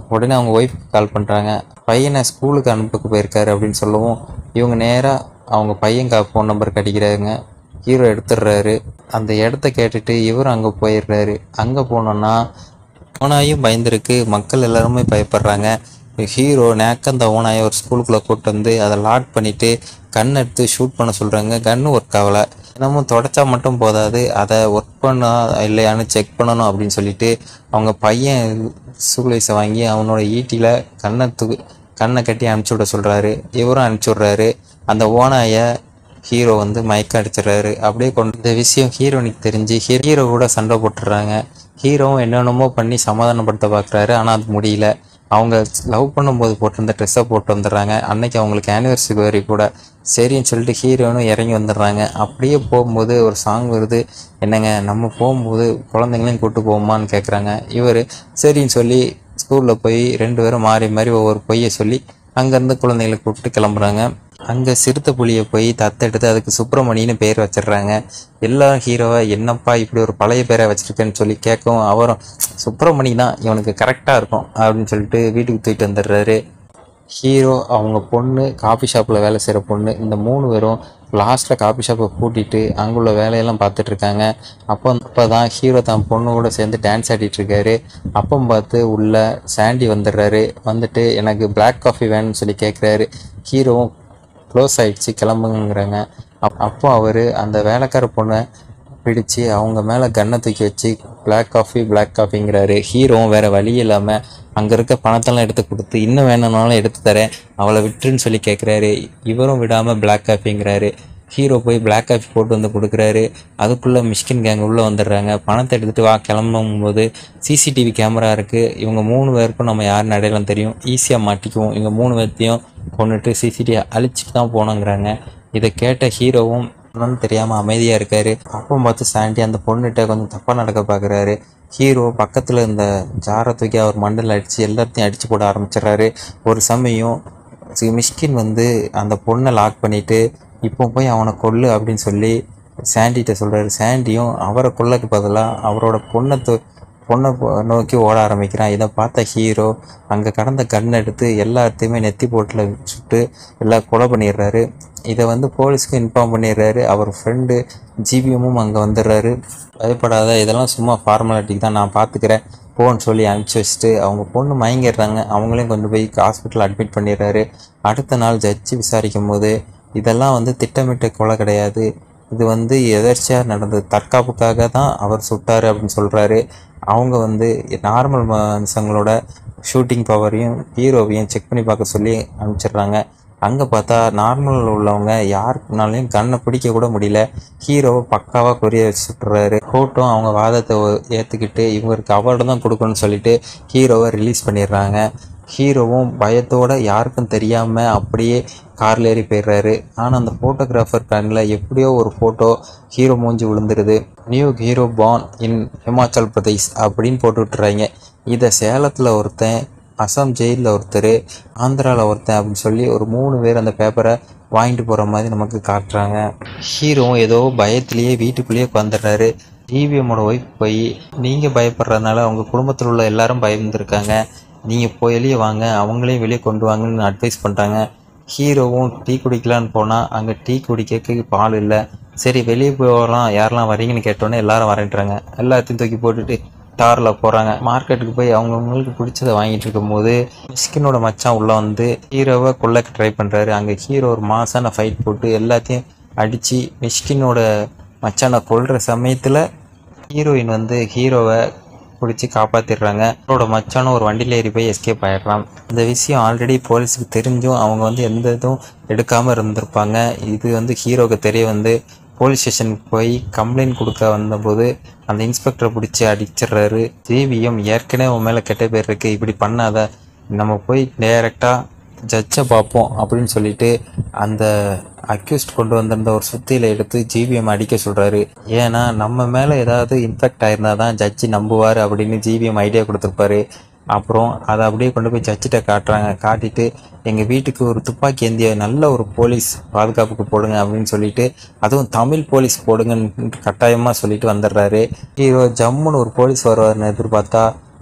உடனே அவங்க ஒய்ஃப்க்கு கால் பண்ணுறாங்க பையனை ஸ்கூலுக்கு அனுப்ப போயிருக்காரு அப்படின்னு சொல்லவும் இவங்க நேராக அவங்க பையன் கா ஃபோன் நம்பர் கடிக்கிறாங்க ஹீரோ எடுத்துடுறாரு அந்த இடத்த கேட்டுட்டு இவரும் அங்கே போயிடுறாரு அங்கே போனோன்னா ஓனாயும் பயந்துருக்கு மக்கள் எல்லாருமே பயப்படுறாங்க ஹீரோ நேக்க அந்த ஓனாயை ஒரு ஸ்கூலுக்குள்ளே கூட்டு வந்து அதை லாக் பண்ணிவிட்டு கன் எடுத்து ஷூட் பண்ண சொல்கிறாங்க கன்னு ஒர்க் ஆகலை தினமும் தொடச்சா மட்டும் போதாது அதை ஒர்க் பண்ணா இல்லையான்னு செக் பண்ணணும் அப்படின்னு சொல்லிட்டு அவங்க பையன் சூலைஸை வாங்கி அவனோட ஈட்டியில் கண்ணை தூ கண்ணை கட்டி அனுப்பிச்சி விட சொல்கிறாரு இவரும் அனுப்பிச்சி விட்றாரு அந்த ஓனாயை ஹீரோ வந்து மயக்க அடிச்சிடுறாரு அப்படியே கொண்டு இந்த விஷயம் ஹீரோனுக்கு தெரிஞ்சு ஹீரோ கூட சண்டை போட்டுடுறாங்க ஹீரோவும் என்னென்னமோ பண்ணி சமாதானப்படுத்த பார்க்குறாரு ஆனால் அது முடியல அவங்க லவ் பண்ணும்போது போட்டிருந்த ட்ரெஸ்ஸை போட்டு வந்துடுறாங்க அன்னைக்கு அவங்களுக்கு ஆனிவர்சரி வரி கூட சரின்னு சொல்லிட்டு ஹீரோனும் இறங்கி வந்துடுறாங்க அப்படியே போகும்போது ஒரு சாங் வருது என்னங்க நம்ம போகும்போது குழந்தைங்களையும் கூட்டு போவோமான்னு கேட்குறாங்க இவர் சரின்னு சொல்லி ஸ்கூலில் போய் ரெண்டு பேரும் மாறி மாறி ஒவ்வொரு பொய்யை சொல்லி அங்கேருந்து குழந்தைகளை கூப்பிட்டு கிளம்புறாங்க அங்கே சிறுத்தை புலியை போய் தத்தெடுத்து அதுக்கு சுப்பிரமணின்னு பேர் வச்சிடுறாங்க எல்லா ஹீரோவை என்னப்பா இப்படி ஒரு பழைய பேரை வச்சிருக்கேன்னு சொல்லி கேட்கவும் அவரும் சுப்பிரமணி தான் இவனுக்கு கரெக்டாக இருக்கும் அப்படின்னு சொல்லிட்டு வீட்டுக்கு தூக்கிட்டு வந்துடுறாரு ஹீரோ அவங்க பொண்ணு காஃபி ஷாப்பில் வேலை செய்கிற பொண்ணு இந்த மூணு பேரும் லாஸ்ட்டில் காஃபி ஷாப்பை பூட்டிட்டு அங்குள்ள வேலையெல்லாம் பார்த்துட்டு இருக்காங்க அப்போ அப்போ தான் ஹீரோ தான் பொண்ணு கூட சேர்ந்து டான்ஸ் ஆடிட்டு இருக்காரு அப்போ பார்த்து உள்ள சாண்டி வந்துடுறாரு வந்துட்டு எனக்கு பிளாக் காஃபி வேணும்னு சொல்லி கேட்குறாரு ஹீரோவும் க்ளோஸ் ஆயிடுச்சு கிளம்புங்கிறாங்க அப் அப்போ அவர் அந்த வேலைக்கார பொண்ணை பிடிச்சு அவங்க மேலே கன்னை தூக்கி வச்சு பிளாக் காஃபி பிளாக் காஃபிங்கிறாரு ஹீரோவும் வேறு வழி இல்லாமல் அங்கே இருக்க பணத்தெல்லாம் எடுத்து கொடுத்து இன்னும் வேணும்னாலும் எடுத்து தரேன் அவளை விட்டுருன்னு சொல்லி கேட்குறாரு இவரும் விடாமல் பிளாக் காஃபிங்கிறாரு ஹீரோ போய் பிளாக் காஃபி போட்டு வந்து கொடுக்குறாரு அதுக்குள்ளே மிஷ்கின் கேங் உள்ளே வந்துடுறாங்க பணத்தை எடுத்துகிட்டு வா கிளம்பும் போது சிசிடிவி கேமரா இருக்குது இவங்க மூணு பேருக்கும் நம்ம யாருன்னு அடையாளம் தெரியும் ஈஸியாக மாட்டிக்குவோம் இவங்க மூணு பேர்த்தையும் கொண்டுட்டு சிசிடிவி அழிச்சிட்டு தான் போனோங்கிறாங்க இதை கேட்ட ஹீரோவும் என்னன்னு தெரியாமல் அமைதியாக இருக்காரு அப்போ பார்த்து சாண்டி அந்த பொண்ணுகிட்ட கொஞ்சம் தப்பாக நடக்க பார்க்குறாரு ஹீரோ பக்கத்தில் இந்த ஜாரை தூக்கி அவர் மண்டல் அடித்து எல்லாத்தையும் அடித்து போட ஆரம்பிச்சிடுறாரு ஒரு சமயம் சி- மிஷ்கின் வந்து அந்த பொண்ணை லாக் பண்ணிட்டு இப்போ போய் அவனை கொல்லு அப்படின்னு சொல்லி சாண்டிகிட்ட சொல்கிறாரு சாண்டியும் அவரை கொல்லக்கு பதிலாக அவரோட பொண்ணை தூ பொண்ணை போ- நோக்கி ஓட ஆரம்பிக்கிறான் இதை பார்த்த ஹீரோ அங்கே கடந்த கன் எடுத்து எல்லாத்தையுமே நெத்தி போட்டில் சுட்டு எல்லாம் கொலை பண்ணிடுறாரு இதை வந்து போலீஸ்க்கு இன்ஃபார்ம் பண்ணிடுறாரு அவர் ஃப்ரெண்டு ஜிபிஎம்மும் அங்கே வந்துடுறாரு பயப்படாத இதெல்லாம் சும்மா ஃபார்மாலிட்டிக்கு தான் நான் பார்த்துக்கிறேன் போன்னு சொல்லி அனுப்பிச்சி வச்சுட்டு அவங்க பொண்ணு மயங்கிடுறாங்க அவங்களையும் கொண்டு போய் ஹாஸ்பிட்டல் அட்மிட் பண்ணிடுறாரு அடுத்த நாள் ஜட்ஜி விசாரிக்கும் போது இதெல்லாம் வந்து திட்டமிட்ட கொலை கிடையாது இது வந்து எதர்ச்சியாக நடந்தது தற்காப்புக்காக தான் அவர் சுட்டார் அப்படின்னு சொல்கிறாரு அவங்க வந்து நார்மல் மனுஷங்களோட ஷூட்டிங் பவரையும் ஹீரோவையும் செக் பண்ணி பார்க்க சொல்லி அனுப்பிச்சிடுறாங்க அங்கே பார்த்தா நார்மல் உள்ளவங்க யாருக்குனாலையும் கண்ணை பிடிக்க கூட முடியல ஹீரோவை பக்காவாக குறிய வச்சு சுட்டுறாரு கோர்ட்டும் அவங்க வாதத்தை ஒ- ஏற்றுக்கிட்டு இவங்களுக்கு அவார்டு தான் கொடுக்கணும்னு சொல்லிட்டு ஹீரோவை ரிலீஸ் பண்ணிடுறாங்க ஹீரோவும் பயத்தோட யாருக்கும் தெரியாமல் அப்படியே கார்ல ஏறி போயிடுறாரு ஆனால் அந்த ஃபோட்டோகிராஃபர் கண்ணில் எப்படியோ ஒரு ஃபோட்டோ ஹீரோ மூஞ்சி விழுந்துருது new hero born in Himachal Pradesh அப்படின்னு போட்டு விட்டுறாங்க இதை சேலத்தில் ஒருத்தன் அசாம் ஜெயிலில் ஒருத்தர் ஆந்திராவில் ஒருத்தன் அப்படின்னு சொல்லி ஒரு மூணு பேர் அந்த பேப்பரை வாங்கிட்டு போகிற மாதிரி நமக்கு காட்டுறாங்க ஹீரோ ஏதோ பயத்திலேயே வீட்டுக்குள்ளேயே உட்காந்துடுறாரு டிவிஎம்மோட ஒய்ஃப் போய் நீங்கள் பயப்படுறதுனால அவங்க குடும்பத்தில் உள்ள எல்லாரும் பயந்துருக்காங்க நீங்கள் போய் வெளியே வாங்க அவங்களையும் வெளியே கொண்டு வாங்கன்னு அட்வைஸ் பண்ணுறாங்க ஹீரோவும் டீ குடிக்கலான்னு போனால் அங்கே டீ குடிக்க பால் இல்லை சரி வெளியே போகலாம் யாரெல்லாம் வரீங்கன்னு கேட்டோன்னே எல்லாரும் வரேன்றாங்க எல்லாத்தையும் தூக்கி போட்டுட்டு காரில் போகிறாங்க மார்க்கெட்டுக்கு போய் அவங்கவுங்களுக்கு பிடிச்சதை வாங்கிட்டு இருக்கும்போது மிஸ்கினோட மச்சான் உள்ளே வந்து ஹீரோவை கொல்லக்கு ட்ரை பண்ணுறாரு அங்கே ஹீரோ ஒரு மாசான ஃபைட் போட்டு எல்லாத்தையும் அடித்து மிஷ்கினோட மச்சானை கொல்ற சமயத்தில் ஹீரோயின் வந்து ஹீரோவை பிடிச்சி காப்பாற்றிடுறாங்க அவரோட மச்சானும் ஒரு வண்டியில் ஏறி போய் எஸ்கேப் ஆயிடுறான் இந்த விஷயம் ஆல்ரெடி போலீஸுக்கு தெரிஞ்சும் அவங்க வந்து எந்த இதுவும் எடுக்காமல் இருந்திருப்பாங்க இது வந்து ஹீரோவுக்கு தெரிய வந்து போலீஸ் ஸ்டேஷனுக்கு போய் கம்ப்ளைண்ட் கொடுக்க வந்தபோது அந்த இன்ஸ்பெக்டரை பிடிச்சி அடிச்சிடுறாரு ஜிவிஎம் ஏற்கனவே உன் மேலே கெட்ட பேர் இருக்கு இப்படி பண்ணாத நம்ம போய் டைரெக்டாக ஜட்ஜை பார்ப்போம் அப்படின்னு சொல்லிட்டு அந்த அக்யூஸ்ட் கொண்டு வந்திருந்த ஒரு சுத்தியில எடுத்து ஜிபிஎம் அடிக்க சொல்றாரு ஏன்னா நம்ம மேலே ஏதாவது இன்ஃபெக்ட் ஆயிருந்தா தான் ஜட்ஜி நம்புவார் அப்படின்னு ஜிபிஎம் ஐடியா கொடுத்துருப்பாரு அப்புறம் அதை அப்படியே கொண்டு போய் ஜட்ஜிட்ட காட்டுறாங்க காட்டிட்டு எங்கள் வீட்டுக்கு ஒரு துப்பாக்கி ஏந்திய நல்ல ஒரு போலீஸ் பாதுகாப்புக்கு போடுங்க அப்படின்னு சொல்லிட்டு அதுவும் தமிழ் போலீஸ் போடுங்கன்னு கட்டாயமாக சொல்லிட்டு வந்துடுறாரு ஹீரோ ஜம்முன்னு ஒரு போலீஸ் வருவார்னு எதிர்பார்த்தா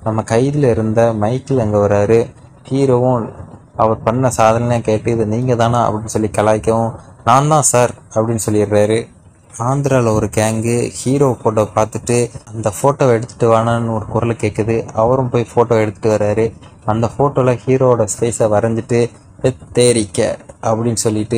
நம்ம கையில் இருந்த மைக்கிள் அங்கே வராரு ஹீரோவும் அவர் பண்ண சாதனை கேட்டு இது நீங்கள் தானா அப்படின்னு சொல்லி கலாய்க்கவும் நான் தான் சார் அப்படின்னு சொல்லிடுறாரு ஆந்திராவில் ஒரு கேங்கு ஹீரோ ஃபோட்டோ பார்த்துட்டு அந்த ஃபோட்டோவை எடுத்துகிட்டு வானான்னு ஒரு குரல் கேட்குது அவரும் போய் ஃபோட்டோ எடுத்துகிட்டு வர்றாரு அந்த ஃபோட்டோவில் ஹீரோவோட ஸ்பேஸை வரைஞ்சிட்டு தேரிக்க அப்படின்னு சொல்லிட்டு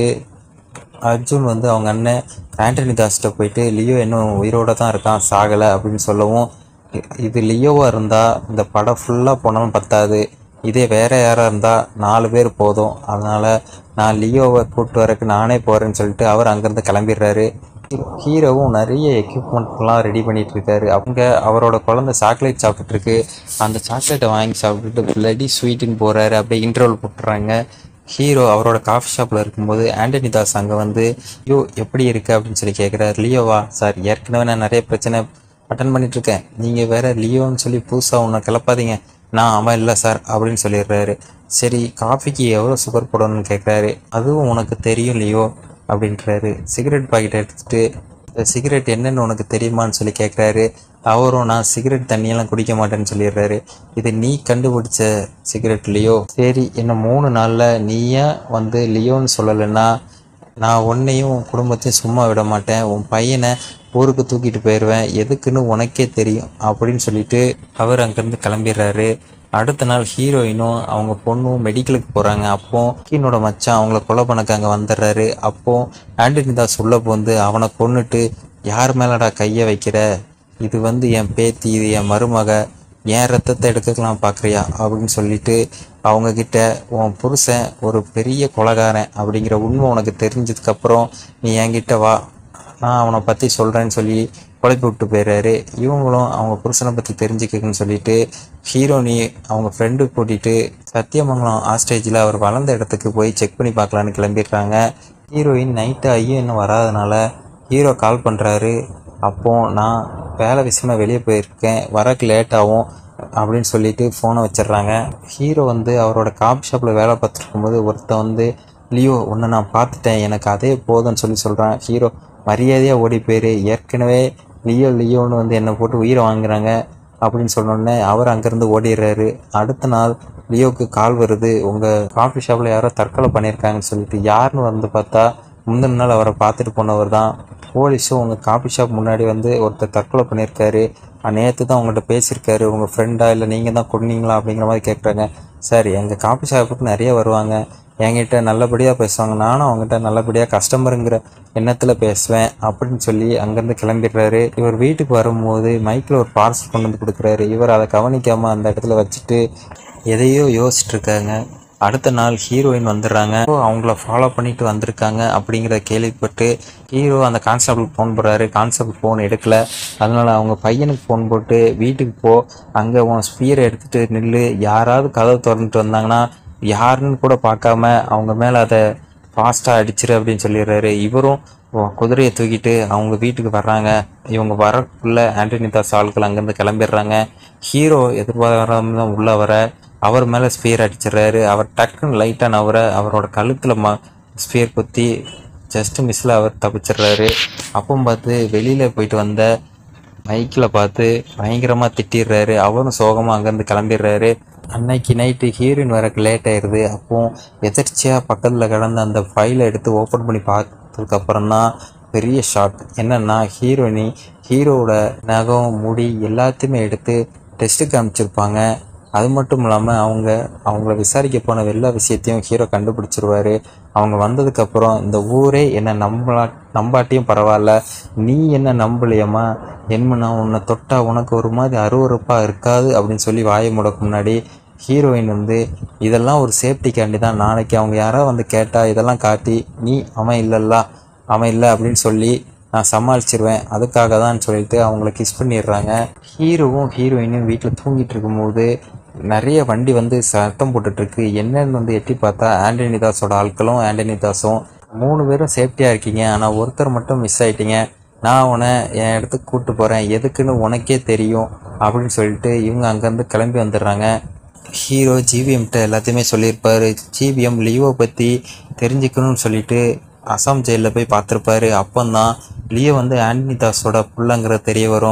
அர்ஜுன் வந்து அவங்க அண்ணன் ஆண்டனி தாஸ்கிட்ட போயிட்டு லியோ இன்னும் உயிரோட தான் இருக்கான் சாகலை அப்படின்னு சொல்லவும் இ- இது லியோவாக இருந்தால் இந்த படம் ஃபுல்லாக போனாலும் பத்தாது இதே வேற யாராக இருந்தால் நாலு பேர் போதும் அதனால் நான் லியோவை கூப்பிட்டு வரக்கு நானே போகிறேன்னு சொல்லிட்டு அவர் அங்கேருந்து கிளம்பிடுறாரு ஹீரோவும் நிறைய எக்யூப்மெண்ட்லாம் ரெடி பண்ணிட்டு இருக்காரு அவங்க அவரோட குழந்தை சாக்லேட் சாப்பிட்டுட்டு இருக்கு அந்த சாக்லேட்டை வாங்கி சாப்பிட்டுட்டு பிளடி ஸ்வீட்டுன்னு போகிறாரு அப்படியே இன்டர்வல் போட்டுறாங்க ஹீரோ அவரோட காஃபி ஷாப்பில் இருக்கும்போது ஆண்டனி தாஸ் அங்கே வந்து யோ எப்படி இருக்கு அப்படின்னு சொல்லி கேட்குறாரு லியோவா சார் ஏற்கனவே நான் நிறைய பிரச்சனை அட்டன் பண்ணிட்டு இருக்கேன் நீங்கள் வேற லியோன்னு சொல்லி புதுசாக ஒன்று கிளப்பாதீங்க நான் அவன் இல்லை சார் அப்படின்னு சொல்லிடுறாரு சரி காஃபிக்கு எவ்வளோ சுகர் போடணும்னு கேட்குறாரு அதுவும் உனக்கு தெரியும் லியோ அப்படின்றாரு சிகரெட் பாக்கெட் எடுத்துட்டு "இந்த சிகரெட் என்னன்னு உனக்கு தெரியுமான்னு சொல்லி கேட்குறாரு அவரும் நான் சிகரெட் தண்ணியெல்லாம் குடிக்க மாட்டேன்னு சொல்லிடுறாரு இது நீ கண்டுபிடிச்ச சிகரெட் லியோ சரி இன்னும் மூணு நாளில் நீயே வந்து லியோன்னு சொல்லலைன்னா நான் உன்னையும் உன் குடும்பத்தையும் சும்மா விட மாட்டேன் உன் பையனை ஊருக்கு தூக்கிட்டு போயிடுவேன் எதுக்குன்னு உனக்கே தெரியும் அப்படின்னு சொல்லிட்டு அவர் அங்கேருந்து கிளம்பிடுறாரு அடுத்த நாள் ஹீரோயினும் அவங்க பொண்ணும் மெடிக்கலுக்கு போகிறாங்க அப்போ கீனோட மச்சான் அவங்கள கொலை பண்ணக்கு அங்கே வந்துடுறாரு அப்போ ஆண்டனி தாஸ் உள்ள போந்து அவனை கொன்னுட்டு யார் மேலடா கையை வைக்கிற இது வந்து என் பேத்தி இது என் மருமக என் ரத்தத்தை எடுக்கலாம் பார்க்குறியா அப்படின்னு சொல்லிட்டு அவங்க கிட்ட உன் புருஷன் ஒரு பெரிய கொலகாரன் அப்படிங்கிற உண்மை உனக்கு தெரிஞ்சதுக்கப்புறம் நீ என்கிட்ட வா நான் அவனை பற்றி சொல்கிறேன்னு சொல்லி குழப்பி விட்டு போயிடுறாரு இவங்களும் அவங்க புருஷனை பற்றி தெரிஞ்சுக்கன்னு சொல்லிட்டு ஹீரோனி அவங்க ஃப்ரெண்டு கூட்டிகிட்டு சத்தியமங்கலம் ஆஸ்டேஜில் அவர் வளர்ந்த இடத்துக்கு போய் செக் பண்ணி பார்க்கலான்னு கிளம்பிடுறாங்க ஹீரோயின் நைட்டு ஐயோ இன்னும் வராதனால ஹீரோ கால் பண்ணுறாரு அப்போ நான் வேலை விஷயமா வெளியே போயிருக்கேன் வரக்கு லேட் ஆகும் அப்படின்னு சொல்லிட்டு ஃபோனை வச்சிடுறாங்க ஹீரோ வந்து அவரோட காபி ஷாப்பில் வேலை பார்த்துட்டு இருக்கும்போது ஒருத்தன் வந்து லியோ உன்னை நான் பார்த்துட்டேன் எனக்கு அதே போதும்னு சொல்லி சொல்கிறான் ஹீரோ மரியாதையாக ஓடி போயிரு ஏற்கனவே லியோ லியோன்னு வந்து என்னை போட்டு உயிரை வாங்குறாங்க அப்படின்னு சொன்னோடனே அவர் அங்கேருந்து ஓடிடுறாரு அடுத்த நாள் லியோவுக்கு கால் வருது உங்கள் காஃபி ஷாப்பில் யாரோ தற்கொலை பண்ணியிருக்காங்கன்னு சொல்லிட்டு யாருன்னு வந்து பார்த்தா முந்தின நாள் அவரை பார்த்துட்டு போனவர் தான் போலீஸும் உங்கள் காஃபி ஷாப் முன்னாடி வந்து ஒருத்தர் தற்கொலை பண்ணியிருக்காரு நேற்று தான் உங்கள்கிட்ட பேசியிருக்காரு உங்கள் ஃப்ரெண்டா இல்லை நீங்கள் தான் கொன்னீங்களா அப்படிங்கிற மாதிரி கேட்குறாங்க சார் எங்கள் காஃபி ஷாப்புக்கு நிறைய வருவாங்க என்கிட்ட நல்லபடியாக பேசுவாங்க நானும் அவங்ககிட்ட நல்லபடியாக கஸ்டமருங்கிற எண்ணத்தில் பேசுவேன் அப்படின்னு சொல்லி அங்கேருந்து கிளம்பிடுறாரு இவர் வீட்டுக்கு வரும்போது மைக்கில் ஒரு பார்சல் கொண்டு வந்து கொடுக்குறாரு இவர் அதை கவனிக்காமல் அந்த இடத்துல வச்சுட்டு எதையோ யோசிச்சுட்டு இருக்காங்க அடுத்த நாள் ஹீரோயின் வந்துடுறாங்க So, அவங்கள ஃபாலோ பண்ணிட்டு வந்திருக்காங்க அப்படிங்கிறத கேள்விப்பட்டு ஹீரோ அந்த கான்ஸ்டபிள் ஃபோன் போடுறாரு கான்ஸ்டபிள் ஃபோன் எடுக்கல அதனால அவங்க பையனுக்கு ஃபோன் போட்டு வீட்டுக்கு போ அங்கே உன் ஸ்பீரை எடுத்துட்டு நில்லு யாராவது கதவை திறந்துட்டு வந்தாங்கன்னா யாருன்னு கூட பார்க்காம அவங்க மேலே அதை ஃபாஸ்ட்டாக அடிச்சிரு அப்படின்னு சொல்லிடுறாரு இவரும் ஓ- குதிரையை தூக்கிட்டு அவங்க வீட்டுக்கு வர்றாங்க இவங்க வரக்குள்ள ஆண்டனி தாஸ் ஆட்கள் அங்கேருந்து கிளம்பிடுறாங்க ஹீரோ எதிர்பாராம தான் உள்ள வர அவர் மேலே ஸ்பியர் அடிச்சிடுறாரு அவர் டக்குன்னு லைட்டாக நவர அவரோட கழுத்தில் ம ஸ்பியர் குத்தி ஜஸ்ட் மிஸ்ஸில் அவர் தப்பிச்சிடுறாரு அப்போ பார்த்து வெளியில் போயிட்டு வந்த மைக்கில் பார்த்து பயங்கரமாக திட்டிடுறாரு அவரும் சோகமாக அங்கேருந்து கிளம்பிடுறாரு அன்னைக்கு நைட்டு ஹீரோயின் வரக்கு லேட் ஆயிடுது அப்போ எதர்ச்சியாக பக்கத்தில் கிடந்த அந்த ஃபைலை எடுத்து ஓப்பன் பண்ணி பார்த்ததுக்கப்புறம் தான் பெரிய ஷாக் என்னன்னா ஹீரோயினி ஹீரோவோட நகம் முடி எல்லாத்தையுமே எடுத்து டெஸ்ட்டுக்கு அனுப்பிச்சிருப்பாங்க அது மட்டும் இல்லாமல் அவங்க அவங்கள விசாரிக்க போன எல்லா விஷயத்தையும் ஹீரோ கண்டுபிடிச்சிருவாரு அவங்க வந்ததுக்கப்புறம் இந்த ஊரே என்ன நம்பலா நம்பாட்டியும் பரவாயில்ல நீ என்ன நம்பலையம்மா என்ன உன்னை தொட்டா உனக்கு ஒரு மாதிரி அருவருப்பாக இருக்காது அப்படின்னு சொல்லி வாயை முடக்கு முன்னாடி ஹீரோயின் வந்து இதெல்லாம் ஒரு சேஃப்டிக்காண்டி தான் நாளைக்கு அவங்க யாராவது வந்து கேட்டால் இதெல்லாம் காட்டி நீ அவன் இல்லைல்ல அவன் இல்லை அப்படின்னு சொல்லி நான் சமாளிச்சிருவேன் அதுக்காக தான் சொல்லிட்டு அவங்கள கிஸ் பண்ணிடுறாங்க ஹீரோவும் ஹீரோயினும் வீட்டில் தூங்கிட்டு இருக்கும்போது நிறைய வண்டி வந்து சத்தம் போட்டுட்ருக்கு என்னன்னு வந்து எட்டி பார்த்தா ஆண்டனி தாஸோட ஆட்களும் ஆண்டனி தாஸும் மூணு பேரும் சேஃப்டியாக இருக்கீங்க ஆனால் ஒருத்தர் மட்டும் மிஸ் ஆயிட்டீங்க நான் உன்னை என் இடத்துக்கு கூப்பிட்டு போகிறேன் எதுக்குன்னு உனக்கே தெரியும் அப்படின்னு சொல்லிட்டு இவங்க அங்கேருந்து கிளம்பி வந்துடுறாங்க ஹீரோ ஜிவிஎம்கிட்ட எல்லாத்தையுமே சொல்லியிருப்பாரு ஜிவிஎம் லியோவை பற்றி தெரிஞ்சுக்கணும்னு சொல்லிட்டு அசாம் ஜெயிலில் போய் பார்த்துருப்பாரு அப்போந்தான் லியோ வந்து ஆண்டனி தாஸோட புள்ளங்கிறது தெரிய வரும்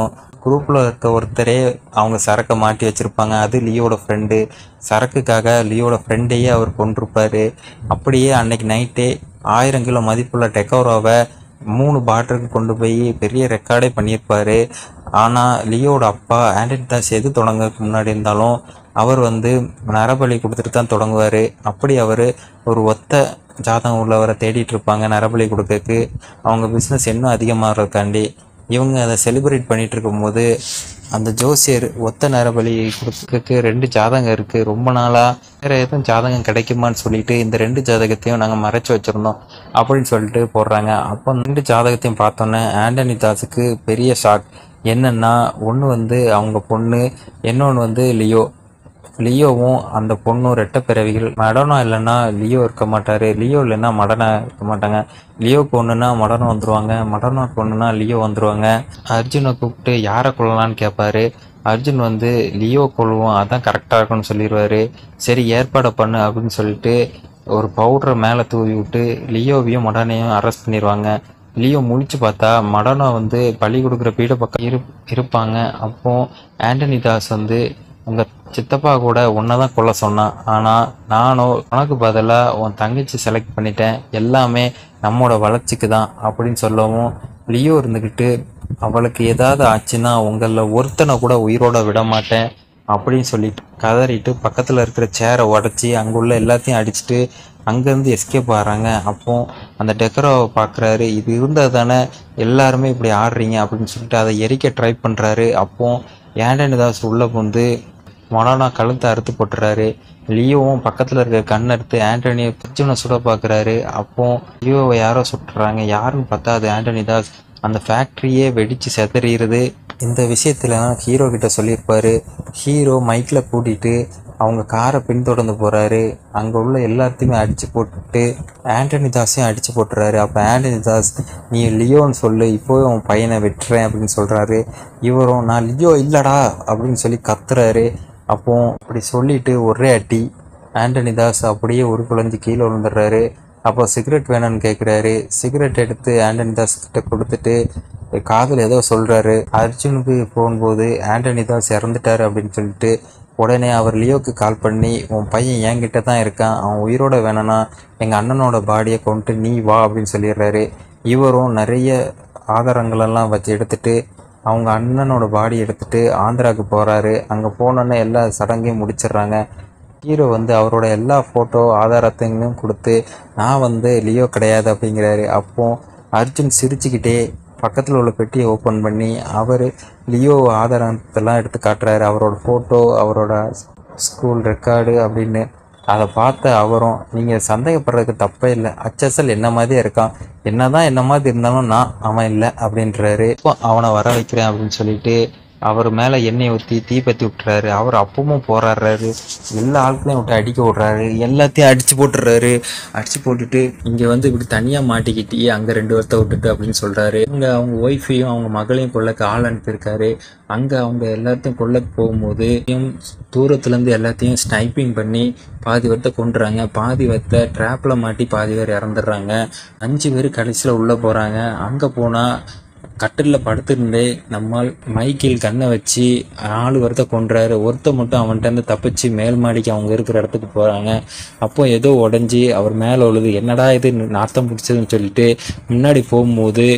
குரூப்பில் இருக்க ஒருத்தரே அவங்க சரக்கை மாட்டி வச்சுருப்பாங்க அது லியோட ஃப்ரெண்டு சரக்குக்காக லியோட ஃப்ரெண்டையே அவர் கொண்டிருப்பாரு அப்படியே அன்னைக்கு நைட்டே ஆயிரம் கிலோ மதிப்புள்ள டெக்கோரோவை மூணு பாட்டிலுக்கு கொண்டு போய் பெரிய ரெக்கார்டே பண்ணியிருப்பாரு ஆனால் லியோட அப்பா ஆண்டனி தாஸ் எது தொடங்கறதுக்கு முன்னாடி இருந்தாலும் அவர் வந்து நரபலி கொடுத்துட்டு தான் தொடங்குவார் அப்படி அவர் ஒரு ஒத்த ஜாதகம் உள்ளவரை தேடிட்டு இருப்பாங்க நரபலி கொடுக்கறதுக்கு அவங்க பிஸ்னஸ் இன்னும் அதிகமாகறதுக்காண்டி இவங்க அதை செலிப்ரேட் பண்ணிட்டு இருக்கும்போது அந்த ஜோசியர் ஒத்த நரபலி கொடுக்கறதுக்கு ரெண்டு ஜாதகம் இருக்குது ரொம்ப நாளாக வேற எதுவும் ஜாதகம் கிடைக்குமான்னு சொல்லிட்டு இந்த ரெண்டு ஜாதகத்தையும் நாங்கள் மறைச்சு வச்சுருந்தோம் அப்படின்னு சொல்லிட்டு போடுறாங்க அப்போ அந்த ரெண்டு ஜாதகத்தையும் பார்த்தோன்னே ஆண்டனி தாஸுக்கு பெரிய ஷாக் என்னன்னா ஒன்று வந்து அவங்க பொண்ணு இன்னொன்று வந்து லியோ லியோவும் அந்த பொண்ணும் ரெட்டை பிறவிகள் மடனம் இல்லைன்னா லியோ இருக்க மாட்டாரு லியோ இல்லைன்னா மடனா இருக்க மாட்டாங்க லியோக்கு ஒன்றுனா மடனம் வந்துருவாங்க மடனாக்கு ஒன்றுனா லியோ வந்துருவாங்க அர்ஜுனை கூப்பிட்டு யாரை கொள்ளலான்னு கேட்பாரு அர்ஜுன் வந்து லியோ கொள்வோம் அதான் கரெக்டாக இருக்கும்னு சொல்லிடுவாரு சரி ஏற்பாடு பண்ணு அப்படின்னு சொல்லிட்டு ஒரு பவுடரை மேலே தூவி விட்டு லியோவையும் மடனையும் அரெஸ்ட் பண்ணிடுவாங்க லியோ முழிச்சு பார்த்தா மடனா வந்து பலி கொடுக்குற பீட பக்கம் இரு இருப்பாங்க அப்போ ஆண்டனி தாஸ் வந்து உங்கள் சித்தப்பா கூட உன்னை தான் கொல்ல சொன்னான் ஆனால் நானும் உனக்கு பதிலாக உன் தங்கச்சி செலக்ட் பண்ணிட்டேன் எல்லாமே நம்மோட வளர்ச்சிக்கு தான் அப்படின்னு சொல்லவும் லியோ இருந்துக்கிட்டு அவளுக்கு ஏதாவது ஆச்சுன்னா உங்களில் ஒருத்தனை கூட உயிரோட விட மாட்டேன் அப்படின்னு சொல்லிட்டு கதறிட்டு பக்கத்தில் இருக்கிற சேரை உடச்சி அங்குள்ள எல்லாத்தையும் அடிச்சுட்டு அங்கேருந்து எஸ்கேப் ஆகிறாங்க அப்போ அந்த டெக்கரோவை பார்க்குறாரு இது இருந்தால் தானே எல்லாருமே இப்படி ஆடுறீங்க அப்படின்னு சொல்லிட்டு அதை எரிக்க ட்ரை பண்ணுறாரு அப்போ ஏண்டனி தாஸ் உள்ளே வந்து மொனானா கழுத்தை அறுத்து போட்டுறாரு லியோவும் பக்கத்தில் இருக்க கண் எடுத்து ஆண்டனியை பிச்சுனை சுட பார்க்குறாரு அப்போ லியோவை யாரோ சுட்டுறாங்க யாருன்னு பார்த்தா அது ஆண்டனி தாஸ் அந்த ஃபேக்ட்ரியே வெடிச்சு செதறிடுது இந்த விஷயத்துல ஹீரோ கிட்ட சொல்லியிருப்பாரு ஹீரோ மைக்கில் கூட்டிட்டு அவங்க காரை பின்தொடர்ந்து போறாரு அங்கே உள்ள எல்லாத்தையுமே அடிச்சு போட்டுட்டு ஆண்டனி தாஸையும் அடிச்சு போட்டுறாரு அப்போ ஆண்டனி தாஸ் நீ லியோன்னு சொல்லு இப்போவே உன் பையனை வெட்டுறேன் அப்படின்னு சொல்றாரு இவரும் நான் லியோ இல்லடா அப்படின்னு சொல்லி கத்துறாரு அப்போ அப்படி சொல்லிட்டு ஒரே அடி ஆண்டனி தாஸ் அப்படியே ஒரு குழந்தை கீழே விழுந்துடுறாரு அப்போ சிகரெட் வேணும்னு கேட்குறாரு சிகரெட் எடுத்து ஆண்டனி தாஸ் கிட்ட கொடுத்துட்டு காதில் ஏதோ சொல்கிறாரு அர்ஜுனுக்கு போகும்போது ஆண்டனி தாஸ் இறந்துட்டாரு அப்படின்னு சொல்லிட்டு உடனே அவர் லியோக்கு கால் பண்ணி உன் பையன் என்கிட்ட தான் இருக்கான் அவன் உயிரோட வேணும்னா எங்கள் அண்ணனோட பாடியை கொண்டு நீ வா அப்படின்னு சொல்லிடுறாரு இவரும் நிறைய ஆதாரங்களெல்லாம் வச்சு எடுத்துட்டு அவங்க அண்ணனோட பாடி எடுத்துட்டு ஆந்திராவுக்கு போகிறாரு அங்கே போனோன்னே எல்லா சடங்கையும் முடிச்சிடுறாங்க ஹீரோ வந்து அவரோட எல்லா ஃபோட்டோ ஆதாரத்தையும் கொடுத்து நான் வந்து லியோ கிடையாது அப்படிங்கிறாரு அப்போ அர்ஜுன் சிரிச்சுக்கிட்டே பக்கத்தில் உள்ள பெட்டியை ஓப்பன் பண்ணி அவர் லியோ ஆதாரத்தெல்லாம் எடுத்து காட்டுறாரு அவரோட ஃபோட்டோ அவரோட ஸ்கூல் ரெக்கார்டு அப்படின்னு அதை பார்த்த அவரும் நீங்கள் சந்தேகப்படுறதுக்கு தப்பே இல்லை அச்சசல் என்ன மாதிரியே இருக்கான் என்னதான் என்ன மாதிரி இருந்தாலும் நான் அவன் இல்லை அப்படின்றாரு இப்போ அவனை வர வைக்கிறேன் அப்படின்னு சொல்லிட்டு அவர் மேலே எண்ணெய் ஊற்றி தீப்பற்றி விட்டுறாரு அவர் அப்பவும் போராடுறாரு எல்லா ஆட்களையும் விட்டு அடிக்க விட்றாரு எல்லாத்தையும் அடிச்சு போட்டுறாரு அடிச்சு போட்டுட்டு இங்கே வந்து இப்படி தனியாக மாட்டிக்கிட்டு அங்கே ரெண்டு வருத்த விட்டுட்டு அப்படின்னு சொல்கிறாரு இங்கே அவங்க ஒய்ஃபையும் அவங்க மகளையும் கொள்ளக்கு ஆள் அனுப்பியிருக்காரு அங்கே அவங்க எல்லாத்தையும் கொள்ளக்கு போகும்போது தூரத்துலேருந்து எல்லாத்தையும் ஸ்னைப்பிங் பண்ணி பாதி வருத்த கொண்டுறாங்க பாதி வருத்த ட்ராப்பில் மாட்டி பாதி பேர் இறந்துடுறாங்க அஞ்சு பேர் கடைசியில் உள்ளே போகிறாங்க அங்கே போனால் கட்டிலில் படுத்திருந்தே நம்மால் மைக்கில் கண்ணை வச்சு நாலு ஒருத்த கொன்றாரு ஒருத்த மட்டும் அவன்கிட்ட இருந்து தப்பிச்சு மேல் மாடிக்கு அவங்க இருக்கிற இடத்துக்கு போகிறாங்க அப்போ ஏதோ உடஞ்சி அவர் மேலே உழுது என்னடா இது நாத்தம் பிடிச்சதுன்னு சொல்லிட்டு முன்னாடி போகும்போது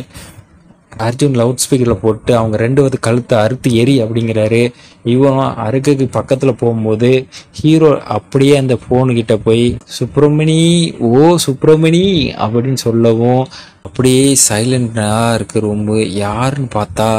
அர்ஜுன் லவுட் ஸ்பீக்கரில் போட்டு அவங்க ரெண்டு வந்து கழுத்தை அறுத்து எரி அப்படிங்கிறாரு இவனும் அறுக்குக்கு பக்கத்தில் போகும்போது ஹீரோ அப்படியே அந்த ஃபோனுக்கிட்ட போய் சுப்பிரமணி ஓ சுப்பிரமணி அப்படின்னு சொல்லவும் அப்படியே சைலண்டாக இருக்கு ரொம்ப யாருன்னு பார்த்தா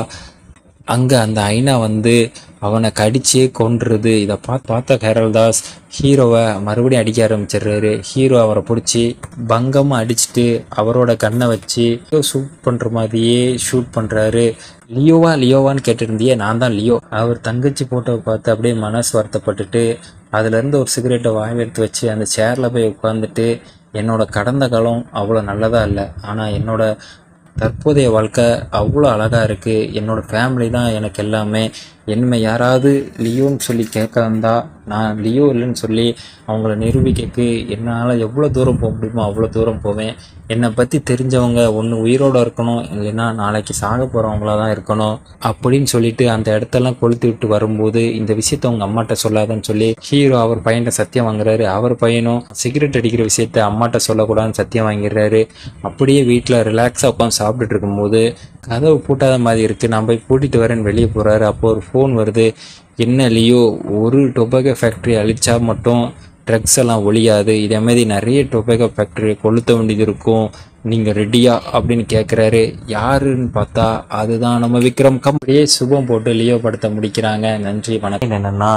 அங்கே அந்த ஐனா வந்து அவனை கடிச்சே கொன்றுது இதை பார்த்து பார்த்த கேரள் தாஸ் ஹீரோவை மறுபடியும் அடிக்க ஆரம்பிச்சிடுறாரு ஹீரோ அவரை பிடிச்சி பங்கமாக அடிச்சுட்டு அவரோட கண்ணை வச்சு ஷூட் பண்ணுற மாதிரியே ஷூட் பண்ணுறாரு லியோவா லியோவான்னு கேட்டிருந்தியே நான் தான் லியோ அவர் தங்கச்சி போட்டோவை பார்த்து அப்படியே மனசு வருத்தப்பட்டுட்டு அதுலேருந்து ஒரு சிகரெட்டை வாங்கி எடுத்து வச்சு அந்த சேரில் போய் உட்காந்துட்டு என்னோட கடந்த காலம் அவ்வளோ நல்லதாக இல்லை ஆனால் என்னோட தற்போதைய வாழ்க்கை அவ்வளோ அழகாக இருக்குது என்னோடய ஃபேமிலி தான் எனக்கு எல்லாமே என்னை யாராவது லியோன்னு சொல்லி கேட்க வந்தா நான் லியோ இல்லைன்னு சொல்லி அவங்கள நிரூபிக்கக்கு என்னால் எவ்வளோ தூரம் போக முடியுமோ அவ்வளோ தூரம் போவேன் என்னை பற்றி தெரிஞ்சவங்க ஒன்று உயிரோடு இருக்கணும் இல்லைன்னா நாளைக்கு சாக போகிறவங்களா தான் இருக்கணும் அப்படின்னு சொல்லிட்டு அந்த இடத்தெல்லாம் கொளுத்தி விட்டு வரும்போது இந்த விஷயத்த அவங்க அம்மாட்ட சொல்லாதன்னு சொல்லி ஹீரோ அவர் பையன்கிட்ட சத்தியம் வாங்குறாரு அவர் பையனும் சிகரெட் அடிக்கிற விஷயத்த அம்மாட்ட சொல்லக்கூடாதுன்னு சத்தியம் வாங்கிடுறாரு அப்படியே வீட்டில் ரிலாக்ஸாக உட்காந்து சாப்பிட்டுட்டு இருக்கும்போது கதவு பூட்டாத மாதிரி இருக்குது நான் போய் பூட்டிட்டு வரேன்னு வெளியே போகிறாரு அப்போ ஒரு ஃபோன் வருது என்ன லியோ ஒரு டொபாக்கோ ஃபேக்ட்ரி அழிச்சா மட்டும் ட்ரக்ஸ் எல்லாம் ஒழியாது இதே மாதிரி நிறைய டொபாக்கோ ஃபேக்ட்ரி கொளுத்த வேண்டியது இருக்கும் நீங்கள் ரெடியா அப்படின்னு கேட்குறாரு யாருன்னு பார்த்தா அதுதான் நம்ம விக்ரம் கம்பெனியே சுபம் போட்டு லியோ படத்தை முடிக்கிறாங்க நன்றி வணக்கம் என்னென்னா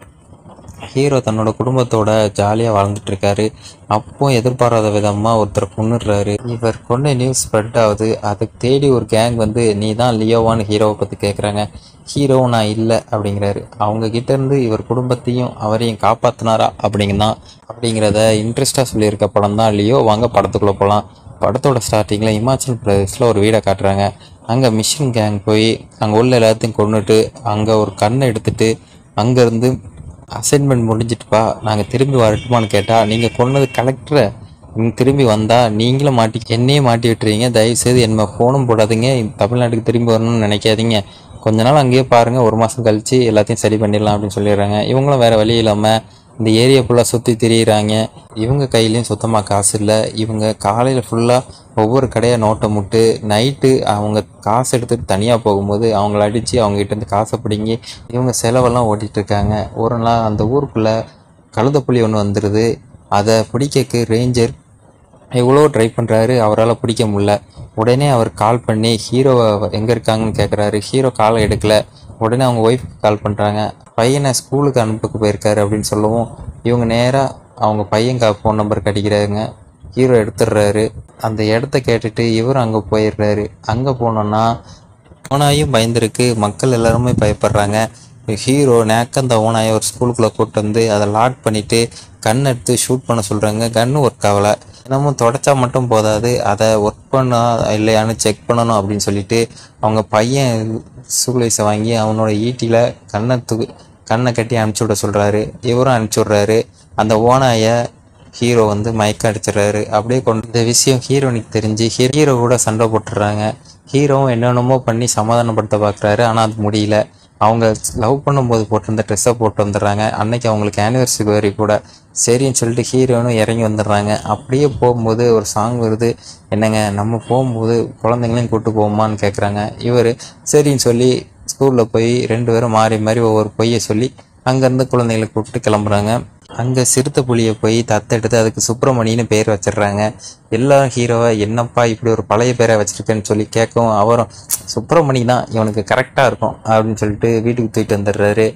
ஹீரோ தன்னோட குடும்பத்தோட ஜாலியாக வாழ்ந்துட்டு இருக்காரு அப்போ எதிர்பாராத விதமாக ஒருத்தர் கொண்டுடுறாரு இவர் கொண்ட நியூஸ் ஸ்ப்ரெட் ஆகுது அதுக்கு தேடி ஒரு கேங் வந்து நீ தான் லியோவான்னு ஹீரோவை பற்றி கேட்குறாங்க ஹீரோ நான் இல்லை அப்படிங்கிறாரு அவங்க கிட்ட இருந்து இவர் குடும்பத்தையும் அவரையும் காப்பாத்தினாரா அப்படிங்கதான் அப்படிங்கிறத இன்ட்ரெஸ்டாக சொல்லியிருக்க படம் தான் லியோ வாங்க படத்துக்குள்ளே போகலாம் படத்தோட ஸ்டார்டிங்கில் இமாச்சல் பிரதேஷில் ஒரு வீடை காட்டுறாங்க அங்கே மிஷின் கேங் போய் அங்கே உள்ள எல்லாத்தையும் கொண்டுட்டு அங்கே ஒரு கண்ணை எடுத்துட்டு அங்கேருந்து அசைன்மெண்ட் முடிஞ்சிட்டுப்பா நாங்கள் திரும்பி வரட்டுமான்னு கேட்டால் நீங்கள் கொன்னது கலெக்டரை நீங்கள் திரும்பி வந்தால் நீங்களும் மாட்டி என்னையே மாட்டி விட்டுறீங்க தயவுசெய்து என்ன ஃபோனும் போடாதீங்க தமிழ்நாட்டுக்கு திரும்பி வரணும்னு நினைக்காதீங்க கொஞ்ச நாள் அங்கேயே பாருங்கள் ஒரு மாதம் கழித்து எல்லாத்தையும் சரி பண்ணிடலாம் அப்படின்னு சொல்லிடுறாங்க இவங்களும் வேறு வழி இல்லாமல் இந்த ஏரியா ஃபுல்லாக சுற்றி திரியிறாங்க இவங்க கையிலையும் சுத்தமாக காசு இல்லை இவங்க காலையில் ஃபுல்லாக ஒவ்வொரு கடையாக நோட்டை முட்டு நைட்டு அவங்க காசு எடுத்துகிட்டு தனியாக போகும்போது அவங்கள அடித்து அவங்ககிட்ட காசை பிடுங்கி இவங்க செலவெல்லாம் ஓட்டிகிட்டு இருக்காங்க ஒரு நாள் அந்த ஊருக்குள்ளே கழுதப்புலி ஒன்று வந்துடுது அதை பிடிக்கக்கு ரேஞ்சர் எவ்வளோ ட்ரை பண்ணுறாரு அவரால் பிடிக்க முடியல உடனே அவர் கால் பண்ணி ஹீரோவை எங்கே இருக்காங்கன்னு கேட்குறாரு ஹீரோ காலை எடுக்கல உடனே அவங்க ஒய்ஃப்க்கு கால் பண்ணுறாங்க பையனை ஸ்கூலுக்கு அனுப்புக்கு போயிருக்காரு அப்படின்னு சொல்லவும் இவங்க நேராக அவங்க பையன் கா ஃபோன் நம்பருக்கு அடிக்கிறாங்க ஹீரோ எடுத்துடுறாரு அந்த இடத்த கேட்டுட்டு இவரும் அங்கே போயிடுறாரு அங்கே போனோன்னா ஓனாயும் பயந்துருக்கு மக்கள் எல்லாருமே பயப்படுறாங்க ஹீரோ நேக்க அந்த ஓனாயை ஒரு ஸ்கூலுக்குள்ளே கூட்டு வந்து அதை லாக் பண்ணிவிட்டு கன் எடுத்து ஷூட் பண்ண சொல்கிறாங்க கன்னு ஒர்க் ஆகலை தினமும் தொடச்சா மட்டும் போதாது அதை ஒர்க் பண்ணா இல்லையான்னு செக் பண்ணணும் அப்படின்னு சொல்லிட்டு அவங்க பையன் சூலைஸை வாங்கி அவனோட ஈட்டியில் கண்ணை தூ கண்ணை கட்டி அனுப்பிச்சி விட சொல்கிறாரு இவரும் அனுப்பிச்சி விட்றாரு அந்த ஓனாயை ஹீரோ வந்து மயக்கம் அடிச்சிடுறாரு அப்படியே கொண்டு இந்த விஷயம் ஹீரோனுக்கு தெரிஞ்சு ஹீரோ கூட சண்டை போட்டுடுறாங்க ஹீரோவும் என்னென்னமோ பண்ணி சமாதானப்படுத்த பார்க்குறாரு ஆனால் அது முடியல அவங்க லவ் பண்ணும்போது போட்டிருந்த ட்ரெஸ்ஸை போட்டு வந்துடுறாங்க அன்னைக்கு அவங்களுக்கு ஆனிவர்சரி வரி கூட சரின்னு சொல்லிட்டு ஹீரோனும் இறங்கி வந்துடுறாங்க அப்படியே போகும்போது ஒரு சாங் வருது என்னங்க நம்ம போகும்போது குழந்தைங்களையும் கூட்டு போவோமான்னு கேட்குறாங்க இவர் சரின்னு சொல்லி ஸ்கூலில் போய் ரெண்டு பேரும் மாறி மாறி ஒவ்வொரு பொய்யை சொல்லி அங்கேருந்து குழந்தைகளை கூப்பிட்டு கிளம்புறாங்க அங்கே சிறுத்தை புலியை போய் தத்தெடுத்து அதுக்கு சுப்பிரமணின்னு பேர் வச்சிடுறாங்க எல்லா ஹீரோவை என்னப்பா இப்படி ஒரு பழைய பேரை வச்சிருக்கேன்னு சொல்லி கேட்கவும் அவரும் சுப்பிரமணி தான் இவனுக்கு கரெக்டாக இருக்கும் அப்படின்னு சொல்லிட்டு வீட்டுக்கு தூக்கிட்டு வந்துடுறாரு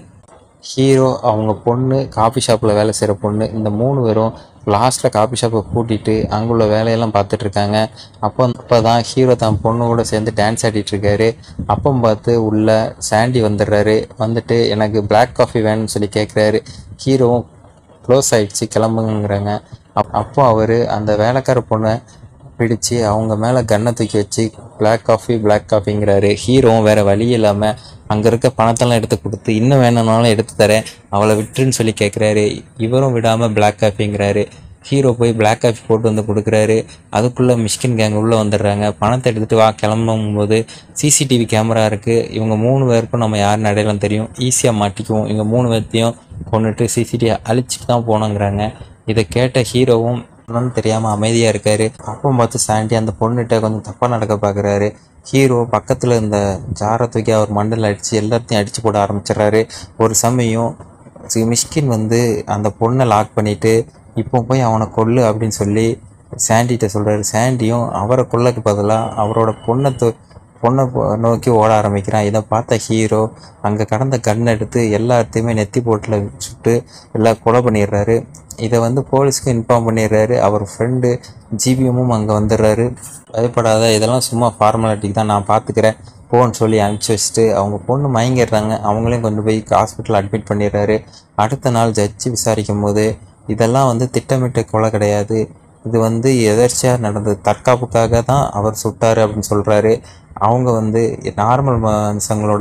ஹீரோ அவங்க பொண்ணு காஃபி ஷாப்பில் வேலை செய்கிற பொண்ணு இந்த மூணு பேரும் லாஸ்ட்டில் காஃபி ஷாப்பை பூட்டிட்டு அங்குள்ள வேலையெல்லாம் பார்த்துட்டு இருக்காங்க அப்போ அப்போ தான் ஹீரோ தான் பொண்ணு கூட சேர்ந்து டான்ஸ் ஆடிட்டு இருக்காரு அப்போ பார்த்து உள்ள சாண்டி வந்துடுறாரு வந்துட்டு எனக்கு Black காஃபி வேணும்னு சொல்லி கேட்குறாரு ஹீரோவும் க்ளோஸ் ஆயிடுச்சு கிளம்புங்கிறாங்க அப் அப்போ அவர் அந்த வேலைக்கார பொண்ணை பிடிச்சு அவங்க மேலே கன்னை தூக்கி வச்சு Black காஃபி Black காஃபிங்கிறாரு ஹீரோவும் வேற வழி இல்லாமல் அங்கே இருக்க பணத்தெல்லாம் எடுத்து கொடுத்து இன்னும் வேணும்னாலும் எடுத்து தரேன் அவளை விட்டுருன்னு சொல்லி கேட்குறாரு இவரும் விடாமல் Black காஃபிங்கிறாரு ஹீரோ போய் Black காஃபி போட்டு வந்து கொடுக்குறாரு அதுக்குள்ளே மிஷ்கின் கேங் உள்ளே வந்துடுறாங்க பணத்தை எடுத்துகிட்டு வா கிளம்பும் போது சிசிடிவி கேமரா இருக்குது இவங்க மூணு பேருக்கும் நம்ம யாருன்னு அடையாளம் தெரியும் ஈஸியாக மாட்டிக்குவோம் இவங்க மூணு பேர்த்தையும் கொண்டுட்டு சிசிடிவி அழிச்சிட்டு தான் போனோங்கிறாங்க இதை கேட்ட ஹீரோவும் என்னன்னு தெரியாமல் அமைதியாக இருக்காரு அப்போ பார்த்து சாண்டி அந்த பொண்ணுகிட்ட கொஞ்சம் தப்பாக நடக்க பார்க்குறாரு ஹீரோ பக்கத்தில் இருந்த ஜாரை தூக்கி அவர் மண்டல் அடித்து எல்லாத்தையும் அடித்து போட ஆரம்பிச்சிடுறாரு ஒரு சமயம் சி- மிஷ்கின் வந்து அந்த பொண்ணை லாக் பண்ணிட்டு இப்போ போய் அவனை கொல்லு அப்படின்னு சொல்லி சாண்டிகிட்ட சொல்கிறாரு சாண்டியும் அவரை கொல்லக்கு பதிலாக அவரோட பொண்ணை தூ பொண்ணை போ- நோக்கி ஓட ஆரம்பிக்கிறான் இதை பார்த்த ஹீரோ அங்கே கடந்த கன் எடுத்து எல்லாத்தையுமே நெத்தி போட்டில் சுட்டு எல்லாம் கொலை பண்ணிடுறாரு இதை வந்து போலீஸ்க்கு இன்ஃபார்ம் பண்ணிடுறாரு அவர் ஃப்ரெண்டு ஜிபிஎம்மும் அங்கே வந்துடுறாரு பயப்படாத இதெல்லாம் சும்மா ஃபார்மாலிட்டிக்கு தான் நான் பார்த்துக்கிறேன் போன்னு சொல்லி அனுப்பிச்சி வச்சுட்டு அவங்க பொண்ணு மயங்கிடுறாங்க அவங்களையும் கொண்டு போய் ஹாஸ்பிட்டல் அட்மிட் பண்ணிடுறாரு அடுத்த நாள் ஜட்ஜி விசாரிக்கும் போது இதெல்லாம் வந்து திட்டமிட்ட கொலை கிடையாது இது வந்து எதர்ச்சியாக நடந்தது தற்காப்புக்காக தான் அவர் சுட்டார் அப்படின்னு சொல்கிறாரு அவங்க வந்து நார்மல் மனுஷங்களோட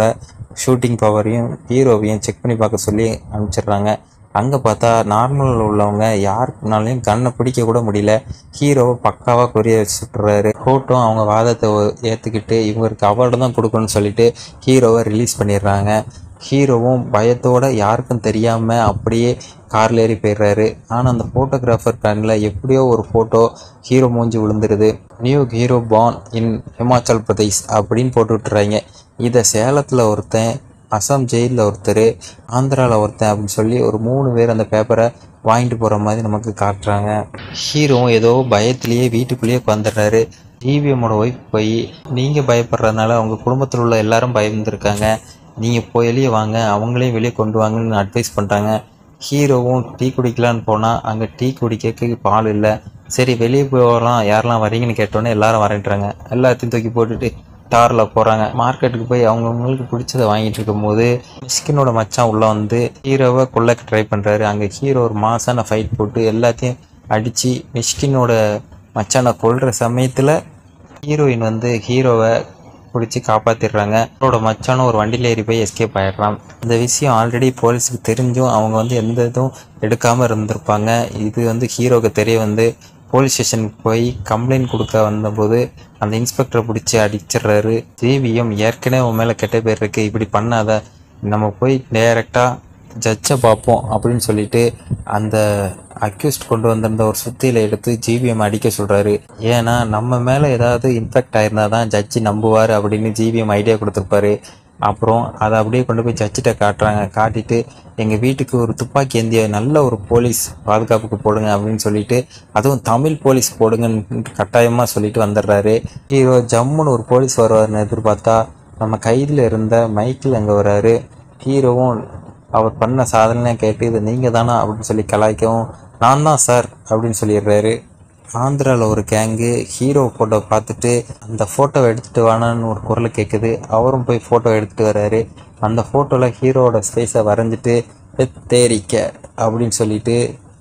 ஷூட்டிங் பவரையும் ஹீரோவையும் செக் பண்ணி பார்க்க சொல்லி அனுப்பிச்சிடுறாங்க அங்கே பார்த்தா நார்மல் உள்ளவங்க யாருக்குனாலையும் கண்ணை பிடிக்க கூட முடியல ஹீரோவை பக்காவாக குறிய வச்சுட்றாரு கோர்ட்டும் அவங்க வாதத்தை ஏற்றுக்கிட்டு இவங்களுக்கு அவார்டு தான் கொடுக்கணும்னு சொல்லிட்டு ஹீரோவை ரிலீஸ் பண்ணிடுறாங்க ஹீரோவும் பயத்தோட யாருக்கும் தெரியாமல் அப்படியே கார்ல ஏறி போயிடுறாரு ஆனால் அந்த ஃபோட்டோகிராஃபர் கண்ணில் எப்படியோ ஒரு ஃபோட்டோ ஹீரோ மூஞ்சி விழுந்துருது new hero born in Himachal Pradesh அப்படின்னு போட்டு விட்டுறாங்க இதை சேலத்தில் ஒருத்தன் அசாம் ஜெயிலில் ஒருத்தர் ஆந்திராவில் ஒருத்தன் அப்படின்னு சொல்லி ஒரு மூணு பேர் அந்த பேப்பரை வாங்கிட்டு போகிற மாதிரி நமக்கு காட்டுறாங்க ஹீரோ ஏதோ பயத்திலேயே வீட்டுக்குள்ளேயே உட்காந்துடுறாரு டிவிஎம்மோட ஒய்ஃப் போய் நீங்கள் பயப்படுறதுனால அவங்க குடும்பத்தில் உள்ள எல்லாரும் பயந்துருக்காங்க நீங்கள் போய் வெளியே வாங்க அவங்களையும் வெளியே கொண்டு வாங்கன்னு அட்வைஸ் பண்ணுறாங்க ஹீரோவும் டீ குடிக்கலான்னு போனால் அங்கே டீ குடிக்க பால் இல்லை சரி வெளியே போகலாம் யாரெல்லாம் வரீங்கன்னு கேட்டோன்னே எல்லாரும் வரேன்றாங்க எல்லாத்தையும் தூக்கி போட்டுட்டு காரில் போகிறாங்க மார்க்கெட்டுக்கு போய் அவங்கவுங்களுக்கு பிடிச்சதை வாங்கிட்டு இருக்கும்போது மிஸ்கினோட மச்சான் உள்ளே வந்து ஹீரோவை கொள்ளக்க ட்ரை பண்ணுறாரு அங்கே ஹீரோ ஒரு மாசான ஃபைட் போட்டு எல்லாத்தையும் அடித்து மிஸ்கினோட மச்சானை கொல்ற சமயத்தில் ஹீரோயின் வந்து ஹீரோவை பிடிச்சி காப்பாற்றிடுறாங்க அவரோட மச்சானும் ஒரு வண்டியில் ஏறி போய் எஸ்கேப் ஆயிடுறான் இந்த விஷயம் ஆல்ரெடி போலீஸுக்கு தெரிஞ்சும் அவங்க வந்து எந்த இதுவும் எடுக்காமல் இருந்திருப்பாங்க இது வந்து ஹீரோக்கு தெரிய வந்து போலீஸ் ஸ்டேஷனுக்கு போய் கம்ப்ளைண்ட் கொடுக்க வந்தபோது அந்த இன்ஸ்பெக்டரை பிடிச்சி அடிச்சிடுறாரு ஜிவிஎம் ஏற்கனவே உன் மேலே கெட்ட பேர் இருக்கு இப்படி பண்ணாத நம்ம போய் டைரெக்டாக ஜட்ஜை பார்ப்போம் அப்படின்னு சொல்லிட்டு அந்த அக்யூஸ்ட் கொண்டு வந்திருந்த ஒரு சுத்தியில எடுத்து ஜிவிஎம் அடிக்க சொல்றாரு ஏன்னா நம்ம மேலே ஏதாவது இன்ஃபெக்ட் ஆயிருந்தா தான் ஜட்ஜி நம்புவார் அப்படின்னு ஜிவிஎம் ஐடியா கொடுத்துருப்பாரு அப்புறம் அதை அப்படியே கொண்டு போய் ஜட்ஜிட்ட காட்டுறாங்க காட்டிட்டு எங்கள் வீட்டுக்கு ஒரு துப்பாக்கி ஏந்திய நல்ல ஒரு போலீஸ் பாதுகாப்புக்கு போடுங்க அப்படின்னு சொல்லிட்டு அதுவும் தமிழ் போலீஸ் போடுங்கன்னு கட்டாயமாக சொல்லிட்டு வந்துடுறாரு ஹீரோ ஜம்முன்னு ஒரு போலீஸ் வருவார்னு எதிர்பார்த்தா நம்ம கையில் இருந்த மைக்கிள் அங்கே வராரு ஹீரோவும் அவர் பண்ண சாதனை கேட்டு இது நீங்கள் தானா அப்படின்னு சொல்லி கலாய்க்கவும் நான் தான் சார் அப்படின்னு சொல்லிடுறாரு ஆந்திராவில் ஒரு கேங்கு ஹீரோ ஃபோட்டோ பார்த்துட்டு அந்த ஃபோட்டோவை எடுத்துகிட்டு வானான்னு ஒரு குரல் கேட்குது அவரும் போய் ஃபோட்டோ எடுத்துகிட்டு வர்றாரு அந்த ஃபோட்டோவில் ஹீரோவோட ஸ்பேஸை வரைஞ்சிட்டு தேரிக்க அப்படின்னு சொல்லிட்டு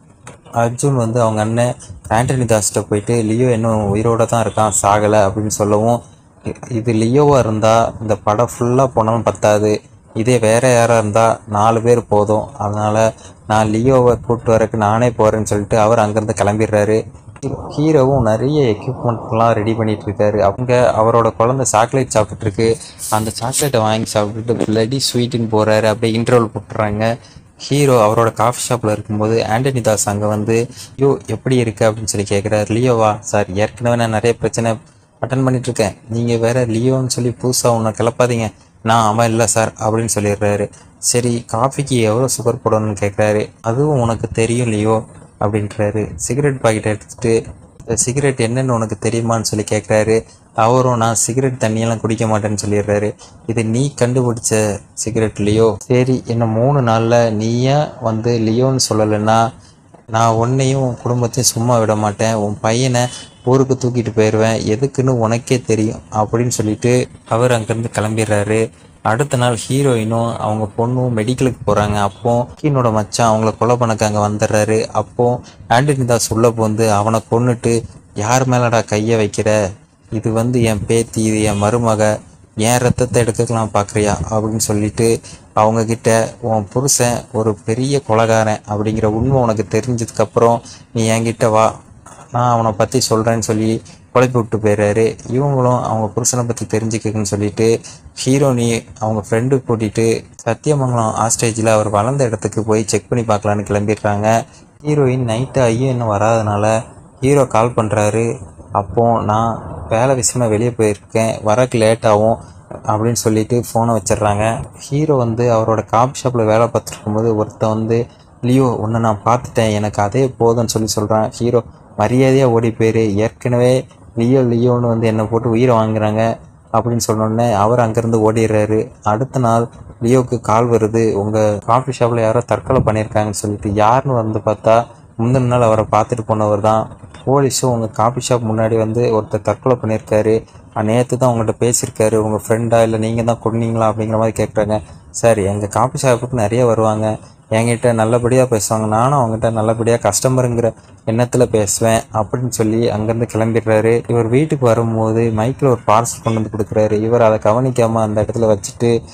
அர்ஜுன் வந்து அவங்க அண்ணன் ஆண்டனி தாஸ்கிட்ட போயிட்டு லியோ இன்னும் உயிரோட தான் இருக்கான் சாகலை அப்படின்னு சொல்லவும் இ- இது லியோவாக இருந்தால் இந்த படம் ஃபுல்லாக போனாலும் பத்தாது இதே வேற யாராக இருந்தால் நாலு பேர் போதும் அதனால் நான் லியோவை கூப்பிட்டு வரக்கு நானே போகிறேன்னு சொல்லிட்டு அவர் அங்கேருந்து கிளம்பிடுறாரு ஹீரோவும் நிறைய எக்யூப்மெண்ட்லாம் ரெடி பண்ணிட்டு இருக்காரு அவங்க அவரோட குழந்தை சாக்லேட் சாப்பிட்டுட்டு இருக்கு அந்த சாக்லேட்டை வாங்கி சாப்பிட்டுட்டு பிளடி ஸ்வீட்டுன்னு போறாரு அப்படியே இன்டர்வல் போட்டுறாங்க ஹீரோ அவரோட காஃபி ஷாப்பில் இருக்கும்போது ஆண்டனி தாஸ் அங்கே வந்து யோ எப்படி இருக்கு அப்படின்னு சொல்லி கேட்குறாரு லியோவா சார் ஏற்கனவே நான் நிறைய பிரச்சனை அட்டன் பண்ணிட்டு இருக்கேன் நீங்கள் வேற லியோன்னு சொல்லி புதுசாக உன்னை கிளப்பாதீங்க நான் அவன் இல்லை சார் அப்படின்னு சொல்லிடுறாரு சரி காஃபிக்கு எவ்வளோ சுகர் போடணும்னு கேட்குறாரு அதுவும் உனக்கு தெரியும் லியோ அப்படின்றாரு சிகரெட் பாக்கெட் எடுத்துட்டு இந்த சிகரெட் என்னன்னு உனக்கு தெரியுமான்னு சொல்லி கேட்குறாரு அவரும் நான் சிகரெட் தண்ணியெல்லாம் குடிக்க மாட்டேன்னு சொல்லிடுறாரு இது நீ கண்டுபிடிச்ச சிகரெட் லியோ சரி இன்னும் மூணு நாளில் நீயே வந்து லியோன்னு சொல்லலைன்னா நான் உன்னையும் உன் குடும்பத்தையும் சும்மா விட மாட்டேன் உன் பையனை ஊருக்கு தூக்கிட்டு போயிடுவேன் எதுக்குன்னு உனக்கே தெரியும் அப்படின்னு சொல்லிட்டு அவர் அங்கேருந்து கிளம்பிடுறாரு அடுத்த நாள் ஹீரோயினும் அவங்க பொண்ணும் மெடிக்கலுக்கு போகிறாங்க அப்போ ஹீனோட மச்சான் அவங்கள கொலை பண்ணக்க அங்கே வந்துடுறாரு அப்போ ஆண்டனி தாஸ் உள்ள போந்து அவனை கொன்னுட்டு யார் மேலடா கையை வைக்கிற இது வந்து என் பேத்தி இது என் மருமக என் ரத்தத்தை எடுக்கலாம் பார்க்குறியா அப்படின்னு சொல்லிட்டு அவங்க கிட்ட உன் புருஷன் ஒரு பெரிய கொலகாரன் அப்படிங்கிற உண்மை உனக்கு தெரிஞ்சதுக்கப்புறம் நீ என்கிட்ட வா நான் அவனை பற்றி சொல்கிறேன்னு சொல்லி குழப்பி விட்டு போயிடுறாரு இவங்களும் அவங்க புருஷனை பற்றி தெரிஞ்சுக்கன்னு சொல்லிட்டு ஹீரோனி அவங்க ஃப்ரெண்டு கூட்டிகிட்டு சத்தியமங்கலம் ஆஸ்டேஜில் அவர் வளர்ந்த இடத்துக்கு போய் செக் பண்ணி பார்க்கலான்னு கிளம்பிடுறாங்க ஹீரோயின் நைட்டு ஐயோ இன்னும் வராதனால ஹீரோ கால் பண்ணுறாரு அப்போ நான் வேலை விஷயமா வெளியே போயிருக்கேன் வரக்கு லேட் ஆகும் அப்படின்னு சொல்லிட்டு ஃபோனை வச்சிடுறாங்க ஹீரோ வந்து அவரோட காபி ஷாப்பில் வேலை பார்த்துருக்கும்போது ஒருத்தன் வந்து லியோ உன்னை நான் பார்த்துட்டேன் எனக்கு அதே போதும்னு சொல்லி சொல்கிறான் ஹீரோ மரியாதையாக ஓடி போயிரு ஏற்கனவே லியோ லியோன்னு வந்து என்னை போட்டு உயிரை வாங்குறாங்க அப்படின்னு சொன்னோடனே அவர் அங்கேருந்து ஓடிடுறாரு அடுத்த நாள் லியோவுக்கு கால் வருது உங்கள் காஃபி ஷாப்பில் யாரோ தற்கொலை பண்ணியிருக்காங்கன்னு சொல்லிட்டு யாருன்னு வந்து பார்த்தா முந்தின நாள் அவரை பார்த்துட்டு போனவர் தான் போலீஸும் உங்கள் காஃபி ஷாப் முன்னாடி வந்து ஒருத்தர் தற்கொலை பண்ணியிருக்காரு நேற்று தான் உங்கள்கிட்ட பேசியிருக்காரு உங்கள் ஃப்ரெண்டா இல்லை நீங்கள் தான் கொன்னீங்களா அப்படிங்கிற மாதிரி கேட்குறாங்க சார் எங்கள் காஃபி ஷாப்புக்கு நிறைய வருவாங்க என்கிட்ட நல்லபடியாக பேசுவாங்க நானும் அவங்ககிட்ட நல்லபடியாக கஸ்டமருங்கிற எண்ணத்தில் பேசுவேன் அப்படின்னு சொல்லி அங்கேருந்து கிளம்பிடுறாரு இவர் வீட்டுக்கு வரும்போது மைக்கில் ஒரு பார்சல் கொண்டு வந்து கொடுக்குறாரு இவர் அதை கவனிக்காமல் அந்த இடத்துல வச்சுட்டு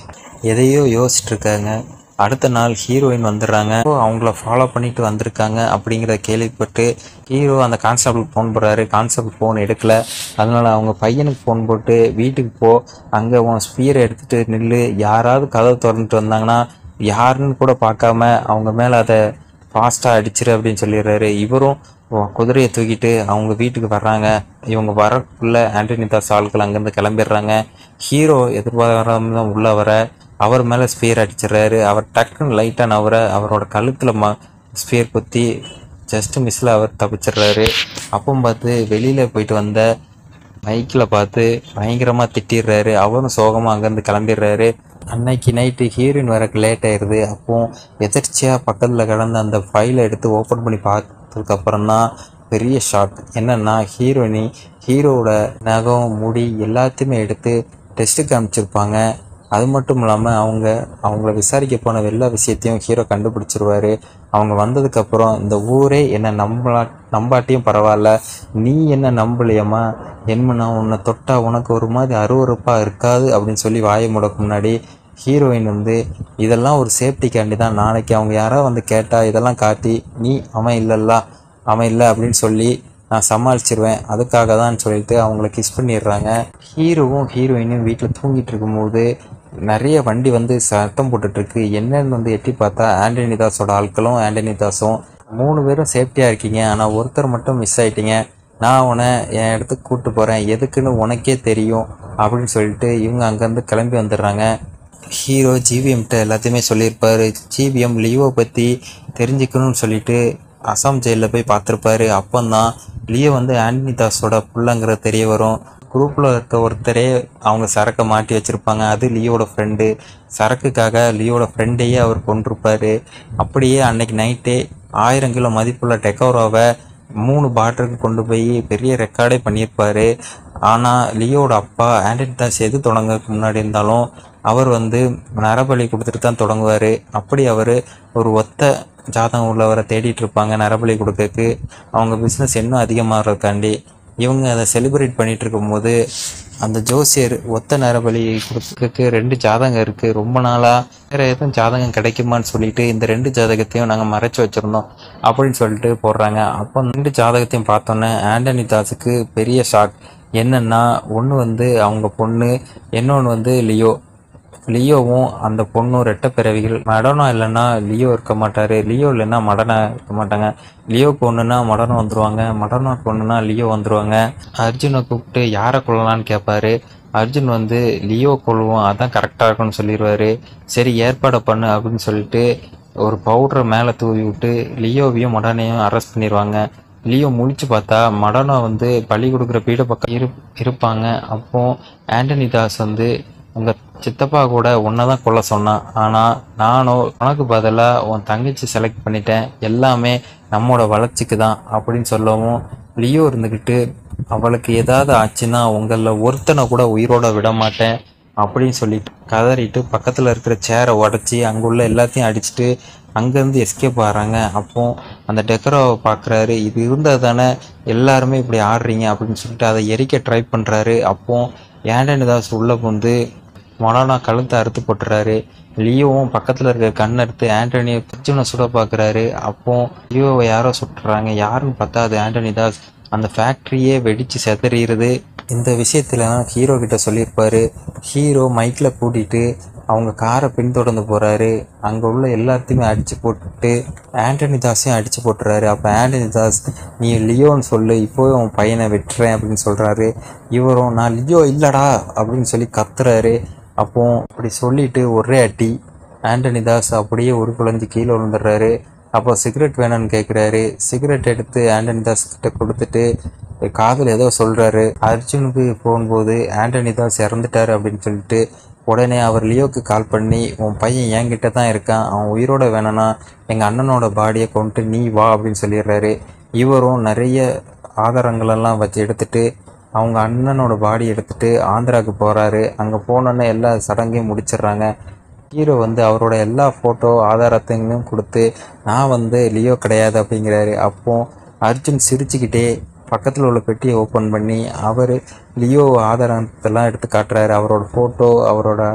எதையோ யோசிச்சுட்டு இருக்காங்க அடுத்த நாள் ஹீரோயின் வந்துடுறாங்க So, அவங்கள ஃபாலோ பண்ணிட்டு வந்திருக்காங்க அப்படிங்கிறத கேள்விப்பட்டு ஹீரோ அந்த கான்ஸ்டபிள் ஃபோன் போடுறாரு கான்ஸ்டபிள் ஃபோன் எடுக்கல அதனால அவங்க பையனுக்கு ஃபோன் போட்டு வீட்டுக்கு போ அங்கே உன் ஸ்பீரை எடுத்துட்டு நில்லு யாராவது கதவை திறந்துட்டு வந்தாங்கன்னா யாருன்னு கூட பார்க்காம அவங்க மேலே அதை ஃபாஸ்ட்டாக அடிச்சிரு அப்படின்னு சொல்லிடுறாரு இவரும் ஓ- குதிரையை தூக்கிட்டு அவங்க வீட்டுக்கு வர்றாங்க இவங்க வரக்குள்ள ஆண்டனி தாஸ் ஆட்கள் அங்கேருந்து கிளம்பிடுறாங்க ஹீரோ எதிர்பாராம தான் உள்ளே வர அவர் மேலே ஸ்பியர் அடிச்சிடுறாரு அவர் டக்குன்னு லைட்டாக நவர அவரோட கழுத்தில் ம ஸ்பியர் குத்தி ஜஸ்ட் மிஸ்ஸில் அவர் தப்பிச்சிடுறாரு அப்போ பார்த்து வெளியில் போயிட்டு வந்த மைக்கில் பார்த்து பயங்கரமாக திட்டிடுறாரு அவரும் சோகமாக அங்கேருந்து கிளம்பிடுறாரு அன்னைக்கு நைட்டு ஹீரோயின் வரக்கு லேட் ஆயிடுது அப்போ எதர்ச்சியாக பக்கத்தில் கிடந்த அந்த ஃபைலை எடுத்து ஓப்பன் பண்ணி பார்த்ததுக்கப்புறம் தான் பெரிய ஷாக் என்னன்னா ஹீரோயினி ஹீரோவோட நகம் முடி எல்லாத்தையுமே எடுத்து டெஸ்ட்டுக்கு அனுப்பிச்சிருப்பாங்க அது மட்டும் இல்லாமல் அவங்க அவங்கள விசாரிக்க போன எல்லா விஷயத்தையும் ஹீரோ கண்டுபிடிச்சிருவாரு அவங்க வந்ததுக்கப்புறம் இந்த ஊரே என்னை நம்பலா நம்பாட்டியும் பரவாயில்ல நீ என்ன நம்பலையம்மா என்ன உன்னை தொட்டா உனக்கு ஒரு மாதிரி அருவருப்பாக இருக்காது அப்படின்னு சொல்லி வாயை முடக்கு முன்னாடி ஹீரோயின் வந்து இதெல்லாம் ஒரு சேஃப்டிக்காண்டி தான் நாளைக்கு அவங்க யாராவது வந்து கேட்டால் இதெல்லாம் காட்டி நீ அவன் இல்லைல்ல அவன் இல்லை அப்படின்னு சொல்லி நான் சமாளிச்சிருவேன் அதுக்காக தான் சொல்லிட்டு அவங்கள கிஸ் பண்ணிடுறாங்க ஹீரோவும் ஹீரோயினும் வீட்டில் தூங்கிட்டு இருக்கும்போது நிறைய வண்டி வந்து சத்தம் போட்டுட்ருக்கு என்னன்னு வந்து எட்டி பார்த்தா ஆண்டனி தாஸோட ஆட்களும் ஆண்டனி தாஸும் மூணு பேரும் சேஃப்டியாக இருக்கீங்க ஆனால் ஒருத்தர் மட்டும் மிஸ் ஆயிட்டீங்க நான் உன்னை என் இடத்துக்கு கூப்பிட்டு போகிறேன் எதுக்குன்னு உனக்கே தெரியும் அப்படின்னு சொல்லிட்டு இவங்க அங்கேருந்து கிளம்பி வந்துடுறாங்க ஹீரோ ஜிவிஎம்கிட்ட எல்லாத்தையுமே சொல்லியிருப்பாரு ஜிவிஎம் லியோ பற்றி தெரிஞ்சுக்கணும்னு சொல்லிட்டு அசாம் ஜெயிலில் போய் பார்த்துருப்பாரு அப்போந்தான் லியோ வந்து ஆண்டனி தாஸோட புள்ளங்கிறது தெரிய வரும் குரூப்பில் இருக்க ஒருத்தரே அவங்க சரக்கை மாட்டி வச்சுருப்பாங்க அது லியோட ஃப்ரெண்டு சரக்குக்காக லியோட ஃப்ரெண்டையே அவர் கொண்டிருப்பாரு அப்படியே அன்னைக்கு நைட்டே ஆயிரம் கிலோ மதிப்புள்ள டெக்கோரோவை மூணு பாட்டிலுக்கு கொண்டு போய் பெரிய ரெக்கார்டே பண்ணியிருப்பாரு ஆனால் லியோட அப்பா ஆண்டனி தாஸ் எது தொடங்கறதுக்கு முன்னாடி இருந்தாலும் அவர் வந்து நரபலி கொடுத்துட்டு தான் தொடங்குவார் அப்படி அவர் ஒரு ஒத்த ஜாதகம் உள்ளவரை தேடிட்டு இருப்பாங்க நரபலி கொடுக்கறதுக்கு அவங்க பிஸ்னஸ் இன்னும் அதிகமாகறதுக்காண்டி இவங்க அதை செலிப்ரேட் பண்ணிட்டு இருக்கும்போது அந்த ஜோசியர் ஒத்த நரபலி கொடுக்கறதுக்கு ரெண்டு ஜாதகம் இருக்கு ரொம்ப நாளா வேற எதுவும் ஜாதகம் கிடைக்குமான்னு சொல்லிட்டு இந்த ரெண்டு ஜாதகத்தையும் நாங்கள் மறைச்சு வச்சிருந்தோம் அப்படின்னு சொல்லிட்டு போடுறாங்க அப்போ ரெண்டு ஜாதகத்தையும் பார்த்தோன்னே ஆண்டனி தாஸுக்கு பெரிய ஷாக் என்னன்னா ஒன்று வந்து அவங்க பொண்ணு இன்னொன்று வந்து லியோ லியோவும் அந்த பொண்ணும் ரெட்டை பிறவிகள் மடனா இல்லைன்னா லியோ இருக்க மாட்டாரு லியோ இல்லைன்னா மடனா இருக்க மாட்டாங்க லியோக்கு ஒன்றுனா மடனம் வந்துருவாங்க மடனாக்கு ஒன்றுனா லியோ வந்துருவாங்க அர்ஜுனை கூப்பிட்டு யாரை கொள்ளலான்னு கேட்பாரு அர்ஜுன் வந்து லியோ கொள்வோம் அதான் கரெக்டாக இருக்கும்னு சொல்லிடுவாரு சரி ஏற்பாடை பண்ணு அப்படின்னு சொல்லிட்டு ஒரு பவுடரை மேலே தூவி விட்டு லியோவையும் மடனையும் அரெஸ்ட் பண்ணிடுவாங்க லியோ முழிச்சு பார்த்தா மடனா வந்து பலி கொடுக்குற பீட பக்கம் இரு இருப்பாங்க அப்போ ஆண்டனி தாஸ் வந்து உங்கள் சித்தப்பா கூட உன்னை தான் கொல்ல சொன்னான் ஆனால் நானும் உனக்கு பதிலாக உன் தங்கச்சி செலக்ட் பண்ணிட்டேன் எல்லாமே நம்மோட வளர்ச்சிக்கு தான் அப்படின்னு சொல்லவும் லியோ இருந்துக்கிட்டு அவளுக்கு ஏதாவது ஆச்சுன்னா உங்களில் ஒருத்தனை கூட உயிரோட விட மாட்டேன் அப்படின்னு சொல்லிட்டு கதறிட்டு பக்கத்தில் இருக்கிற சேரை உடச்சி அங்குள்ள எல்லாத்தையும் அடிச்சுட்டு அங்கேருந்து எஸ்கேப் ஆகிறாங்க அப்போ அந்த டெக்கரோவை பார்க்குறாரு இது இருந்தால் தானே எல்லாருமே இப்படி ஆடுறீங்க அப்படின்னு சொல்லிட்டு அதை எரிக்க ட்ரை பண்ணுறாரு அப்போ ஏண்டனி தாஸ் உள்ளே வந்து மொனானா கழுத்தை அறுத்து போட்டுறாரு லியோவும் பக்கத்தில் இருக்க கண் எடுத்து ஆண்டனியை அர்ஜுனை சுட பார்க்குறாரு அப்போ லியோவை யாரோ சுட்டுறாங்க யாருன்னு பார்த்தா அது ஆண்டனி தாஸ் அந்த ஃபேக்ட்ரியே வெடிச்சு செதறிடுது இந்த விஷயத்துல ஹீரோ கிட்ட சொல்லியிருப்பாரு ஹீரோ மைக்கில் கூட்டிட்டு அவங்க காரை பின்தொடர்ந்து போறாரு அங்கே உள்ள எல்லாத்தையுமே அடிச்சு போட்டுட்டு ஆண்டனி தாஸையும் அடிச்சு போட்டுறாரு அப்போ ஆண்டனி தாஸ் நீ லியோன்னு சொல்லு இப்போ உன் பையனை வெட்டுறேன் அப்படின்னு சொல்றாரு இவரும் நான் லியோ இல்லடா அப்படின்னு சொல்லி கத்துறாரு அப்போ அப்படி சொல்லிட்டு ஒரே அடி ஆண்டனி தாஸ் அப்படியே ஒரு குழந்தை கீழே விழுந்துடுறாரு அப்போ சிகரெட் வேணும்னு கேட்குறாரு சிகரெட் எடுத்து ஆண்டனி தாஸ் கிட்ட கொடுத்துட்டு காதில் ஏதோ சொல்கிறாரு அர்ஜுனுக்கு போகும்போது ஆண்டனி தாஸ் இறந்துட்டாரு அப்படின்னு சொல்லிட்டு உடனே அவர் லியோக்கு கால் பண்ணி உன் பையன் என்கிட்ட தான் இருக்கான் அவன் உயிரோட வேணும்னா எங்கள் அண்ணனோட பாடியை கொண்டு நீ வா அப்படின்னு சொல்லிடுறாரு இவரும் நிறைய ஆதாரங்களெல்லாம் வச்சு எடுத்துட்டு அவங்க அண்ணனோட பாடி எடுத்துட்டு ஆந்திராவுக்கு போகிறாரு அங்கே போனோன்னே எல்லா சடங்கையும் முடிச்சிடுறாங்க ஹீரோ வந்து அவரோட எல்லா ஃபோட்டோ ஆதாரத்தையும் கொடுத்து நான் வந்து லியோ கிடையாது அப்படிங்கிறாரு அப்போ அர்ஜுன் சிரிச்சுக்கிட்டே பக்கத்தில் உள்ள பெட்டியை ஓப்பன் பண்ணி அவர் லியோ ஆதாரத்தெல்லாம் எடுத்து காட்டுறாரு அவரோட ஃபோட்டோ அவரோட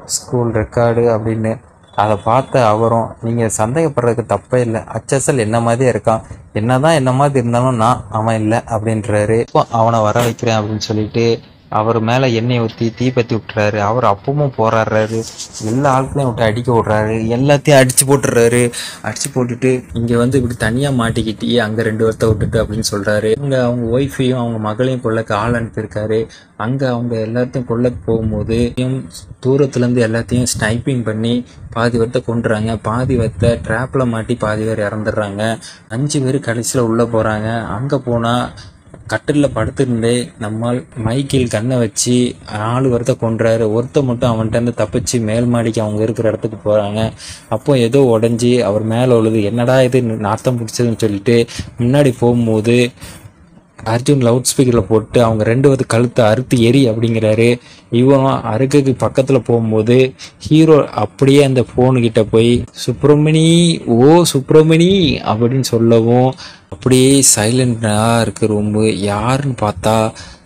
ஸ்கூல் ரெக்கார்டு அப்படின்னு அதை பார்த்த அவரும் நீங்கள் சந்தேகப்படுறதுக்கு தப்பே இல்லை அச்சசல் என்ன மாதிரியே இருக்கான் என்னதான் என்ன மாதிரி இருந்தாலும் நான் அவன் இல்லை அப்படின்றாரு இப்போ அவனை வர வைக்கிறேன் அப்படின்னு சொல்லிட்டு அவர் மேலே எண்ணெய் ஊற்றி தீப்பற்றி விட்டுறாரு அவர் அப்பவும் போராடுறாரு எல்லா ஆட்களையும் விட்டு அடிக்க விட்றாரு எல்லாத்தையும் அடிச்சு போட்டுறாரு அடிச்சு போட்டுட்டு இங்கே வந்து இப்படி தனியாக மாட்டிக்கிட்டு அங்கே ரெண்டு வருத்த விட்டுட்டு அப்படின்னு சொல்கிறாரு இங்கே அவங்க ஒய்ஃபையும் அவங்க மகளையும் கொள்ளக்கு ஆள் அனுப்பியிருக்காரு அங்கே அவங்க எல்லாத்தையும் கொள்ளக்கு போகும்போது தூரத்துலேருந்து எல்லாத்தையும் ஸ்னைப்பிங் பண்ணி பாதி வருத்த கொண்டுறாங்க பாதி வருத்த ட்ராப்பில் மாட்டி பாதி பேர் இறந்துடுறாங்க அஞ்சு பேர் கடைசியில் உள்ளே போகிறாங்க அங்கே போனால் கட்டிலில் படுத்துருந்தே நம்மால் மைக்கில் கண்ணை வச்சு நாலு ஒருத்த கொன்றாரு ஒருத்த மட்டும் அவன்கிட்ட இருந்து தப்பிச்சு மேல் மாடிக்கு அவங்க இருக்கிற இடத்துக்கு போகிறாங்க அப்போ ஏதோ உடஞ்சி அவர் மேலே உழுது என்னடா இது நாத்தம் பிடிச்சதுன்னு சொல்லிட்டு முன்னாடி போகும்போது அர்ஜுன் லவுட் ஸ்பீக்கரில் போட்டு அவங்க ரெண்டு வந்து கழுத்தை அறுத்து எரி அப்படிங்கிறாரு இவனும் அறுக்குக்கு பக்கத்தில் போகும்போது ஹீரோ அப்படியே அந்த ஃபோனுக்கிட்ட போய் சுப்பிரமணி ஓ சுப்பிரமணி அப்படின்னு சொல்லவும் அப்படியே சைலண்டாக இருக்கு ரொம்ப யாருன்னு பார்த்தா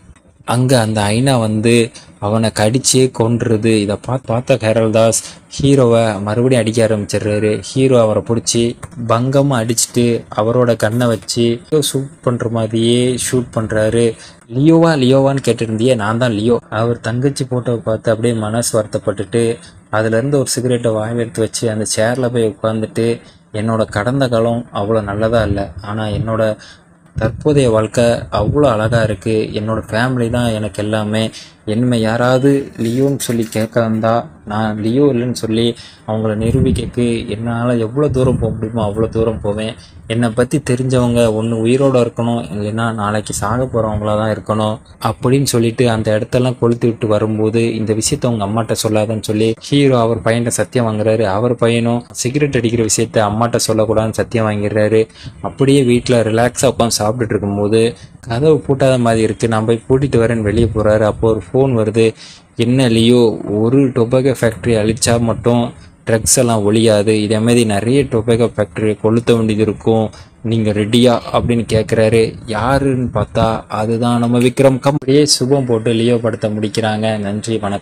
அங்கே அந்த ஐனா வந்து அவனை கடிச்சே கொன்றுது இதை பார்த்து பார்த்த கேரள் தாஸ் ஹீரோவை மறுபடியும் அடிக்க ஆரம்பிச்சிடுறாரு ஹீரோ அவரை பிடிச்சி பங்கமாக அடிச்சுட்டு அவரோட கண்ணை வச்சு ஷூட் பண்ணுற மாதிரியே ஷூட் பண்ணுறாரு லியோவா லியோவான்னு கேட்டிருந்தியே நான் தான் லியோ அவர் தங்கச்சி ஃபோட்டோவை பார்த்து அப்படியே மனசு வருத்தப்பட்டுட்டு அதுலேருந்து ஒரு சிகரெட்டை வாங்கி எடுத்து வச்சு அந்த சேரில் போய் உட்காந்துட்டு என்னோட கடந்த காலம் அவ்வளோ நல்லதாக இல்லை ஆனால் என்னோட தற்போதைய வாழ்க்கை அவ்வளோ அழகாக இருக்குது என்னோட ஃபேமிலி தான் எனக்கு எல்லாமே என்னை யாராவது லியோன்னு சொல்லி கேட்க வந்தா நான் லியோ இல்லைன்னு சொல்லி அவங்கள நிரூபிக்கக்கு என்னால் எவ்வளோ தூரம் போக முடியுமோ அவ்வளோ தூரம் போவேன் என்னை பற்றி தெரிஞ்சவங்க ஒன்று உயிரோடு இருக்கணும் இல்லைன்னா நாளைக்கு சாக போகிறவங்களா தான் இருக்கணும் அப்படின்னு சொல்லிட்டு அந்த இடத்தெல்லாம் கொளுத்தி விட்டு வரும்போது இந்த விஷயத்த உங்கள் அம்மாட்ட சொல்லாதன்னு சொல்லி ஹீரோ அவர் பையன்கிட்ட சத்தியம் வாங்குறாரு அவர் பையனும் சிகரெட் அடிக்கிற விஷயத்த அம்மாட்ட சொல்லக்கூடாதுன்னு சத்தியம் வாங்கிடுறாரு அப்படியே வீட்டில் ரிலாக்ஸாக உட்காந்து சாப்பிட்டுட்டு இருக்கும்போது கதவு பூட்டாத மாதிரி இருக்குது நான் போய் பூட்டிட்டு வரேன்னு வெளியே போகிறாரு அப்போ ஒரு ஃபோன் வருது என்ன லியோ ஒரு டொபாக்கோ ஃபேக்ட்ரி அழிச்சா மட்டும் ட்ரக்ஸ் எல்லாம் ஒழியாது இதே மாதிரி நிறைய டொபாக்கோ ஃபேக்ட்ரி கொளுத்த வேண்டியது இருக்கும் நீங்கள் ரெடியா அப்படின்னு கேட்குறாரு யாருன்னு பார்த்தா அதுதான் நம்ம விக்ரம் கம்பெனியே சுபம் போட்டு லியோ படத்தை முடிக்கிறாங்க நன்றி வணக்கம்